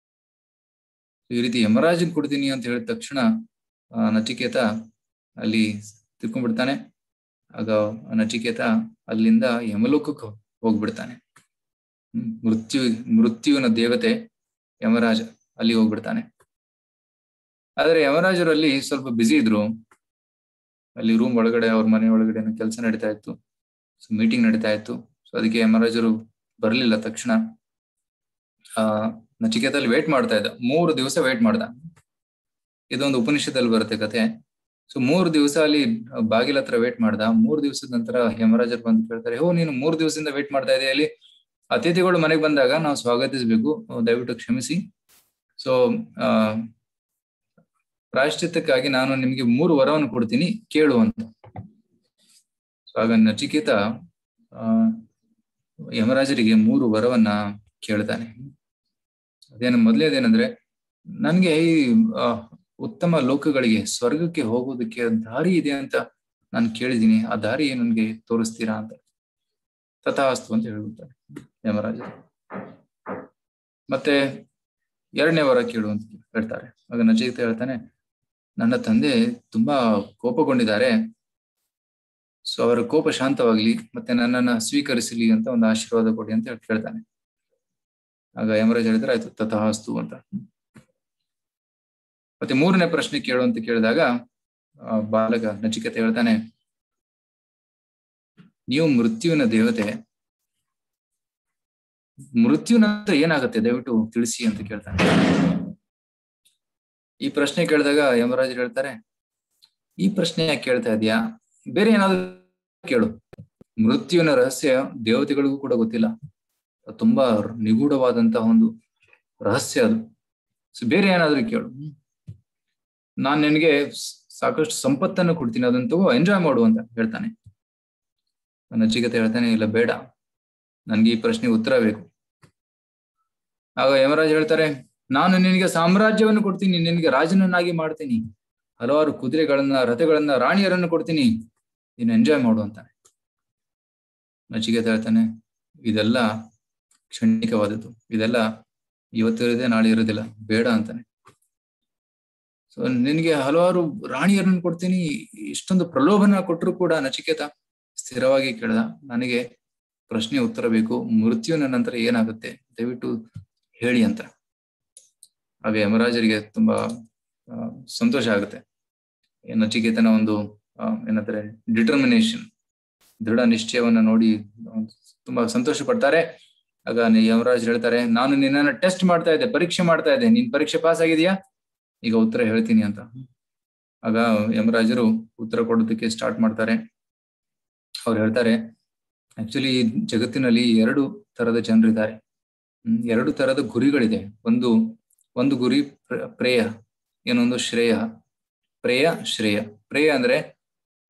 Speaker 3: ಈ ರೀತಿ ಯಮರಾಜನ್ ಕೊಡ್ತೀನಿ ಅಂತ ಹೇಳಿದ ತಕ್ಷಣ ಆ, ನಚಿಕೇತ ಅಲ್ಲಿ ತಿರ್ಕೊಂಡ್ಬಿಡ್ತಾನೆ ಆಗ ನಚಿಕೇತ ಅಲ್ಲಿಂದ ಯಮಲೋಕಕ್ಕೆ ಹೋಗ್ಬಿಡ್ತಾನೆ ಹ್ಮ್, ಮೃತ್ಯು ಮೃತ್ಯುವಿನ ದೇವತೆ ಯಮರಾಜ ಅಲ್ಲಿ ಹೋಗ್ಬಿಡ್ತಾನೆ ಆದ್ರೆ ಯಮರಾಜರು ಅಲ್ಲಿ ಸ್ವಲ್ಪ ಬ್ಯುಸಿ ಇದ್ರು ಅಲ್ಲಿ ರೂಮ್ ಒಳಗಡೆ ಅವ್ರ ಮನೆ ಒಳಗಡೆ ಕೆಲಸ ನಡೀತಾ ಇತ್ತು ಸೊ ಮೀಟಿಂಗ್ ನಡೀತಾ ಇತ್ತು ಸೊ ಅದಕ್ಕೆ ಯಮರಾಜರು ಬರ್ಲಿಲ್ಲ ತಕ್ಷಣ ಆ ನಚಿಕೇತಲ್ಲಿ ವೇಟ್ ಮಾಡ್ತಾ ಇದ್ದ ಮೂರು ದಿವಸ ವೇಟ್ ಮಾಡ್ದ ಇದೊಂದು ಉಪನಿಷತ್ತಲ್ಲಿ ಬರುತ್ತೆ ಕತೆ ಸೊ ಮೂರು ದಿವಸ ಅಲ್ಲಿ ಬಾಗಿಲ ಹತ್ರ ವೇಟ್ ಮಾಡ್ದ ಮೂರು ದಿವಸದ ನಂತರ ಯಮರಾಜರು ಬಂದು ಕೇಳ್ತಾರೆ ಓ ನೀನು ಮೂರು ದಿವಸದಿಂದ ವೇಟ್ ಮಾಡ್ತಾ ಇದೆಯಾ ಅಲ್ಲಿ ಅತಿಥಿಗಳು ಮನೆಗೆ ಬಂದಾಗ ನಾವು ಸ್ವಾಗತಿಸ್ಬೇಕು ದಯವಿಟ್ಟು ಕ್ಷಮಿಸಿ ಸೊ ಆ ಪ್ರಾಯಶ್ಚಿತ್ತಕ್ಕಾಗಿ ನಾನು ನಿಮ್ಗೆ ಮೂರು ವರವನ್ನು ಕೊಡ್ತೀನಿ ಕೇಳು ಅಂತ ಸೊ ಆಗ ನಚಿಕೇತ ಆ ಯಮರಾಜರಿಗೆ ಮೂರು ವರವನ್ನ ಕೇಳ್ತಾನೆ ಅದೇನು ಮೊದಲೇದೇನಂದ್ರೆ ನನ್ಗೆ ಈ ಆ, ಉತ್ತಮ ಲೋಕಗಳಿಗೆ ಸ್ವರ್ಗಕ್ಕೆ ಹೋಗೋದಕ್ಕೆ ದಾರಿ ಇದೆ ಅಂತ ನಾನು ಕೇಳಿದೀನಿ ಆ ದಾರಿ ನನ್ಗೆ ತೋರಿಸ್ತೀರಾ ಅಂತ ತಥಾಸ್ತು ಅಂತ ಹೇಳ್ಬಿಡ್ತಾರೆ ಯಮರಾಜರು ಮತ್ತೆ ಎರಡನೇ ವರ ಕೇಳು ಅಂತ ಹೇಳ್ತಾರೆ ಆಗ ನಚಿಕೇತ ಹೇಳ್ತಾನೆ ನನ್ನ ತಂದೆ ತುಂಬಾ ಕೋಪಗೊಂಡಿದ್ದಾರೆ ಸೊ ಅವರ ಕೋಪ ಶಾಂತವಾಗ್ಲಿ ಮತ್ತೆ ನನ್ನನ್ನ ಸ್ವೀಕರಿಸಲಿ ಅಂತ ಒಂದು ಆಶೀರ್ವಾದ ಕೊಡಿ ಅಂತ ಹೇಳಿ ಕೇಳ್ತಾನೆ ಆಗ ಯಮರಾಜ್ ಹೇಳಿದ್ರೆ ಆಯ್ತು ತಥಾಸ್ತು ಅಂತ ಮತ್ತೆ ಮೂರನೇ ಪ್ರಶ್ನೆ ಕೇಳು ಅಂತ ಕೇಳಿದಾಗ ಆ, ಬಾಲಕ ನಚಿಕೇತ ಹೇಳ್ತಾನೆ ನೀವು ಮೃತ್ಯುವಿನ ದೇವತೆ ಮೃತ್ಯುವಿನ ನಂತರ ಏನಾಗುತ್ತೆ ದಯವಿಟ್ಟು ತಿಳಿಸಿ ಅಂತ ಕೇಳ್ತಾನೆ ಈ ಪ್ರಶ್ನೆ ಕೇಳಿದಾಗ ಯಮರಾಜರು ಹೇಳ್ತಾರೆ ಈ ಪ್ರಶ್ನೆ ಯಾಕೆ ಕೇಳ್ತಾ ಇದೀಯಾ ಬೇರೆ ಏನಾದ್ರು ಕೇಳು ಮೃತ್ಯುವಿನ ರಹಸ್ಯ ದೇವತೆಗಳಿಗೂ ಕೂಡ ಗೊತ್ತಿಲ್ಲ ಅದು ತುಂಬಾ ನಿಗೂಢವಾದಂತಹ ಒಂದು ರಹಸ್ಯ ಅದು ಸೊ ಬೇರೆ ಏನಾದ್ರೂ ಕೇಳು ನಾನ್ ನಿನಗೆ ಸಾಕಷ್ಟು ಸಂಪತ್ತನ್ನು ಕೊಡ್ತೀನಿ ಅದನ್ನ ತಗೋ ಎಂಜಾಯ್ ಮಾಡು ಅಂತ ಹೇಳ್ತಾನೆ ನಚಿಕತೆ ಹೇಳ್ತಾನೆ ಇಲ್ಲ ಬೇಡ ನನ್ಗೆ ಈ ಪ್ರಶ್ನೆಗೆ ಉತ್ತರ ಬೇಕು ಆಗ ಯಮರಾಜ್ ಹೇಳ್ತಾರೆ ನಾನು ನಿನಗೆ ಸಾಮ್ರಾಜ್ಯವನ್ನು ಕೊಡ್ತೀನಿ ನಿನಗೆ ರಾಜನನ್ನಾಗಿ ಮಾಡ್ತೀನಿ ಹಲವಾರು ಕುದುರೆಗಳನ್ನ ರಥಗಳನ್ನ ರಾಣಿಯರನ್ನು ಕೊಡ್ತೀನಿ ನೀನು ಎಂಜಾಯ್ ಮಾಡು ಅಂತಾನೆ ನಚಿಕೇತ ಹೇಳ್ತಾನೆ ಇದೆಲ್ಲ ಕ್ಷಣಿಕವಾದದ್ದು ಇದೆಲ್ಲ ಇವತ್ತಿರೋದೇ ನಾಳೆ ಇರೋದಿಲ್ಲ ಬೇಡ ಅಂತಾನೆ ಸೊ ನಿನಗೆ ಹಲವಾರು ರಾಣಿಯರನ್ನು ಕೊಡ್ತೀನಿ ಇಷ್ಟೊಂದು ಪ್ರಲೋಭನ ಕೊಟ್ಟರು ಕೂಡ ನಚಿಕೇತ ಸ್ಥಿರವಾಗಿ ಕೇಳ್ದ ನನಗೆ ಪ್ರಶ್ನೆ ಉತ್ತರ ಬೇಕು ಮೃತ್ಯುವಿನ ನಂತರ ಏನಾಗುತ್ತೆ ದಯವಿಟ್ಟು ಹೇಳಿ ಅಂತ ಆಗ ಯಮರಾಜರಿಗೆ ತುಂಬಾ ಆ, ಸಂತೋಷ ಆಗುತ್ತೆ ಈ ನಚಿಕೇತನ ಒಂದು ಆ, ಏನಂತಾರೆ ಡಿಟರ್ಮಿನೇಷನ್ ದೃಢ ನಿಶ್ಚಯವನ್ನ ನೋಡಿ ಆ, ತುಂಬಾ ಸಂತೋಷ ಪಡ್ತಾರೆ ಆಗ ನಿ- ಯಮರಾಜ್ ಹೇಳ್ತಾರೆ ನಾನು ನಿನ್ನನ್ನ ಟೆಸ್ಟ್ ಮಾಡ್ತಾ ಇದ್ದೆ ಪರೀಕ್ಷೆ ಮಾಡ್ತಾ ಇದ್ದೆ ನೀನ್ ಪರೀಕ್ಷೆ ಪಾಸ್ ಆಗಿದೆಯಾ ಈಗ ಉತ್ತರ ಹೇಳ್ತೀನಿ ಅಂತ ಆಗ ಯಮರಾಜರು ಉತ್ತರ ಕೊಡೋದಕ್ಕೆ ಸ್ಟಾರ್ಟ್ ಮಾಡ್ತಾರೆ ಅವ್ರು ಹೇಳ್ತಾರೆ ಆಕ್ಚುಲಿ ಜಗತ್ತಿನಲ್ಲಿ ಎರಡು ತರದ ಜನರಿದ್ದಾರೆ ಹ್ಮ್, ಎರಡು ತರದ ಗುರಿಗಳಿದೆ ಒಂದು ಒಂದು ಗುರಿ ಪ್ರ- ಪ್ರೇಯ ಇನ್ನೊಂದು ಶ್ರೇಯ ಪ್ರೇಯ ಶ್ರೇಯ ಪ್ರೇಯ ಅಂದ್ರೆ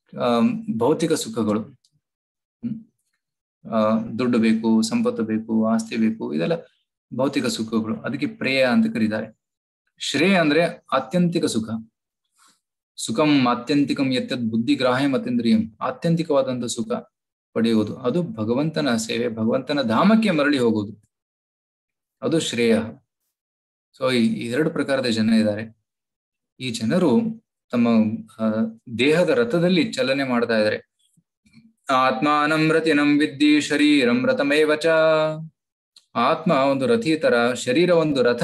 Speaker 3: ಆ, ಭೌತಿಕ ಸುಖಗಳು ಹ್ಮ್? ಆ, ದುಡ್ಡು ಬೇಕು ಸಂಪತ್ತು ಬೇಕು ಆಸ್ತಿ ಬೇಕು ಇದೆಲ್ಲ ಭೌತಿಕ ಸುಖಗಳು ಅದಕ್ಕೆ ಪ್ರೇಯ ಅಂತ ಕರೀತಾರೆ ಶ್ರೇಯ ಅಂದ್ರೆ ಆತ್ಯಂತಿಕ ಸುಖ ಸುಖಂ ಆತ್ಯಂತಿಕಂ ಎತ್ತದ್ ಬುದ್ಧಿಗ್ರಾಹ್ಯಂ ಅತೀಂದ್ರಿಯಂ ಆತ್ಯಂತಿಕವಾದಂತ ಸುಖ ಪಡೆಯುವುದು ಅದು ಭಗವಂತನ ಸೇವೆ ಭಗವಂತನ ಧಾಮಕ್ಕೆ ಮರಳಿ ಹೋಗುವುದು ಅದು ಶ್ರೇಯ ಸೊ ಈ ಈ ಎರಡು ಪ್ರಕಾರದ ಜನ ಇದ್ದಾರೆ ಈ ಜನರು ತಮ್ಮ ಆ, ದೇಹದ ರಥದಲ್ಲಿ ಚಲನೆ ಮಾಡ್ತಾ ಇದ್ದಾರೆ ಆತ್ಮಾನಂ ರತಿನಂ ವಿದ್ದಿ ಶರೀರಂ ರಥಮೇವ ಚ ಆತ್ಮ ಒಂದು ರಥಿ ತರ ಶರೀರ ಒಂದು ರಥ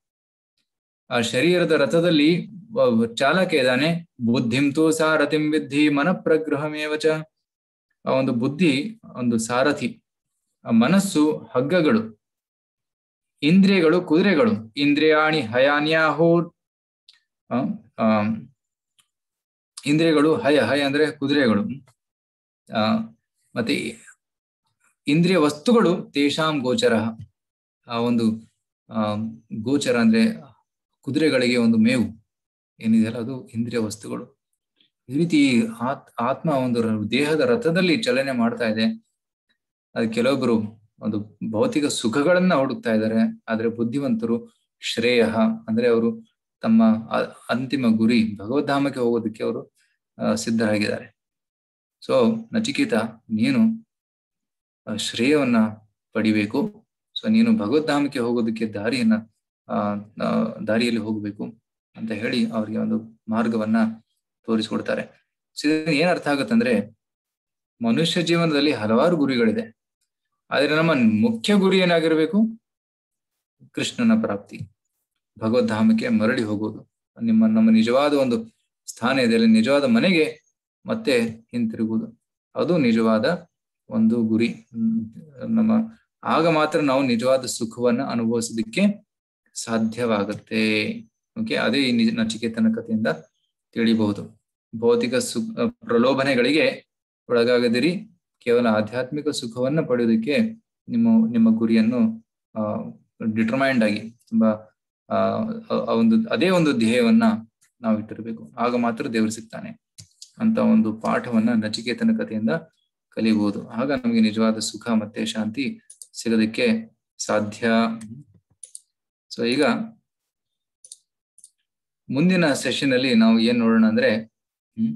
Speaker 3: ಆ ಶರೀರದ ರಥದಲ್ಲಿ ಒಬ್ಬ ಚಾಲಕ ಇದ್ದಾನೆ ಬುದ್ಧಿಂ ತು ಸಾರಥಿಂ ವಿದ್ಧಿ ಮನಪ್ರಗ್ರಹಮೇವ ಚ ಆ ಒಂದು ಬುದ್ಧಿ ಒಂದು ಸಾರಥಿ ಆ ಮನಸ್ಸು ಹಗ್ಗಗಳು ಇಂದ್ರಿಯಗಳು ಕುದುರೆಗಳು ಇಂದ್ರಿಯಾಣಿ ಹಯಾನ್ಯಾಹೂರ್ ಆ, ಆ, ಇಂದ್ರಿಯಗಳು ಹಯ ಹಯ ಅಂದ್ರೆ ಕುದುರೆಗಳು ಆ ಮತ್ತೆ ಇಂದ್ರಿಯ ವಸ್ತುಗಳು ತೇಷಾಂ ಗೋಚರ ಆ ಒಂದು ಆ ಗೋಚರ ಅಂದ್ರೆ ಕುದುರೆಗಳಿಗೆ ಒಂದು ಮೇವು ಏನಿದೆಯಲ್ಲ ಅದು ಇಂದ್ರಿಯ ವಸ್ತುಗಳು ಈ ರೀತಿ ಆತ್ ಆತ್ಮ ಒಂದು ರ- ದೇಹದ ರಥದಲ್ಲಿ ಚಲನೆ ಮಾಡ್ತಾ ಇದೆ ಅದು ಕೆಲವೊಬ್ರು ಒಂದು ಭೌತಿಕ ಸುಖಗಳನ್ನ ಹುಡುಕ್ತಾ ಇದ್ದಾರೆ ಆದ್ರೆ ಬುದ್ಧಿವಂತರು ಶ್ರೇಯ ಅಂದ್ರೆ ಅವರು ತಮ್ಮ ಅ- ಅಂತಿಮ ಗುರಿ ಭಗವದ್ಧಾಮಕ್ಕೆ ಹೋಗೋದಕ್ಕೆ ಅವರು ಆ, ಸಿದ್ಧರಾಗಿದ್ದಾರೆ ಸೊ ನಚಿಕೇತ ನೀನು ಆ, ಶ್ರೇಯವನ್ನ ಪಡಿಬೇಕು ಸೊ ನೀನು ಭಗವದ್ಧಾಮಕ್ಕೆ ಹೋಗೋದಕ್ಕೆ ದಾರಿಯನ್ನ ಆ ಆ, ದಾರಿಯಲ್ಲಿ ಹೋಗ್ಬೇಕು ಅಂತ ಹೇಳಿ ಅವರಿಗೆ ಒಂದು ಮಾರ್ಗವನ್ನ ತೋರಿಸ್ಕೊಡ್ತಾರೆ ಸೊ ಇದರಿಂದ ಏನ್ ಅರ್ಥ ಆಗುತ್ತಂದ್ರೆ ಮನುಷ್ಯ ಜೀವನದಲ್ಲಿ ಹಲವಾರು ಗುರಿಗಳಿದೆ ಆದ್ರೆ ನಮ್ಮ ಮುಖ್ಯ ಗುರಿ ಏನಾಗಿರ್ಬೇಕು ಕೃಷ್ಣನ ಪ್ರಾಪ್ತಿ ಭಗವದ್ಧಾಮಕ್ಕೆ ಮರಳಿ ಹೋಗೋದು ನಿಮ್ಮ ನಮ್ಮ ನಿಜವಾದ ಒಂದು ಸ್ಥಾನ ಇದೆ ಅಲ್ಲಿ ನಿಜವಾದ ಮನೆಗೆ ಮತ್ತೆ ಹಿಂತಿರುಗುವುದು ಅದು ನಿಜವಾದ ಒಂದು ಗುರಿ ಹ್ಮ್, ನಮ್ಮ ಆಗ ಮಾತ್ರ ನಾವು ನಿಜವಾದ ಸುಖವನ್ನ ಅನುಭವಿಸೋದಕ್ಕೆ ಸಾಧ್ಯವಾಗುತ್ತೆ ಓಕೆ ಅದೇ ಈ ನಿಜ ನಚಿಕೇತನ ಕಥೆಯಿಂದ ತಿಳಿಬಹುದು ಭೌತಿಕ ಸು ಪ್ರಲೋಭನೆಗಳಿಗೆ ಒಳಗಾಗದಿರಿ ಕೇವಲ ಆಧ್ಯಾತ್ಮಿಕ ಸುಖವನ್ನ ಪಡೆಯೋದಕ್ಕೆ ನಿಮ್ಮ ನಿಮ್ಮ ಗುರಿಯನ್ನು ಆ ಡಿಟರ್ಮೈಂಡ್ ಆಗಿ ತುಂಬಾ ಆ ಆ- ಆ ಒಂದು ಅದೇ ಒಂದು ಧ್ಯೇಯವನ್ನ ನಾವು ಇಟ್ಟಿರ್ಬೇಕು ಆಗ ಮಾತ್ರ ದೇವರು ಸಿಗ್ತಾನೆ ಅಂತ ಒಂದು ಪಾಠವನ್ನ ನಚಿಕೇತನ ಕಥೆಯಿಂದ ಕಲಿಬಹುದು ಆಗ ನಮಗೆ ನಿಜವಾದ ಸುಖ ಮತ್ತೆ ಶಾಂತಿ ಸಿಗೋದಕ್ಕೆ ಸಾಧ್ಯ ಸೊ ಈಗ ಮುಂದಿನ ಸೆಷನ್ ಅಲ್ಲಿ ನಾವು ಏನ್ ನೋಡೋಣ ಅಂದ್ರೆ ಹ್ಮ್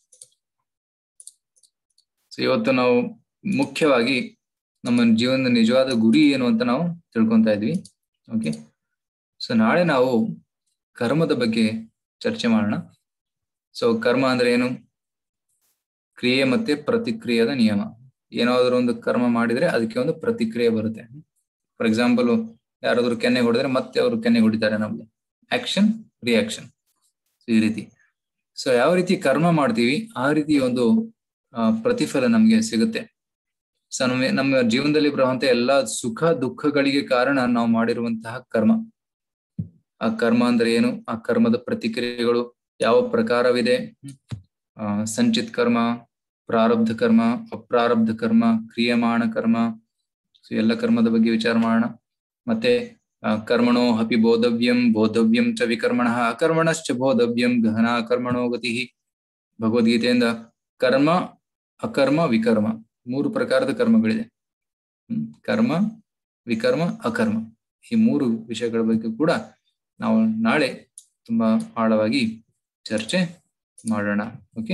Speaker 3: ಸೊ ಇವತ್ತು ನಾವು ಮುಖ್ಯವಾಗಿ ನಮ್ಮ ಜೀವನದ ನಿಜವಾದ ಗುರಿ ಏನು ಅಂತ ನಾವು ತಿಳ್ಕೊಂತಾ ಇದ್ವಿ ಓಕೆ ಸೊ ನಾಳೆ ನಾವು ಕರ್ಮದ ಬಗ್ಗೆ ಚರ್ಚೆ ಮಾಡೋಣ ಸೊ ಕರ್ಮ ಅಂದ್ರೆ ಏನು ಕ್ರಿಯೆ ಮತ್ತೆ ಪ್ರತಿಕ್ರಿಯೆದ ನಿಯಮ ಏನಾದ್ರು ಒಂದು ಕರ್ಮ ಮಾಡಿದ್ರೆ ಅದಕ್ಕೆ ಒಂದು ಪ್ರತಿಕ್ರಿಯೆ ಬರುತ್ತೆ ಫಾರ್ ಎಕ್ಸಾಂಪಲ್ ಯಾರಾದ್ರೂ ಕೆನ್ನೆ ಹೊಡೆದ್ರೆ ಮತ್ತೆ ಅವರು ಕೆನ್ನೆ ಹೊಡಿತಾರೆ ನಮ್ಗೆ ಆಕ್ಷನ್ ರಿಯಾಕ್ಷನ್ ಈ ರೀತಿ ಸೊ ಯಾವ ರೀತಿ ಕರ್ಮ ಮಾಡ್ತೀವಿ ಆ ರೀತಿ ಒಂದು ಆ, ಪ್ರತಿಫಲ ನಮ್ಗೆ ಸಿಗುತ್ತೆ ಸೊ ನಮ್ಮ ನಮ್ಮ ಜೀವನದಲ್ಲಿ ಬರುವಂತ ಎಲ್ಲಾ ಸುಖ ದುಃಖಗಳಿಗೆ ಕಾರಣ ನಾವು ಮಾಡಿರುವಂತಹ ಕರ್ಮ ಆ ಕರ್ಮ ಅಂದ್ರೆ ಏನು ಆ ಕರ್ಮದ ಪ್ರತಿಕ್ರಿಯೆಗಳು ಯಾವ ಪ್ರಕಾರವಿದೆ ಆ ಸಂಚಿತ್ ಕರ್ಮ ಪ್ರಾರಬ್ಧ ಕರ್ಮ ಅಪ್ರಾರಬ್ಧ ಕರ್ಮ ಕ್ರಿಯಮಾಣ ಕರ್ಮ ಸೊ ಎಲ್ಲ ಕರ್ಮದ ಬಗ್ಗೆ ವಿಚಾರ ಮಾಡೋಣ ಮತ್ತೆ ಆ, ಕರ್ಮಣೋ ಅಪಿ ಬೋಧವ್ಯಂ ಬೋಧವ್ಯಂ ಚ ವಿಕರ್ಮಣ ಅಕರ್ಮಣಶ್ಚ ಬೋಧವ್ಯಂ ಗಹನ ಕರ್ಮಣೋ ಗತಿ ಭಗವದ್ಗೀತೆಯಿಂದ ಕರ್ಮ ಅಕರ್ಮ ವಿಕರ್ಮ ಮೂರು ಪ್ರಕಾರದ ಕರ್ಮಗಳಿದೆ ಹ್ಮ್ ಕರ್ಮ ವಿಕರ್ಮ ಅಕರ್ಮ ಈ ಮೂರು ವಿಷಯಗಳ ಬಗ್ಗೆ ಕೂಡ ನಾವು ನಾಳೆ ತುಂಬಾ ಆಳವಾಗಿ ಚರ್ಚೆ ಮಾಡೋಣ ಓಕೆ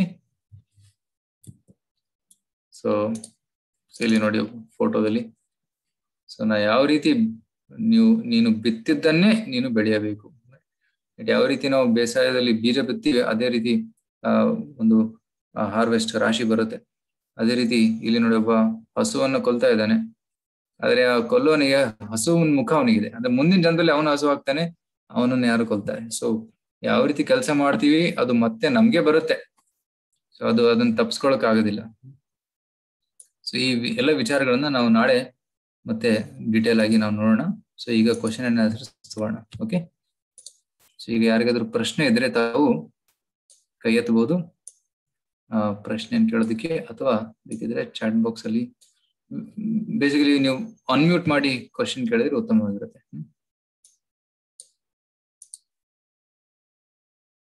Speaker 3: ಸೊ ಇಲ್ಲಿ ನೋಡಿ ಫೋಟೋದಲ್ಲಿ ಸೊ ನಾ ಯಾವ ರೀತಿ ನೀವು ನೀನು ಬಿತ್ತಿದ್ದನ್ನೇ ನೀನು ಬೆಳೆಯಬೇಕು ಯಾವ ರೀತಿ ನಾವು ಬೇಸಾಯದಲ್ಲಿ ಬೀಜ ಬಿತ್ತೀವಿ ಅದೇ ರೀತಿ ಆ ಒಂದು ಹಾರ್ವೆಸ್ಟ್ ರಾಶಿ ಬರುತ್ತೆ ಅದೇ ರೀತಿ ಇಲ್ಲಿ ನೋಡಿ ಒಬ್ಬ ಹಸುವನ್ನ ಕೊಲ್ತಾ ಇದ್ದಾನೆ ಆದ್ರೆ ಆ ಕೊಲ್ಲೋನಿಗೆ ಹಸುವಿನ ಮುಖ ಅವನಿಗಿದೆ ಅಂದ್ರೆ ಮುಂದಿನ ಜನ್ಮದಲ್ಲಿ ಅವನು ಹಸು ಆಗ್ತಾನೆ ಅವನನ್ನ ಯಾರು ಕೊಲ್ತಾರೆ ಸೊ ಯಾವ ರೀತಿ ಕೆಲಸ ಮಾಡ್ತೀವಿ ಅದು ಮತ್ತೆ ನಮ್ಗೆ ಬರುತ್ತೆ ಸೊ ಅದು ಅದನ್ನ ತಪ್ಸ್ಕೊಳಕ್ ಆಗೋದಿಲ್ಲ ಸೊ ಈ ವಿ- ಎಲ್ಲ ವಿಚಾರಗಳನ್ನ ನಾವು ನಾಳೆ ಮತ್ತೆ ಡೀಟೇಲ್ ಆಗಿ ನಾವು ನೋಡೋಣ ಸೊ ಈಗ ಕ್ವಶನ್ ಅಂಡ್ ಆನ್ಸರ್ಸ್ ತಗೋಣ ಓಕೆ ಸೊ ಈಗ ಯಾರಿಗಾದ್ರೂ ಪ್ರಶ್ನೆ ಇದ್ರೆ ತಾವು ಕೈ ಎತ್ತಬಹುದು ಆ ಪ್ರಶ್ನೆಯನ್ನು ಕೇಳೋದಕ್ಕೆ ಅಥವಾ ಬೇಕಿದ್ರೆ ಚಾಟ್ ಬಾಕ್ಸ್ ಅಲ್ಲಿ ಬೇಸಿಕಲಿ ನೀವು ಅನ್ಮ್ಯೂಟ್ ಮಾಡಿ ಕ್ವಶನ್ ಕೇಳಿದ್ರೆ ಉತ್ತಮವಾಗಿರುತ್ತೆ ಹ್ಮ್.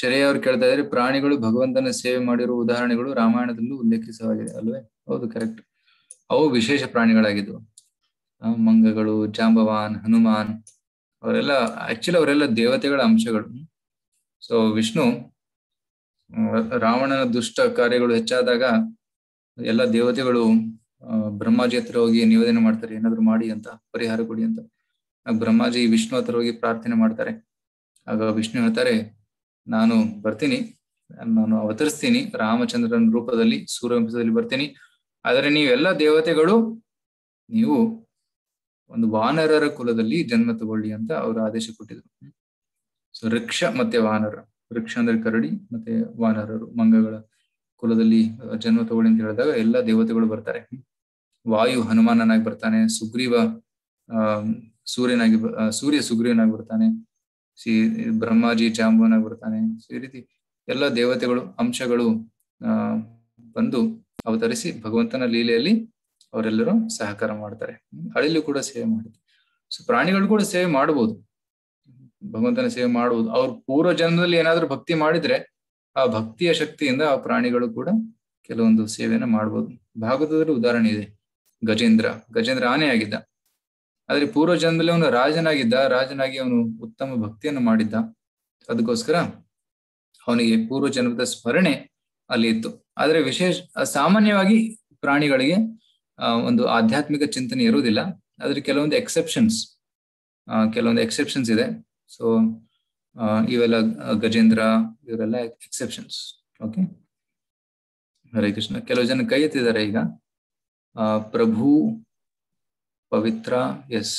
Speaker 3: ಶ್ರೇಯ ಅವ್ರು ಕೇಳ್ತಾ ಇದ್ರೆ ಪ್ರಾಣಿಗಳು ಭಗವಂತನ ಸೇವೆ ಮಾಡಿರುವ ಉದಾಹರಣೆಗಳು ರಾಮಾಯಣದಲ್ಲೂ ಉಲ್ಲೇಖಿಸಲಾಗಿದೆ ಅಲ್ವೇ ಹೌದು ಕರೆಕ್ಟ್ ಅವು ವಿಶೇಷ ಪ್ರಾಣಿಗಳಾಗಿದ್ವು ಆ, ಮಂಗಗಳು ಜಾಂಬವಾನ್ ಹನುಮಾನ್ ಅವರೆಲ್ಲ ಆಕ್ಚುಲಿ ಅವರೆಲ್ಲ ದೇವತೆಗಳ ಅಂಶಗಳು ಸೊ ವಿಷ್ಣು ಆ, ರಾವಣನ ದುಷ್ಟ ಕಾರ್ಯಗಳು ಹೆಚ್ಚಾದಾಗ ಎಲ್ಲ ದೇವತೆಗಳು ಆ, ಬ್ರಹ್ಮಾಜಿ ಹತ್ರ ಹೋಗಿ ನಿವೇದನೆ ಮಾಡ್ತಾರೆ ಏನಾದ್ರು ಮಾಡಿ ಅಂತ ಪರಿಹಾರ ಕೊಡಿ ಅಂತ ಆಗ ಬ್ರಹ್ಮಾಜಿ ವಿಷ್ಣು ಹತ್ರ ಹೋಗಿ ಪ್ರಾರ್ಥನೆ ಮಾಡ್ತಾರೆ ಆಗ ವಿಷ್ಣು ಹೇಳ್ತಾರೆ ನಾನು ಬರ್ತೀನಿ ನಾನು ಅವತರಿಸ್ತೀನಿ ರಾಮಚಂದ್ರನ ರೂಪದಲ್ಲಿ ಸೂರ್ಯವಂಶದಲ್ಲಿ ಬರ್ತೀನಿ ಆದರೆ ನೀವೆಲ್ಲ ದೇವತೆಗಳು ನೀವು ಒಂದು ವಾನರರ ಕುಲದಲ್ಲಿ ಜನ್ಮ ತಗೊಳ್ಳಿ ಅಂತ ಅವರು ಆದೇಶ ಕೊಟ್ಟಿದ್ರು ಸೊ ವೃಕ್ಷ ಮತ್ತೆ ವಾನರ ವೃಕ್ಷ ಅಂದ್ರೆ ಕರಡಿ ಮತ್ತೆ ವಾನರರು ಮಂಗಗಳ ಕುಲದಲ್ಲಿ ಅಹ್, ಜನ್ಮ ತಗೊಳ್ಳಿ ಅಂತ ಹೇಳಿದಾಗ ಎಲ್ಲ ದೇವತೆಗಳು ಬರ್ತಾರೆ ವಾಯು ಹನುಮಾನನಾಗಿ ಬರ್ತಾನೆ ಸುಗ್ರೀವ ಆ ಸೂರ್ಯನಾಗಿ ಬ- ಆ, ಸೂರ್ಯ ಸುಗ್ರೀವನಾಗಿ ಬರ್ತಾನೆ ಸಿ ಬ್ರಹ್ಮಾಜಿ ಜಾಂಬವನಾಗಿ ಬರ್ತಾನೆ So, ಈ ರೀತಿ ಎಲ್ಲ ದೇವತೆಗಳು ಅಂಶಗಳು ಆ ಬಂದು ಅವತರಿಸಿ ಭಗವಂತನ ಲೀಲೆಯಲ್ಲಿ ಅವರೆಲ್ಲರೂ ಸಹಕಾರ ಮಾಡ್ತಾರೆ ಅಳಿಲು ಕೂಡ ಸೇವೆ ಮಾಡಿದೆ ಸೊ ಪ್ರಾಣಿಗಳು ಕೂಡ ಸೇವೆ ಮಾಡಬಹುದು ಭಗವಂತನ ಸೇವೆ ಮಾಡಬಹುದು ಅವ್ರ ಪೂರ್ವ ಜನ್ಮದಲ್ಲಿ ಏನಾದ್ರೂ ಭಕ್ತಿ ಮಾಡಿದ್ರೆ ಆ ಭಕ್ತಿಯ ಶಕ್ತಿಯಿಂದ ಆ ಪ್ರಾಣಿಗಳು ಕೂಡ ಕೆಲವೊಂದು ಸೇವೆಯನ್ನ ಮಾಡ್ಬೋದು ಭಾಗವತದಲ್ಲಿ ಉದಾಹರಣೆ ಇದೆ ಗಜೇಂದ್ರ ಗಜೇಂದ್ರ ಆನೆ ಆಗಿದ್ದ ಆದ್ರೆ ಪೂರ್ವ ಜನ್ಮದಲ್ಲಿ ಅವನು ರಾಜನಾಗಿದ್ದ ರಾಜನಾಗಿ ಅವನು ಉತ್ತಮ ಭಕ್ತಿಯನ್ನು ಮಾಡಿದ್ದ ಅದಕ್ಕೋಸ್ಕರ ಅವನಿಗೆ ಪೂರ್ವ ಜನ್ಮದ ಸ್ಮರಣೆ ಅಲ್ಲಿ ಇತ್ತು ಆದ್ರೆ ವಿಶೇಷ ಸಾಮಾನ್ಯವಾಗಿ ಪ್ರಾಣಿಗಳಿಗೆ ಆ, ಒಂದು ಆಧ್ಯಾತ್ಮಿಕ ಚಿಂತನೆ ಇರುವುದಿಲ್ಲ ಆದ್ರೆ ಕೆಲವೊಂದು ಎಕ್ಸೆಪ್ಷನ್ಸ್ ಕೆಲವೊಂದು ಎಕ್ಸೆಪ್ಷನ್ಸ್ ಇದೆ ಸೊ ಇವೆಲ್ಲ ಆ, ಗಜೇಂದ್ರ ಇವರೆಲ್ಲ ಎಕ್ಸೆಪ್ಷನ್ಸ್ ಓಕೆ ಹರೇ ಕೃಷ್ಣ ಕೆಲವು ಜನ ಕೈ ಎತ್ತಿದ್ದಾರೆ ಈಗ ಆ, ಪ್ರಭು ಪವಿತ್ರ ಎಸ್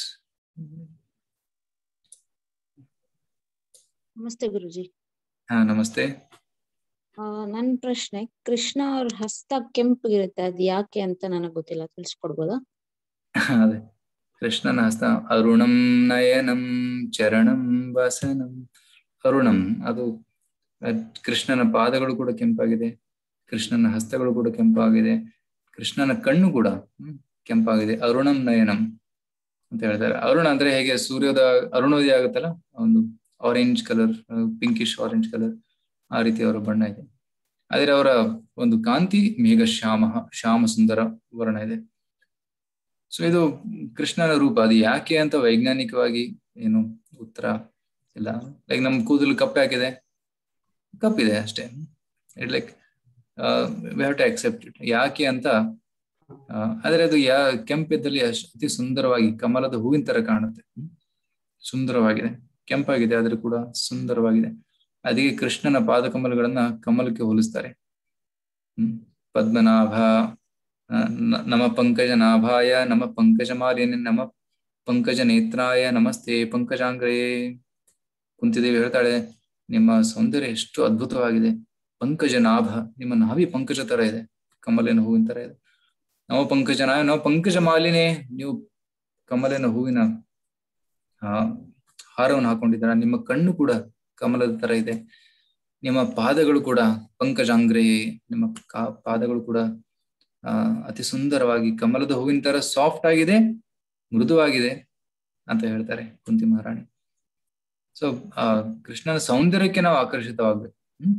Speaker 6: ನಮಸ್ತೆ ಗುರುಜಿ
Speaker 3: ಹಾ ನಮಸ್ತೆ
Speaker 6: ಆ ನನ್ ಪ್ರಶ್ನೆ ಕೃಷ್ಣ ಅವ್ರ ಹಸ್ತ ಕೆಂಪಗಿರುತ್ತೆ ಅದ್ ಯಾಕೆ ಅಂತ ನನಗ್ ಗೊತ್ತಿಲ್ಲ ತಿಳಿಸ್ಕೊಡ್ಬೋದಾ
Speaker 3: ಅದೇ ಕೃಷ್ಣನ ಹಸ್ತ ಅರುಣಂ ನಯನಂ ಚರಣಂ ವಸನಂ ಅರುಣಂ ಅದು ಅದ್ ಕೃಷ್ಣನ ಪಾದಗಳು ಕೂಡ ಕೆಂಪಾಗಿದೆ ಕೃಷ್ಣನ ಹಸ್ತಗಳು ಕೂಡ ಕೆಂಪಾಗಿದೆ ಕೃಷ್ಣನ ಕಣ್ಣು ಕೂಡ ಹ್ಮ್, ಕೆಂಪಾಗಿದೆ ಅರುಣಂ ನಯನಂ ಅಂತ ಹೇಳ್ತಾರೆ ಅರುಣ ಅಂದ್ರೆ ಹೇಗೆ ಸೂರ್ಯೋದಯ ಅರುಣೋದಯ ಆಗುತ್ತಲ್ಲ ಒಂದು orange colour pinkish orange colour ಆ ರೀತಿ ಅವರ ಬಣ್ಣ ಇದೆ ಆದ್ರೆ ಅವರ ಒಂದು ಕಾಂತಿ ಮೇಘ ಶ್ಯಾಮ ಶ್ಯಾಮ ಸುಂದರ ವರ್ಣ ಇದೆ ಸೊ ಇದು ಕೃಷ್ಣನ ರೂಪ ಅದು ಯಾಕೆ ಅಂತ ವೈಜ್ಞಾನಿಕವಾಗಿ ಏನು ಉತ್ತರ ಇಲ್ಲ ಲೈಕ್ ನಮ್ ಕೂದಲು ಕಪ್ಪೆ ಹಾಕಿದೆ ಕಪ್ಪಿದೆ ಅಷ್ಟೇ it like we have to accept it ಯಾಕೆ ಅಂತ ಆ, ಆದ್ರೆ ಅದು ಯಾ ಕೆಂಪಿದ್ದಲ್ಲಿ ಅಷ್ಟ್ ಅತಿ ಸುಂದರವಾಗಿ ಕಮಲದ ಹೂವಿನ ತರ ಕಾಣುತ್ತೆ ಹ್ಮ್. ಸುಂದರವಾಗಿದೆ ಕೆಂಪಾಗಿದೆ ಆದ್ರೆ ಕೂಡ ಸುಂದರವಾಗಿದೆ ಅದಕ್ಕೆ ಕೃಷ್ಣನ ಪಾದಕಮಲಗಳನ್ನ ಕಮಲಕ್ಕೆ ಹೋಲಿಸ್ತಾರೆ ಹ್ಮ್ ಪದ್ಮನಾಭ ಆ, ನ- ನಮ ಪಂಕಜ ನಾಭಾಯ ನಮ ಪಂಕಜ ಮಾಲಿನ್ಯ ನಮ ಪಂಕಜ ನೇತ್ರಾಯ ನಮಸ್ತೆ ಪಂಕಜಾಂಗ್ರೇ ಕುಂತಿದೇವಿ ಹೇಳ್ತಾಳೆ ನಿಮ್ಮ ಸೌಂದರ್ಯ ಎಷ್ಟು ಅದ್ಭುತವಾಗಿದೆ ಪಂಕಜ ನಾಭ ನಿಮ್ಮ ನಾಭಿ ಪಂಕಜ ತರ ಇದೆ ಕಮಲಿನ ಹೂವಿನ ತರ ಇದೆ ನವ ಪಂಕಜನಾಯ ನವ ಪಂಕಜ ಮಾಲಿನೇ ನೀವು ಕಮಲಿನ ಹೂವಿನ ಆ ಹಾರವನ್ನು ಹಾಕೊಂಡಿದ್ದೀರಾ ನಿಮ್ಮ ಕಣ್ಣು ಕೂಡ ಕಮಲದ ತರ ಇದೆ ನಿಮ್ಮ ಪಾದಗಳು ಕೂಡ ಪಂಕಜಾಂಗ್ರೇ ನಿಮ್ಮ ಕಾ- ಪಾದಗಳು ಕೂಡ ಆ ಅತಿ ಸುಂದರವಾಗಿ ಕಮಲದ ಹೂವಿನ ತರ ಸಾಫ್ಟ್ ಆಗಿದೆ ಮೃದುವಾಗಿದೆ ಅಂತ ಹೇಳ್ತಾರೆ ಕುಂತಿ ಮಹಾರಾಣಿ ಸೊ ಆ ಕೃಷ್ಣನ ಸೌಂದರ್ಯಕ್ಕೆ ನಾವು ಆಕರ್ಷಿತವಾಗ್ಬೇಕು ಹ್ಮ್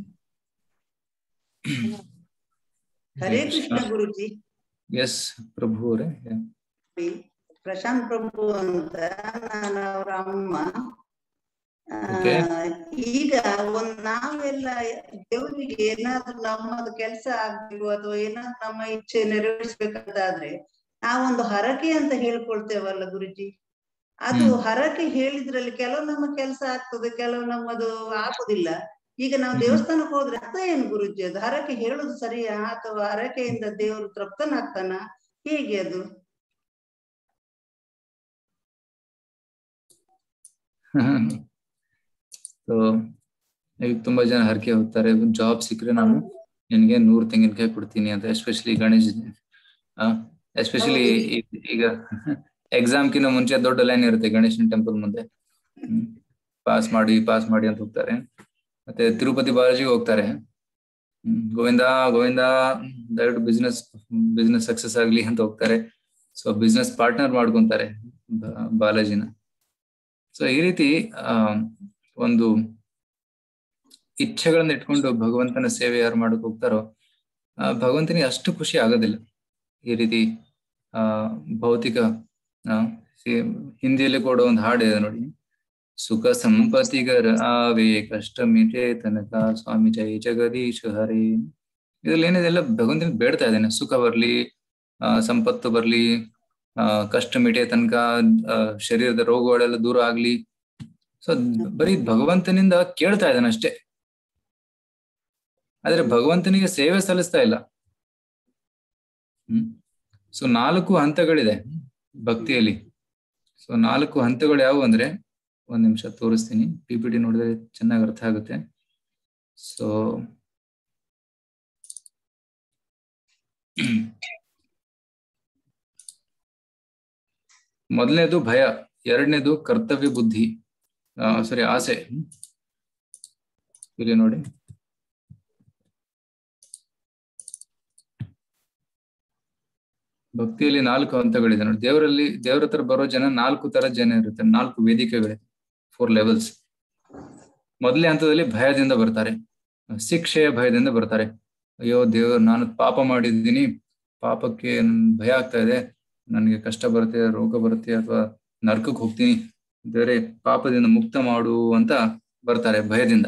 Speaker 7: ಹರೇ ಕೃಷ್ಣ ಗುರುಜಿ
Speaker 3: ಎಸ್ ಪ್ರಭು ಅವರೇ
Speaker 7: ಪ್ರಶಾಂತ್ ಪ್ರಭು ಅಂತ ನಾನು ಅವ್ರ ಅಮ್ಮ ಆ,
Speaker 3: Okay.
Speaker 7: ಈಗ ಒಂದ್ ನಾವೆಲ್ಲ ದೇವರಿಗೆ ಏನಾದ್ರೂ ನಮ್ಮದು ಕೆಲಸ ಆಗ್ಬೇಕು ಅಥವಾ ಏನಾದ್ರು ನಮ್ಮ ಇಚ್ಛೆ ನೆರವೇರಿಸ್ಬೇಕಂತಾದ್ರೆ ನಾವೊಂದು ಹರಕೆ ಅಂತ ಹೇಳ್ಕೊಳ್ತೇವಲ್ಲ ಗುರುಜಿ ಅದು
Speaker 3: ಹ್ಮ್.
Speaker 7: ಹರಕೆ ಹೇಳಿದ್ರಲ್ಲಿ ಕೆಲವು ನಮ್ಮ ಕೆಲಸ ಆಗ್ತದೆ ಕೆಲವು ನಮ್ಮದು ಆಗುದಿಲ್ಲ ಈಗ ನಾವು
Speaker 3: ಹ್ಮ್.
Speaker 7: ದೇವಸ್ಥಾನಕ್ಕೆ ಹೋದ್ರೆ ಅರ್ಥ ಏನು ಗುರುಜಿ ಅದು ಹರಕೆ ಹೇಳುದು ಸರಿಯಾ ಅಥವಾ ಹರಕೆಯಿಂದ ದೇವರು ತೃಪ್ತನಾಗ್ತಾನ ಹೇಗೆ ಅದು
Speaker 3: ಸೊ ಈಗ ತುಂಬಾ ಜನ ಹರಕೆ ಹೋಗ್ತಾರೆ ಜಾಬ್ ಸಿಕ್ಕರೆ ನಾನು ನಿನ್ಗೆ ನೂರ್ ತೆಂಗಿನಕಾಯಿ ಕೊಡ್ತೀನಿ ಅಂತ ಎಸ್ಪೆಷಲಿ ಗಣೇಶ್ ಎಸ್ಪೆಷಲಿ ಈಗ ಎಕ್ಸಾಮ್ಕಿಂತ ಮುಂಚೆ ದೊಡ್ಡ ಲೈನ್ ಇರುತ್ತೆ ಗಣೇಶನ ಟೆಂಪಲ್ ಮುಂದೆ ಪಾಸ್ ಮಾಡಿ ಪಾಸ್ ಮಾಡಿ ಅಂತ ಹೋಗ್ತಾರೆ ಮತ್ತೆ ತಿರುಪತಿ ಬಾಲಾಜಿಗೆ ಹೋಗ್ತಾರೆ ಹ್ಮ್, ಗೋವಿಂದ ಗೋವಿಂದ ದಯವಿಟ್ಟು ಬಿಸ್ನೆಸ್ ಬಿಸ್ನೆಸ್ ಸಕ್ಸಸ್ ಆಗ್ಲಿ ಅಂತ ಹೋಗ್ತಾರೆ ಸೊ ಬಿಸ್ನೆಸ್ ಪಾರ್ಟ್ನರ್ ಮಾಡ್ಕೊಂತಾರೆ ಬ- ಬಾಲಾಜಿನ ಸೊ ಈ ರೀತಿ ಆ ಒಂದು ಇಚ್ಛೆಗಳನ್ನ ಇಟ್ಕೊಂಡು ಭಗವಂತನ ಸೇವೆ ಯಾರು ಮಾಡಕ್ ಹೋಗ್ತಾರೋ ಆ ಭಗವಂತನಿಗೆ ಅಷ್ಟು ಖುಷಿ ಆಗೋದಿಲ್ಲ ಈ ರೀತಿ ಆ ಭೌತಿಕ ಆ, ಸಿ- ಹಿಂದಿಯಲ್ಲಿ ಕೂಡ ಒಂದು ಹಾಡು ಇದೆ ನೋಡಿ ಸುಖ ಸಂಪತ್ತಿಗರ ಆವೆ ಕಷ್ಟ ಮಿಟೆ ತನಕ ಸ್ವಾಮಿ ಜೈ ಜಗದೀಶ ಹರಿ ಇದ್ರಲ್ಲಿ ಏನಿದೆ ಎಲ್ಲ ಭಗವಂತನ ಬೇಡ್ತಾ ಇದ್ದೇನೆ ಸುಖ ಬರ್ಲಿ ಆ ಸಂಪತ್ತು ಬರ್ಲಿ ಆ ಕಷ್ಟ ಮಿಟೆ ತನಕ ಆ, ಶರೀರದ ರೋಗಗಳೆಲ್ಲ ದೂರ ಆಗ್ಲಿ ಸೊ ಬರೀ ಭಗವಂತನಿಂದ ಕೇಳ್ತಾ ಇದ್ದಾನೆ ಅಷ್ಟೇ ಆದ್ರೆ ಭಗವಂತನಿಗೆ ಸೇವೆ ಸಲ್ಲಿಸ್ತಾ ಇಲ್ಲ ಹ್ಮ್ ಸೊ ನಾಲ್ಕು ಹಂತಗಳಿದೆ ಭಕ್ತಿಯಲ್ಲಿ ಸೊ ನಾಲ್ಕು ಹಂತಗಳು ಯಾವುವು ಅಂದ್ರೆ ಒಂದ್ ನಿಮಿಷ ತೋರಿಸ್ತೀನಿ ಪಿ ಪಿ ಟಿ ನೋಡಿದ್ರೆ ಚೆನ್ನಾಗಿ ಅರ್ಥ ಆಗುತ್ತೆ ಸೊ ಮೊದಲನೇದು ಭಯ ಎರಡನೇದು ಕರ್ತವ್ಯ ಬುದ್ಧಿ ಸಾರಿ ಆಸೆ ಇಲ್ಲಿ ನೋಡಿ ಭಕ್ತಿಯಲ್ಲಿ ನಾಲ್ಕು ಹಂತಗಳಿದೆ ನೋಡಿ ದೇವರಲ್ಲಿ ದೇವರ ಹತ್ರ ಬರೋ ಜನ ನಾಲ್ಕು ತರ ಜನ ಇರುತ್ತೆ ನಾಲ್ಕು ವೇದಿಕೆಗಳಿದೆ ಫೋರ್ ಲೆವೆಲ್ಸ್ ಮೊದಲನೇ ಹಂತದಲ್ಲಿ ಭಯದಿಂದ ಬರ್ತಾರೆ ಶಿಕ್ಷೆಯ ಭಯದಿಂದ ಬರ್ತಾರೆ ಅಯ್ಯೋ ದೇವ್ರು ನಾನು ಪಾಪ ಮಾಡಿದ್ದೀನಿ ಪಾಪಕ್ಕೆ ನನ್ ಭಯ ಆಗ್ತಾ ಇದೆ ನನಗೆ ಕಷ್ಟ ಬರುತ್ತೆ ರೋಗ ಬರುತ್ತೆ ಅಥವಾ ನರ್ಕಕ್ಕೆ ಹೋಗ್ತೀನಿ ಬೇರೆ ಪಾಪದಿಂದ ಮುಕ್ತ ಮಾಡು ಅಂತ ಬರ್ತಾರೆ ಭಯದಿಂದ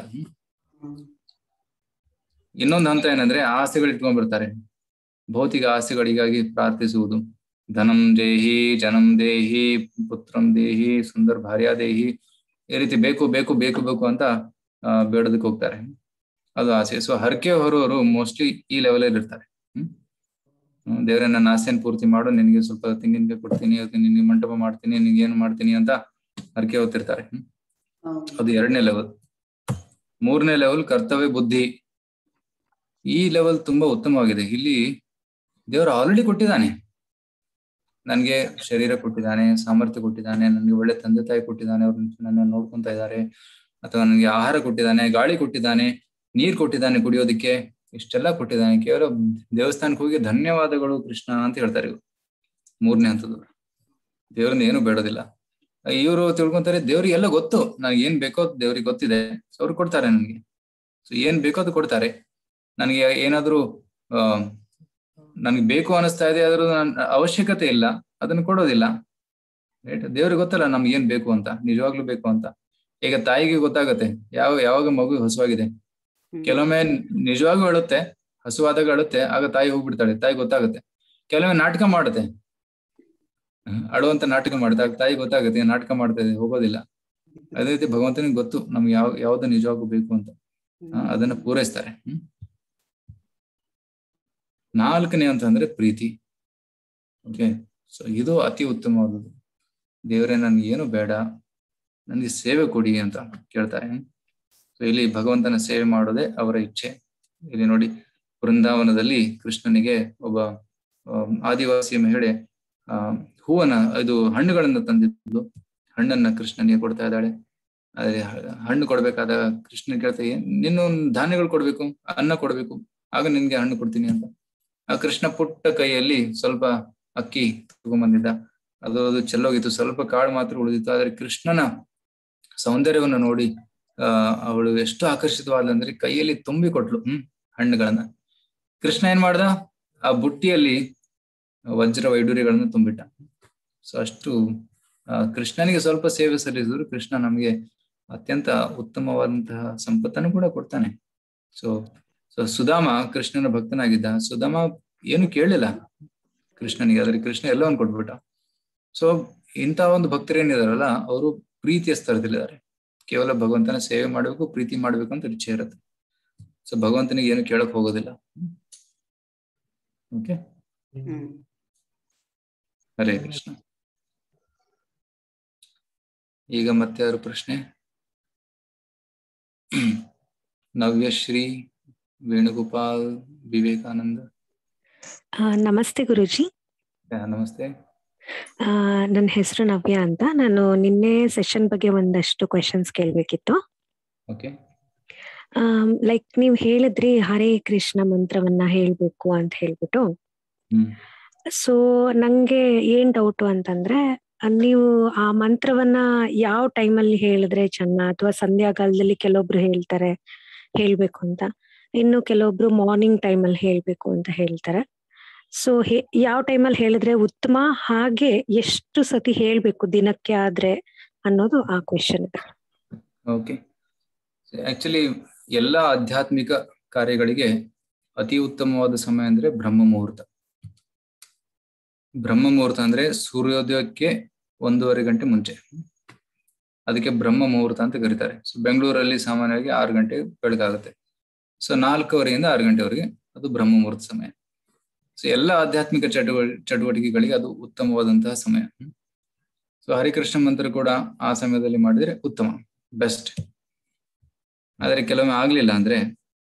Speaker 3: ಇನ್ನೊಂದು ಹಂತ ಏನಂದ್ರೆ ಆಸೆಗಳು ಇಟ್ಕೊಂಡ್ ಬರ್ತಾರೆ ಭೌತಿಕ ಆಸೆಗಳಿಗಾಗಿ ಪ್ರಾರ್ಥಿಸುವುದು ಧನಂ ದೇಹಿ ಜನಂ ದೇಹಿ ಪುತ್ರಂ ದೇಹಿ ಸುಂದರ್ ಭಾರ್ಯ ದೇಹಿ ಈ ರೀತಿ ಬೇಕು ಬೇಕು ಬೇಕು ಬೇಕು ಅಂತ ಆ, ಬೇಡೋದಕ್ಕೆ ಹೋಗ್ತಾರೆ ಅದು ಆಸೆ ಸೊ ಹರಕೆ ಹೊರೋರು ಮೋಸ್ಟ್ಲಿ ಈ ಲೆವೆಲಲ್ಲಿ ಇರ್ತಾರೆ ಹ್ಮ್ ಹ್ಮ್, ದೇವ್ರೆ ನನ್ನ ಆಸೆಯನ್ನು ಪೂರ್ತಿ ಮಾಡು ನಿನಗೆ ಸ್ವಲ್ಪ ತೆಂಗಿನಕಾಯಿ ಕೊಡ್ತೀನಿ ಅಥವಾ ನಿನಗೆ ಮಂಟಪ ಮಾಡ್ತೀನಿ ನಿನ್ಗೆ ಏನು ಮಾಡ್ತೀನಿ ಅಂತ ಹರಕೆ ಹೊತ್ತಿರ್ತಾರೆ ಹ್ಮ್ ಅದು ಎರಡನೇ ಲೆವೆಲ್ ಮೂರನೇ ಲೆವೆಲ್ ಕರ್ತವ್ಯ ಬುದ್ಧಿ ಈ ಲೆವೆಲ್ ತುಂಬಾ ಉತ್ತಮವಾಗಿದೆ ಇಲ್ಲಿ ದೇವರು ಆಲ್ರೆಡಿ ಕೊಟ್ಟಿದ್ದಾನೆ ನನ್ಗೆ ಶರೀರ ಕೊಟ್ಟಿದ್ದಾನೆ ಸಾಮರ್ಥ್ಯ ಕೊಟ್ಟಿದ್ದಾನೆ ನನ್ಗೆ ಒಳ್ಳೆ ತಂದೆ ತಾಯಿ ಕೊಟ್ಟಿದ್ದಾನೆ ಅವ್ರು ನನ್ನ ನೋಡ್ಕೊಂತ ಇದ್ದಾರೆ ಅಥವಾ ನನಗೆ ಆಹಾರ ಕೊಟ್ಟಿದ್ದಾನೆ ಗಾಳಿ ಕೊಟ್ಟಿದ್ದಾನೆ ನೀರ್ ಕೊಟ್ಟಿದ್ದಾನೆ ಕುಡಿಯೋದಕ್ಕೆ ಇಷ್ಟೆಲ್ಲ ಕೊಟ್ಟಿದ್ದಾನೆ ಕೇವಲ ದೇವಸ್ಥಾನಕ್ಕೆ ಹೋಗಿ ಧನ್ಯವಾದಗಳು ಕೃಷ್ಣ ಅಂತ ಹೇಳ್ತಾರೆ ಇವ್ರು ಮೂರನೇ ಹಂತದವ್ರು ದೇವರಿಂದ ಏನು ಬೇಡೋದಿಲ್ಲ ಇವರು ತಿಳ್ಕೊಂತಾರೆ ದೇವ್ರಿಗೆ ಎಲ್ಲ ಗೊತ್ತು ನನಗೆ ಏನ್ ಬೇಕೋ ದೇವ್ರಿಗೆ ಗೊತ್ತಿದೆ ಸೊ ಅವ್ರು ಕೊಡ್ತಾರೆ ನನಗೆ ಸೊ ಏನ್ ಬೇಕೋ ಅದು ಕೊಡ್ತಾರೆ ನನಗೆ ಏನಾದ್ರೂ ಆ ನನ್ಗೆ ಬೇಕು ಅನಿಸ್ತಾ ಇದೆ ಅದ್ರ ಅವಶ್ಯಕತೆ ಇಲ್ಲ ಅದನ್ನ ಕೊಡೋದಿಲ್ಲ ರೈಟ್ ದೇವ್ರಿಗೆ ಗೊತ್ತಲ್ಲ ನಮ್ಗೆ ಏನ್ ಬೇಕು ಅಂತ ನಿಜವಾಗ್ಲೂ ಬೇಕು ಅಂತ ಈಗ ತಾಯಿಗೆ ಗೊತ್ತಾಗತ್ತೆ ಯಾವ ಯಾವಾಗ ಮಗು ಹಸುವಾಗಿದೆ ಕೆಲವೊಮ್ಮೆ ನಿಜವಾಗೂ ಹೇಳುತ್ತೆ ಹಸುವಾದಾಗ ಅಳುತ್ತೆ ಆಗ ತಾಯಿ ಹೋಗ್ಬಿಡ್ತಾಳೆ ತಾಯಿ ಗೊತ್ತಾಗುತ್ತೆ ಕೆಲವೊಮ್ಮೆ ನಾಟಕ ಮಾಡುತ್ತೆ ಹ್ಮ್, ಅಳುವಂತ ನಾಟಕ ಮಾಡುತ್ತೆ ಆಗ ತಾಯಿ ಗೊತ್ತಾಗುತ್ತೆ ಏನ್ ನಾಟಕ ಮಾಡ್ತಾ ಇದೆ ಹೋಗೋದಿಲ್ಲ ಅದೇ ರೀತಿ ಭಗವಂತನಿಗೆ ಗೊತ್ತು ನಮ್ಗೆ ಯಾವ ಯಾವ್ದು ನಿಜವಾಗೂ ಬೇಕು ಅಂತ ಆ, ಅದನ್ನ ಪೂರೈಸ್ತಾರೆ ಹ್ಮ್ ನಾಲ್ಕನೇ ಅಂತ ಅಂದ್ರೆ ಪ್ರೀತಿ ಓಕೆ ಸೊ ಇದು ಅತಿ ಉತ್ತಮವಾದದ್ದು ದೇವರೇ ನನ್ಗೆ ಏನು ಬೇಡ ನನಗೆ ಸೇವೆ ಕೊಡಿ ಅಂತ ಕೇಳ್ತಾರೆ ಸೊ ಇಲ್ಲಿ ಭಗವಂತನ ಸೇವೆ ಮಾಡೋದೇ ಅವರ ಇಚ್ಛೆ ಇಲ್ಲಿ ನೋಡಿ ಬೃಂದಾವನದಲ್ಲಿ ಕೃಷ್ಣನಿಗೆ ಒಬ್ಬ ಆ, ಆದಿವಾಸಿ ಮಹಿಳೆ ಆ ಹೂವನ್ನ ಇದು ಹಣ್ಣುಗಳನ್ನ ತಂದಿದ್ದು ಹಣ್ಣನ್ನ ಕೃಷ್ಣನಿಗೆ ಕೊಡ್ತಾ ಇದ್ದಾಳೆ ಅದೇ ಹ- ಹಣ್ಣು ಕೊಡ್ಬೇಕಾದ ಕೃಷ್ಣ ಕೇಳ್ತಾ ನಿನ್ನ ಧಾನ್ಯಗಳು ಕೊಡ್ಬೇಕು ಅನ್ನ ಕೊಡ್ಬೇಕು ಆಗ ನಿನ್ಗೆ ಹಣ್ಣು ಕೊಡ್ತೀನಿ ಅಂತ ಆ ಕೃಷ್ಣ ಪುಟ್ಟ ಕೈಯಲ್ಲಿ ಸ್ವಲ್ಪ ಅಕ್ಕಿ ತಗೊಂಬಂದಿದ್ದ ಅದು ಅದು ಚೆಲ್ಲೋಗಿತ್ತು ಸ್ವಲ್ಪ ಕಾಳು ಮಾತ್ರ ಉಳಿದಿತ್ತು ಆದ್ರೆ ಕೃಷ್ಣನ ಸೌಂದರ್ಯವನ್ನು ನೋಡಿ ಆ ಅವಳು ಎಷ್ಟು ಆಕರ್ಷಿತವಾದ ಅಂದ್ರೆ ಕೈಯಲ್ಲಿ ತುಂಬಿ ಕೊಟ್ಲು ಹ್ಮ್ ಹಣ್ಣುಗಳನ್ನ ಕೃಷ್ಣ ಏನ್ ಮಾಡ್ದ ಆ ಬುಟ್ಟಿಯಲ್ಲಿ ವಜ್ರ ವೈಡೂರ್ಯಗಳನ್ನು ತುಂಬಿಟ್ಟ ಸೊ ಅಷ್ಟು ಆ, ಕೃಷ್ಣನಿಗೆ ಸ್ವಲ್ಪ ಸೇವೆ ಸಲ್ಲಿಸಿದ್ರು ಕೃಷ್ಣ ನಮಗೆ ಅತ್ಯಂತ ಉತ್ತಮವಾದಂತಹ ಸಂಪತ್ತನ್ನು ಕೂಡ ಕೊಡ್ತಾನೆ ಸೊ ಸೊ ಸುಧಾಮ ಕೃಷ್ಣನ ಭಕ್ತನಾಗಿದ್ದ ಸುಧಾಮ ಏನು ಕೇಳಲಿಲ್ಲ ಕೃಷ್ಣನಿಗೆ ಆದ್ರೆ ಕೃಷ್ಣ ಎಲ್ಲವನ್ನು ಕೊಟ್ಬಿಟ್ಟ ಸೊ ಇಂಥ ಒಂದು ಭಕ್ತರೇನಿದಾರಲ್ಲ ಅವರು ಪ್ರೀತಿಯ ಸ್ತರದಲ್ಲಿದ್ದಾರೆ ಕೇವಲ ಭಗವಂತನ ಸೇವೆ ಮಾಡಬೇಕು ಪ್ರೀತಿ ಮಾಡ್ಬೇಕು ಅಂತ ಇಚ್ಛೆ ಇರುತ್ತೆ ಸೊ ಭಗವಂತನಿಗೆ ಏನು ಕೇಳಕ್ ಹೋಗೋದಿಲ್ಲ ಓಕೆ
Speaker 7: ಹ್ಮ್
Speaker 3: ಹರೇ ಕೃಷ್ಣ ಈಗ ಮತ್ತೆ ಯಾರು ಪ್ರಶ್ನೆ ನವ್ಯಶ್ರೀ ವೇಣುಗೋಪಾಲ್ ವಿವೇಕಾನಂದ
Speaker 8: ಆ, ನಮಸ್ತೆ ಗುರುಜಿ
Speaker 3: ಯಾ, ನಮಸ್ತೆ
Speaker 8: ಆ, ನನ್ನ ಹೆಸರು ನವ್ಯ ಅಂತ ನಾನು ನಿನ್ನೆ ಸೆಷನ್ ಬಗ್ಗೆ ಒಂದಷ್ಟು ಕ್ವೆಶನ್ಸ್ ಕೇಳ್ಬೇಕಿತ್ತು
Speaker 3: ಓಕೆ
Speaker 8: ಲೈಕ್ ನೀವು ಹೇಳಿದ್ರಿ ಹರೇ ಕೃಷ್ಣ ಮಂತ್ರವನ್ನ ಹೇಳ್ಬೇಕು ಅಂತ ಹೇಳ್ಬಿಟ್ಟು
Speaker 3: ಹ್ಮ್
Speaker 8: ಸೊ ನಂಗೆ ಏನ್ ಡೌಟು ಅಂತಂದ್ರೆ ಆ, ನೀವು ಆ ಮಂತ್ರವನ್ನ ಯಾವ ಟೈಮಲ್ಲಿ ಹೇಳಿದ್ರೆ ಚೆನ್ನ ಅಥವಾ ಸಂಧ್ಯಾಕಾಲದಲ್ಲಿ ಕೆಲವೊಬ್ರು ಹೇಳ್ತಾರೆ ಹೇಳ್ಬೇಕು ಅಂತ ಇನ್ನು ಕೆಲವೊಬ್ರು ಮಾರ್ನಿಂಗ್ ಟೈಮಲ್ಲಿ ಹೇಳ್ಬೇಕು ಅಂತ ಹೇಳ್ತಾರೆ ಸೊ ಯಾವ ಟೈಮಲ್ಲಿ ಹೇಳಿದ್ರೆ ಉತ್ತಮ ಹಾಗೆ ಎಷ್ಟು ಸತಿ ಹೇಳ್ಬೇಕು ದಿನಕ್ಕೆ ಆದ್ರೆ ಅನ್ನೋದು ಆ ಕ್ವೆಶನ್
Speaker 3: ಓಕೆ ಆಕ್ಚುಲಿ ಎಲ್ಲ ಆಧ್ಯಾತ್ಮಿಕ ಕಾರ್ಯಗಳಿಗೆ ಅತಿ ಉತ್ತಮವಾದ ಸಮಯ ಅಂದ್ರೆ ಬ್ರಹ್ಮ ಮುಹೂರ್ತ ಬ್ರಹ್ಮ ಮುಹೂರ್ತ ಅಂದ್ರೆ ಸೂರ್ಯೋದಯಕ್ಕೆ ಒಂದೂವರೆ ಗಂಟೆ ಮುಂಚೆ ಅದಕ್ಕೆ ಬ್ರಹ್ಮ ಮುಹೂರ್ತ ಅಂತ ಕರೀತಾರೆ ಸೊ ಬೆಂಗಳೂರಲ್ಲಿ ಸಾಮಾನ್ಯವಾಗಿ ಆರು ಗಂಟೆ ಬೆಳಗಾಗುತ್ತೆ ಸೊ ನಾಲ್ಕೂವರೆಯಿಂದ ಆರು ಗಂಟೆವರೆಗೆ ಅದು ಬ್ರಹ್ಮ ಮುಹೂರ್ತ ಸಮಯ ಸೊ ಎಲ್ಲ ಆಧ್ಯಾತ್ಮಿಕ ಚಟುವ ಚಟುವಟಿಕೆಗಳಿಗೆ ಅದು ಉತ್ತಮವಾದಂತಹ ಸಮಯ ಸೊ ಹರಿಕೃಷ್ಣ ಮಂತ್ರ ಕೂಡ ಆ ಸಮಯದಲ್ಲಿ ಮಾಡಿದ್ರೆ ಉತ್ತಮ ಬೆಸ್ಟ್ ಆದರೆ ಕೆಲವೊಮ್ಮೆ ಆಗ್ಲಿಲ್ಲ ಅಂದ್ರೆ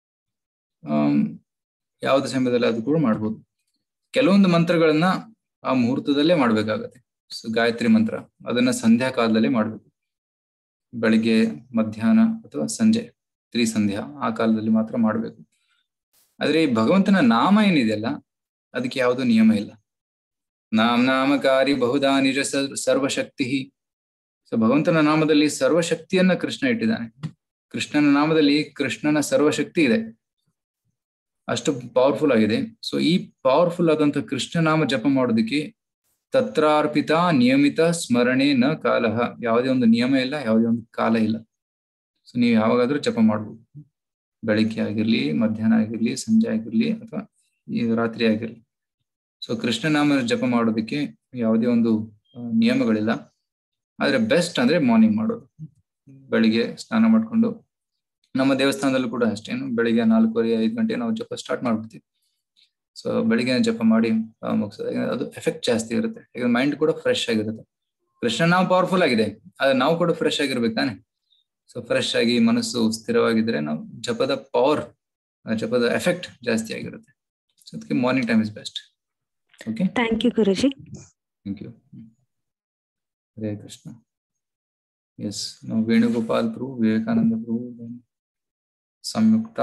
Speaker 3: ಯಾವ್ದು ಸಮಯದಲ್ಲಿ ಅದು ಕೂಡ ಮಾಡ್ಬೋದು ಕೆಲವೊಂದು ಮಂತ್ರಗಳನ್ನ ಆ ಮುಹೂರ್ತದಲ್ಲೇ ಮಾಡ್ಬೇಕಾಗತ್ತೆ ಸೊ ಗಾಯತ್ರಿ ಮಂತ್ರ ಅದನ್ನ ಸಂಧ್ಯಾ ಕಾಲದಲ್ಲೇ ಮಾಡ್ಬೇಕು ಬೆಳಿಗ್ಗೆ ಮಧ್ಯಾಹ್ನ ಅಥವಾ ಸಂಜೆ ತ್ರಿಸಂಧ್ಯಾ ಆ ಕಾಲದಲ್ಲಿ ಮಾತ್ರ ಮಾಡ್ಬೇಕು ಆದ್ರೆ ಈ ಭಗವಂತನ ನಾಮ ಏನಿದೆಯಲ್ಲ ಅದಕ್ಕೆ ಯಾವುದೋ ನಿಯಮ ಇಲ್ಲ ನಾಮ ನಾಮಕಾರಿ ಬಹುಧಾ ನಿಜ ಸರ್ವಶಕ್ತಿ ಸೊ ಭಗವಂತನ ನಾಮದಲ್ಲಿ ಸರ್ವಶಕ್ತಿಯನ್ನ ಕೃಷ್ಣ ಇಟ್ಟಿದ್ದಾನೆ ಕೃಷ್ಣನ ನಾಮದಲ್ಲಿ ಕೃಷ್ಣನ ಸರ್ವಶಕ್ತಿ ಇದೆ ಅಷ್ಟು ಪವರ್ಫುಲ್ ಆಗಿದೆ ಸೊ ಈ ಪವರ್ಫುಲ್ ಆದಂತ ಕೃಷ್ಣ ನಾಮ ಜಪ ಮಾಡೋದಕ್ಕೆ ತತ್ರಾರ್ಪಿತ ನಿಯಮಿತ ಸ್ಮರಣೆ ನ ಕಾಲ ಯಾವುದೇ ಒಂದು ನಿಯಮ ಇಲ್ಲ ಯಾವುದೇ ಒಂದು ಕಾಲ ಇಲ್ಲ ಸೊ ನೀವು ಯಾವಾಗಾದ್ರೂ ಜಪ ಮಾಡ್ಬೋದು ಬೆಳಿಗ್ಗೆ ಆಗಿರ್ಲಿ ಮಧ್ಯಾಹ್ನ ಆಗಿರ್ಲಿ ಸಂಜೆ ಆಗಿರ್ಲಿ ಅಥವಾ ಈ ರಾತ್ರಿ ಆಗಿರ್ಲಿ ಸೊ ಕೃಷ್ಣನಾಮ ಜಪ ಮಾಡೋದಕ್ಕೆ ಯಾವುದೇ ಒಂದು ನಿಯಮಗಳಿಲ್ಲ ಆದ್ರೆ ಬೆಸ್ಟ್ ಅಂದ್ರೆ ಮಾರ್ನಿಂಗ್ ಮಾಡೋದು ಬೆಳಿಗ್ಗೆ ಸ್ನಾನ ಮಾಡ್ಕೊಂಡು ನಮ್ಮ ದೇವಸ್ಥಾನದಲ್ಲೂ ಕೂಡ ಅಷ್ಟೇನು ಬೆಳಿಗ್ಗೆ ನಾಲ್ಕೂವರೆ ಐದು ಗಂಟೆ ನಾವು ಜಪ ಸ್ಟಾರ್ಟ್ ಮಾಡ್ಬಿಡ್ತೀವಿ ಸೊ ಬೆಳಿಗ್ಗೆ ಜಪ ಮಾಡಿ ಮುಗಿಸೋದು ಅದು ಎಫೆಕ್ಟ್ ಜಾಸ್ತಿ ಇರುತ್ತೆ ಯಾಕಂದ್ರೆ ಮೈಂಡ್ ಕೂಡ ಫ್ರೆಶ್ ಆಗಿರುತ್ತೆ ಕೃಷ್ಣ ನಾವು ಪವರ್ಫುಲ್ ಆಗಿದೆ ಆದ್ರೆ ನಾವು ಕೂಡ ಫ್ರೆಶ್ ಆಗಿರ್ಬೇಕು ತಾನೆ ಸೊ ಫ್ರೆಶ್ ಆಗಿ ಮನಸ್ಸು ಸ್ಥಿರವಾಗಿದ್ರೆ ನಾವು ಜಪದ ಪವರ್ ಜಪದ ಎಫೆಕ್ಟ್ ಜಾಸ್ತಿ ಆಗಿರುತ್ತೆ ಸೊ ಅದಕ್ಕೆ morning time is best okay
Speaker 8: thank you Guruji
Speaker 3: thank you Hare Krishna yes ನಾವು ವೇಣುಗೋಪಾಲ್ ಪ್ರಭು ವಿವೇಕಾನಂದ ಪ್ರಭು ಸಂಯುಕ್ತ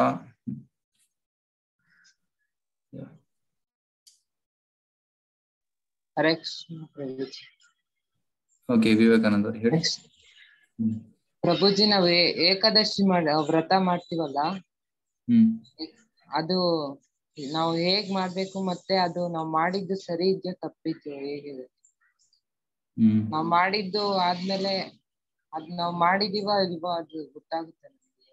Speaker 9: ಹರೇ ಕೃಷ್ಣ ಪ್ರಭುಜಿ
Speaker 3: ಓಕೆ ವಿವೇಕಾನಂದ ಅವ್ರು ಹೇಳಿ
Speaker 9: ಪ್ರಭುಜಿ ನಾವು ಏ- ಏಕಾದಶಿ ಮಾಡ ವ್ರತ ಮಾಡ್ತೀವಲ್ಲ
Speaker 3: ಹ್ಮ್
Speaker 9: ಅದು ನಾವು ಹೇಗ್ ಮಾಡ್ಬೇಕು ಮತ್ತೆ ಅದು ನಾವು ಮಾಡಿದ್ದು ಸರಿ ಇದೆಯೋ ತಪ್ಪಿದ್ಯೋ ಹೇಗಿದೆ
Speaker 3: ಹ್ಮ್
Speaker 9: ನಾವ್ ಮಾಡಿದ್ದು ಆದ್ಮೇಲೆ ಅದ್ ನಾವ್ ಮಾಡಿದೀವ ಇಲ್ವೋ ಅದು ಗೊತ್ತಾಗುತ್ತೆ ನಮ್ಗೆ.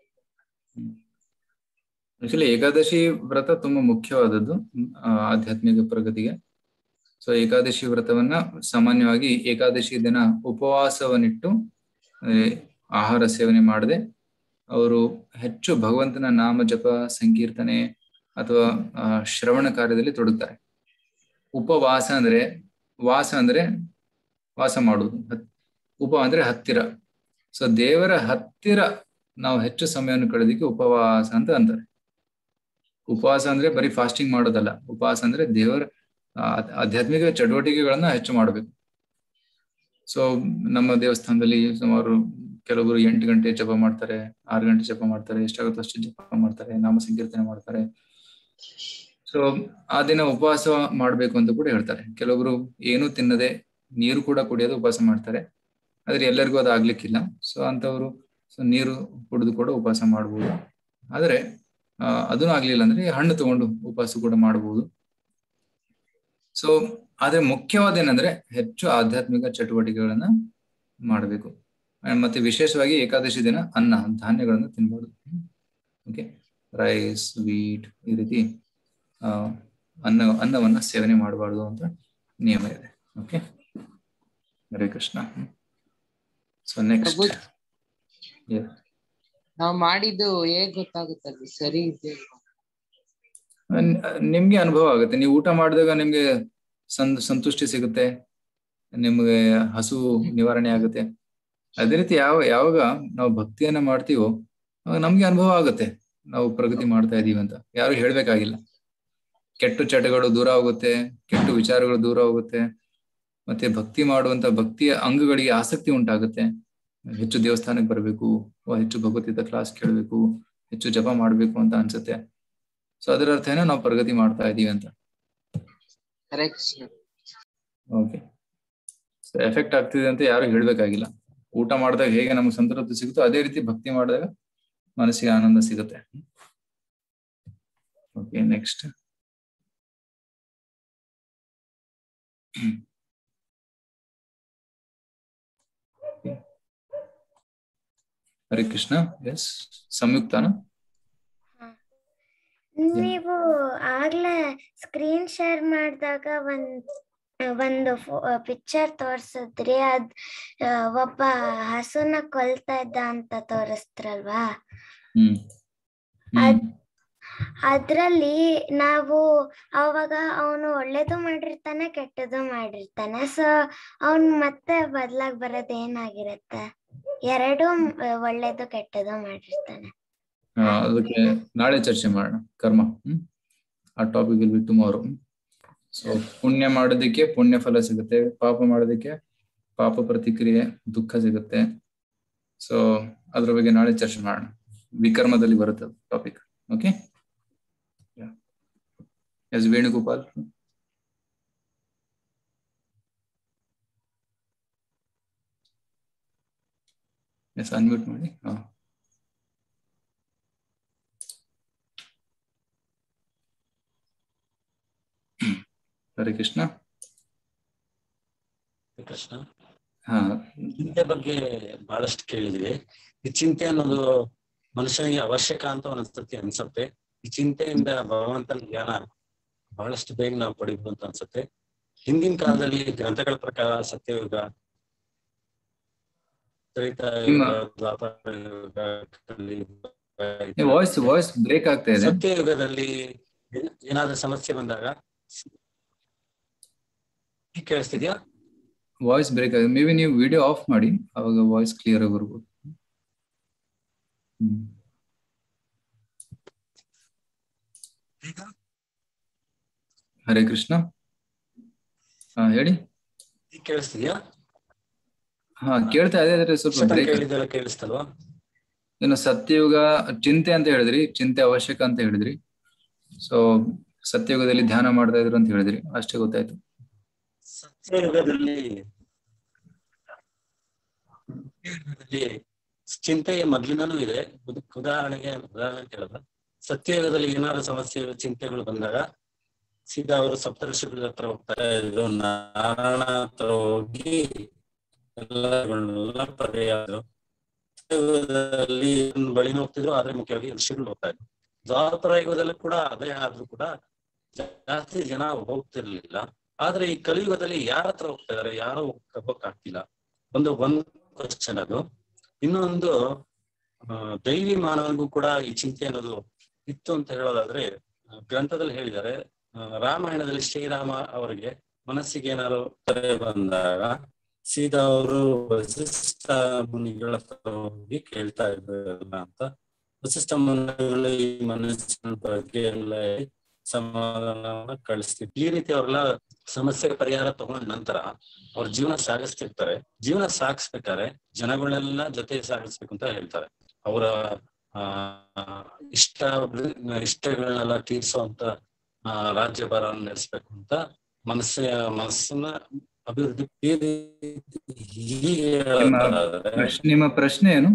Speaker 3: ಆಕ್ಚುಲಿ ಏಕಾದಶಿ ವ್ರತ ತುಂಬಾ ಮುಖ್ಯವಾದದ್ದು ಆ, ಆಧ್ಯಾತ್ಮಿಕ ಪ್ರಗತಿಗೆ ಸೊ ಏಕಾದಶಿ ವ್ರತವನ್ನ ಸಾಮಾನ್ಯವಾಗಿ ಏಕಾದಶಿ ದಿನ ಉಪವಾಸವನ್ನಿಟ್ಟು ಆ, ಆಹಾರ ಸೇವನೆ ಮಾಡದೆ ಅವರು ಹೆಚ್ಚು ಭಗವಂತನ ನಾಮ ಜಪ ಸಂಕೀರ್ತನೆ ಅಥವಾ ಆ, ಶ್ರವಣ ಕಾರ್ಯದಲ್ಲಿ ತೊಡಗ್ತಾರೆ ಉಪವಾಸ ಅಂದ್ರೆ ವಾಸ ಅಂದ್ರೆ ವಾಸ ಮಾಡುವುದು ಹತ್- ಉಪ ಅಂದ್ರೆ ಹತ್ತಿರ ಸೊ ದೇವರ ಹತ್ತಿರ ನಾವು ಹೆಚ್ಚು ಸಮಯವನ್ನು ಕಳೆದಿಕ್ಕೆ ಉಪವಾಸ ಅಂತ ಅಂತಾರೆ ಉಪವಾಸ ಅಂದ್ರೆ ಬರೀ ಫಾಸ್ಟಿಂಗ್ ಮಾಡೋದಲ್ಲ ಉಪವಾಸ ಅಂದ್ರೆ ದೇವರ ಆ, ಆಧ್ಯಾತ್ಮಿಕ ಚಟುವಟಿಕೆಗಳನ್ನ ಹೆಚ್ಚು ಮಾಡಬೇಕು ಸೊ ನಮ್ಮ ದೇವಸ್ಥಾನದಲ್ಲಿ ಸುಮಾರು ಕೆಲವರು ಎಂಟು ಗಂಟೆ ಜಪ ಮಾಡ್ತಾರೆ ಆರು ಗಂಟೆ ಜಪ ಮಾಡ್ತಾರೆ ಎಷ್ಟಾಗುತ್ತೋ ಅಷ್ಟು ಜಪ ಮಾಡ್ತಾರೆ ನಾಮ ಸಂಕೀರ್ತನೆ ಮಾಡ್ತಾರೆ ಸೊ ಆ ದಿನ ಉಪವಾಸ ಮಾಡ್ಬೇಕು ಅಂತ ಕೂಡ ಹೇಳ್ತಾರೆ ಕೆಲವೊಬ್ರು ಏನು ತಿನ್ನದೆ ನೀರು ಕೂಡ ಕುಡಿಯೋದು ಉಪವಾಸ ಮಾಡ್ತಾರೆ ಆದ್ರೆ ಎಲ್ಲರಿಗೂ ಅದು ಆಗ್ಲಿಕ್ಕಿಲ್ಲ ಸೊ ಅಂತವರು ಸೊ ನೀರು ಕುಡಿದು ಕೂಡ ಉಪವಾಸ ಮಾಡ್ಬೋದು ಆದ್ರೆ ಆ, ಅದೂ ಆಗ್ಲಿಲ್ಲ ಅಂದ್ರೆ ಹಣ್ಣು ತಗೊಂಡು ಉಪವಾಸ ಕೂಡ ಮಾಡಬಹುದು ಸೊ ಆದ್ರೆ ಮುಖ್ಯವಾದ ಏನಂದ್ರೆ ಹೆಚ್ಚು ಆಧ್ಯಾತ್ಮಿಕ ಚಟುವಟಿಕೆಗಳನ್ನ ಮಾಡಬೇಕು ಮತ್ತೆ ವಿಶೇಷವಾಗಿ ಏಕಾದಶಿ ದಿನ ಅನ್ನ ಧಾನ್ಯಗಳನ್ನು ತಿನ್ಬಾರ್ದು ಓಕೆ ರೈಸ್ ವೀಟ್ ಈ ರೀತಿ ಆ ಅನ್ನ ಅನ್ನವನ್ನ ಸೇವನೆ ಮಾಡಬಾರ್ದು ಅಂತ ನಿಯಮ ಇದೆ okay Hare Krishna so next
Speaker 9: Prabhu ನಾವ್ ಮಾಡಿದ್ದು ಹೇಗ್ ಗೊತ್ತಾಗುತ್ತೆ ಅದು ಸರಿ ಇದೆ
Speaker 3: ನಿಮ್ಗೆ ಅನುಭವ ಆಗುತ್ತೆ ನೀವು ಊಟ ಮಾಡಿದಾಗ ನಿಮ್ಗೆ ಸಂ ಸಂತುಷ್ಟಿ ಸಿಗುತ್ತೆ ನಿಮ್ಗೆ ಹಸು ನಿವಾರಣೆ ಆಗುತ್ತೆ ಅದೇ ರೀತಿ ಯಾವ ಯಾವಾಗ ನಾವು ಭಕ್ತಿಯನ್ನ ಮಾಡ್ತೀವೋ ಅವಾಗ ನಮ್ಗೆ ಅನುಭವ ಆಗುತ್ತೆ ನಾವು ಪ್ರಗತಿ ಮಾಡ್ತಾ ಇದೀವಿ ಅಂತ ಯಾರು ಹೇಳ್ಬೇಕಾಗಿಲ್ಲ ಕೆಟ್ಟ ಚಟಗಳು ದೂರ ಹೋಗುತ್ತೆ ಕೆಟ್ಟ ವಿಚಾರಗಳು ದೂರ ಹೋಗುತ್ತೆ ಮತ್ತೆ ಭಕ್ತಿ ಮಾಡುವಂತ ಭಕ್ತಿಯ ಅಂಗಗಳಿಗೆ ಆಸಕ್ತಿ ಉಂಟಾಗುತ್ತೆ ಹೆಚ್ಚು ದೇವಸ್ಥಾನಕ್ಕೆ ಬರಬೇಕು ಹೆಚ್ಚು ಭಗವದ್ಗೀತಾ ಕ್ಲಾಸ್ ಕೇಳಬೇಕು ಹೆಚ್ಚು ಜಪ ಮಾಡ್ಬೇಕು ಅಂತ ಅನ್ಸುತ್ತೆ ಸೊ ಅದರ ಅರ್ಥ ಏನೋ ನಾವು ಪ್ರಗತಿ ಮಾಡ್ತಾ ಇದೀವಿ ಅಂತ
Speaker 9: Hare Krishna
Speaker 3: okay so effect ಆಗ್ತಿದೆ ಅಂತ ಯಾರು ಹೇಳ್ಬೇಕಾಗಿಲ್ಲ ಊಟ ಮಾಡಿದಾಗ ಹೇಗೆ ನಮ್ಗೆ ಸಂತೃಪ್ತಿ ಸಿಗುತ್ತೋ ಅದೇ ರೀತಿ ಭಕ್ತಿ ಮಾಡಿದಾಗ ಮನಸ್ಸಿಗೆ ಆನಂದ ಸಿಗುತ್ತೆ okay next Hare Krishna yes ಸಂಯುಕ್ತನಾ
Speaker 4: ನೀವು ಆಗ್ಲೇ ಸ್ಕ್ರೀನ್ ಶೇರ್ ಮಾಡಿದಾಗ ಒಂದ್ ಒಂದು ಪಿಕ್ಚರ್ ತೋರ್ಸಿದ್ರಿ ಅದ್ ಆ, ಒಬ್ಬ ಹಸುನ ಕೊಲ್ತಾ ಇದ್ದ ಅಂತ ತೋರಿಸ್ತ್ರಲ್ವಾ
Speaker 3: ಹ್ಮ್
Speaker 4: ಅದ್ ಅದ್ರಲ್ಲಿ ನಾವು ಅವಾಗ ಅವನು ಒಳ್ಳೇದು ಮಾಡಿರ್ತಾನೆ ಕೆಟ್ಟದ್ದು ಮಾಡಿರ್ತಾನೆ ಸೊ ಅವನ್ ಮತ್ತೆ ಬದ್ಲಾಗ್ ಬರೋದ್ ಏನಾಗಿರತ್ತೆ ಎರಡು ಒಳ್ಳೇದು ಕೆಟ್ಟದ್ದು ಮಾಡಿರ್ತಾನೆ
Speaker 3: ಆ, ಅದಕ್ಕೆ ನಾಳೆ ಚರ್ಚೆ ಮಾಡೋಣ ಕರ್ಮ ಹ್ಮ್ ಆ topic will be tomorrow so ಪುಣ್ಯ ಮಾಡೋದಕ್ಕೆ ಪುಣ್ಯ ಫಲ ಸಿಗುತ್ತೆ ಪಾಪ ಮಾಡೋದಕ್ಕೆ ಪಾಪ ಪ್ರತಿಕ್ರಿಯೆ ದುಃಖ ಸಿಗುತ್ತೆ ಸೊ ಅದ್ರ ಬಗ್ಗೆ ನಾಳೆ ಚರ್ಚೆ ಮಾಡೋಣ ವಿಕರ್ಮದಲ್ಲಿ ಬರುತ್ತೆ topic okay yes Venugopal yes unmute ಮಾಡಿ ಹಾ ಹರೇ ಕೃಷ್ಣ
Speaker 10: ಕೃಷ್ಣ
Speaker 3: ಹಾ
Speaker 10: ಚಿಂತೆ ಬಗ್ಗೆ ಬಹಳಷ್ಟು ಕೇಳಿದ್ವಿ ಈ ಚಿಂತೆ ಅನ್ನೋದು ಮನುಷ್ಯನಿಗೆ ಅವಶ್ಯಕ ಅಂತ ಒಂದೊಂದ್ಸತಿ ಅನ್ಸುತ್ತೆ ಈ ಚಿಂತೆಯಿಂದ ಭಗವಂತನ ಜ್ಞಾನ ಬಹಳಷ್ಟು ಬೇಗ ನಾವು ಪಡಿಬಹುದು ಅಂತ ಅನ್ಸುತ್ತೆ ಹಿಂದಿನ ಕಾಲದಲ್ಲಿ ಗ್ರಂಥಗಳ ಪ್ರಕಾರ ಸತ್ಯಯುಗ ತ್ರೇತಾಯುಗ
Speaker 3: ನಿಮ್ಮ-
Speaker 10: ದ್ವಾಪರ ಯುಗ ಕಲಿಯುಗ
Speaker 3: ವಾಯ್ಸ್ ವಾಯ್ಸ್ ಬ್ರೇಕ್ ಆಗ್ತಾ ಇದೆ
Speaker 10: ಸತ್ಯಯುಗದಲ್ಲಿ ಏನ್- ಏನಾದ್ರೂ ಸಮಸ್ಯೆ ಬಂದಾಗ ಈಗ ಕೇಳಿಸ್ತಿದ್ಯಾ
Speaker 3: ವಾಯ್ಸ್ ಬ್ರೇಕ್ ಆಗಿದೆ ಮೇ ಬಿ ನೀವು ವಿಡಿಯೋ ಆಫ್ ಮಾಡಿ ಅವಾಗ ವಾಯ್ಸ್ ಕ್ಲಿಯರ್ ಆಗಿ ಬರ್ಬೋದು ಹ್ಮ್. ಹರೇ ಕೃಷ್ಣ ಹಾ ಹೇಳಿ
Speaker 10: ಈಗ ಕೇಳಿಸ್ತಿದ್ಯಾ
Speaker 3: ಹಾ ಕೇಳ್ತಾ ಇದೆ ಆದ್ರೆ ಸ್ವಲ್ಪ
Speaker 10: ಇಷ್ಟೊತ್ತನಕ
Speaker 3: ಬ್ರೇಕ್
Speaker 10: ಕೇಳಿದ್ದೆಲ್ಲ ಕೇಳಿಸ್ತಲ್ವಾ
Speaker 3: ಇನ್ನು ಸತ್ಯಯುಗ ಚಿಂತೆ ಅಂತ ಹೇಳಿದ್ರಿ ಚಿಂತೆ ಅವಶ್ಯಕ ಅಂತ ಹೇಳಿದ್ರಿ ಸೊ ಸತ್ಯಯುಗದಲ್ಲಿ ಧ್ಯಾನ ಮಾಡ್ತಾ ಇದ್ರು ಅಂತ ಹೇಳಿದ್ರಿ ಅಷ್ಟೇ ಗೊತ್ತಾಯ್ತು
Speaker 10: ಸತ್ಯಯುಗದಲ್ಲಿ ಸತ್ಯಯುಗದಲ್ಲಿ ಚಿಂತೆ ಮೊದ್ಲಿನೂ ಇದೆ ಉದ- ಉದಾಹರಣೆಗೆ ಉದಾಹರಣೆ ಕೇಳಿದ ಸತ್ಯಯುಗದಲ್ಲಿ ಏನಾದ್ರು ಸಮಸ್ಯೆ ಚಿಂತೆಗಳು ಬಂದಾಗ ಸೀದಾ ಅವರು ಸಪ್ತರ್ಷಿಗಳ ಹತ್ರ ಹೋಗ್ತಾರೆ ಇದು ನಾರಾಯಣ ಹತ್ರ ಹೋಗಿ ಎಲ್ಲಗಳನ್ನೆಲ್ಲ ಪರಿಹಾರ ಸತ್ಯಯುಗದಲ್ಲಿ ಒಂದ್ ಬಳಿನ ಹೋಗ್ತಿದ್ರು ಆದ್ರೆ ಮುಖ್ಯವಾಗಿ ಋಷಿಗಳು ಹೋಗ್ತಾ ಇದ್ರು ದ್ವಾಪರ ಯುಗದಲ್ಲೂ ಕೂಡ ಅದೇ ಆದ್ರೂ ಕೂಡ ಜಾಸ್ತಿ ಜನ ಹೋಗ್ತಿರ್ಲಿಲ್ಲ ಆದ್ರೆ ಈ ಕಲಿಯುಗದಲ್ಲಿ ಯಾರ ಹತ್ರ ಹೋಗ್ತಾ ಇದಾರೆ ಯಾರು ಹೋಗಕ್ಕಾಗ್ತಿಲ್ಲ ಒಂದು ಒಂದು ಕ್ವಶನ್ ಅದು ಇನ್ನೊಂದು ಆ, ದೈವಿ ಮಾನವನಿಗೂ ಕೂಡ ಈ ಚಿಂತೆ ಅನ್ನೋದು ಇತ್ತು ಅಂತ ಹೇಳೋದಾದ್ರೆ ಆ, ಗ್ರಂಥದಲ್ಲಿ ಹೇಳಿದ್ದಾರೆ ಆ, ರಾಮಾಯಣದಲ್ಲಿ ಶ್ರೀರಾಮ ಅವರಿಗೆ ಮನಸ್ಸಿಗೆ ಏನಾದ್ರು ಕರೆ ಬಂದಾಗ ಸೀದಾ ಅವರು ವಸಿಷ್ಠ ಮುನಿಗಳ ಹತ್ರ ಹೋಗಿ ಕೇಳ್ತಾ ಇದ್ರಲ್ಲ ಅಂತ ವಸಿಷ್ಠ ಮುನಿಗಳು ಈ ಮನಸ್ಸಿನ ಬಗ್ಗೆ ಎಲ್ಲ ಸಮಾಧಾನವನ್ನ ಕಳಿಸ್ತಿದ್ರು ಈ ರೀತಿ ಅವ್ರೆಲ್ಲ ಸಮಸ್ಯೆ ಪರಿಹಾರ ತಗೊಂಡ ನಂತರ ಅವ್ರ ಜೀವನ ಸಾಗಿಸ್ತಿರ್ತಾರೆ ಜೀವನ ಸಾಗಿಸ್ಬೇಕಾದ್ರೆ ಜನಗಳನ್ನೆಲ್ಲ ಜೊತೆ ಸಾಗಿಸ್ಬೇಕು ಅಂತ ಹೇಳ್ತಾರೆ ಅವರ ಆ ಇಷ್ಟ ಇಷ್ಟಗಳನ್ನೆಲ್ಲ ತೀರ್ಸುವಂತ ಆ ರಾಜ್ಯಭಾರವನ್ನು ನಡೆಸ್ಬೇಕು ಅಂತ ಮನಸ್ಸ ಮನಸ್ಸನ್ನ ಅಭಿವೃದ್ಧಿ ಈ ರೀತಿ ಹೀಗೆ
Speaker 3: ನಿಮ್ಮ
Speaker 10: ಹೇಳೋದಾದ್ರೆ
Speaker 3: ಪ್ರಶ್- ನಿಮ್ಮ ಪ್ರಶ್ನೆ ಏನು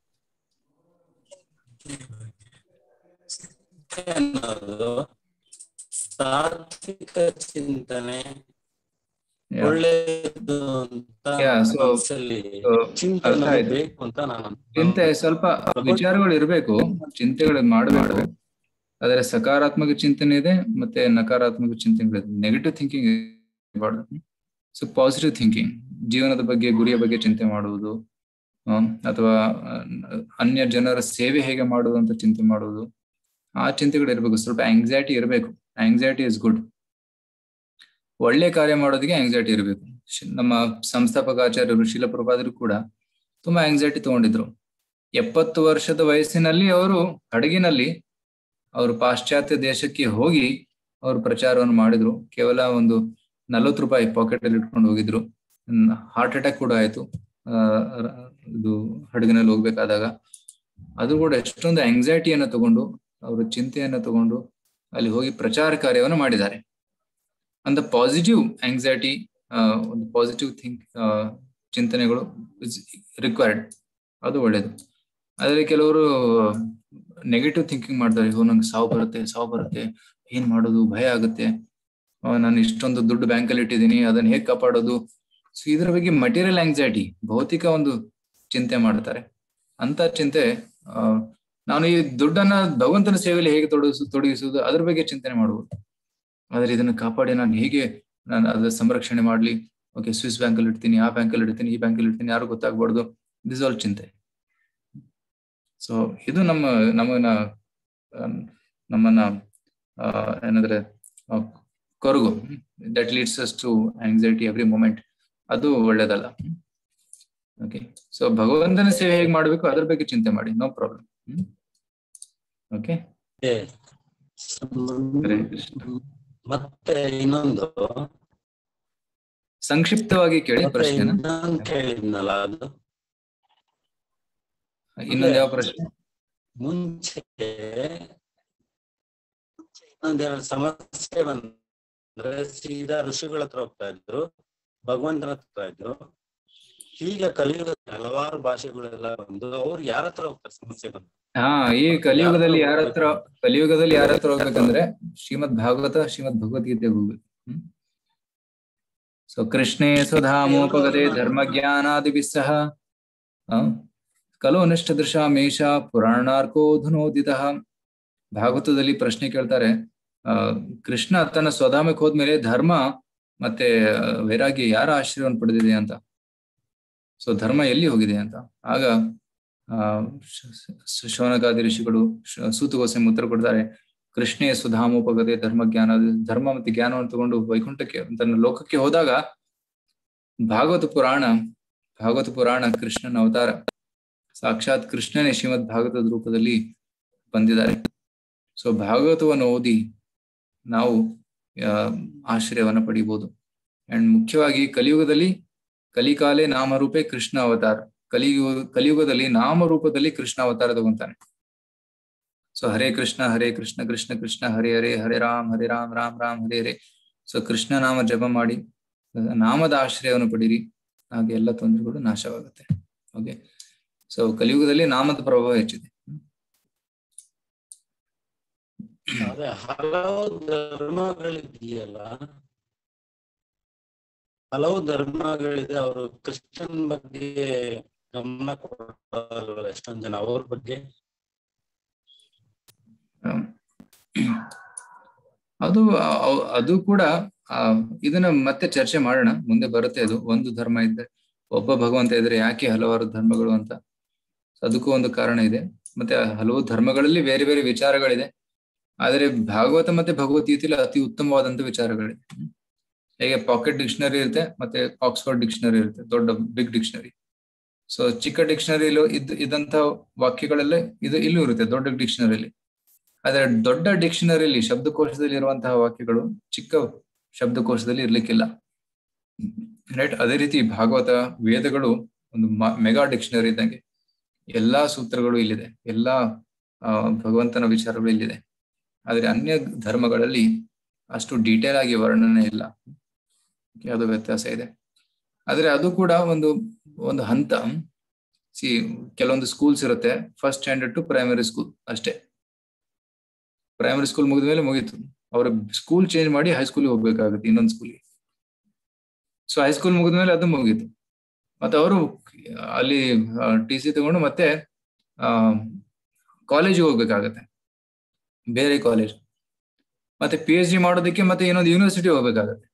Speaker 10: ಅನ್ನೋದು ಸಾತ್ವಿಕ ಚಿಂತನೆ
Speaker 3: Yeah.
Speaker 10: ಒಳ್ಳೆಯದು ಅಂತ
Speaker 3: Yeah, so-
Speaker 10: ಮನಸ್ಸಲ್ಲಿ
Speaker 3: so
Speaker 10: ಚಿಂತೆ
Speaker 3: ಅರ್ಥ
Speaker 10: ಅನ್ನೋದು
Speaker 3: ಆಯ್ತು.
Speaker 10: ಬೇಕು ಅಂತ ನಾನು
Speaker 3: ಚಿಂತೆ ಸ್ವಲ್ಪ ವಿಚಾರಗಳು ಇರಬೇಕು ಚಿಂತೆಗಳು ಮಾಡಬೇಕು ಆದರೆ ಸಕಾರಾತ್ಮಕ ಚಿಂತನೆ ಇದೆ ಮತ್ತೆ ನಕಾರಾತ್ಮಕ ಚಿಂತನೆಗಳಿದೆ ನೆಗೆಟಿವ್ ಥಿಂಕಿಂಗ್ ಇರಬಾರ್ದು ಸೊ ಪಾಸಿಟಿವ್ ಥಿಂಕಿಂಗ್ ಜೀವನದ ಬಗ್ಗೆ ಗುರಿಯ ಬಗ್ಗೆ ಚಿಂತೆ ಮಾಡುವುದು ಹ್ಮ್, ಅಥವಾ ಆ, ಅನ್ಯ ಜನರ ಸೇವೆ ಹೇಗೆ ಮಾಡುವುದು ಅಂತ ಚಿಂತೆ ಮಾಡುವುದು ಆ ಚಿಂತೆಗಳು ಇರಬೇಕು ಸ್ವಲ್ಪ ಆಂಗ್ಸೈಟಿ ಇರಬೇಕು ಆಂಗ್ಸೈಟಿ ಇಸ್ ಗುಡ್ ಒಳ್ಳೆ ಕಾರ್ಯ ಮಾಡೋದಕ್ಕೆ ಆಂಗ್ಸೈಟಿ ಇರಬೇಕು ನಮ್ಮ ಸಂಸ್ಥಾಪಕ ಆಚಾರ್ಯರು ಶಿಲಪ್ರಭಾದರು ಕೂಡ ತುಂಬಾ ಆಂಗ್ಸೈಟಿ ತಗೊಂಡಿದ್ರು ಎಪ್ಪತ್ತು ವರ್ಷದ ವಯಸ್ಸಿನಲ್ಲಿ ಅವರು ಹಡಗಿನಲ್ಲಿ ಅವರು ಪಾಶ್ಚಾತ್ಯ ದೇಶಕ್ಕೆ ಹೋಗಿ ಅವರು ಪ್ರಚಾರವನ್ನು ಮಾಡಿದ್ರು ಕೇವಲ ಒಂದು ನಲ್ವತ್ತು ರೂಪಾಯಿ ಪಾಕೆಟ್ ಅಲ್ಲಿ ಇಟ್ಕೊಂಡು ಹೋಗಿದ್ರು ಹಾರ್ಟ್ ಅಟ್ಯಾಕ್ ಕೂಡ ಆಯ್ತು ಆ, ರ- ಇದು ಹಡಗಿನಲ್ಲಿ ಹೋಗ್ಬೇಕಾದಾಗ ಅದು ಕೂಡ ಎಷ್ಟೊಂದು ಆಂಗ್ಸೈಟಿಯನ್ನು ತಗೊಂಡು ಅವರು ಚಿಂತೆಯನ್ನು ತಗೊಂಡು ಅಲ್ಲಿ ಹೋಗಿ ಪ್ರಚಾರ ಕಾರ್ಯವನ್ನು ಮಾಡಿದ್ದಾರೆ ಅಂತ ಪಾಸಿಟಿವ್ ಆಂಗ್ಸೈಟಿ ಒಂದು ಪಾಸಿಟಿವ್ ಥಿಂಕ್ ಚಿಂತನೆಗಳು ರಿಕ್ವೈರ್ಡ್ ಅದು ಒಳ್ಳೇದು ಆದ್ರೆ ಕೆಲವರು ನೆಗೆಟಿವ್ ಥಿಂಕಿಂಗ್ ಮಾಡ್ತಾರೆ ಓ ನಂಗೆ ಸಾವು ಬರುತ್ತೆ ಸಾವು ಬರುತ್ತೆ ಏನ್ ಮಾಡೋದು ಭಯ ಆಗುತ್ತೆ ಆ, ನಾನು ಇಷ್ಟೊಂದು ದುಡ್ಡು ಬ್ಯಾಂಕ್ ಅಲ್ಲಿ ಇಟ್ಟಿದ್ದೀನಿ ಅದನ್ನ ಹೇಗ್ ಕಾಪಾಡೋದು ಸೊ ಇದ್ರ ಬಗ್ಗೆ ಮಟೀರಿಯಲ್ ಆಂಗ್ಸೈಟಿ ಭೌತಿಕ ಒಂದು ಚಿಂತೆ ಮಾಡ್ತಾರೆ ಅಂತ ಚಿಂತೆ ಆ, ನಾನು ಈ ದುಡ್ಡನ್ನ ಭಗವಂತನ ಸೇವೆಯಲ್ಲಿ ಹೇಗೆ ತೊಡಗಿಸು ತೊಡಗಿಸುವುದು ಅದ್ರ ಬಗ್ಗೆ ಚಿಂತನೆ ಮಾಡುವುದು ಆದ್ರೆ ಇದನ್ನ ಕಾಪಾಡಿ ನಾನು ಹೇಗೆ ನಾನು ಅದ್ರ ಸಂರಕ್ಷಣೆ ಮಾಡ್ಲಿ ಓಕೆ ಸ್ವಿಸ್ ಬ್ಯಾಂಕ್ ಅಲ್ಲಿ ಇಡ್ತೀನಿ ಆ ಬ್ಯಾಂಕ್ ಅಲ್ಲಿ ಇಡ್ತೀನಿ ಈ ಬ್ಯಾಂಕ್ ಅಲ್ಲಿ ಇಡ್ತೀನಿ ಯಾರು ಗೊತ್ತಾಗ್ಬಾರ್ದು ದಿಸ್ ಆಲ್ ಚಿಂತೆ ಸೊ ಇದು ನಮ್ಮ ನಮ್ಮನ್ನ ಆ, ನಮ್ಮನ್ನ ಆ, ಏನಂದ್ರೆ ಆ, ಕೊರಗು that leads us to anxiety every moment ಅದು ಒಳ್ಳೇದಲ್ಲ ಓಕೆ ಸೊ ಭಗವಂತನ ಸೇವೆ ಹೇಗೆ ಮಾಡ್ಬೇಕು ಅದ್ರ ಬಗ್ಗೆ ಚಿಂತೆ ಮಾಡಿ ನೋ ಪ್ರಾಬ್ಲಮ್ ಓಕೆ
Speaker 10: ಏ, ಮತ್ತೆ ಇನ್ನೊಂದು
Speaker 3: ಸಂಕ್ಷಿಪ್ತವಾಗಿ ಕೇಳಿ
Speaker 10: ಮತ್ತೆ
Speaker 3: ಪ್ರಶ್ನೆನ
Speaker 10: ಇನ್ನೊಂದು ಕೇಳಿದ್ನಲ್ಲ ಅದು
Speaker 3: ಇನ್ನೊಂದು ಯಾವ ಪ್ರಶ್ನೆ
Speaker 10: ಮುಂಚೆ ಇನ್ನೊಂದೆರಡು ಸಮಸ್ಯೆ ಬಂದ್ರೆ ಸೀದಾ ಋಷಿಗಳ ಹತ್ರ ಹೋಗ್ತಾ ಇದ್ರು ಭಗವಂತನ ಹತ್ರ ಇದ್ರು ಈಗ ಕಲಿಯುಗದಲ್ಲಿ ಹಲವಾರು ಭಾಷೆಗಳೆಲ್ಲ ಬಂದು ಅವ್ರು ಯಾರ ಹತ್ರ ಹೋಗ್ತಾರೆ ಸಮಸ್ಯೆ ಬಂದು
Speaker 3: ಹಾ ಈ ಕಲಿಯುಗದಲ್ಲಿ ಯಾರ ಹತ್ರ ಕಲಿಯುಗದಲ್ಲಿ ಯಾರ ಹತ್ರ ಹೋಗ್ಬೇಕಂದ್ರೆ ಶ್ರೀಮದ್ ಭಾಗವತ ಶ್ರೀಮದ್ ಭಗವದ್ಗೀತೆಗೆ ಹೋಗ್ಬೇಕು ಹ್ಮ್ ಸೊ ಕೃಷ್ಣೇ ಸುಧಾಮೋಪಗದೆ ಧರ್ಮ ಜ್ಞಾನಾದಿಭಿಃ ಸಹ ಆ, ಖಲು ಅನಿಷ್ಟ ದೃಶಾಮೇಶ ಪುರಾಣಾರ್ಕೋ ಧುನೋದಿತ ಭಾಗವತದಲ್ಲಿ ಪ್ರಶ್ನೆ ಕೇಳ್ತಾರೆ ಆ ಕೃಷ್ಣ ತನ್ನ ಸ್ವಧಾಮಕ್ಕೆ ಹೋದ್ಮೇಲೆ ಧರ್ಮ ಮತ್ತೆ ಆ, ವೈರಾಗ್ಯ ಯಾರ ಆಶ್ರಯವನ್ನು ಪಡೆದಿದೆ ಅಂತ ಸೊ ಧರ್ಮ ಎಲ್ಲಿ ಹೋಗಿದೆ ಅಂತ ಆಗ ಆ ಶ- ಶ- ಶೌನಕಾದಿ ಋಷಿಗಳು ಶ- ಸೂತ ಗೋಸ್ವಾಮಿ ಉತ್ತರ ಕೊಡ್ತಾರೆ ಕೃಷ್ಣೇ ಸುಧಾಮೋಪಗದೆ ಧರ್ಮ ಜ್ಞಾನ ಧರ್ಮ ಮತ್ತೆ ಜ್ಞಾನವನ್ನು ತಗೊಂಡು ವೈಕುಂಠಕ್ಕೆ ತನ್ನ ಲೋಕಕ್ಕೆ ಹೋದಾಗ ಭಾಗವತ ಪುರಾಣ ಭಾಗವತ ಪುರಾಣ ಕೃಷ್ಣನ ಅವತಾರ ಸಾಕ್ಷಾತ್ ಕೃಷ್ಣನೇ ಶ್ರೀಮದ್ ಭಾಗವತದ ರೂಪದಲ್ಲಿ ಬಂದಿದ್ದಾರೆ ಸೊ ಭಾಗವತವನ್ನು ಓದಿ ನಾವು ಆ, ಆಶ್ರಯವನ್ನ ಪಡಿಬಹುದು ಅಂಡ್ ಮುಖ್ಯವಾಗಿ ಕಲಿಯುಗದಲ್ಲಿ ಕಲಿಕಾಲೆ ನಾಮರೂಪೇ ಕೃಷ್ಣ ಅವತಾರ ಕಲಿಯುಗ ಕಲಿಯುಗದಲ್ಲಿ ನಾಮರೂಪದಲ್ಲಿ ಕೃಷ್ಣ ಅವತಾರ ತಗೊಂತಾನೆ ಸೊ ಹರೇ ಕೃಷ್ಣ ಹರೇ ಕೃಷ್ಣ ಕೃಷ್ಣ ಕೃಷ್ಣ ಹರೇ ಹರೇ ಹರೇ ರಾಮ್ ಹರೇ ರಾಮ್ ರಾಮ್ ರಾಮ್ ಹರೇ ಹರೇ ಸೊ ಕೃಷ್ಣ ನಾಮ ಜಪ ಮಾಡಿ ನಾಮದ ಆಶ್ರಯವನ್ನು ಪಡೀರಿ ಹಾಗೆ ಎಲ್ಲ ತೊಂದರೆಗಳು ನಾಶವಾಗುತ್ತೆ ಓಕೆ ಸೊ ಕಲಿಯುಗದಲ್ಲಿ ನಾಮದ ಪ್ರಭಾವ ಹೆಚ್ಚಿದೆ
Speaker 10: ಅದೇ ಹಲವು ಧರ್ಮಗಳಿದೆಯಲ್ಲ ಹಲವು ಧರ್ಮಗಳಿದೆ ಅವರು ಕ್ರಿಶ್ಚಿಯನ್ ಬಗ್ಗೆ ಗಮನ ಕೊಡಲ್ಲ ಎಷ್ಟೊಂದ್ ಜನ ಅವ್ರ ಬಗ್ಗೆ
Speaker 3: ಹ್ಮ್. ಅದು ಅ- ಅದು ಕೂಡ ಆ, ಇದನ್ನ ಮತ್ತೆ ಚರ್ಚೆ ಮಾಡೋಣ ಮುಂದೆ ಬರುತ್ತೆ ಅದು ಒಂದು ಧರ್ಮ ಇದ್ದರೆ ಒಬ್ಬ ಭಗವಂತ ಇದ್ರೆ ಯಾಕೆ ಹಲವಾರು ಧರ್ಮಗಳು ಅಂತ ಅದಕ್ಕೂ ಒಂದು ಕಾರಣ ಇದೆ ಮತ್ತೆ ಆ ಹಲವು ಧರ್ಮಗಳಲ್ಲಿ ಬೇರೆ ಬೇರೆ ವಿಚಾರಗಳಿದೆ ಆದರೆ ಭಾಗವತ ಮತ್ತೆ ಭಗವದ್ಗೀತೆಯಲ್ಲಿ ಅತಿ ಉತ್ತಮವಾದಂತ ವಿಚಾರಗಳಿದೆ ಹ್ಮ್. ಹೇಗೆ ಪಾಕೆಟ್ ಡಿಕ್ಷನರಿ ಇರುತ್ತೆ ಮತ್ತೆ ಆಕ್ಸ್ಫರ್ಡ್ ಡಿಕ್ಷನರಿ ಇರುತ್ತೆ ದೊಡ್ಡ ಬಿಗ್ ಡಿಕ್ಷನರಿ ಸೊ ಚಿಕ್ಕ ಡಿಕ್ಷನರಿಲು ಇದ್ ಇದ್ದಂತ ವಾಕ್ಯಗಳೆಲ್ಲ ಇದು ಇಲ್ಲೂ ಇರುತ್ತೆ ದೊಡ್ಡ ಡಿಕ್ಷನರಿಲಿ ಆದ್ರೆ ದೊಡ್ಡ ಡಿಕ್ಷನರಿಲಿ ಶಬ್ದಕೋಶದಲ್ಲಿ ಇರುವಂತಹ ವಾಕ್ಯಗಳು ಚಿಕ್ಕ ಶಬ್ದಕೋಶದಲ್ಲಿ ಇರ್ಲಿಕ್ಕಿಲ್ಲ ರೈಟ್ ಅದೇ ರೀತಿ ಭಾಗವತ ವೇದಗಳು ಒಂದು ಮೆಗಾ ಡಿಕ್ಷನರಿ ಇದ್ದಂಗೆ ಎಲ್ಲಾ ಸೂತ್ರಗಳು ಇಲ್ಲಿದೆ ಎಲ್ಲಾ ಆ, ಭಗವಂತನ ವಿಚಾರಗಳು ಇಲ್ಲಿದೆ ಆದ್ರೆ ಅನ್ಯ ಧರ್ಮಗಳಲ್ಲಿ ಅಷ್ಟು ಡೀಟೇಲ್ ಆಗಿ ವರ್ಣನೆ ಇಲ್ಲ Okay, ಅದು ವ್ಯತ್ಯಾಸ ಇದೆ ಆದ್ರೆ ಅದು ಕೂಡ ಒಂದು ಒಂದು ಹಂತ ಸಿ ಕೆಲವೊಂದು ಸ್ಕೂಲ್ಸ್ ಇರುತ್ತೆ first standard to primary school ಅಷ್ಟೇ ಪ್ರೈಮರಿ ಸ್ಕೂಲ್ ಮುಗಿದ ಮೇಲೆ ಮುಗೀತು ಅವ್ರ ಸ್ಕೂಲ್ ಚೇಂಜ್ ಮಾಡಿ ಹೈಸ್ಕೂಲಿಗೆ ಹೋಗ್ಬೇಕಾಗುತ್ತೆ ಇನ್ನೊಂದು ಸ್ಕೂಲಿಗೆ ಸೊ ಹೈಸ್ಕೂಲ್ ಮುಗಿದ ಮೇಲೆ ಅದು ಮುಗೀತು ಮತ್ತೆ ಅವರು ಅಲ್ಲಿ ಟಿ ಸಿ ತಗೊಂಡು ಮತ್ತೆ ಕಾಲೇಜಿಗೆ ಹೋಗ್ಬೇಕಾಗತ್ತೆ ಬೇರೆ ಕಾಲೇಜ್ ಮತ್ತೆ ಪಿ ಎಚ್ ಡಿ ಮಾಡೋದಕ್ಕೆ ಮತ್ತೆ ಇನ್ನೊಂದು ಯೂನಿವರ್ಸಿಟಿ ಹೋಗ್ಬೇಕಾಗತ್ತೆ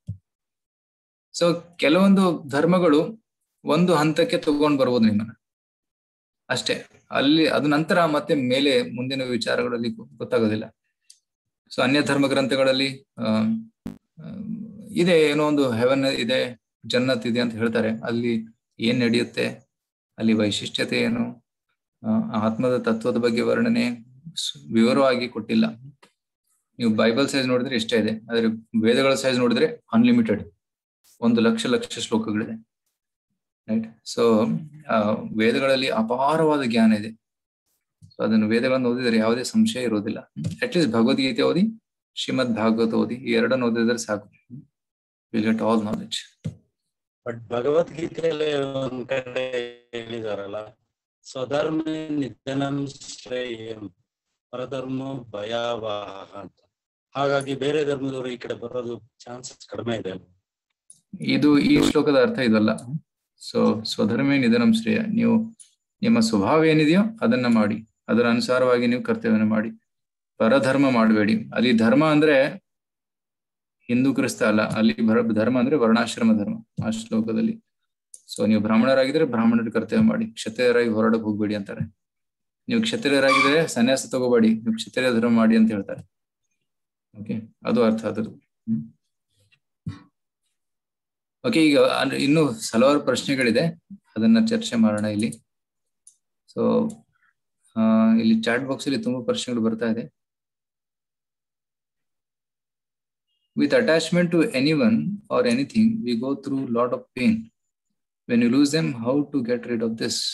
Speaker 3: ಸೊ ಕೆಲವೊಂದು ಧರ್ಮಗಳು ಒಂದು ಹಂತಕ್ಕೆ ತಗೊಂಡು ಬರ್ಬೋದು ನಿಮ್ಮನ್ನ ಅಷ್ಟೇ ಅಲ್ಲಿ ಅದ ನಂತರ ಮತ್ತೆ ಮೇಲೆ ಮುಂದಿನ ವಿಚಾರಗಳಲ್ಲಿ ಗೊ- ಗೊತ್ತಾಗೋದಿಲ್ಲ ಸೊ ಅನ್ಯ ಧರ್ಮ ಗ್ರಂಥಗಳಲ್ಲಿ ಆ, ಆ, ಇದೆ ಏನೋ ಒಂದು ಹೆವನ್ ಇದೆ ಜನ್ನತ್ ಇದೆ ಅಂತ ಹೇಳ್ತಾರೆ ಅಲ್ಲಿ ಏನ್ ನಡೆಯುತ್ತೆ ಅಲ್ಲಿ ವೈಶಿಷ್ಟ್ಯತೆ ಏನು ಆ, ಆತ್ಮದ ತತ್ವದ ಬಗ್ಗೆ ವರ್ಣನೆ ಸ್- ವಿವರವಾಗಿ ಕೊಟ್ಟಿಲ್ಲ ನೀವು ಬೈಬಲ್ ಸೈಜ್ ನೋಡಿದ್ರೆ ಇಷ್ಟೇ ಇದೆ ಆದ್ರೆ ವೇದಗಳ ಸೈಜ್ ನೋಡಿದ್ರೆ ಅನ್ಲಿಮಿಟೆಡ್ ಒಂದು ಲಕ್ಷ ಲಕ್ಷ ಶ್ಲೋಕಗಳಿದೆ ರೈಟ್ ಸೊ ವೇದಗಳಲ್ಲಿ ಅಪಾರವಾದ ಜ್ಞಾನ ಇದೆ ಸೊ ಅದನ್ನು ವೇದಗಳನ್ನು ಓದಿದರೆ ಯಾವುದೇ ಸಂಶಯ ಇರೋದಿಲ್ಲ ಅಟ್ಲೀಸ್ಟ್ ಭಗವದ್ಗೀತೆ ಓದಿ ಶ್ರೀಮದ್ ಭಾಗವತ ಓದಿ ಈ ಎರಡನ್ನು ಓದಿದ್ರೆ ಸಾಕು will get all knowledge
Speaker 10: but ಭಗವದ್ಗೀತೆಯಲ್ಲಿ ಒಂದ್ ಕಡೆ ಹೇಳಿದಾರಲ್ಲ ಸ್ವಧರ್ಮ ನಿಧನಂ ಶ್ರೇಯಂ ಪರಧರ್ಮ ಭಯಾವಹ ಅಂತ ಹಾಗಾಗಿ ಬೇರೆ ಧರ್ಮದವರು ಈ ಕಡೆ ಬರೋದು ಚಾನ್ಸಸ್ ಕಡಿಮೆ ಇದೆ
Speaker 3: ಇದು ಈ ಶ್ಲೋಕದ ಅರ್ಥ ಇದಲ್ಲ ಸೊ ಸ್ವಧರ್ಮೇ ನಿಧನಂ ಶ್ರೇಯ ನೀವು ನಿಮ್ಮ ಸ್ವಭಾವ ಏನಿದೆಯೋ ಅದನ್ನ ಮಾಡಿ ಅದರ ಅನುಸಾರವಾಗಿ ನೀವು ಕರ್ತವ್ಯನ ಮಾಡಿ ಪರಧರ್ಮ ಮಾಡಬೇಡಿ ಅಲ್ಲಿ ಧರ್ಮ ಅಂದ್ರೆ ಹಿಂದೂ ಕ್ರಿಸ್ತ ಅಲ್ಲ ಅಲ್ಲಿ ಭರ- ಧರ್ಮ ಅಂದ್ರೆ ವರ್ಣಾಶ್ರಮ ಧರ್ಮ ಆ ಶ್ಲೋಕದಲ್ಲಿ ಸೊ ನೀವು ಬ್ರಾಹ್ಮಣರಾಗಿದ್ರೆ ಬ್ರಾಹ್ಮಣರ ಕರ್ತವ್ಯ ಮಾಡಿ ಕ್ಷತ್ರಿಯರಾಗಿ ಹೊರಡಕ್ ಹೋಗ್ಬೇಡಿ ಅಂತಾರೆ ನೀವು ಕ್ಷತ್ರಿಯರಾಗಿದ್ರೆ ಸನ್ಯಾಸ ತಗೋಬೇಡಿ ನೀವು ಕ್ಷತ್ರಿಯ ಧರ್ಮ ಮಾಡಿ ಅಂತ ಹೇಳ್ತಾರೆ ಓಕೆ ಅದು ಅರ್ಥ ಅದ್ರದ್ದು ಹ್ಮ್ ಓಕೆ ಈಗ ಅನ್- ಇನ್ನು ಹಲವಾರು ಪ್ರಶ್ನೆಗಳಿದೆ ಅದನ್ನ ಚರ್ಚೆ ಮಾಡೋಣ ಇಲ್ಲಿ ಸೊ ಇಲ್ಲಿ ಚಾಟ್ ಬಾಕ್ಸ್ ಅಲ್ಲಿ ತುಂಬಾ ಪ್ರಶ್ನೆಗಳು ಬರ್ತಾ ಇದೆ with attachment to any one or anything we go through lot of pain when you lose them how to get rid of this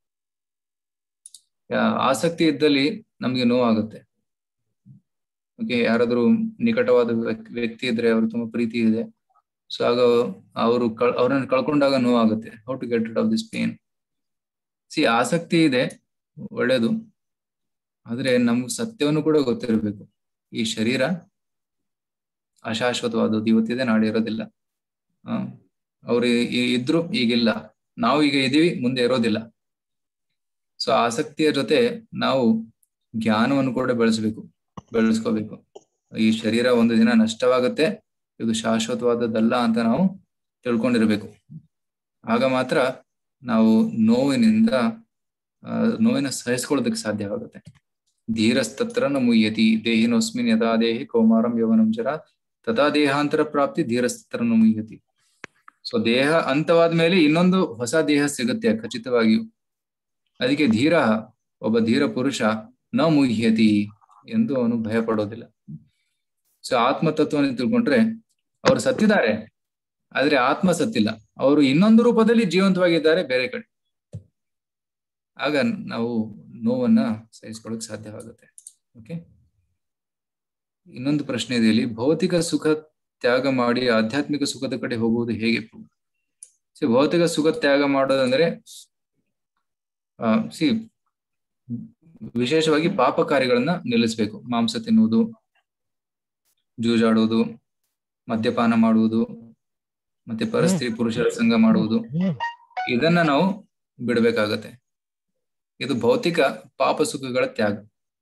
Speaker 3: ಆಸಕ್ತಿ ಇದ್ದಲ್ಲಿ ನಮ್ಗೆ ನೋವಾಗುತ್ತೆ ಓಕೆ ಯಾರಾದ್ರೂ ನಿಕಟವಾದ ವ್ಯಕ್- ವ್ಯಕ್ತಿ ಇದ್ರೆ ಅವ್ರು ತುಂಬಾ ಪ್ರೀತಿ ಇದೆ ಸೊ ಆಗ ಅವರು ಅವ್ರನ್ನ ಕಳ್ಕೊಂಡಾಗ ನೋವಾಗುತ್ತೆ how to get rid of this pain see ಆಸಕ್ತಿ ಇದೆ ಒಳ್ಳೇದು ಆದ್ರೆ ನಮ್ಗೆ ಸತ್ಯವನ್ನು ಕೂಡ ಗೊತ್ತಿರಬೇಕು ಈ ಶರೀರ ಅಶಾಶ್ವತವಾದದ್ದು ಇವತ್ತಿದೆ ನಾಳೆ ಇರೋದಿಲ್ಲ ಆ ಅವ್ರು ಈ- ಇದ್ರು ಈಗಿಲ್ಲ ನಾವು ಈಗ ಇದೀವಿ ಮುಂದೆ ಇರೋದಿಲ್ಲ ಸೊ ಆಸಕ್ತಿಯ ಜೊತೆ ನಾವು ಜ್ಞಾನವನ್ನು ಕೂಡ ಬೆಳೆಸ್ಬೇಕು ಬೆಳೆಸ್ಕೋಬೇಕು ಈ ಶರೀರ ಒಂದು ದಿನ ನಷ್ಟವಾಗುತ್ತೆ ಇದು ಶಾಶ್ವತವಾದದ್ದಲ್ಲ ಅಂತ ನಾವು ತಿಳ್ಕೊಂಡಿರ್ಬೇಕು ಆಗ ಮಾತ್ರ ನಾವು ನೋವಿನಿಂದ ಆ, ನೋವಿನ ಸಹಿಸ್ಕೊಳ್ಳೋದಕ್ಕೆ ಸಾಧ್ಯವಾಗುತ್ತೆ ಧೀರಸ್ತತ್ರ ನ ಮುಯ್ಯತಿ ದೇಹಿನೋಸ್ಮಿನ್ ಯಥಾ ದೇಹಿ ಕೌಮಾರಂ ಯೌವನಂ ಜರ ತಥಾ ದೇಹಾಂತರ ಪ್ರಾಪ್ತಿ ಧೀರಸ್ತತ್ರ ನ ಮುಯ್ಯತಿ ಸೊ ದೇಹ ಅಂತವಾದ ಮೇಲೆ ಇನ್ನೊಂದು ಹೊಸ ದೇಹ ಸಿಗುತ್ತೆ ಖಚಿತವಾಗಿಯೂ ಅದಕ್ಕೆ ಧೀರ ಒಬ್ಬ ಧೀರ ಪುರುಷ ನ ಮುಹ್ಯತಿ ಎಂದು ಅವನು ಭಯ ಪಡೋದಿಲ್ಲ ಸೊ ಆತ್ಮತತ್ವವನ್ನು ತಿಳ್ಕೊಂಡ್ರೆ ಅವರು ಸತ್ತಿದ್ದಾರೆ ಆದ್ರೆ ಆತ್ಮ ಸತ್ತಿಲ್ಲ ಅವರು ಇನ್ನೊಂದು ರೂಪದಲ್ಲಿ ಜೀವಂತವಾಗಿದ್ದಾರೆ ಬೇರೆ ಕಡೆ ಆಗ ನಾವು ನೋವನ್ನ ಸಹಿಸ್ಕೊಳ್ಳಕ್ ಸಾಧ್ಯವಾಗುತ್ತೆ ಓಕೆ ಇನ್ನೊಂದು ಪ್ರಶ್ನೆ ಇದೆ ಇಲ್ಲಿ ಭೌತಿಕ ಸುಖ ತ್ಯಾಗ ಮಾಡಿ ಆಧ್ಯಾತ್ಮಿಕ ಸುಖದ ಕಡೆ ಹೋಗುವುದು ಹೇಗೆ ಸಿ ಭೌತಿಕ ಸುಖ ತ್ಯಾಗ ಮಾಡೋದಂದ್ರೆ ಆ ಸಿ ವಿಶೇಷವಾಗಿ ಪಾಪ ಕಾರ್ಯಗಳನ್ನ ನಿಲ್ಲಿಸ್ಬೇಕು ಮಾಂಸ ತಿನ್ನುವುದು ಜೂಜಾಡುವುದು ಮದ್ಯಪಾನ ಮಾಡುವುದು ಮತ್ತೆ ಪರಸ್ತ್ರೀ ಪುರುಷರ ಸಂಘ ಮಾಡುವುದು ಇದನ್ನ ನಾವು ಬಿಡಬೇಕಾಗತ್ತೆ ಇದು ಭೌತಿಕ ಪಾಪ ಸುಖಗಳ ತ್ಯಾಗ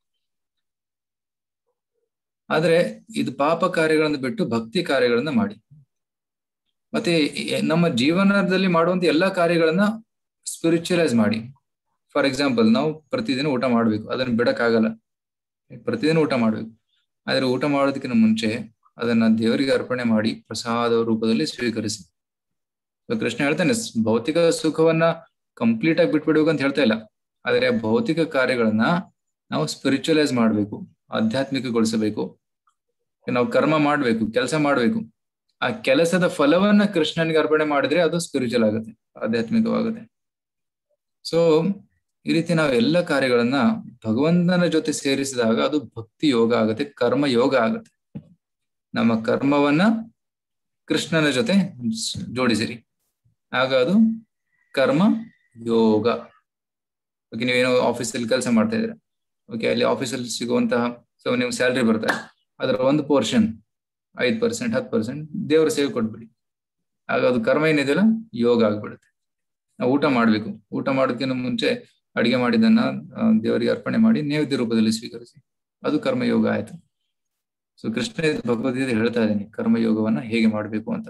Speaker 3: ಆದ್ರೆ ಇದು ಪಾಪ ಕಾರ್ಯಗಳನ್ನು ಬಿಟ್ಟು ಭಕ್ತಿ ಕಾರ್ಯಗಳನ್ನ ಮಾಡಿ ಮತ್ತೆ ಈ- ನಮ್ಮ ಜೀವನದಲ್ಲಿ ಮಾಡುವಂತ ಎಲ್ಲಾ ಕಾರ್ಯಗಳನ್ನ ಸ್ಪಿರಿಚುವಲೈಸ್ ಮಾಡಿ ಫಾರ್ ಎಕ್ಸಾಂಪಲ್ ನಾವು ಪ್ರತಿದಿನ ಊಟ ಮಾಡ್ಬೇಕು ಅದನ್ನ ಬಿಡಕ್ಕಾಗಲ್ಲ ಪ್ರತಿದಿನ ಊಟ ಮಾಡ್ಬೇಕು ಆದ್ರೆ ಊಟ ಮಾಡೋದಕ್ಕಿಂತ ಮುಂಚೆ ಅದನ್ನ ದೇವರಿಗೆ ಅರ್ಪಣೆ ಮಾಡಿ ಪ್ರಸಾದ ರೂಪದಲ್ಲಿ ಸ್ವೀಕರಿಸಿ So ಕೃಷ್ಣ ಹೇಳ್ತಾನೆ ಸ್- ಭೌತಿಕ ಸುಖವನ್ನ ಕಂಪ್ಲೀಟ್ ಆಗಿ ಬಿಟ್ಬಿಡ್ಬೇಕು ಅಂತ ಹೇಳ್ತಾ ಇಲ್ಲ ಆದ್ರೆ ಭೌತಿಕ ಕಾರ್ಯಗಳನ್ನ ನಾವು ಸ್ಪಿರಿಚುವಲೈಸ್ ಮಾಡ್ಬೇಕು ಆಧ್ಯಾತ್ಮಿಕಗೊಳಿಸಬೇಕು ನಾವು ಕರ್ಮ ಮಾಡ್ಬೇಕು ಕೆಲಸ ಮಾಡ್ಬೇಕು ಆ ಕೆಲಸದ ಫಲವನ್ನ ಕೃಷ್ಣನಿಗೆ ಅರ್ಪಣೆ ಮಾಡಿದ್ರೆ ಅದು ಸ್ಪಿರಿಚುವಲ್ ಆಗುತ್ತೆ ಆಧ್ಯಾತ್ಮಿಕವಾಗುತ್ತೆ ಸೊ ಈ ರೀತಿ ನಾವು ಎಲ್ಲ ಕಾರ್ಯಗಳನ್ನ ಭಗವಂತನ ಜೊತೆ ಸೇರಿಸಿದಾಗ ಅದು ಭಕ್ತಿ ಯೋಗ ಆಗುತ್ತೆ ಕರ್ಮ ಯೋಗ ಆಗುತ್ತೆ ನಮ್ಮ ಕರ್ಮವನ್ನ ಕೃಷ್ಣನ ಜೊತೆ ಸ್- ಜೋಡಿಸಿರಿ ಆಗ ಅದು ಕರ್ಮ ಯೋಗ ಓಕೆ ನೀವೇನೋ ಆಫೀಸಲ್ಲಿ ಕೆಲಸ ಮಾಡ್ತಾ ಇದ್ದೀರಾ ಓಕೆ ಅಲ್ಲಿ ಆಫೀಸಲ್ಲಿ ಸಿಗುವಂತಹ ಸೊ ನೀವು ಸ್ಯಾಲ್ರಿ ಬರ್ತಾರೆ ಅದರ ಒಂದು ಪೋರ್ಷನ್ ಐದು ಪರ್ಸೆಂಟ್ ಹತ್ತು ಪರ್ಸೆಂಟ್ ದೇವರ ಸೇವೆ ಕೊಟ್ಬಿಡಿ ಆಗ ಅದು ಕರ್ಮ ಏನಿದೆಯಲ್ಲ ಯೋಗ ಆಗ್ಬಿಡುತ್ತೆ ನಾವು ಊಟ ಮಾಡ್ಬೇಕು ಊಟ ಮಾಡೋದಕ್ಕಿಂತ ಮುಂಚೆ ಅಡಿಗೆ ಮಾಡಿದ್ದನ್ನ ಆ, ದೇವರಿಗೆ ಅರ್ಪಣೆ ಮಾಡಿ ನೈವೇದ್ಯ ರೂಪದಲ್ಲಿ ಸ್ವೀಕರಿಸಿ ಅದು ಕರ್ಮಯೋಗ ಆಯ್ತು ಸೊ ಕೃಷ್ಣ ಭಗವದ್ಗೀತೆ ಹೇಳ್ತಾ ಇದ್ದೀನಿ ಕರ್ಮಯೋಗವನ್ನ ಹೇಗೆ ಮಾಡಬೇಕು ಅಂತ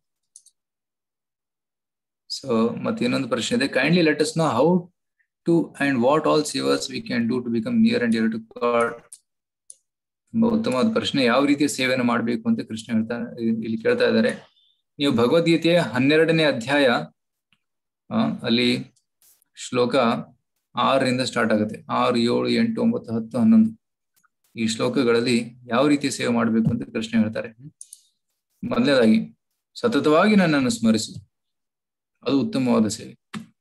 Speaker 3: ಸೊ ಮತ್ತೆ ಇನ್ನೊಂದು ಪ್ರಶ್ನೆ ಇದೆ kindly let us know how to and what all savers we can do to become near and dear to god ತುಂಬಾ ಉತ್ತಮವಾದ ಪ್ರಶ್ನೆ ಯಾವ ರೀತಿಯ ಸೇವೆಯನ್ನು ಮಾಡಬೇಕು ಅಂತ ಕೃಷ್ಣ ಹೇಳ್ತಾ ಇಲ್ಲಿ ಕೇಳ್ತಾ ಇದ್ದಾರೆ ನೀವು ಭಗವದ್ಗೀತೆಯ ಹನ್ನೆರಡನೇ ಅಧ್ಯಾಯ ಆ, ಅಲ್ಲಿ ಶ್ಲೋಕ ಆರರಿಂದ ಸ್ಟಾರ್ಟ್ ಆಗುತ್ತೆ ಆರು ಏಳು ಎಂಟು ಒಂಬತ್ತು ಹತ್ತು ಹನ್ನೊಂದು ಈ ಶ್ಲೋಕಗಳಲ್ಲಿ ಯಾವ ರೀತಿ ಸೇವೆ ಮಾಡಬೇಕು ಅಂತ ಕೃಷ್ಣ ಹೇಳ್ತಾರೆ ಮೊದಲನೇದಾಗಿ ಸತತವಾಗಿ ನನ್ನನ್ನು ಸ್ಮರಿಸು ಅದು ಉತ್ತಮವಾದ ಸೇವೆ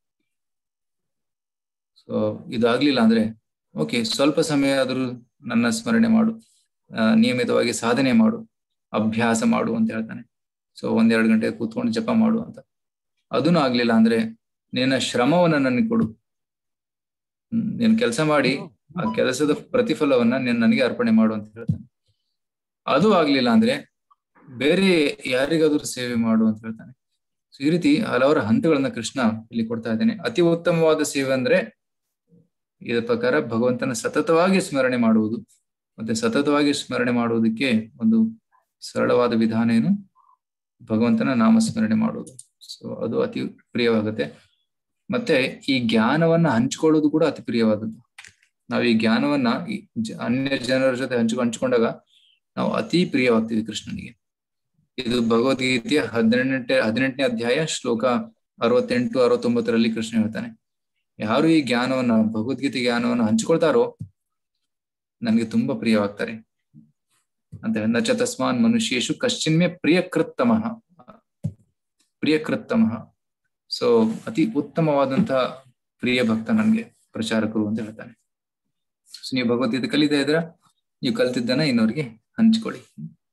Speaker 3: ಸೊ ಇದಾಗ್ಲಿಲ್ಲ ಅಂದ್ರೆ ಓಕೆ ಸ್ವಲ್ಪ ಸಮಯ ಆದರೂ ನನ್ನ ಸ್ಮರಣೆ ಮಾಡು ಆ, ನಿಯಮಿತವಾಗಿ ಸಾಧನೆ ಮಾಡು ಅಭ್ಯಾಸ ಮಾಡು ಅಂತ ಹೇಳ್ತಾನೆ ಸೊ ಒಂದೆರಡು ಗಂಟೆ ಕೂತ್ಕೊಂಡು ಜಪ ಮಾಡು ಅಂತ ಅದನ್ನು ಆಗ್ಲಿಲ್ಲ ಅಂದ್ರೆ ನಿನ್ನ ಶ್ರಮವನ್ನ ನನಗೆ ಕೊಡು ಹ್ಮ್, ನೀನ್ ಕೆಲಸ ಮಾಡಿ ಆ ಕೆಲಸದ ಪ್ರತಿಫಲವನ್ನ ನೀನ್ ನನಗೆ ಅರ್ಪಣೆ ಮಾಡು ಅಂತ ಹೇಳ್ತಾನೆ ಅದು ಆಗ್ಲಿಲ್ಲ ಅಂದ್ರೆ ಬೇರೆ ಯಾರಿಗಾದ್ರೂ ಸೇವೆ ಮಾಡು ಅಂತ ಹೇಳ್ತಾನೆ So, ಈ ರೀತಿ ಹಲವಾರು ಹಂತಗಳನ್ನ ಕೃಷ್ಣ ಇಲ್ಲಿ ಕೊಡ್ತಾ ಇದ್ದಾನೆ ಅತಿ ಉತ್ತಮವಾದ ಸೇವೆ ಅಂದ್ರೆ ಇದರ ಪ್ರಕಾರ ಭಗವಂತನ ಸತತವಾಗಿ ಸ್ಮರಣೆ ಮಾಡುವುದು ಮತ್ತೆ ಸತತವಾಗಿ ಸ್ಮರಣೆ ಮಾಡುವುದಕ್ಕೆ ಒಂದು ಸರಳವಾದ ವಿಧಾನ ಏನು ಭಗವಂತನ ನಾಮಸ್ಮರಣೆ ಮಾಡುವುದು ಸೊ ಅದು ಅತಿ ಪ್ರಿಯವಾಗುತ್ತೆ ಮತ್ತೆ ಈ ಜ್ಞಾನವನ್ನ ಹಂಚ್ಕೊಳ್ಳೋದು ಕೂಡ ಅತಿ ಪ್ರಿಯವಾದದ್ದು ನಾವು ಈ ಜ್ಞಾನವನ್ನ ಈ ಜ- ಅನ್ಯ ಜನರ ಜೊತೆ ಹಂಚು ಹಂಚ್ಕೊಂಡಾಗ ನಾವು ಅತಿ ಪ್ರಿಯವಾಗ್ತೀವಿ ಕೃಷ್ಣನಿಗೆ ಇದು ಭಗವದ್ಗೀತೆಯ ಹದಿನೆಂಟನೇ ಹದಿನೆಂಟನೇ ಅಧ್ಯಾಯ ಶ್ಲೋಕ ಅರವತ್ತೆಂಟು ಅರವತ್ತೊಂಬತ್ತರಲ್ಲಿ ಕೃಷ್ಣ ಹೇಳ್ತಾನೆ ಯಾರು ಈ ಜ್ಞಾನವನ್ನ ಭಗವದ್ಗೀತೆ ಜ್ಞಾನವನ್ನ ಹಂಚಿಕೊಳ್ತಾರೋ ನನಗೆ ತುಂಬಾ ಪ್ರಿಯವಾಗ್ತಾರೆ ಅಂತ ನಚ ತಸ್ಮಾನ್ ಮನುಷ್ಯೇಶು ಕಶ್ಚಿನ್ಮೆ ಪ್ರಿಯಕೃತ್ತಮಃ ಪ್ರಿಯಕೃತ್ತಮಃ ಸೊ ಅತಿ ಉತ್ತಮವಾದಂತಹ ಪ್ರಿಯ ಭಕ್ತ ನನ್ಗೆ ಪ್ರಚಾರಕರು ಅಂತ ಹೇಳ್ತಾನೆ ಸೊ ನೀವು ಭಗವದ್ಗೀತೆ ಕಲಿತಾ ಇದ್ರ ನೀವು ಕಲ್ತಿದ್ದನ್ನ ಇನ್ನೊರಿಗೆ ಹಂಚ್ಕೊಳ್ಳಿ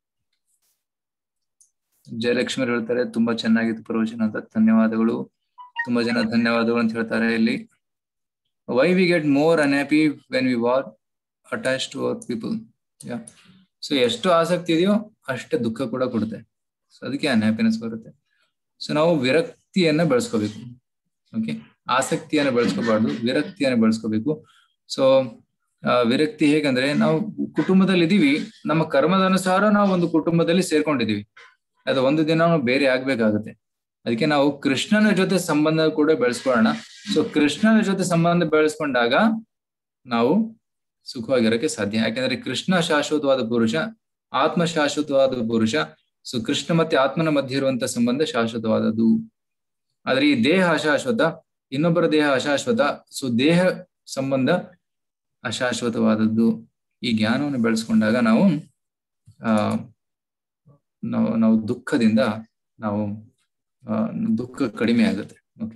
Speaker 3: ಜಯಲಕ್ಷ್ಮಿ ಅವ್ರು ಹೇಳ್ತಾರೆ ತುಂಬಾ ಚೆನ್ನಾಗಿತ್ತು ಪ್ರವಚನ ಅಂತ ಧನ್ಯವಾದಗಳು ತುಂಬಾ ಜನ ಧನ್ಯವಾದಗಳು ಅಂತ ಹೇಳ್ತಾರೆ ಇಲ್ಲಿ why we get more unhappy when we are attach to our people yeah so ಎಷ್ಟು ಆಸಕ್ತಿ ಇದೆಯೋ ಅಷ್ಟೇ ದುಃಖ ಕೂಡ ಕೊಡುತ್ತೆ ಸೊ ಅದಕ್ಕೆ ಅನ್ಹ್ಯಾಪಿನೆಸ್ ಬರುತ್ತೆ ಸೊ ನಾವು ವಿರಕ್ತಿಯನ್ನ ಬೆಳೆಸ್ಕೋಬೇಕು ಓಕೆ ಆಸಕ್ತಿಯನ್ನ ಬೆಳೆಸ್ಕೋಬಾರ್ದು ವಿರಕ್ತಿಯನ್ನ ಬೆಳೆಸ್ಕೋಬೇಕು ಸೊ ವಿರಕ್ತಿ ಹೇಗಂದ್ರೆ ನಾವು ಕುಟುಂಬದಲ್ಲಿ ಇದೀವಿ ನಮ್ಮ ಕರ್ಮದ ಅನುಸಾರ ನಾವು ಒಂದು ಕುಟುಂಬದಲ್ಲಿ ಸೇರ್ಕೊಂಡಿದೀವಿ ಅದು ಒಂದು ದಿನ ನಾವು ಬೇರೆ ಆಗ್ಬೇಕಾಗುತ್ತೆ ಅದಕ್ಕೆ ನಾವು ಕೃಷ್ಣನ ಜೊತೆ ಸಂಬಂಧ ಕೂಡ ಬೆಳೆಸ್ಕೊಳ್ಳೋಣ ಸೊ ಕೃಷ್ಣನ ಜೊತೆ ಸಂಬಂಧ ಬೆಳೆಸ್ಕೊಂಡಾಗ ನಾವು ಸುಖವಾಗಿರೋಕೆ ಸಾಧ್ಯ ಯಾಕಂದ್ರೆ ಕೃಷ್ಣ ಶಾಶ್ವತವಾದ ಪುರುಷ ಆತ್ಮ ಶಾಶ್ವತವಾದ ಪುರುಷ ಸೊ ಕೃಷ್ಣ ಮತ್ತೆ ಆತ್ಮನ ಮಧ್ಯೆ ಇರುವಂತ ಸಂಬಂಧ ಶಾಶ್ವತವಾದದ್ದು ಆದ್ರೆ ಈ ದೇಹ ಅಶಾಶ್ವತ ಇನ್ನೊಬ್ಬರ ದೇಹ ಅಶಾಶ್ವತ ಸೊ ದೇಹ ಸಂಬಂಧ ಅಶಾಶ್ವತವಾದದ್ದು ಈ ಜ್ಞಾನವನ್ನು ಬೆಳೆಸ್ಕೊಂಡಾಗ ನಾವು ಆ ನಾವು ನಾವು ದುಃಖದಿಂದ ನಾವು ಆ, ದುಃಖ ಕಡಿಮೆ ಆಗುತ್ತೆ ಓಕೆ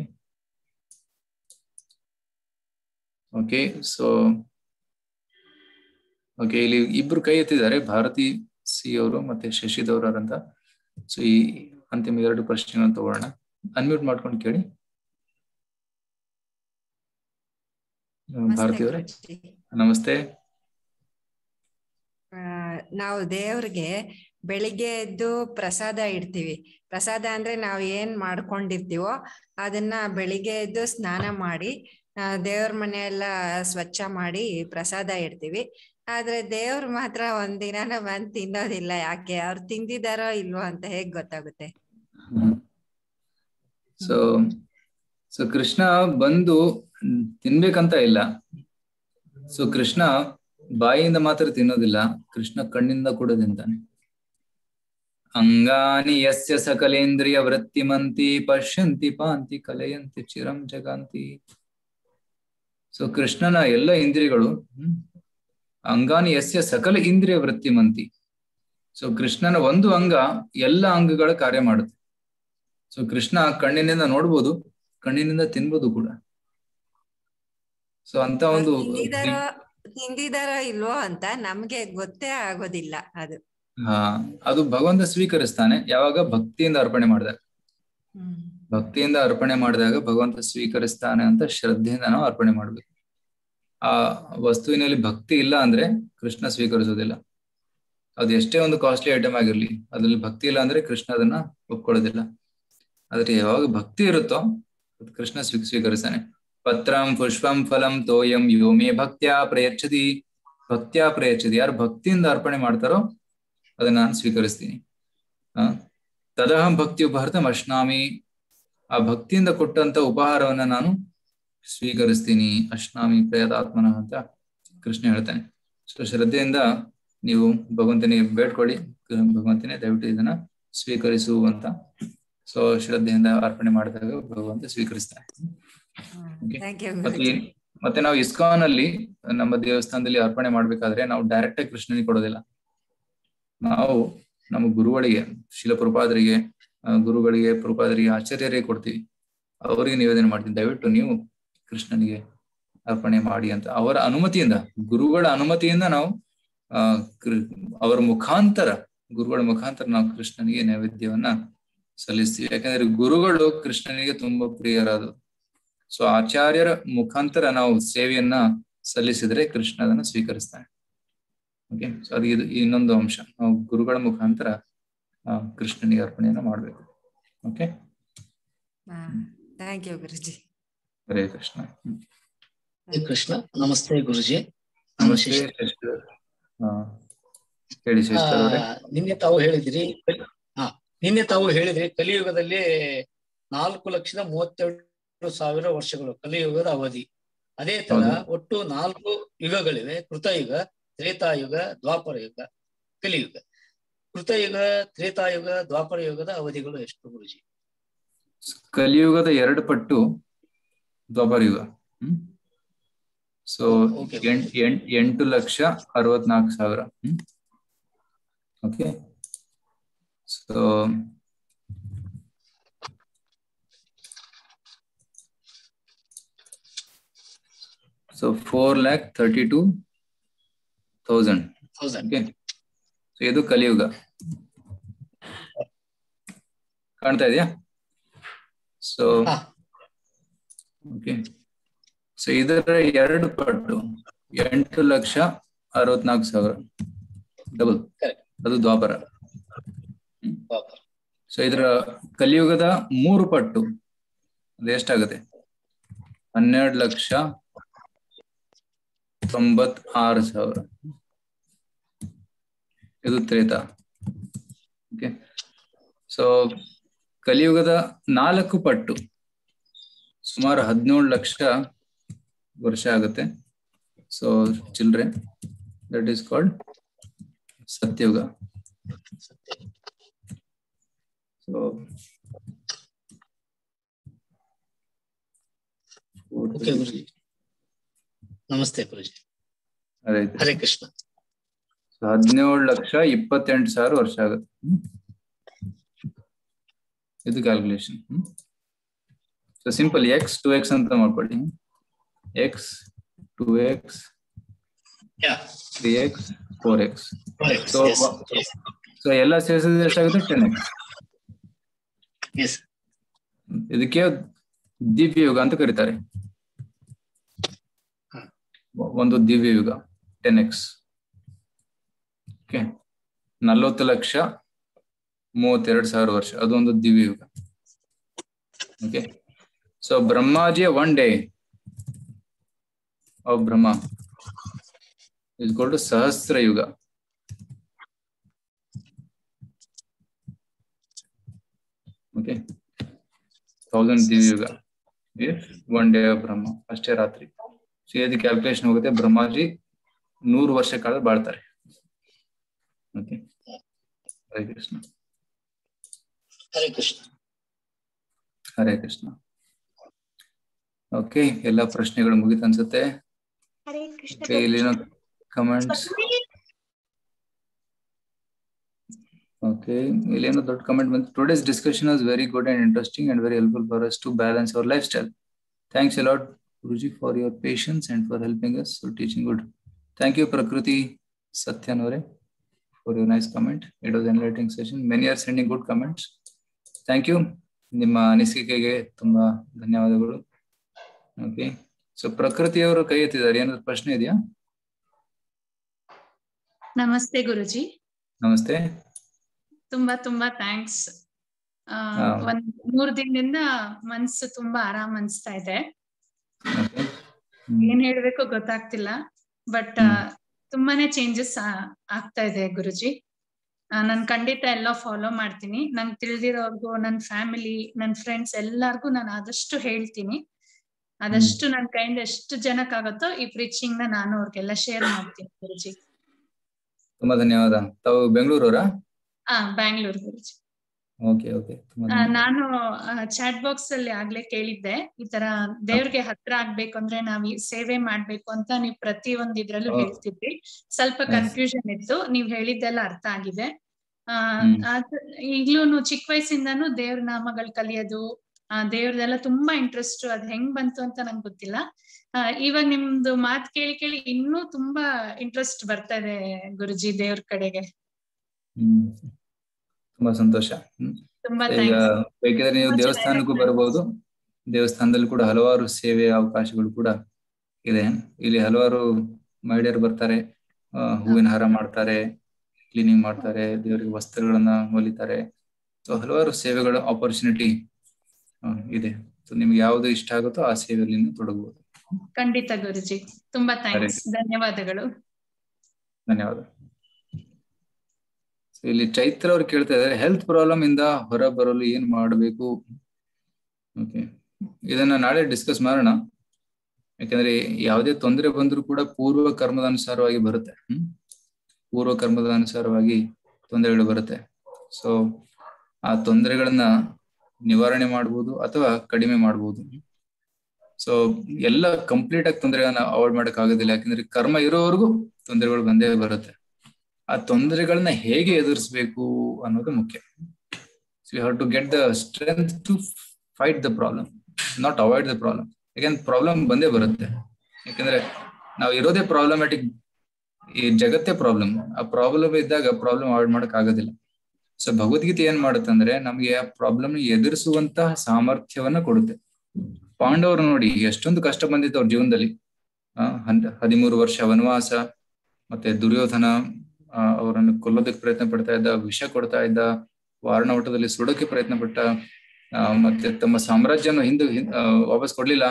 Speaker 3: ಓಕೆ ಸೊ ಓಕೆ ಇಲ್ಲಿ ಇಬ್ರು ಕೈ ಎತ್ತಿದ್ದಾರೆ ಭಾರತಿ ಸಿ ಅವರು ಮತ್ತೆ ಶಶಿಧೌರ್ ಅಂತ ಸೊ ಈ ಅಂತಿಮ ಎರಡು ಪ್ರಶ್ನೆಗಳನ್ನು ತಗೊಳ್ಳೋಣ ಅನ್ಮ್ಯೂಟ್ ಮಾಡ್ಕೊಂಡು ಕೇಳಿ ಭಾರತಿ ಅವರೇ ನಮಸ್ತೆ
Speaker 11: ಆ, ನಾವು ದೇವ್ರಿಗೆ ಬೆಳಿಗ್ಗೆ ಎದ್ದು ಪ್ರಸಾದ ಇಡ್ತೀವಿ ಪ್ರಸಾದ ಅಂದ್ರೆ ನಾವ್ ಏನ್ ಮಾಡ್ಕೊಂಡಿರ್ತೀವೋ ಅದನ್ನ ಬೆಳಿಗ್ಗೆ ಎದ್ದು ಸ್ನಾನ ಮಾಡಿ ಆ, ದೇವ್ರ ಮನೆ ಎಲ್ಲ ಸ್ವಚ್ಛ ಮಾಡಿ ಪ್ರಸಾದ ಇಡ್ತೀವಿ ಆದ್ರೆ ದೇವ್ರು ಮಾತ್ರ ಒಂದಿನಾನ ಬಂದ್ ತಿನ್ನೋದಿಲ್ಲ ಯಾಕೆ ಅವ್ರು ತಿಂದಿದಾರೋ ಇಲ್ವೋ ಅಂತ ಹೇಗ್ ಗೊತ್ತಾಗುತ್ತೆ
Speaker 3: ಸೊ ಸೊ ಕೃಷ್ಣ ಬಂದು ಮ್, ತಿನ್ಬೇಕಂತ ಇಲ್ಲ ಸೊ ಕೃಷ್ಣ ಬಾಯಿಯಿಂದ ಮಾತ್ರ ತಿನ್ನೋದಿಲ್ಲ ಕೃಷ್ಣ ಕಣ್ಣಿಂದ ಕೂಡ ತಿಂತಾನೆ ಅಂಗಾನಿ ಯಸ್ಯ ಸಕಲೇಂದ್ರಿಯ ವೃತ್ತಿಮಂತಿ ಪಶ್ಯಂತಿ ಪಾಂತಿ ಕಲೆಯಂತಿ ಚಿರಂ ಜಗಾಂತಿ ಸೊ ಕೃಷ್ಣನ ಎಲ್ಲ ಇಂದ್ರಿಯಗಳು ಹ್ಮ್, ಅಂಗಾನಿ ಯಸ್ಯ ಸಕಲ ಇಂದ್ರಿಯ ವೃತ್ತಿಮಂತಿ ಸೊ ಕೃಷ್ಣನ ಒಂದು ಅಂಗ ಎಲ್ಲ ಅಂಗಗಳ ಕಾರ್ಯ ಮಾಡುತ್ತೆ ಸೊ ಕೃಷ್ಣ ಕಣ್ಣಿನಿಂದ ನೋಡ್ಬೋದು ಕಣ್ಣಿನಿಂದ ತಿನ್ಬೋದು ಕೂಡ ಸೊ ಅಂತ ಒಂದು
Speaker 11: ತಿಂದಿದಾರೋ ತಿಂದಿದಾರೋ ಇಲ್ವೋ ಅಂತ ನಮ್ಗೆ ಗೊತ್ತೇ ಆಗೋದಿಲ್ಲ ಅದು
Speaker 3: ಹಾ ಅದು ಭಗವಂತ ಸ್ವೀಕರಿಸ್ತಾನೆ ಯಾವಾಗ ಭಕ್ತಿಯಿಂದ ಅರ್ಪಣೆ ಮಾಡಿದಾಗ
Speaker 11: ಹ್ಮ್
Speaker 3: ಭಕ್ತಿಯಿಂದ ಅರ್ಪಣೆ ಮಾಡಿದಾಗ ಭಗವಂತ ಸ್ವೀಕರಿಸ್ತಾನೆ ಅಂತ ಶ್ರದ್ಧೆಯಿಂದ ನಾವು ಅರ್ಪಣೆ ಮಾಡ್ಬೇಕು ಆ ವಸ್ತುವಿನಲ್ಲಿ ಭಕ್ತಿ ಇಲ್ಲ ಅಂದ್ರೆ ಕೃಷ್ಣ ಸ್ವೀಕರಿಸೋದಿಲ್ಲ ಅದು ಎಷ್ಟೇ ಒಂದು ಕಾಸ್ಟ್ಲಿ ಐಟಮ್ ಆಗಿರ್ಲಿ ಅದ್ರಲ್ಲಿ ಭಕ್ತಿ ಇಲ್ಲ ಅಂದ್ರೆ ಕೃಷ್ಣ ಅದನ್ನ ಒಪ್ಕೊಳ್ಳೋದಿಲ್ಲ ಆದ್ರೆ ಯಾವಾಗ ಭಕ್ತಿ ಇರುತ್ತೋ ಅದು ಕೃಷ್ಣ ಸ್ವೀ ಸ್ವೀಕರಿಸ್ತಾನೆ ಪತ್ರಂ ಪುಷ್ಪಂ ಫಲಂ ತೋಯಂ ಯೋಮೇ ಭಕ್ತ್ಯಾ ಪ್ರಯಚ್ಛತಿ ಭಕ್ತ್ಯಾ ಪ್ರಯಚ್ಛತಿ ಯಾರು ಭಕ್ತಿಯಿಂದ ಅರ್ಪಣೆ ಮಾಡ್ತಾರೋ ಅದನ್ನ ನಾನು ಸ್ವೀಕರಿಸ್ತೀನಿ ಆ ತದಹಂ ಭಕ್ತಿ ಉಪಹರ್ತಂ ಅಶ್ನಾಮಿ ಆ ಭಕ್ತಿಯಿಂದ ಕೊಟ್ಟಂತ ಉಪಹಾರವನ್ನ ನಾನು ಸ್ವೀಕರಿಸ್ತೀನಿ ಅಶ್ನಾಮಿ ಪ್ರಯತಾತ್ಮನ ಅಂತ ಕೃಷ್ಣ ಹೇಳ್ತಾನೆ ಸೊ ಶ್ರದ್ಧೆಯಿಂದ ನೀವು ಭಗವಂತನಿಗೆ ಬೇಡ್ಕೊಳ್ಳಿ ಭಗವಂತನೇ ದಯವಿಟ್ಟು ಇದನ್ನ ಸ್ವೀಕರಿಸು ಅಂತ ಸೊ ಶ್ರದ್ಧೆಯಿಂದ ಅರ್ಪಣೆ ಮಾಡಿದಾಗ ಭಗವಂತ ಸ್ವೀಕರಿಸ್ತಾನೆ Okay.
Speaker 11: ಥ್ಯಾಂಕ್ ಯು
Speaker 3: ಮತ್ತೆ ಈ- ಮತ್ತೆ ನಾವು ಇಸ್ಕಾನ್ ಅಲ್ಲಿ ನಮ್ಮ ದೇವಸ್ಥಾನದಲ್ಲಿ ಅರ್ಪಣೆ ಮಾಡ್ಬೇಕಾದ್ರೆ ನಾವು ಡೈರೆಕ್ಟ್ ಆಗಿ ಕೃಷ್ಣನಿಗೆ ಕೊಡೋದಿಲ್ಲ ನಾವು ನಮ್ಮ ಗುರುಗಳಿಗೆ ಶಿಲಪುರಪಾದರಿಗೆ ಆ, ಗುರುಗಳಿಗೆ ಪುರಪಾದರಿಗೆ ಆಚಾರ್ಯರಿಗೆ ಕೊಡ್ತೀವಿ ಅವರಿಗೆ ನಿವೇದನೆ ಮಾಡ್ತೀವಿ ದಯವಿಟ್ಟು ನೀವು ಕೃಷ್ಣನಿಗೆ ಅರ್ಪಣೆ ಮಾಡಿ ಅಂತ ಅವರ ಅನುಮತಿಯಿಂದ ಗುರುಗಳ ಅನುಮತಿಯಿಂದ ನಾವು ಆ ಕೃ- ಅವರ ಮುಖಾಂತರ ಗುರುಗಳ ಮುಖಾಂತರ ನಾವು ಕೃಷ್ಣನಿಗೆ ನೈವೇದ್ಯವನ್ನ ಸಲ್ಲಿಸ್ತೀವಿ ಯಾಕಂದ್ರೆ ಗುರುಗಳು ಕೃಷ್ಣನಿಗೆ ತುಂಬಾ ಪ್ರಿಯರಾದವರು ಸೊ ಆಚಾರ್ಯರ ಮುಖಾಂತರ ನಾವು ಸೇವೆಯನ್ನ ಸಲ್ಲಿಸಿದ್ರೆ ಕೃಷ್ಣ ಅದನ್ನ ಸ್ವೀಕರಿಸ್ತಾನೆ ಓಕೆ ಸೊ ಅದು ಇದು ಇನ್ನೊಂದು ಅಂಶ ನಾವು ಗುರುಗಳ ಮುಖಾಂತರ ಆ, ಕೃಷ್ಣನಿಗೆ ಅರ್ಪಣೆಯನ್ನ ಮಾಡ್ಬೇಕು okay
Speaker 11: thank you Guruji
Speaker 3: Hare Krishna hmm.
Speaker 12: Hare Krishna namaste Guruji
Speaker 3: ನಮಸ್ತೆ ಶಶಿಧರ್. ಆ, ಹೇಳಿ ಶಶಿಧರ್ ಅವರೇ
Speaker 12: ಆ, ನಿನ್ನೆ ತಾವು ಹೇಳಿದ್ರಿ ಹಾ ನಿನ್ನೆ ತಾವು ಹೇಳಿದ್ರಿ ಕಲಿಯುಗದಲ್ಲಿ ನಾಲ್ಕು ಲಕ್ಷದ ಮೂವತ್ತೆರಡು ಸಾವಿರ ವರ್ಷಗಳು ಕಲಿಯುಗದ ಅವಧಿ ಅದೇ ತರ
Speaker 3: ಹೌದು.
Speaker 12: ಒಟ್ಟು ನಾಲ್ಕು ಯುಗಗಳಿವೆ ಕೃತಯುಗ ತ್ರೇತಾಯುಗ ದ್ವಾಪರ ಯುಗ ಕಲಿಯುಗ ಕೃತಯುಗ ತ್ರೇತಾಯುಗ ದ್ವಾಪರ ಯುಗದ ಅವಧಿಗಳು ಎಷ್ಟು ಗುರುಜಿ
Speaker 3: ಕಲಿಯುಗದ ಎರಡು ಪಟ್ಟು ದ್ವಾಪರ ಯುಗ ಹ್ಮ್ ಸೊ
Speaker 12: Okay.
Speaker 3: ಎಂಟ್ ಎಂಟ್ ಎಂಟು ಲಕ್ಷ ಅರವತ್ನಾಲ್ಕು ಸಾವಿರ hmm okay so so four lakh thirty two thousand
Speaker 12: thousand
Speaker 3: okay so ಇದು ಕಲಿಯುಗ ಕಾಣ್ತಾ ಇದೆಯಾ ಸೊ
Speaker 12: ಹಾ.
Speaker 3: ಓಕೆ ಸೊ ಇದರ ಎರಡು ಪಟ್ಟು ಎಂಟು ಲಕ್ಷ ಅರವತ್ನಾಲ್ಕು ಸಾವಿರ ಡಬಲ್
Speaker 12: Correct.
Speaker 3: ಅದು ದ್ವಾಪರ
Speaker 12: ದ್ವಾಪರ.
Speaker 3: ಸೊ ಇದರ ಕಲಿಯುಗದ ಮೂರು ಪಟ್ಟು ಅದು ಎಷ್ಟಾಗುತ್ತೆ ಹನ್ನೆರಡು ಲಕ್ಷ ತೊಂಬತ್ ಆರು ಸಾವಿರ ಇದು ತ್ರೇತ ಓಕೆ ಸೊ ಕಲಿಯುಗದ ನಾಲ್ಕು ಪಟ್ಟು ಸುಮಾರು ಹದಿನೇಳು ಲಕ್ಷ ವರ್ಷ ಆಗುತ್ತೆ so children that is called Satyayuga so
Speaker 12: okay Guruji namaste Guruji
Speaker 3: ಅದೇ
Speaker 12: ಹರೇ ಕೃಷ್ಣ
Speaker 3: ಸೊ ಹದಿನೇಳು ಲಕ್ಷ ಇಪ್ಪತ್ತೆಂಟು ಸಾವಿರ ವರ್ಷ ಆಗುತ್ತೆ ಹ್ಮ್. ಇದು calculation so simple X two X ಅಂತ ಮಾಡ್ಕೊಳ್ಳಿ X two X
Speaker 12: Yeah.
Speaker 3: Three X four X
Speaker 12: Correct.
Speaker 3: So
Speaker 12: Yes. Yes.
Speaker 3: So ಎಲ್ಲ ಸೇರಿಸಿದ್ರೆ ಎಷ್ಟಾಗುತ್ತೆ ಟೆನ್ ಎಕ್ಸ್
Speaker 12: Yes.
Speaker 3: ಇದಕ್ಕೆ ದಿವ್ಯ ಯುಗ ಅಂತ ಕರೀತಾರೆ ಒಂದು ದಿವ್ಯ ಯುಗ ಟೆನ್ ಎಕ್ಸ್ ಓಕೆ ನಲವತ್ತು ಲಕ್ಷ ಮೂವತ್ತೆರಡು ಸಾವಿರ ವರ್ಷ ಅದೊಂದು ದಿವ್ಯ ಯುಗ ಓಕೆ ಸೊ ಬ್ರಹ್ಮಾಜಿಯ one day of Brahma is two ಸಹಸ್ರ ಯುಗ ಓಕೆ ಥೌಸಂಡ್ ದಿವ್ಯ ಯುಗ ಒನ್ ಡೇ ಆಫ್ ಬ್ರಹ್ಮ ಅಷ್ಟೇ ರಾತ್ರಿ ಸೊ ಇದು ಕ್ಯಾಲ್ಕುಲೇಷನ್ ಹೋಗುತ್ತೆ ಬ್ರಹ್ಮಾಜಿ ನೂರು ವರ್ಷ ಕಾಲ ಬಾಳ್ತಾರೆ ಓಕೆ ಹರೇ ಕೃಷ್ಣ
Speaker 12: ಹರೇ ಕೃಷ್ಣ
Speaker 3: ಹರೇ ಕೃಷ್ಣ ಓಕೆ ಎಲ್ಲ ಪ್ರಶ್ನೆಗಳು ಮುಗಿತು ಅನ್ಸುತ್ತೆ
Speaker 4: ಹರೇ ಕೃಷ್ಣ
Speaker 3: Okay, ಇಲ್ಲಿನ ಕಮೆಂಟ್ಸ್ ಓಕೆ ಇಲ್ಲೇನೋ ದೊಡ್ಡ ಕಮೆಂಟ್ ಬಂತು today's discussion was very good and interesting and very helpful for us to balance our lifestyle thanks a lot Guruji for your patience and for helping us teaching good thank you Prakruthi Sathyan ಅವರೇ for your nice comment it was enlightening session many are sending good comments thank you ನಿಮ್ಮ ಅನಿಸಿಕೆಗೆ ತುಂಬಾ ಧನ್ಯವಾದಗಳು okay so ಪ್ರಕೃತಿಯವರು ಕೈ ಎತ್ತಿದ್ದಾರೆ ಏನಾದ್ರು ಪ್ರಶ್ನೆ ಇದೆಯಾ
Speaker 2: ನಮಸ್ತೆ ಗುರುಜಿ
Speaker 3: ನಮಸ್ತೆ
Speaker 2: ತುಂಬಾ ತುಂಬಾ ಥ್ಯಾಂಕ್ಸ್
Speaker 3: ಹಾ.
Speaker 2: ಒಂದ್ ಮೂರ್ ದಿನದಿಂದ ಮನ್ಸು ತುಂಬಾ ಆರಾಮ್ ಅನ್ಸ್ತಾ ಇದೆ ಏನ್ ಹೇಳ್ಬೇಕು ಗೊತ್ತಾಗ್ತಿಲ್ಲ ಬಟ್ ತುಂಬಾನೇ ಚೇಂಜಸ್ ಆಗ್ತಾ ಇದೆ ಗುರುಜಿ ಆ, ನಾನ್ ಖಂಡಿತ ಎಲ್ಲ ಫಾಲೋ ಮಾಡ್ತೀನಿ ನಂಗೆ ತಿಳಿದಿರೋರ್ಗು ನನ್ ಫ್ಯಾಮಿಲಿ ನನ್ ಫ್ರೆಂಡ್ಸ್ ಎಲ್ಲಾರ್ಗು ನಾನು ಆದಷ್ಟು ಹೇಳ್ತೀನಿ ಆದಷ್ಟು ನನ್ ಕೈಯಿಂದ ಎಷ್ಟು ಜನಕ್ಕಾಗತ್ತೋ ಈ ಪ್ರೀಚಿಂಗ್ ನ ನಾನು ಅವ್ರಿಗೆಲ್ಲ ಶೇರ್ ಮಾಡ್ತೀನಿ ಗುರುಜಿ
Speaker 3: ತುಂಬಾ ಧನ್ಯವಾದ ತಾವು ಬೆಂಗಳೂರವರಾ
Speaker 2: ಹಾ ಬ್ಯಾಂಗ್ಳೂರ್ ಗುರುಜಿ
Speaker 3: ಓಕೆ ಓಕೆ ತುಂಬಾ
Speaker 2: ಆ,
Speaker 3: ಧನ್ಯವಾದ.
Speaker 2: ನಾನು ಚಾಟ್ ಬಾಕ್ಸ್ ಅಲ್ಲಿ ಆಗ್ಲೇ ಕೇಳಿದ್ದೆ ಈ ತರ ದೇವ್ರಿಗೆ ಹತ್ರ ಆಗ್ಬೇಕು ಅಂದ್ರೆ ನಾವ್ ಈ ಸೇವೆ ಮಾಡ್ಬೇಕು ಅಂತ ನೀವ್ ಪ್ರತಿ ಒಂದ್ ಇದ್ರಲ್ಲೂ
Speaker 3: ಹೌದು.
Speaker 2: ಹೇಳ್ತಿದ್ರಿ ಸ್ವಲ್ಪ
Speaker 3: Yes.
Speaker 2: ಕನ್ಫ್ಯೂಷನ್ ಇತ್ತು ನೀವ್ ಹೇಳಿದ್ದೆಲ್ಲ ಅರ್ಥ ಆಗಿದೆ ಆ
Speaker 3: ಹ್ಮ್.
Speaker 2: ಅದ್ ಈಗ್ಲೂನು ಚಿಕ್ಕ ವಯಸ್ಸಿಂದಾನು ದೇವ್ರ ನಾಮಗಳು ಕಲಿಯೋದು ಆ ದೇವ್ರದೆಲ್ಲ ತುಂಬಾ ಇಂಟ್ರೆಸ್ಟ್ ಅದ್ ಹೆಂಗ್ ಬಂತು ಅಂತ ನಂಗೆ ಗೊತ್ತಿಲ್ಲ ಆ, ಇವಾಗ ನಿಮ್ದು ಮಾತ್ ಕೇಳಿ ಕೇಳಿ ಇನ್ನೂ ತುಂಬಾ ಇಂಟ್ರೆಸ್ಟ್ ಬರ್ತಾ ಇದೆ ಗುರುಜಿ ದೇವ್ರ ಕಡೆಗೆ
Speaker 3: ಹ್ಮ್ ತುಂಬಾ ಸಂತೋಷ ಹ್ಮ್
Speaker 2: ತುಂಬಾ
Speaker 3: ಈಗ
Speaker 2: ಥ್ಯಾಂಕ್ಸ್
Speaker 3: ಬೇಕಿದ್ರೆ ನೀವು
Speaker 2: ತುಂಬಾ
Speaker 3: ದೇವಸ್ಥಾನಕ್ಕೂ
Speaker 2: ಚೆನ್ನಾಗಿ
Speaker 3: ಬರ್ಬೋದು ದೇವಸ್ಥಾನದಲ್ಲಿ ಕೂಡ ಹಲವಾರು ಸೇವೆಯ ಅವಕಾಶಗಳು ಕೂಡ ಇದೆ ಇಲ್ಲಿ ಹಲವಾರು ಮಹಿಳೆಯರು ಬರ್ತಾರೆ ಆ, ಹೂವಿನ ಹಾರ ಮಾಡ್ತಾರೆ ಕ್ಲೀನಿಂಗ್ ಮಾಡ್ತಾರೆ ದೇವರಿಗೆ ವಸ್ತ್ರಗಳನ್ನ ಹೊಲಿತಾರೆ ಸೊ ಹಲವಾರು ಸೇವೆಗಳ ಆಪರ್ಚುನಿಟಿ ಇದೆ ಸೊ ನಿಮ್ಗೆ ಯಾವ್ದು ಇಷ್ಟ ಆಗುತ್ತೋ ಆ ಸೇವೆಯಲ್ಲಿ ನೀವು ತೊಡಗಬಹುದು
Speaker 2: ಖಂಡಿತ ಗುರುಜಿ ತುಂಬಾ ಥ್ಯಾಂಕ್ಸ್ ಧನ್ಯವಾದಗಳು
Speaker 3: ಧನ್ಯವಾದ So, ಇಲ್ಲಿ ಚೈತ್ರ ಅವ್ರು ಕೇಳ್ತಾ ಇದ್ದಾರೆ ಹೆಲ್ತ್ ಪ್ರಾಬ್ಲಮ್ ಇಂದ ಹೊರ ಬರಲು ಏನ್ ಮಾಡಬೇಕು ಓಕೆ ಇದನ್ನ ನಾಳೆ ಡಿಸ್ಕಸ್ ಮಾಡೋಣ ಯಾಕಂದ್ರೆ ಯಾವುದೇ ತೊಂದರೆ ಬಂದ್ರೂ ಕೂಡ ಪೂರ್ವ ಕರ್ಮದ ಅನುಸಾರವಾಗಿ ಬರುತ್ತೆ ಹ್ಮ್ ಪೂರ್ವ ಕರ್ಮದ ಅನುಸಾರವಾಗಿ ತೊಂದರೆಗಳು ಬರುತ್ತೆ ಸೊ ಆ ತೊಂದರೆಗಳನ್ನ ನಿವಾರಣೆ ಮಾಡ್ಬೋದು ಅಥವಾ ಕಡಿಮೆ ಮಾಡ್ಬೋದು ಸೊ ಎಲ್ಲ ಕಂಪ್ಲೀಟ್ ಆಗಿ ತೊಂದರೆಗಳನ್ನ ಅವಾಯ್ಡ್ ಮಾಡಕ್ ಆಗೋದಿಲ್ಲ ಯಾಕಂದ್ರೆ ಕರ್ಮ ಇರೋವರೆಗೂ ತೊಂದರೆಗಳು ಬಂದೇ ಬರುತ್ತೆ ಆ ತೊಂದರೆಗಳನ್ನ ಹೇಗೆ ಎದುರಿಸ್ಬೇಕು ಅನ್ನೋದು ಮುಖ್ಯ so you have to get the strength to fight the problem not avoid the problem ಯಾಕಂದ್ರೆ ಪ್ರಾಬ್ಲಮ್ ಬಂದೇ ಬರುತ್ತೆ ಯಾಕಂದ್ರೆ ನಾವು ಇರೋದೇ ಪ್ರಾಬ್ಲಮ್ಯಾಟಿಕ್ ಈ ಜಗತ್ತೇ ಪ್ರಾಬ್ಲಮ್ ಆ ಪ್ರಾಬ್ಲಮ್ ಇದ್ದಾಗ ಪ್ರಾಬ್ಲಮ್ ಅವಾಯ್ಡ್ ಮಾಡಕ್ ಆಗೋದಿಲ್ಲ ಸೊ ಭಗವದ್ಗೀತೆ ಏನ್ ಮಾಡುತ್ತೆ ಅಂದ್ರೆ ನಮ್ಗೆ ಆ ಪ್ರಾಬ್ಲಮ್ ಎದುರಿಸುವಂತಹ ಸಾಮರ್ಥ್ಯವನ್ನ ಕೊಡುತ್ತೆ ಪಾಂಡವರು ನೋಡಿ ಎಷ್ಟೊಂದು ಕಷ್ಟ ಬಂದಿತ್ತು ಅವ್ರ ಜೀವನದಲ್ಲಿ ಆ ಹನ್- ಹದಿಮೂರು ವರ್ಷ ವನವಾಸ ಮತ್ತೆ ದುರ್ಯೋಧನ ಆ, ಅವರನ್ನು ಕೊಲ್ಲೋದಕ್ಕೆ ಪ್ರಯತ್ನ ಪಡ್ತಾ ಇದ್ದ ವಿಷ ಕೊಡ್ತಾ ಇದ್ದ ವಾರಣವಟದಲ್ಲಿ ಸುಡೋಕೆ ಪ್ರಯತ್ನ ಪಟ್ಟ ಆ, ಮತ್ತೆ ತಮ್ಮ ಸಾಮ್ರಾಜ್ಯನ ಹಿಂದೆ ಹಿಂ- ಆ, ವಾಪಸ್ ಕೊಡ್ಲಿಲ್ಲ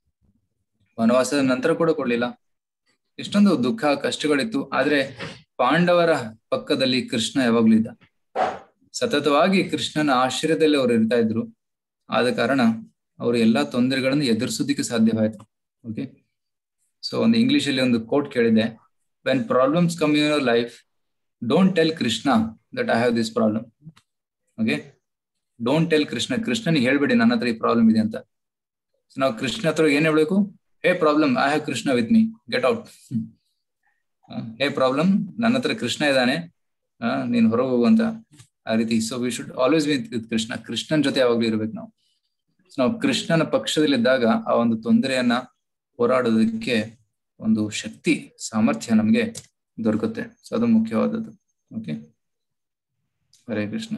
Speaker 3: ವನವಾಸದ ನಂತರ ಕೂಡ ಕೊಡ್ಲಿಲ್ಲ ಇಷ್ಟೊಂದು ದುಃಖ ಕಷ್ಟಗಳಿತ್ತು ಆದ್ರೆ ಪಾಂಡವರ ಪಕ್ಕದಲ್ಲಿ ಕೃಷ್ಣ ಯಾವಾಗ್ಲೂ ಇದ್ದ ಸತತವಾಗಿ ಕೃಷ್ಣನ ಆಶ್ರಯದಲ್ಲಿ ಅವರು ಇರ್ತಾ ಇದ್ರು ಆದ ಕಾರಣ ಅವರು ಎಲ್ಲಾ ತೊಂದರೆಗಳನ್ನು ಎದುರಿಸೋದಿಕ್ಕೆ ಸಾಧ್ಯವಾಯ್ತು ಓಕೆ ಸೊ ಒಂದು ಇಂಗ್ಲಿಷ್ ಅಲ್ಲಿ ಒಂದು ಕೋಟ್ ಕೇಳಿದೆ when problems come in your life don't tell Krishna that I have this problem okay don't tell Krishna ಕೃಷ್ಣನಿಗೆ ಹೇಳ್ಬೇಡಿ ನನ್ನ ಹತ್ರ ಈ ಪ್ರಾಬ್ಲಮ್ ಇದೆ ಅಂತ So ನಾವು ಕೃಷ್ಣ ಹತ್ರ ಏನ್ ಹೇಳ್ಬೇಕು hey problem I have Krishna with me get out hey problem ನನ್ನ ಹತ್ರ ಕೃಷ್ಣ ಇದ್ದಾನೆ ಆ, ನೀನ್ ಹೊರಗೆ ಹೋಗು ಅಂತ ಆ ರೀತಿ so we should always with with Krishna ಕೃಷ್ಣನ್ ಜೊತೆ ಯಾವಾಗ್ಲೂ ಇರ್ಬೇಕು ನಾವು So ನಾವು ಕೃಷ್ಣನ ಪಕ್ಷದಲ್ಲಿದ್ದಾಗ ಆ ಒಂದು ತೊಂದರೆಯನ್ನ ಹೋರಾಡೋದಕ್ಕೆ ಒಂದು ಶಕ್ತಿ ಸಾಮರ್ಥ್ಯ ನಮ್ಗೆ ದೊರಕುತ್ತೆ ಸೊ ಅದು ಮುಖ್ಯವಾದದ್ದು ಓಕೆ ಹರೇ ಕೃಷ್ಣ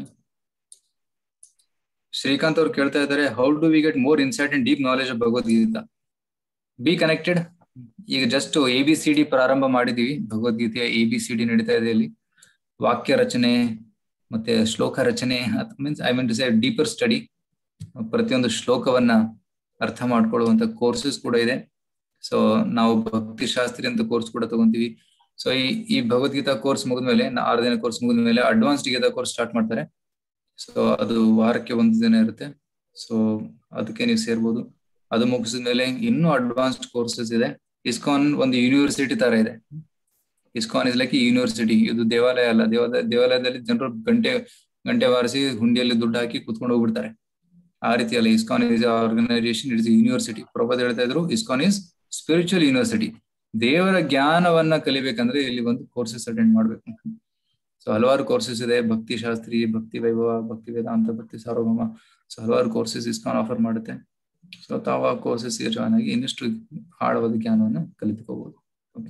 Speaker 3: ಶ್ರೀಕಾಂತ್ ಅವ್ರು ಕೇಳ್ತಾ ಇದ್ದಾರೆ how do we get more insight and deep knowledge of Bhagavad Gita be connected ಈಗ just A B C D ಪ್ರಾರಂಭ ಮಾಡಿದೀವಿ ಭಗವದ್ಗೀತೆಯ ಎ ಬಿ ಸಿ ಡಿ ನಡೀತಾ ಇದೆ ಇಲ್ಲಿ ವಾಕ್ಯ ರಚನೆ ಮತ್ತೆ ಶ್ಲೋಕ ರಚನೆ means I mean to say deeper study ಪ್ರತಿಯೊಂದು ಶ್ಲೋಕವನ್ನ ಅರ್ಥ ಮಾಡ್ಕೊಳ್ಳುವಂತ ಕೋರ್ಸಸ್ ಕೂಡ ಇದೆ ಸೊ ನಾವು ಭಕ್ತಿ ಶಾಸ್ತ್ರಿ ಅಂತ ಕೋರ್ಸ್ ಕೂಡ ತಗೊಂತೀವಿ ಸೊ ಈ ಈ ಭಗವದ್ಗೀತಾ ಕೋರ್ಸ್ ಮುಗಿದ್ಮೇಲೆ ನಾ- ಆರು ದಿನ ಕೋರ್ಸ್ ಮುಗಿದ್ಮೇಲೆ ಅಡ್ವಾನ್ಸ್ ಗೀತಾ ಕೋರ್ಸ್ ಸ್ಟಾರ್ಟ್ ಮಾಡ್ತಾರೆ ಸೊ ಅದು ವಾರಕ್ಕೆ ಒಂದು ದಿನ ಇರುತ್ತೆ ಸೊ ಅದಕ್ಕೆ ನೀವು ಸೇರ್ಬೋದು ಅದು ಮುಗಿಸಿದ ಮೇಲೆ ಇನ್ನೂ ಅಡ್ವಾನ್ಸ್ಡ್ ಕೋರ್ಸಸ್ ಇದೆ ಇಸ್ಕಾನ್ ಒಂದು ಯೂನಿವರ್ಸಿಟಿ ತರ ಇದೆ ಇಸ್ಕಾನ್ ಇಸ್ ಲೈಕ್ ಯೂನಿವರ್ಸಿಟಿ ಇದು ದೇವಾಲಯ ಅಲ್ಲ ದೇವಾಲಯ ದೇವಾಲಯದಲ್ಲಿ ಜನರು ಗಂಟೆ ಗಂಟೆ ಬಾರಿಸಿ ಹುಂಡಿಯಲ್ಲಿ ದುಡ್ಡು ಹಾಕಿ ಕುತ್ಕೊಂಡು ಹೋಗ್ಬಿಡ್ತಾರೆ ಆ ರೀತಿ ಅಲ್ಲ ISKCON is organisation it's university Prabhat ಹೇಳ್ತಾ ಇದ್ರು ಇಸ್ಕಾನ್ ಇಸ್ ಸ್ಪಿರಿಚುವಲ್ ಯೂನಿವರ್ಸಿಟಿ ದೇವರ ಜ್ಞಾನವನ್ನ ಕಲಿಬೇಕಂದ್ರೆ ಇಲ್ಲಿ ಒಂದು ಕೋರ್ಸಸ್ ಅಟೆಂಡ್ ಮಾಡ್ಬೇಕು ಸೊ ಹಲವಾರು ಕೋರ್ಸಸ್ ಇದೆ ಭಕ್ತಿ ಶಾಸ್ತ್ರಿ ಭಕ್ತಿ ವೈಭವ ಭಕ್ತಿ ವೇದಾಂತ ಭಕ್ತಿ ಸಾರ್ವಭೌಮ ಸೊ ಹಲವಾರು ಕೋರ್ಸಸ್ ಇಸ್ಕಾನ್ ಆಫರ್ ಮಾಡುತ್ತೆ ಸೊ ತಾವು ಆ ಕೋರ್ಸಸ್ ಜಾಯ್ನ್ ಆಗಿ ಇನ್ನಷ್ಟು ಆಳವಾದ ಜ್ಞಾನವನ್ನು ಕಲಿತುಕೋಬಹುದು ಓಕೆ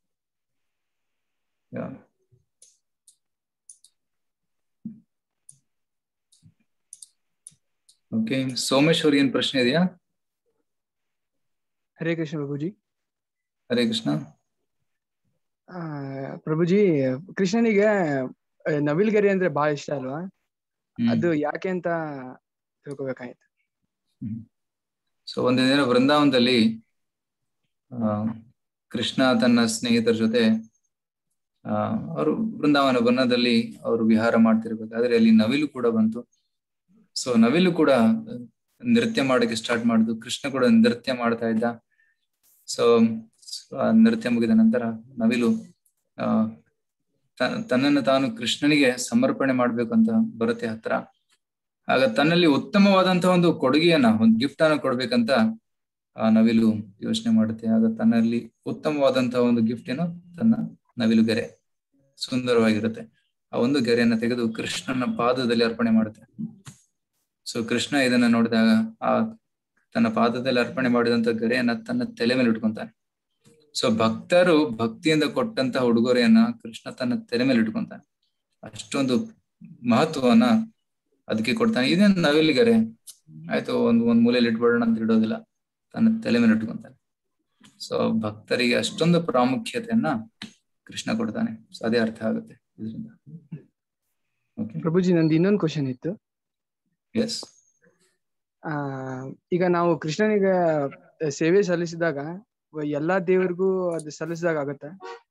Speaker 3: ಓಕೆ ಸೋಮೇಶ್ವರ್ ಏನ್ ಪ್ರಶ್ನೆ ಇದೆಯಾ
Speaker 13: ಹರೇ ಕೃಷ್ಣ ಪ್ರಭುಜಿ
Speaker 3: ಹರೇ ಕೃಷ್ಣ
Speaker 13: ಆ, ಪ್ರಭುಜಿ ಕೃಷ್ಣನಿಗೆ ಆ, ನವಿಲ್ಗರಿ ಅಂದ್ರೆ ಬಹಳ ಇಷ್ಟ ಅಲ್ವಾ ಅದು ಯಾಕೆ ಅಂತ ತಿಳ್ಕೊಬೇಕಾಯ್ತು
Speaker 3: ಸೊ ಒಂದು ದಿನ ವೃಂದಾವನದಲ್ಲಿ ಆ ಕೃಷ್ಣ ತನ್ನ ಸ್ನೇಹಿತರ ಜೊತೆ ಆ ಅವರು ವೃಂದಾವನ ವನದಲ್ಲಿ ಅವರು ವಿಹಾರ ಮಾಡ್ತಿರ್ಬೇಕಾದ್ರೆ ಅಲ್ಲಿ ನವಿಲು ಕೂಡ ಬಂತು ಸೊ ನವಿಲು ಕೂಡ ನೃತ್ಯ ಮಾಡಕ್ಕೆ ಸ್ಟಾರ್ಟ್ ಮಾಡಿದ್ದು ಕೃಷ್ಣ ಕೂಡ ನೃತ್ಯ ಮಾಡ್ತಾ ಇದ್ದ ಸೊ ಆ ನೃತ್ಯ ಮುಗಿದ ನಂತರ ನವಿಲು ಆ ತ- ತನ್ನನ್ನು ತಾನು ಕೃಷ್ಣನಿಗೆ ಸಮರ್ಪಣೆ ಮಾಡ್ಬೇಕು ಅಂತ ಬರುತ್ತೆ ಹತ್ರ ಆಗ ತನ್ನಲ್ಲಿ ಉತ್ತಮವಾದಂತಹ ಒಂದು ಕೊಡುಗೆಯನ್ನ ಒಂದು ಗಿಫ್ಟ್ ಅನ್ನ ಕೊಡ್ಬೇಕಂತ ಆ ನವಿಲು ಯೋಚನೆ ಮಾಡುತ್ತೆ ಆಗ ತನ್ನಲ್ಲಿ ಉತ್ತಮವಾದಂತಹ ಒಂದು ಗಿಫ್ಟ್ ಏನೋ ತನ್ನ ನವಿಲು ಗೆರೆ ಸುಂದರವಾಗಿರುತ್ತೆ ಆ ಒಂದು ಗೆರೆಯನ್ನ ತೆಗೆದು ಕೃಷ್ಣನ ಪಾದದಲ್ಲಿ ಅರ್ಪಣೆ ಮಾಡುತ್ತೆ ಸೊ ಕೃಷ್ಣ ಇದನ್ನ ನೋಡಿದಾಗ ಆ ತನ್ನ ಪಾದದಲ್ಲಿ ಅರ್ಪಣೆ ಮಾಡಿದಂತ ಗೆರೆಯನ್ನ ತನ್ನ ತಲೆ ಮೇಲೆ ಇಟ್ಕೊಂತಾನೆ ಸೊ ಭಕ್ತರು ಭಕ್ತಿಯಿಂದ ಕೊಟ್ಟಂತ ಉಡುಗೊರೆಯನ್ನ ಕೃಷ್ಣ ತನ್ನ ತಲೆ ಮೇಲೆ ಇಟ್ಕೊಂತಾನೆ ಅಷ್ಟೊಂದು ಮಹತ್ವವನ್ನ ಅದಕ್ಕೆ ಕೊಡ್ತಾನೆ ಇದೇನು ನವಿಲಿಗೆರೆ ಆಯ್ತು ಒಂದ್ ಒಂದ್ ಮೂಲೆಯಲ್ಲಿ ಇಟ್ಬಿಡೋಣ ಅಂತ ಇಡೋದಿಲ್ಲ ತನ್ನ ತಲೆ ಮೇಲೆ ಇಟ್ಕೊಂತಾನೆ ಸೊ ಭಕ್ತರಿಗೆ ಅಷ್ಟೊಂದು ಪ್ರಾಮುಖ್ಯತೆಯನ್ನ ಕೃಷ್ಣ ಕೊಡ್ತಾನೆ ಸೊ ಅದೇ ಅರ್ಥ ಆಗುತ್ತೆ ಇದರಿಂದ
Speaker 13: ಪ್ರಭುಜಿ ನಂದು ಇನ್ನೊಂದು ಕ್ವಶನ್ ಇತ್ತು
Speaker 3: ಎಸ್
Speaker 13: ಆ ಈಗ ನಾವು ಕೃಷ್ಣನಿಗೆ ಸೇವೆ ಸಲ್ಲಿಸಿದಾಗ ಎಲ್ಲಾ ದೇವರಿಗೂ ಅದು ಸಲ್ಲಿಸಿದಾಗ ಆಗತ್ತಾ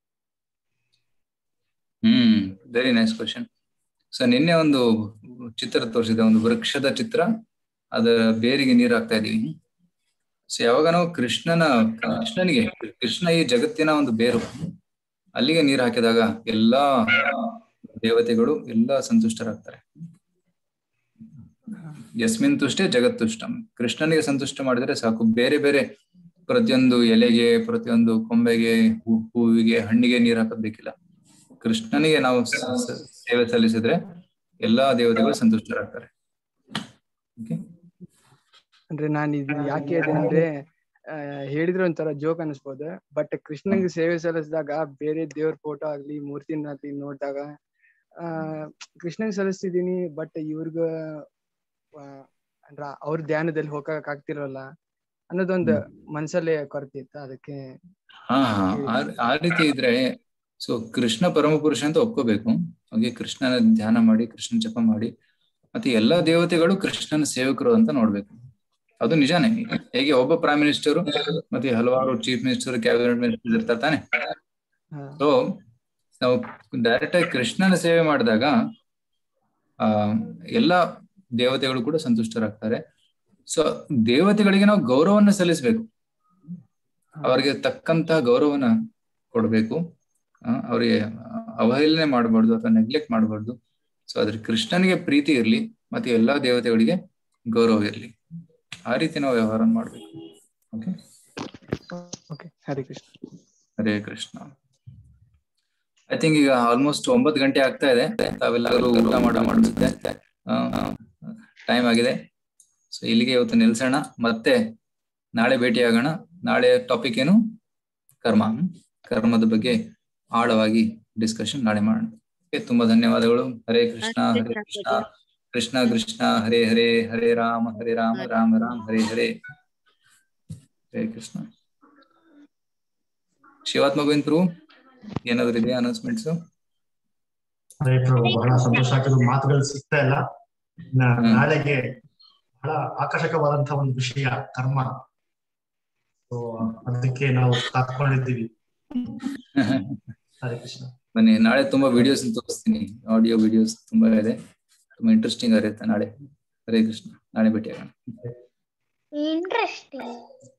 Speaker 3: hmm very nice question so ನಿನ್ನೆ ಒಂದು ಚಿತ್ರ ತೋರಿಸಿದೆ ಒಂದು ವೃಕ್ಷದ ಚಿತ್ರ ಅದರ ಬೇರಿಗೆ ನೀರ್ ಹಾಕ್ತಾ ಇದೀವಿ ಸೊ ಯಾವಾಗ ನಾವು ಕೃಷ್ಣನ ಕೃಷ್ಣನಿಗೆ ಕೃಷ್ಣ ಈ ಜಗತ್ತಿನ ಒಂದು ಬೇರು ಅಲ್ಲಿಗೆ ನೀರು ಹಾಕಿದಾಗ ಎಲ್ಲಾ ದೇವತೆಗಳು ಎಲ್ಲಾ ಸಂತುಷ್ಟರಾಗ್ತಾರೆ ಯಸ್ಮಿನ್ ತುಷ್ಟೇ ಜಗತ್ತುಷ್ಟಂ ಕೃಷ್ಣನಿಗೆ ಸಂತುಷ್ಟ ಮಾಡಿದ್ರೆ ಸಾಕು ಬೇರೆ ಬೇರೆ ಪ್ರತಿಯೊಂದು ಎಲೆಗೆ ಪ್ರತಿಯೊಂದು ಕೊಂಬೆಗೆ ಹೂ- ಹೂವಿಗೆ ಹಣ್ಣಿಗೆ ನೀರ್ ಹಾಕೋದ್ ಬೇಕಿಲ್ಲ ಕೃಷ್ಣನಿಗೆ ನಾವು ಸ- ಸ- ಸೇವೆ ಸಲ್ಲಿಸಿದ್ರೆ ಎಲ್ಲಾ ದೇವತೆಗಳು ಸಂತುಷ್ಟರಾಗ್ತಾರೆ
Speaker 13: ಅಂದ್ರೆ ನಾನು ಇದು ಯಾಕೆ ಹೇಳಿದೆ ಅಂದ್ರೆ ಆ, ಹೇಳಿದ್ರೆ ಒಂಥರ ಜೋಕ್ ಅನಿಸ್ಬೋದು ಬಟ್ ಕೃಷ್ಣನಿಗೆ ಸೇವೆ ಸಲ್ಲಿಸಿದಾಗ ಬೇರೆ ದೇವ್ರ ಫೋಟೋ ಆಗ್ಲಿ ಮೂರ್ತಿನ ಆಗ್ಲಿ ನೋಡಿದಾಗ ಆ ಕೃಷ್ಣನಿಗೆ ಸಲ್ಲಿಸ್ತಿದೀನಿ ಬಟ್ ಇವ್ರಿಗ ಅಂದ್ರ ಅವ್ರ ಧ್ಯಾನದಲ್ಲಿ ಹೋಗಕ್ ಆಗ್ತಿರಲ್ಲ ಅನ್ನೋದೊಂದು ಮನ್ಸಲ್ಲೇ ಕೊರತೆ ಇತ್ತು ಅದಕ್ಕೆ
Speaker 3: ಹಾ ಹಾ ಆ- ಆ ರೀತಿ ಇದ್ರೆ ಸೊ ಕೃಷ್ಣ ಪರಮ ಪುರುಷ ಅಂತ ಒಪ್ಕೋಬೇಕು ಹಾಗೆ ಕೃಷ್ಣನ ಧ್ಯಾನ ಮಾಡಿ ಕೃಷ್ಣನ ಜಪ ಮಾಡಿ ಮತ್ತೆ ಎಲ್ಲಾ ದೇವತೆಗಳು ಕೃಷ್ಣನ ಸೇವಕರು ಅಂತ ನೋಡ್ಬೇಕು ಅದು ನಿಜಾನೇ ಹೇಗೆ ಒಬ್ಬ ಪ್ರೈಮ್ ಮಿನಿಸ್ಟರ್ ಮತ್ತೆ ಹಲವಾರು ಚೀಫ್ ಮಿನಿಸ್ಟರ್ ಕ್ಯಾಬಿನೆಟ್ ಮಿನಿಸ್ಟರ್ ಇರ್ತಾರೆ ತಾನೆ ಸೊ ನಾವು ಡೈರೆಕ್ಟ್ ಆಗಿ ಕೃಷ್ಣನ ಸೇವೆ ಮಾಡಿದಾಗ ಆ ಎಲ್ಲಾ ದೇವತೆಗಳು ಕೂಡ ಸಂತುಷ್ಟರಾಗ್ತಾರೆ ಸೊ ದೇವತೆಗಳಿಗೆ ನಾವು ಗೌರವವನ್ನು ಸಲ್ಲಿಸ್ಬೇಕು ಅವರಿಗೆ ತಕ್ಕಂತಹ ಗೌರವನ ಕೊಡ್ಬೇಕು ಆ, ಅವರಿಗೆ ಅವಹೇಳನೆ ಮಾಡಬಾರ್ದು ಅಥವಾ ನೆಗ್ಲೆಕ್ಟ್ ಮಾಡಬಾರ್ದು ಸೊ ಅದ್ರ ಕೃಷ್ಣನಿಗೆ ಪ್ರೀತಿ ಇರ್ಲಿ ಮತ್ತೆ ಎಲ್ಲಾ ದೇವತೆಗಳಿಗೆ ಗೌರವ ಇರ್ಲಿ ಆ ರೀತಿ ನಾವು ವ್ಯವಹಾರ ಮಾಡ್ಬೇಕು okay
Speaker 13: okay Hare Krishna
Speaker 3: Hare Krishna I think ಈಗ ಆಲ್ಮೋಸ್ಟ್ ಒಂಬತ್ತು ಗಂಟೆ ಆಗ್ತಾ ಇದೆ ತಾವೆಲ್ಲರೂ ಊಟ ಮಾಡ ಮಾಡುತ್ತೆ ಟೈಮ್ ಆಗಿದೆ ಸೊ ಇಲ್ಲಿಗೆ ಇವತ್ತು ನಿಲ್ಸೋಣ ಮತ್ತೆ ನಾಳೆ ಭೇಟಿಯಾಗೋಣ ನಾಳೆ ಟಾಪಿಕ್ ಏನು ಕರ್ಮ ಹ್ಮ್? ಕರ್ಮದ ಬಗ್ಗೆ ಆಳವಾಗಿ ಡಿಸ್ಕಷನ್ ನಾಳೆ ಮಾಡೋಣ Okay, ತುಂಬಾ ಧನ್ಯವಾದಗಳು ಹರೇ ಕೃಷ್ಣ ಹರೇ ಕೃಷ್ಣ ಕೃಷ್ಣ ಕೃಷ್ಣ ಹರೇ ಹರೇ ಹರೇ ರಾಮ ಹರೇ ರಾಮ ರಾಮ ರಾಮ ಹರೇ ಹರೇ ಹರೇ ಕೃಷ್ಣ ಶಿವಾತ್ಮ ಗೋವಿಂದ್ ಪ್ರಭು ಏನಾದ್ರು ಇದೆಯಾ ಅನೌನ್ಸ್ಮೆಂಟ್ಸ್
Speaker 1: ಹರೇ ಪ್ರಭು ಬಹಳ ಸಂತೋಷ ಆಗ್ತದೆ ಮಾತುಗಳು ಸಿಗ್ತಾ ಇಲ್ಲ ನಾ- ನಾಳೆಗೆ ಬಹಳ ಆಕರ್ಷಕವಾದಂತಹ ಒಂದು ವಿಷಯ ಕರ್ಮ ಸೊ ಅದಕ್ಕೆ ನಾವು ಕಾತ್ಕೊಂಡಿದ್ದೀವಿ ಹರೇ ಕೃಷ್ಣ
Speaker 3: ಬನ್ನಿ ನಾಳೆ ತುಂಬಾ ವಿಡಿಯೋಸ್ ತೋರಿಸ್ತೀನಿ ಆಡಿಯೋ ವಿಡಿಯೋಸ್ ತುಂಬಾ ಇದೆ ತುಂಬಾ ಇಂಟ್ರೆಸ್ಟಿಂಗ್ ಆಗಿರುತ್ತೆ ನಾಳೆ ಹರೇ ಕೃಷ್ಣ ನಾಳೆ ಭೇಟಿಯಾಗೋಣ
Speaker 4: ಇಂಟ್ರೆಸ್ಟಿಂಗ್